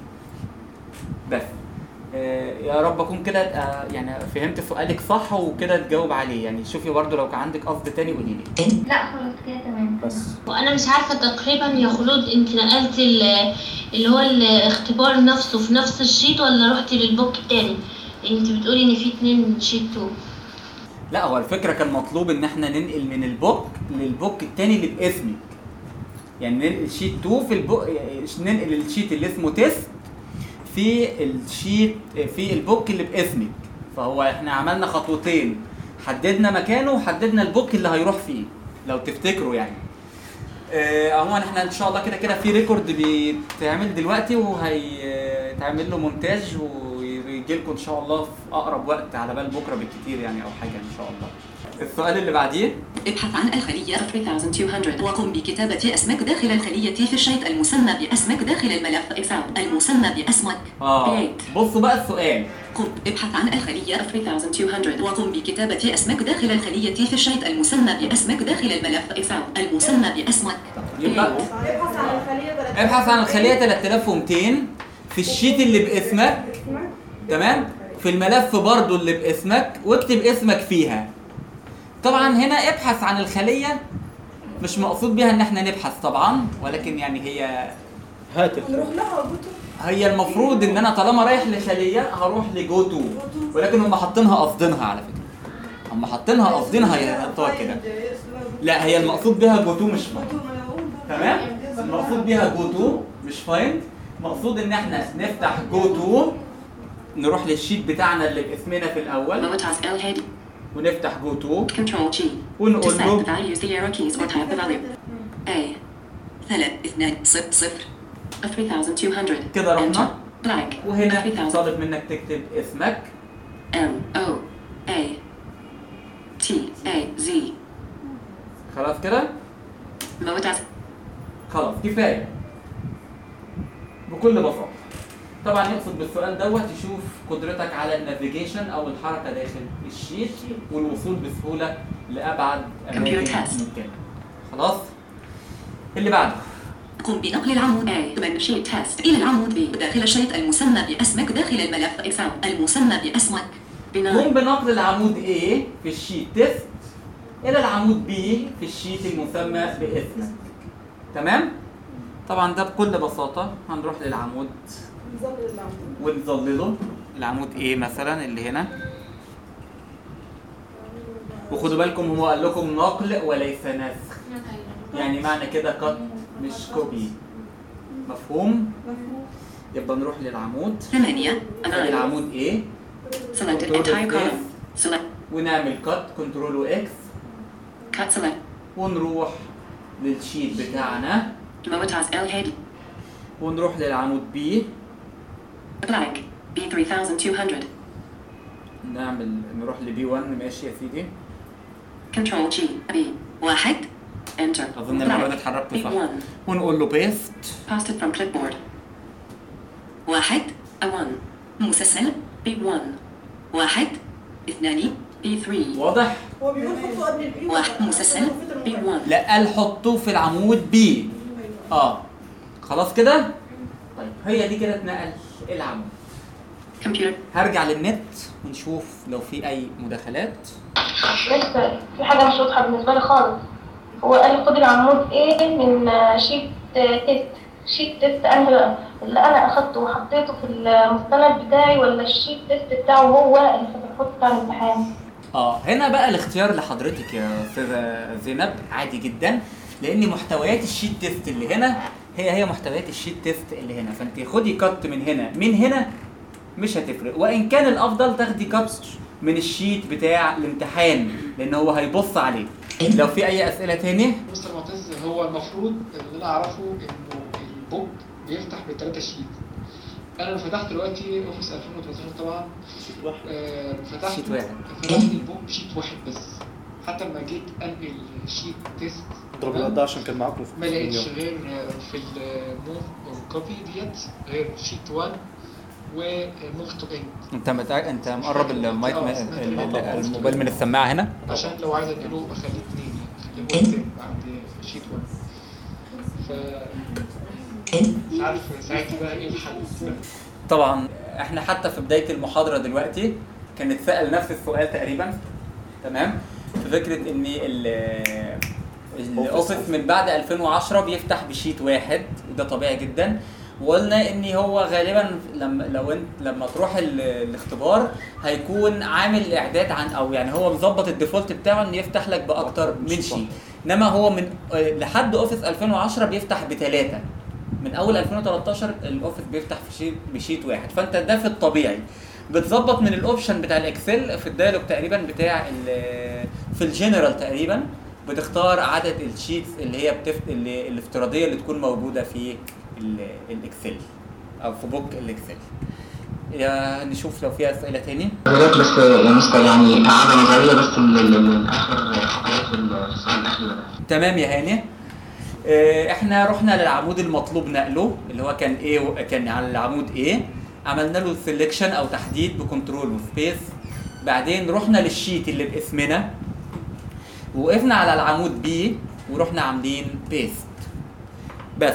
Speaker 1: بس آه، يا رب اكون كده آه، يعني فهمت سؤالك صح وكده تجاوب عليه يعني شوفي برضو لو كان عندك قصد تاني قولي لي
Speaker 18: لا خلاص كده تمام
Speaker 1: بس
Speaker 3: وانا مش عارفه تقريبا يا خلود انت نقلت ال- اللي هو الاختبار نفسه في نفس الشيت ولا رحتي للبوك التاني انت بتقولي ان في اتنين شيت 2
Speaker 1: لا هو الفكره كان مطلوب ان احنا ننقل من البوك للبوك التاني اللي باسمك يعني ننقل شيت 2 في البوك ننقل الشيت اللي اسمه تيست في الشيت في البوك اللي باسمك فهو احنا عملنا خطوتين حددنا مكانه وحددنا البوك اللي هيروح فيه لو تفتكروا يعني آه، عموما احنا ان شاء الله كده كده في ريكورد بيتعمل دلوقتي وهيتعمل له مونتاج ويجي لكم ان شاء الله في اقرب وقت على بال بكره بالكتير يعني او حاجه ان شاء الله السؤال اللي بعديه
Speaker 17: ابحث عن الخلية 3200 وقم بكتابة اسمك داخل الخلية في الشيت المسمى باسمك داخل الملف إكسل المسمى باسمك
Speaker 1: اه بصوا بقى السؤال
Speaker 17: قم ابحث عن الخلية 3200 وقم بكتابة اسمك داخل الخلية في الشيت المسمى باسمك داخل الملف إكسل المسمى باسمك
Speaker 1: يبقى
Speaker 9: ابحث عن الخلية بلد-
Speaker 1: ابحث عن الخليه 3200 في الشيت اللي باسمك تمام في الملف برضو اللي باسمك واكتب اسمك فيها طبعا هنا ابحث عن الخليه مش مقصود بيها ان احنا نبحث طبعا ولكن يعني هي
Speaker 5: هات
Speaker 9: نروح لها وجوتو
Speaker 1: هي المفروض ان انا طالما رايح لخليه هروح لجو تو ولكن هم حاطينها قاصدينها على فكره هم حاطينها قاصدينها يحطوها كده لا هي المقصود بها جو تو مش فايند تمام المقصود بيها جو تو مش فايند مقصود ان احنا نفتح جو تو نروح للشيت بتاعنا اللي باسمنا في الاول
Speaker 17: Motas L head
Speaker 1: ونفتح جو تو
Speaker 17: Control G to
Speaker 1: ونقول
Speaker 17: set
Speaker 1: له
Speaker 17: the value use the arrow keys or type the value A ثلاث اثنان صفر صفر 3200
Speaker 1: كده رحنا
Speaker 17: blank
Speaker 1: وهنا
Speaker 17: 3000
Speaker 1: طالب منك تكتب اسمك
Speaker 17: M O A T A Z
Speaker 1: خلاص كده
Speaker 17: Motas
Speaker 1: خلاص كفايه بكل بساطه طبعا يقصد بالسؤال دوت يشوف قدرتك على النافيجيشن او الحركه داخل الشيت والوصول بسهوله لابعد اماكن
Speaker 17: Computer test.
Speaker 1: ممكنه خلاص اللي بعده
Speaker 17: قم بنقل العمود A من شيت تيست إلى العمود B داخل الشريط المسمى باسمك داخل الملف إكسل المسمى باسمك
Speaker 1: قم
Speaker 17: بناء
Speaker 1: بنقل العمود A في الشيت تيست إلى العمود B في الشيت المسمى باسمك تمام؟ طبعا ده بكل بساطة هنروح للعمود
Speaker 7: نظبط العمود
Speaker 1: ونظلله العمود A مثلا اللي هنا وخدوا بالكم هو قال لكم نقل وليس نسخ يعني معنى كده قط مش كوبي مفهوم؟ يبقى نروح للعمود
Speaker 17: ثمانية
Speaker 1: نخلي العمود A
Speaker 17: Select an entire column Select
Speaker 1: ونعمل كات كنترول واكس
Speaker 17: Cut select
Speaker 1: ونروح للشيت بتاعنا
Speaker 17: Moataz L head
Speaker 1: ونروح للعمود B
Speaker 17: Blank B3200
Speaker 1: نعمل نروح لبي 1 ماشي يا سيدي
Speaker 17: Control G B واحد Enter
Speaker 1: اظن المره دي اتحركت صح
Speaker 17: B1
Speaker 1: ونقول له بيست
Speaker 17: Pasted from clipboard واحد A1 مسلسل B1 واحد اثنان B3
Speaker 1: واضح؟
Speaker 9: هو بيقول حطوا قبل البي
Speaker 17: واحد مسلسل B1
Speaker 1: لا قال حطوه في العمود بي اه خلاص كده طيب هي دي كده اتنقل العمود
Speaker 17: كمبيوتر
Speaker 1: هرجع للنت ونشوف لو في اي مداخلات
Speaker 8: لسه في حاجة مش واضحة بالنسبة لي خالص هو قال لي خد العمود ايه من شيت تيست شيت تيست انهي بقى اللي انا اخدته وحطيته في المستند بتاعي ولا الشيت تيست بتاعه هو اللي في الخط بتاع الامتحان
Speaker 1: اه هنا بقى الاختيار لحضرتك يا استاذه زينب عادي جدا لان محتويات الشيت تيست اللي هنا هي هي محتويات الشيت تيست اللي هنا فانت خدي كات من هنا من هنا مش هتفرق وان كان الافضل تاخدي كات من الشيت بتاع الامتحان لان هو هيبص عليه لو في اي اسئله تاني
Speaker 16: مستر معتز هو المفروض اللي انا اعرفه انه البوك بيفتح بثلاثة شيت انا لما فتحت دلوقتي اوفيس 2013 طبعا آه، فتحت
Speaker 1: شيت واحد.
Speaker 16: فتحت البوك بشيت واحد بس حتى لما جيت انقل شيت تيست
Speaker 5: اضرب القد عشان كان معاكم في
Speaker 16: ما لقيتش
Speaker 5: اليوم.
Speaker 16: غير آه، في الموف كوبي ديت غير شيت 1 وموف تو اند
Speaker 1: انت متأ... انت مقرب المايك من... ال- ال- الموبايل من السماعه هنا
Speaker 16: عشان لو عايز انقله اخليه اتنين يعني اخليه بوك بعد شيت 1 ف مش عارف ساعتها بقى ايه الحل
Speaker 1: طبعا احنا حتى في بدايه المحاضره دلوقتي كان اتسال نفس السؤال تقريبا تمام في فكره ان ال الاوفيس من بعد 2010 بيفتح بشيت واحد وده طبيعي جدا وقلنا ان هو غالبا لما لو انت لما تروح ال- الاختبار هيكون عامل اعداد عن او يعني هو مظبط الديفولت بتاعه ان يفتح لك باكتر من شيت انما هو من آه، لحد اوفيس 2010 بيفتح بثلاثه من اول 2013 الاوفيس بيفتح في شيت بشيت واحد فانت ده في الطبيعي بتظبط من الاوبشن بتاع الاكسل في الدايلوج تقريبا بتاع ال- في الجنرال تقريبا بتختار عدد الشيتس اللي هي بتفت... اللي الافتراضيه اللي تكون موجوده في ال- الاكسل او في بوك الاكسل يا نشوف لو في اسئله تاني
Speaker 11: حضرتك بس يا مستر يعني قاعدة نظرية بس ال- ال- ال- آخر حاجات في السؤال الأخير ده
Speaker 1: تمام يا هاني آه، احنا رحنا للعمود المطلوب نقله اللي هو كان ايه و- كان على العمود ايه عملنا له سيلكشن او تحديد بكنترول وسبيس بعدين رحنا للشيت اللي باسمنا وقفنا على العمود بي ورحنا عاملين بيست بس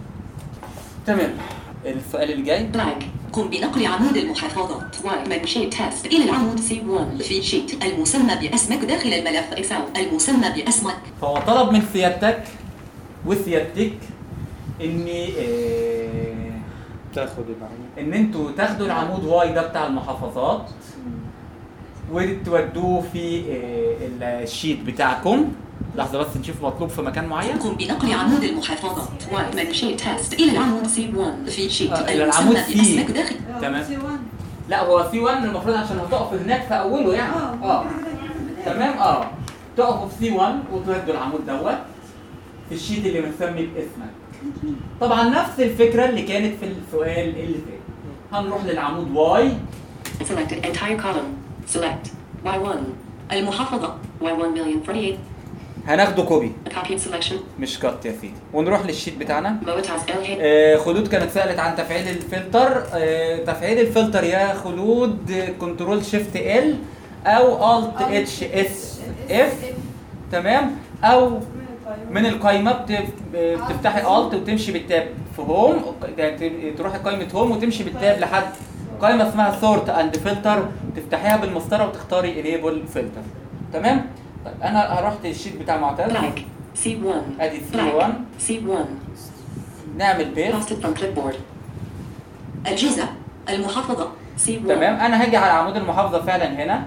Speaker 1: تمام السؤال اللي جاي
Speaker 17: بلانك قم بنقل عمود المحافظات من شيت تيست إلى العمود C1 في شيت المسمى باسمك داخل الملف إكسل المسمى باسمك
Speaker 1: فهو طلب من سيادتك وسيادتك ان آه،
Speaker 5: تاخد العمود
Speaker 1: ان انتوا تاخدوا العمود واي ده بتاع المحافظات وتودوه في آه، الشيت بتاعكم لحظه بس نشوف مطلوب في مكان معين
Speaker 17: قم بنقل عمود المحافظات من شيت تيست إلى العمود C1 في شيت
Speaker 1: آه، إلى العمود
Speaker 17: المسمى
Speaker 1: C.
Speaker 17: باسمك داخل
Speaker 1: تمام لا هو سي 1 المفروض عشان هتقف هناك في اوله يعني اه تمام اه تقفوا في سي 1 وتودوا العمود دوت في الشيت اللي متسمي باسمك طبعا نفس الفكره اللي كانت في السؤال اللي فات هنروح للعمود واي
Speaker 17: Select an entire column Select Y1 المحافظة Y1 million 48
Speaker 1: هناخده كوبي
Speaker 17: Copy and selection
Speaker 1: مش كات يا سيدي ونروح للشيت بتاعنا
Speaker 17: Moataz L head
Speaker 1: آه، خلود كانت سألت عن تفعيل الفلتر آه، تفعيل الفلتر يا خلود كنترول شيفت ال او الت اتش اس اف تمام او من القايمه بت- بتفتحي الت وتمشي بالتاب في هوم تروحي قائمه هوم وتمشي بالتاب لحد قائمه اسمها سورت اند فلتر تفتحيها بالمسطره وتختاري انيبل فلتر تمام طيب انا رحت الشيت بتاع معتز
Speaker 17: Blank. C1.
Speaker 1: ادي سي 1
Speaker 17: Blank. C1.
Speaker 1: نعمل بيست
Speaker 17: Pasted from clipboard. الجيزة. المحافظة. C1.
Speaker 1: تمام انا هاجي على عمود المحافظه فعلا هنا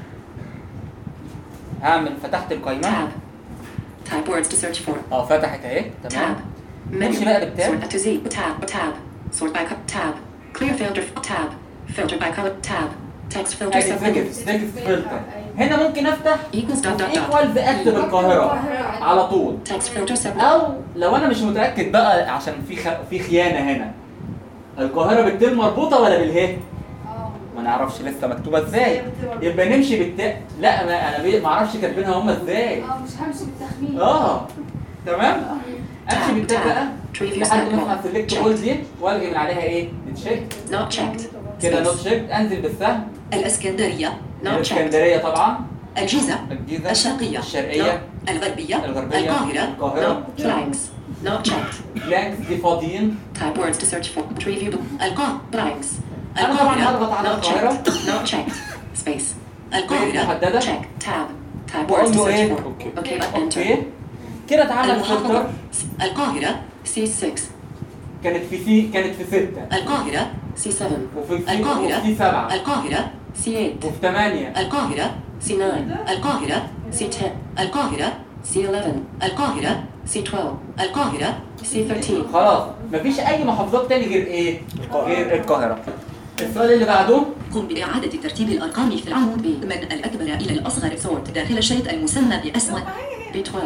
Speaker 1: هعمل فتحت القايمه
Speaker 17: Tab. Type words to search for.
Speaker 1: اه فتحت اهي تمام
Speaker 17: Tab.
Speaker 1: نمشي بقى بالتاب
Speaker 17: Sort to Z. Tab. Tab. Sort by co- tab. Clear filter. Tab. Filter by color. Tab. Text filter
Speaker 1: ادي
Speaker 17: submenu.
Speaker 1: تكست تكست فلتر هنا ممكن افتح
Speaker 17: Equals dot dot dot.
Speaker 1: ايكوال اكتب القاهره على طول
Speaker 17: Text filter submenu.
Speaker 1: او لو انا مش متاكد بقى عشان في خ... في خيانه هنا القاهره بالتل مربوطه ولا بالهي ما نعرفش لسه مكتوبه ازاي يبقى نمشي بالتاء لا ما انا بي- ما اعرفش كاتبينها هم ازاي
Speaker 10: اه مش همشي بالتخمين
Speaker 1: اه تمام امشي بالتاء بقى
Speaker 17: Preview
Speaker 1: لحد ما
Speaker 17: sample.
Speaker 1: اسمع سيلكت اول دي والغي من عليها ايه تشيك
Speaker 17: Not checked.
Speaker 1: كده
Speaker 17: Space.
Speaker 1: نوت شيك انزل بالسهم
Speaker 17: الإسكندرية. Not checked.
Speaker 1: الاسكندريه طبعا
Speaker 17: الجيزة.
Speaker 1: الجيزه
Speaker 17: الشرقية.
Speaker 1: الشرقيه
Speaker 17: No. الغربية.
Speaker 1: الغربية.
Speaker 17: القاهرة.
Speaker 1: القاهرة.
Speaker 17: No. Blanks. Not checked.
Speaker 1: بلانكس دي فاضيين
Speaker 17: Type words to search for. Preview. القاهرة. Blanks.
Speaker 1: أنا طبعاً هضغط على
Speaker 17: Not
Speaker 1: القاهرة.
Speaker 17: checked. Not checked. Space.
Speaker 1: محددة.
Speaker 17: القاهرة. Check. Tab. Type words
Speaker 1: بقول
Speaker 17: to
Speaker 1: له
Speaker 17: search
Speaker 1: ايه
Speaker 17: for. Okay. but enter.
Speaker 1: اوكي كده اتعمل
Speaker 17: المحافظة.
Speaker 1: فلتر
Speaker 17: القاهرة. C6.
Speaker 1: كانت في سي كانت في ستة
Speaker 17: القاهرة. C7.
Speaker 1: وفي سي
Speaker 17: القاهرة.
Speaker 1: وفي سبعة
Speaker 17: القاهرة. C8.
Speaker 1: وفي ثمانية
Speaker 17: القاهرة C9 القاهرة C10 القاهرة C11 القاهرة C12 القاهرة C13
Speaker 1: خلاص مفيش أي محافظات تاني غير إيه؟ غير القاهرة السؤال اللي بعده
Speaker 17: قم بإعادة ترتيب الأرقام في العمود ب من الأكبر إلى الأصغر سورت داخل الشيء المسمى باسم B12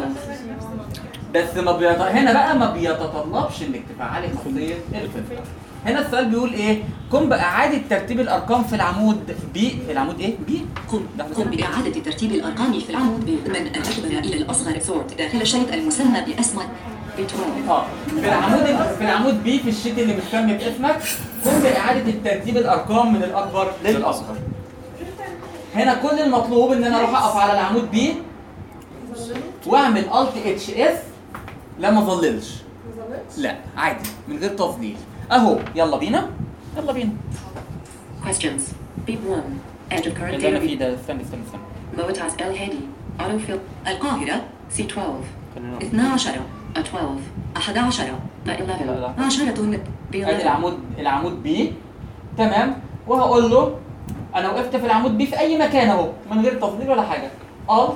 Speaker 1: بس ما بيط... هنا بقى ما بيتطلبش انك تفعلي خاصيه الفلتر هنا السؤال بيقول ايه قم باعاده ترتيب الارقام في العمود بي العمود ايه بي
Speaker 17: قم قم بإعادة ترتيب الأرقام في العمود ب من الأكبر إلى الأصغر سورت داخل الشيء المسمى باسم B12
Speaker 1: اه في العمود في العمود بي في الشيت اللي متسمي باسمك قم باعاده الترتيب الارقام من الاكبر للاصغر هنا كل المطلوب ان انا اروح اقف على العمود بي واعمل الت اتش اس لا ما ظللش لا عادي من غير تفضيل اهو يلا بينا يلا بينا
Speaker 17: Questions B1 Enter current
Speaker 1: اللي انا
Speaker 17: data
Speaker 1: فيه ده استنى استنى استنى
Speaker 17: موتاس ال هادي Autofill القاهرة C12 12 12 11 11 10
Speaker 1: ادي
Speaker 17: B11
Speaker 1: العمود العمود بي تمام وهقول له انا وقفت في العمود بي في اي مكان اهو من غير تفضيل ولا حاجه الت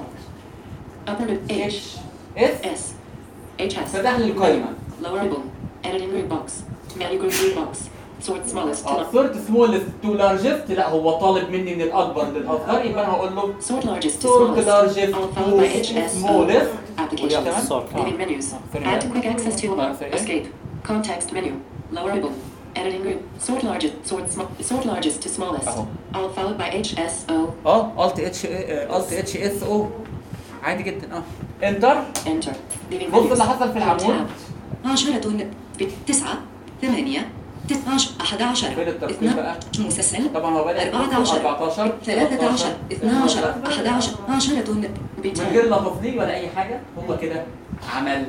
Speaker 17: Upper H
Speaker 1: اس
Speaker 17: S HS
Speaker 1: فتح لي القايمه
Speaker 17: Lowerable Editing group box Menu group group box Sort smallest
Speaker 1: اه صورت سمولست تو لارجست لا هو طالب مني من الاكبر للاصغر يبقى انا هقول له
Speaker 17: Sort largest to
Speaker 1: صورت
Speaker 17: smallest
Speaker 1: لارجست
Speaker 17: all followed by
Speaker 1: تو
Speaker 17: HS
Speaker 1: سمولست
Speaker 17: Applications Living menus
Speaker 1: sorry.
Speaker 17: Add to quick access to
Speaker 1: Uh, sorry.
Speaker 17: Escape Context menu Lowerable Editing group Sort largest Sort small Sort largest to smallest
Speaker 1: أهو.
Speaker 17: All followed by HS O
Speaker 1: اه الت اتش الت اتش اس او عادي جدا اه انتر
Speaker 17: Enter Living
Speaker 1: بص
Speaker 17: menus
Speaker 1: اللي حصل في العمود
Speaker 17: Tab. عشرة تسعة ثمانية 12 11
Speaker 1: فين الترتيب بقى؟
Speaker 17: مسلسل
Speaker 1: طبعا هو بدأ
Speaker 17: 14
Speaker 1: 14
Speaker 17: 13 12 11 10
Speaker 1: من غير لا تفضيل ولا اي حاجه هو كده عمل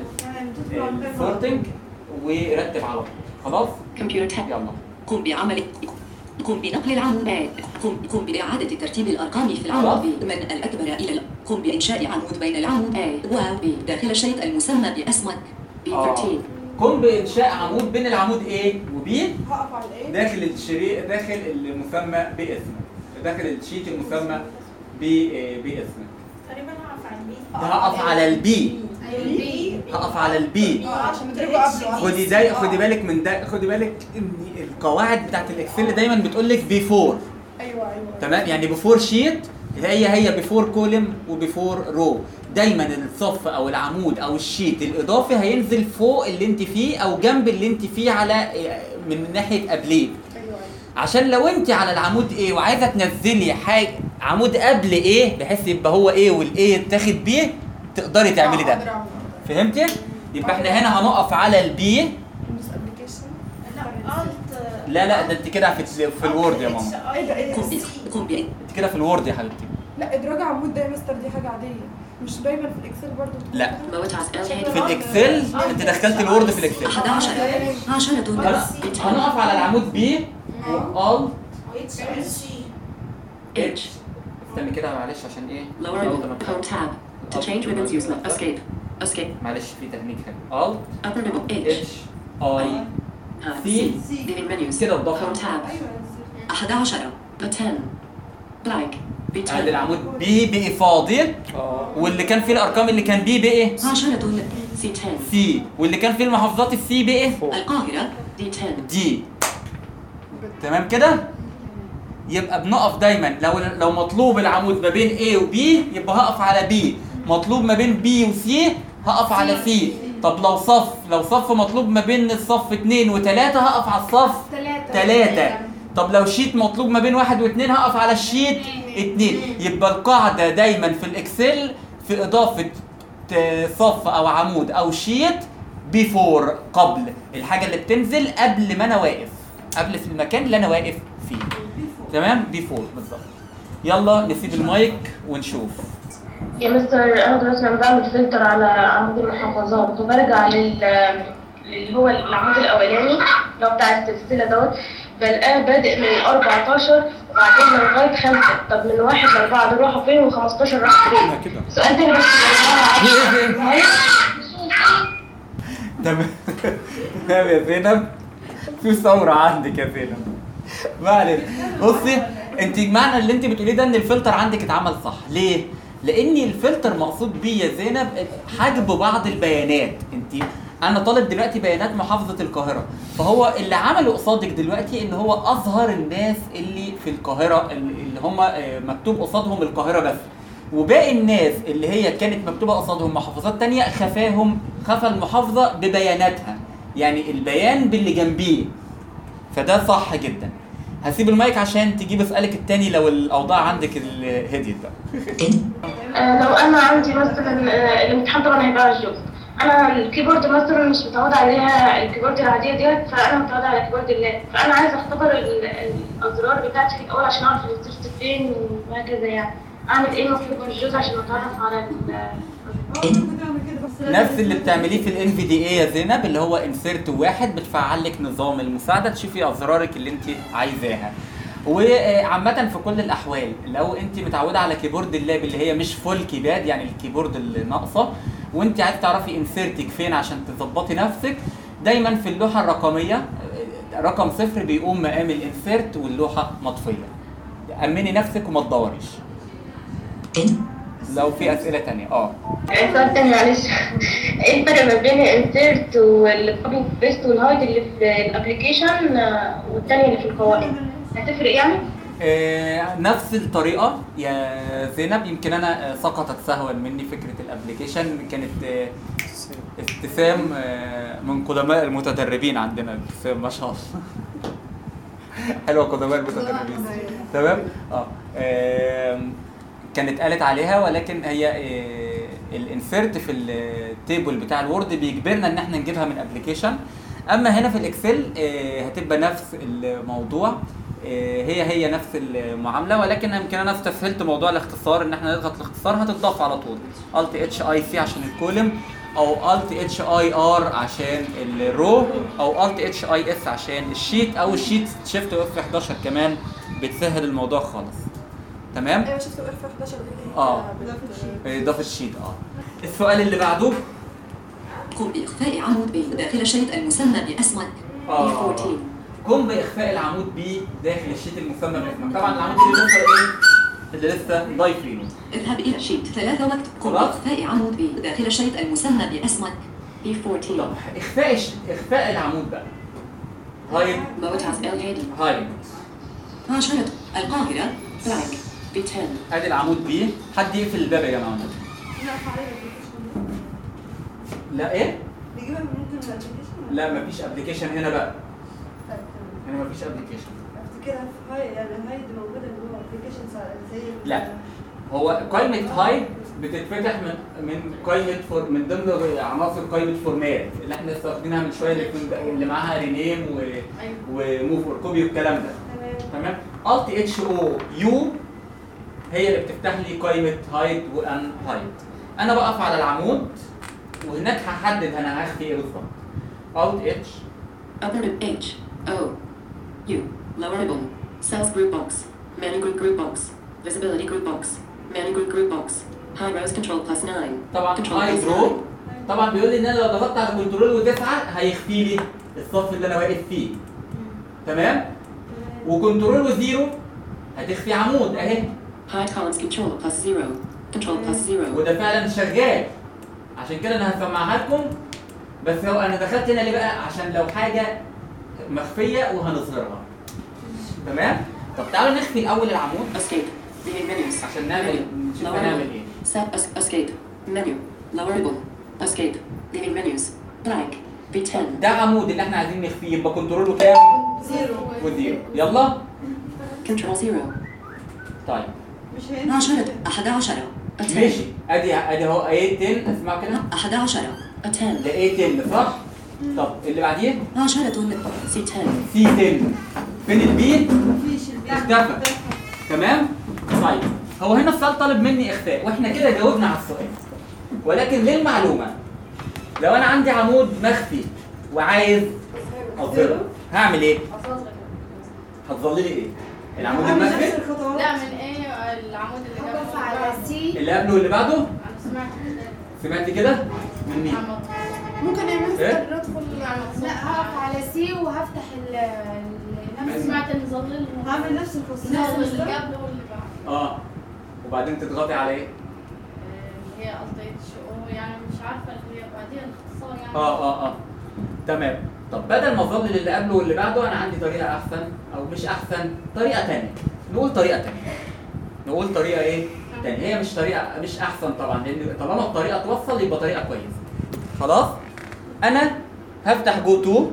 Speaker 1: سورتنج ورتب على طول خلاص
Speaker 17: كمبيوتر تاب
Speaker 1: يلا
Speaker 17: قم بعمل قم بنقل العمود قم قم بإعادة ترتيب الأرقام في العمود B من الأكبر إلى ال... قم بإنشاء عمود بين العمود A و B داخل الشيء المسمى باسمك B13
Speaker 1: قم بانشاء عمود بين العمود A و B
Speaker 7: هقف على الايه؟
Speaker 1: داخل الشريط داخل المسمى باسمك داخل الشيت المسمى ب- باسمك
Speaker 2: تقريبا هقف على البي
Speaker 1: ده هقف على البي
Speaker 2: البي
Speaker 1: هقف على البي
Speaker 7: اه عشان مدربه قبله
Speaker 1: خدي ده خدي بالك من ده خدي بالك ان القواعد بتاعت الاكسل دايما بتقول لك بيفور
Speaker 7: ايوه ايوه
Speaker 1: تمام يعني بيفور شيت هي هي بيفور كولم وبيفور رو دايما الصف او العمود او الشيت الاضافي هينزل فوق اللي انت فيه او جنب اللي انت فيه على من ناحيه قبليه عشان لو انت على العمود ايه وعايزه تنزلي حاجه عمود قبل ايه بحيث يبقى هو ايه والايه يتاخد بيه تقدري تعملي ده فهمتي يبقى احنا هنا هنقف على البي
Speaker 2: لا الت
Speaker 1: لا لا ده انت كده في في الوورد يا ماما
Speaker 7: ايه ده ايه ده؟
Speaker 17: قم ب- قم ب-
Speaker 1: انت كده في الوورد يا حبيبتي
Speaker 7: لا ادراج عمود ده يا مستر دي حاجه عاديه مش دايما في الاكسل برضه
Speaker 1: لا
Speaker 17: Motors
Speaker 1: في الاكسل انت دخلت الوورد في الاكسل
Speaker 17: 11 10
Speaker 1: هن- هنقف على العمود بي وال اتش استنى كده معلش عشان ايه
Speaker 17: Lower ribbon. Home tab. To change ribbons use left. Escape. Escape.
Speaker 1: معلش في تكنيك هنا ال
Speaker 17: Upper ribbon. H.
Speaker 1: اتش اي
Speaker 17: Uh,
Speaker 1: سي
Speaker 17: C. Living menus.
Speaker 1: كده الضغط
Speaker 17: Home tab. 11 The 10. Blank. B10.
Speaker 1: ادي العمود بي بقي فاضي واللي كان فيه الارقام اللي كان بي بقي
Speaker 17: 10 C10.
Speaker 1: سي واللي كان فيه المحافظات السي بقي
Speaker 17: القاهرة D10.
Speaker 1: دي تمام كده يبقى بنقف دايما لو لو مطلوب العمود ما بين A و B يبقى هقف على B مطلوب ما بين B و C هقف على C طب لو صف لو صف مطلوب ما بين الصف 2 و3 هقف على الصف
Speaker 2: ثلاثة
Speaker 1: 3 طب لو شيت مطلوب ما بين واحد واثنين هقف على الشيت اتنين يبقى القاعدة دايما في الاكسل في اضافة ت- صف او عمود او شيت بيفور قبل الحاجة اللي بتنزل قبل ما انا واقف قبل في المكان اللي انا واقف فيه تمام بيفور بالظبط يلا نسيب المايك ونشوف
Speaker 3: يا مستر انا دلوقتي لما بعمل فلتر على عمود المحافظات وبرجع لل اللي هو العمود الاولاني اللي هو بتاع السلسله دوت بلقاه بادئ من 14 وبعدين لغايه 5 طب من 1 ل 4 دول راحوا فين و15 راحوا فين؟ سؤال تاني بس
Speaker 1: تمام تمام يا زينب في ثورة عندك يا زينب ما علينا بصي انت معنى اللي انت بتقوليه ده ان الفلتر عندك اتعمل صح ليه؟ لان الفلتر مقصود بيه يا زينب حجب بعض البيانات انت انا طالب دلوقتي بيانات محافظه القاهره فهو اللي عمله قصادك دلوقتي ان هو اظهر الناس اللي في القاهره اللي هم آه، مكتوب قصادهم القاهره بس وباقي الناس اللي هي كانت مكتوبه قصادهم محافظات تانية خفاهم خفى المحافظه ببياناتها يعني البيان باللي جنبيه فده صح جدا هسيب المايك عشان تجيب سؤالك التاني لو الاوضاع عندك ال- هديت بقى
Speaker 3: آه، لو انا عندي مثلا آه، الامتحان طبعا هيبقى على الجوز انا الكيبورد مثلا مش متعودة عليها الكيبورد العادية ديت فانا متعودة على كيبورد اللاب فانا عايزة اختبر ال- الازرار بتاعتي في الاول عشان اعرف الانسرت فين وهكذا يعني اعمل ايه المفروض بالجوز عشان اتعرف على ال
Speaker 1: نفس اللي بتعمليه في الان في دي اي يا زينب اللي هو انسيرت واحد بتفعل لك نظام المساعده تشوفي ازرارك اللي انت عايزاها وعامة في كل الأحوال لو أنت متعودة على كيبورد اللاب اللي هي مش فول كيباد يعني الكيبورد اللي ناقصة وأنت عايز تعرفي انسيرتك فين عشان تظبطي نفسك دايما في اللوحة الرقمية آه، رقم صفر بيقوم مقام الانسيرت واللوحة مطفية أمني نفسك وما تدوريش لو في أسئلة تانية اه
Speaker 3: سؤال تاني معلش ايه الفرق ما بين الانسيرت والكوبي بيست والهايد اللي في الابلكيشن آه، والتانية اللي في القوائم هتفرق يعني؟
Speaker 1: آه، نفس الطريقة يا زينب يمكن أنا آه، سقطت سهوا مني فكرة الابليكيشن كانت آه، ابتسام آه، من قدماء المتدربين عندنا ابتسام ما شاء الله حلوة قدماء المتدربين تمام اه آم، كانت قالت عليها ولكن هي آه، الانسيرت في التيبل بتاع الوورد بيجبرنا ان احنا نجيبها من ابلكيشن اما هنا في الاكسل آه، هتبقى نفس الموضوع آه، هي هي نفس المعامله ولكن يمكن انا استسهلت موضوع الاختصار ان احنا نضغط الاختصار هتضاف على طول الت اتش اي سي عشان الكولم او الت اتش اي ار عشان الرو او الت اتش اي اس عشان الشيت او الشيت شيفت اف 11 كمان بتسهل الموضوع خالص تمام
Speaker 9: ايوه شفت اف 11 دي
Speaker 1: اه اضافه الشيت اه السؤال اللي بعده
Speaker 17: قم بإخفاء عمود بي داخل الشيت المسمى باسمك
Speaker 1: اه قم باخفاء العمود بي داخل الشيت المسمى باسمك طبعا العمود اللي لسه ايه اللي لسه ضايفينه
Speaker 17: اذهب إلى شيت ثلاثة واكتب قم
Speaker 1: خلاص.
Speaker 17: بإخفاء عمود بي داخل الشيت المسمى باسمك B14
Speaker 1: اخفاء الش... اخفاء العمود بقى هايد
Speaker 17: موتاس الهادي
Speaker 1: هايد
Speaker 17: عشرة القاهرة بلانك B10
Speaker 1: ادي العمود بي حد يقفل الباب يا جماعه والنبي.
Speaker 9: لا فعلا
Speaker 1: لا ايه
Speaker 9: بيجيبها من ممكن الابلكيشن
Speaker 1: لا مفيش ابلكيشن هنا بقى هنا مفيش ابلكيشن
Speaker 9: افتكرها في هاي يعني هاي دي موجوده جوه ابلكيشن زي ال-
Speaker 1: لا هو قائمة هاي بتتفتح من من قائمة فور من ضمن عناصر قائمة فورمات اللي احنا لسه واخدينها من شوية اللي, كن- اللي معاها رينيم و وموف اور كوبي والكلام ده تمام الت اتش او يو هي اللي بتفتح لي قائمة هايد وان هايد انا بقف على العمود وهناك هحدد انا هخفي ايه بالظبط Alt H
Speaker 17: Upper H O U lower ribbon cells group box menu group group box visibility group box menu group group box high rows control plus 9
Speaker 1: طبعا
Speaker 17: control
Speaker 1: هاي
Speaker 17: plus
Speaker 1: برو
Speaker 17: 9
Speaker 1: طبعا بيقول لي ان انا لو ضغطت على كنترول وتسعه هيخفي لي الصف اللي انا واقف فيه تمام وكنترول وزيرو هتخفي عمود اهي
Speaker 17: hide columns control plus 0 control plus 0
Speaker 1: وده فعلا شغال عشان كده انا هسمعها لكم بس هو انا دخلت هنا ليه بقى عشان لو حاجه مخفيه وهنظهرها تمام طب تعالوا نخفي الاول العمود
Speaker 17: escape leaving menus
Speaker 1: عشان نعمل نشوف
Speaker 17: lower
Speaker 1: هنعمل
Speaker 17: ribbon
Speaker 1: ايه
Speaker 17: set es- escape menu lower ribbon escape leaving menus blank B10
Speaker 1: ده عمود اللي احنا عايزين نخفيه يبقى كنترول وكام؟
Speaker 17: زيرو
Speaker 1: وزيرو يلا
Speaker 17: control 0
Speaker 1: طيب
Speaker 9: مش هينفع
Speaker 17: عشرة أحد عشر
Speaker 1: ماشي ادي ادي اهو ايه 10 اسمعوا كده
Speaker 17: أحد عشر أتان
Speaker 1: ده ايه 10 صح؟ طب اللي بعديه
Speaker 17: عشرة سي 10
Speaker 1: سي 10 فين البي؟
Speaker 9: مفيش البيت
Speaker 1: اختفى تمام؟ طيب هو هنا السؤال طالب مني اخفاء واحنا كده جاوبنا على السؤال ولكن للمعلومه لو انا عندي عمود مخفي وعايز اظهره هعمل ايه؟ هتظللي ايه؟ العمود
Speaker 9: هعمل نفس
Speaker 1: المخفي
Speaker 9: الخطوات
Speaker 4: لا من ايه العمود اللي
Speaker 10: هقف
Speaker 4: جنبه
Speaker 10: على سي
Speaker 1: اللي قبله واللي بعده
Speaker 4: انا سمعت
Speaker 1: سمعت كده؟ من مين؟
Speaker 10: ممكن يا
Speaker 1: إيه؟
Speaker 10: مستر ندخل لا هقف على سي وهفتح ال ال-
Speaker 4: انا سمعت ان ظلل
Speaker 9: هعمل نفس الخطوات
Speaker 10: نفس
Speaker 4: ظلل اللي
Speaker 10: الخطوات.
Speaker 4: قبله واللي بعده
Speaker 1: اه وبعدين تضغطي على ايه؟
Speaker 4: اللي هي قصدي اتش او يعني مش عارفه اللي هي بعدين الاختصار يعني
Speaker 1: اه اه اه تمام طب بدل ما اظلل اللي قبله واللي بعده انا عندي طريقه احسن او مش احسن طريقه ثانيه نقول طريقه ثانيه نقول طريقه ايه ثانيه هي مش طريقه مش احسن طبعا لان طالما الطريقه توصل يبقى طريقه كويسه خلاص انا هفتح جو تو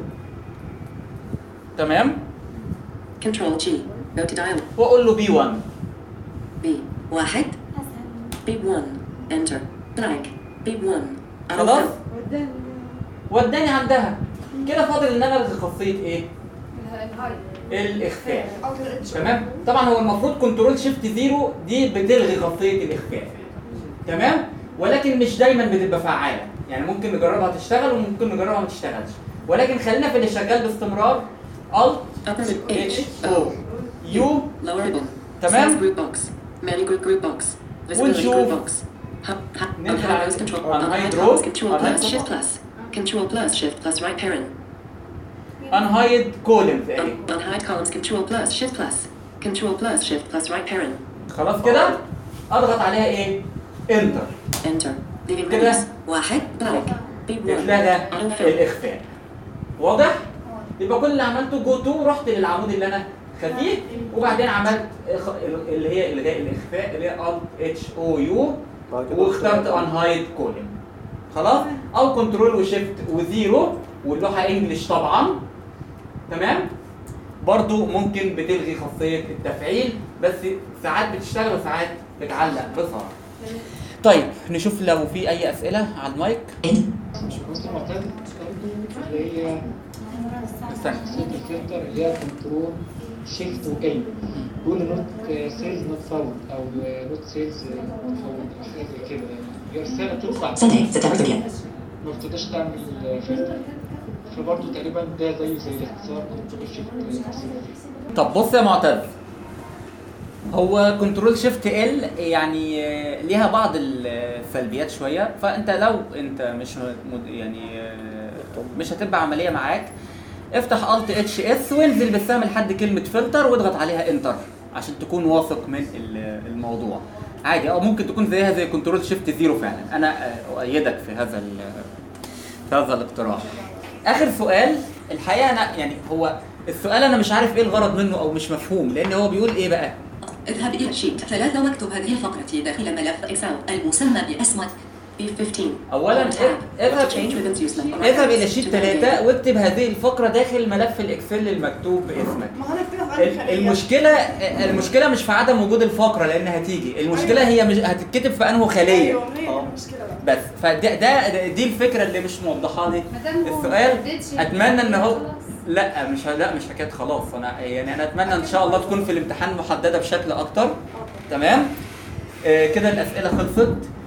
Speaker 1: تمام
Speaker 17: control G go to dial
Speaker 1: واقول له بي 1
Speaker 17: B واحد B1 enter blank B1
Speaker 1: خلاص
Speaker 9: وداني
Speaker 1: وداني عندها كده فاضل ان انا الغي خاصيه ايه الاخفاء تمام طبعا هو المفروض كنترول شيفت زيرو دي بتلغي خاصيه الاخفاء تمام ولكن مش دايما بتبقى فعاله يعني ممكن نجربها تشتغل وممكن نجربها ما تشتغلش ولكن خلينا في اللي شغال باستمرار Alt
Speaker 17: upper mid H
Speaker 1: O U
Speaker 17: lower ribbon
Speaker 1: تمام.
Speaker 17: cells group box menu group group box visibility
Speaker 1: ونشوف.
Speaker 17: group box Hu- hu-
Speaker 1: ننزل
Speaker 17: unhide
Speaker 1: على-
Speaker 17: rows control
Speaker 1: unhide
Speaker 17: unhide
Speaker 1: row.
Speaker 17: columns control
Speaker 1: unhide
Speaker 17: plus shift
Speaker 1: column.
Speaker 17: plus control plus shift plus right parent
Speaker 1: unhide columns اهي
Speaker 17: Un- unhide columns control plus shift plus control plus shift plus right parent
Speaker 1: خلاص كده اضغط عليها ايه انتر
Speaker 17: enter leaving
Speaker 1: كده.
Speaker 17: menus واحد blank B1
Speaker 1: اتلغى
Speaker 17: unfill
Speaker 1: الاخفاء واضح يبقى كل اللي عملته جو تو رحت للعمود اللي انا خفيه وبعدين عملت إخ- اللي هي الغاء الاخفاء اللي هي Alt اتش او يو واخترت انهايد كولم خلاص او كنترول وشيفت وزيرو واللوحه انجلش طبعا تمام برضو ممكن بتلغي خاصيه التفعيل بس ساعات بتشتغل وساعات بتعلق بسرعه طيب نشوف لو في اي اسئله على المايك
Speaker 16: مش بص المعتاد برضه اللي هي
Speaker 1: استنى
Speaker 16: صوت الفلتر اللي هي كنترول شيفت وكي بيقول نوت سيلز نوت فاوند او نوت سيلز فاوند حاجه زي كده يعني هي رساله بتطلع
Speaker 17: Sunday, September 30th.
Speaker 16: ما بتقدرش تعمل فلتر فبرضه تقريبا ده زيه زي الاختصار كنترول شيفت
Speaker 1: طب بص يا معتز هو كنترول شيفت ال يعني آه، ليها بعض السلبيات شويه فانت لو انت مش مد- يعني آه، مش هتبقى عمليه معاك افتح الت اتش اس وانزل بالسهم لحد كلمه فلتر واضغط عليها انتر عشان تكون واثق من ال- الموضوع عادي او ممكن تكون زيها زي كنترول شيفت زيرو فعلا انا آه، اؤيدك في هذا ال- في هذا الاقتراح اخر سؤال الحقيقه انا يعني هو السؤال انا مش عارف ايه الغرض منه او مش مفهوم لان هو بيقول ايه بقى
Speaker 17: اذهب إلى شيت ثلاثة واكتب هذه الفقرة داخل ملف إكسل المسمى باسم B15
Speaker 1: اولا
Speaker 17: Tab.
Speaker 1: اذهب
Speaker 17: Change within use left.
Speaker 1: اذهب الى شيت 3 واكتب هذه الفقره داخل ملف الاكسل المكتوب باسمك
Speaker 9: ما هو انا كده في
Speaker 1: ال-
Speaker 9: قلب
Speaker 1: المشكله المشكله مش في عدم وجود الفقره لان هتيجي المشكله هي مش هتتكتب في انه خليه
Speaker 9: ايوه هي دي المشكله بقى
Speaker 1: بس فده ده ده- دي الفكره اللي مش موضحه لي
Speaker 10: مادام هو
Speaker 1: السؤال
Speaker 10: ما حددش
Speaker 1: اتمنى ان هو
Speaker 10: خلاص.
Speaker 1: لا مش لا مش حكايه خلاص انا يعني انا اتمنى ان شاء الله تكون في الامتحان محدده بشكل اكتر تمام آه كده الاسئله خلصت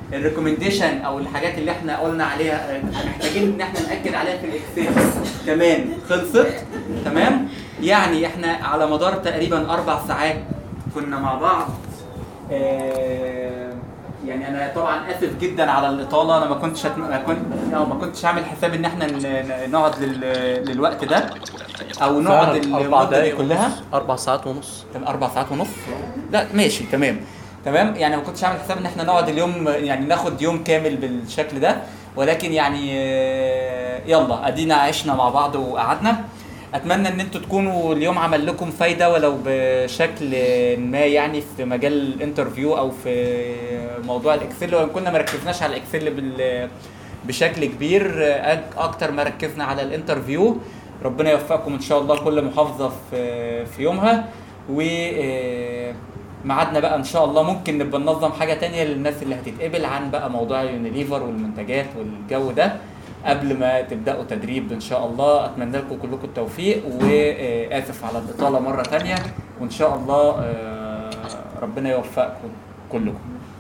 Speaker 1: الريكومنديشن او الحاجات اللي احنا قلنا عليها آه، محتاجين ان احنا ناكد عليها في الاكسل كمان خلصت تمام يعني احنا على مدار تقريبا اربع ساعات كنا مع بعض آه، يعني انا طبعا اسف جدا على الاطاله انا ما كنتش هت- ما كنت أو ما كنتش عامل حساب ان احنا ن- ن- نقعد لل- للوقت ده او نقعد
Speaker 5: فعلا اربع
Speaker 1: المدة
Speaker 5: دقايق
Speaker 1: دي كلها
Speaker 5: اربع ساعات ونص
Speaker 1: كان اربع ساعات ونص لا ماشي تمام تمام يعني ما كنتش عامل حساب ان احنا نقعد اليوم يعني ناخد يوم كامل بالشكل ده ولكن يعني آه، يلا ادينا عشنا مع بعض وقعدنا اتمنى ان انتوا تكونوا اليوم عمل لكم فايده ولو بشكل ما يعني في مجال الانترفيو او في موضوع الاكسل وان كنا ما ركزناش على الاكسل بال بشكل كبير أك- اكتر ما ركزنا على الانترفيو ربنا يوفقكم ان شاء الله كل محافظه في في يومها و آه، ميعادنا بقى ان شاء الله ممكن نبقى ننظم حاجه تانية للناس اللي هتتقبل عن بقى موضوع يونيليفر والمنتجات والجو ده قبل ما تبداوا تدريب ان شاء الله اتمنى لكم كلكم التوفيق واسف على الاطاله مره تانية وان شاء الله آه، ربنا يوفقكم كلكم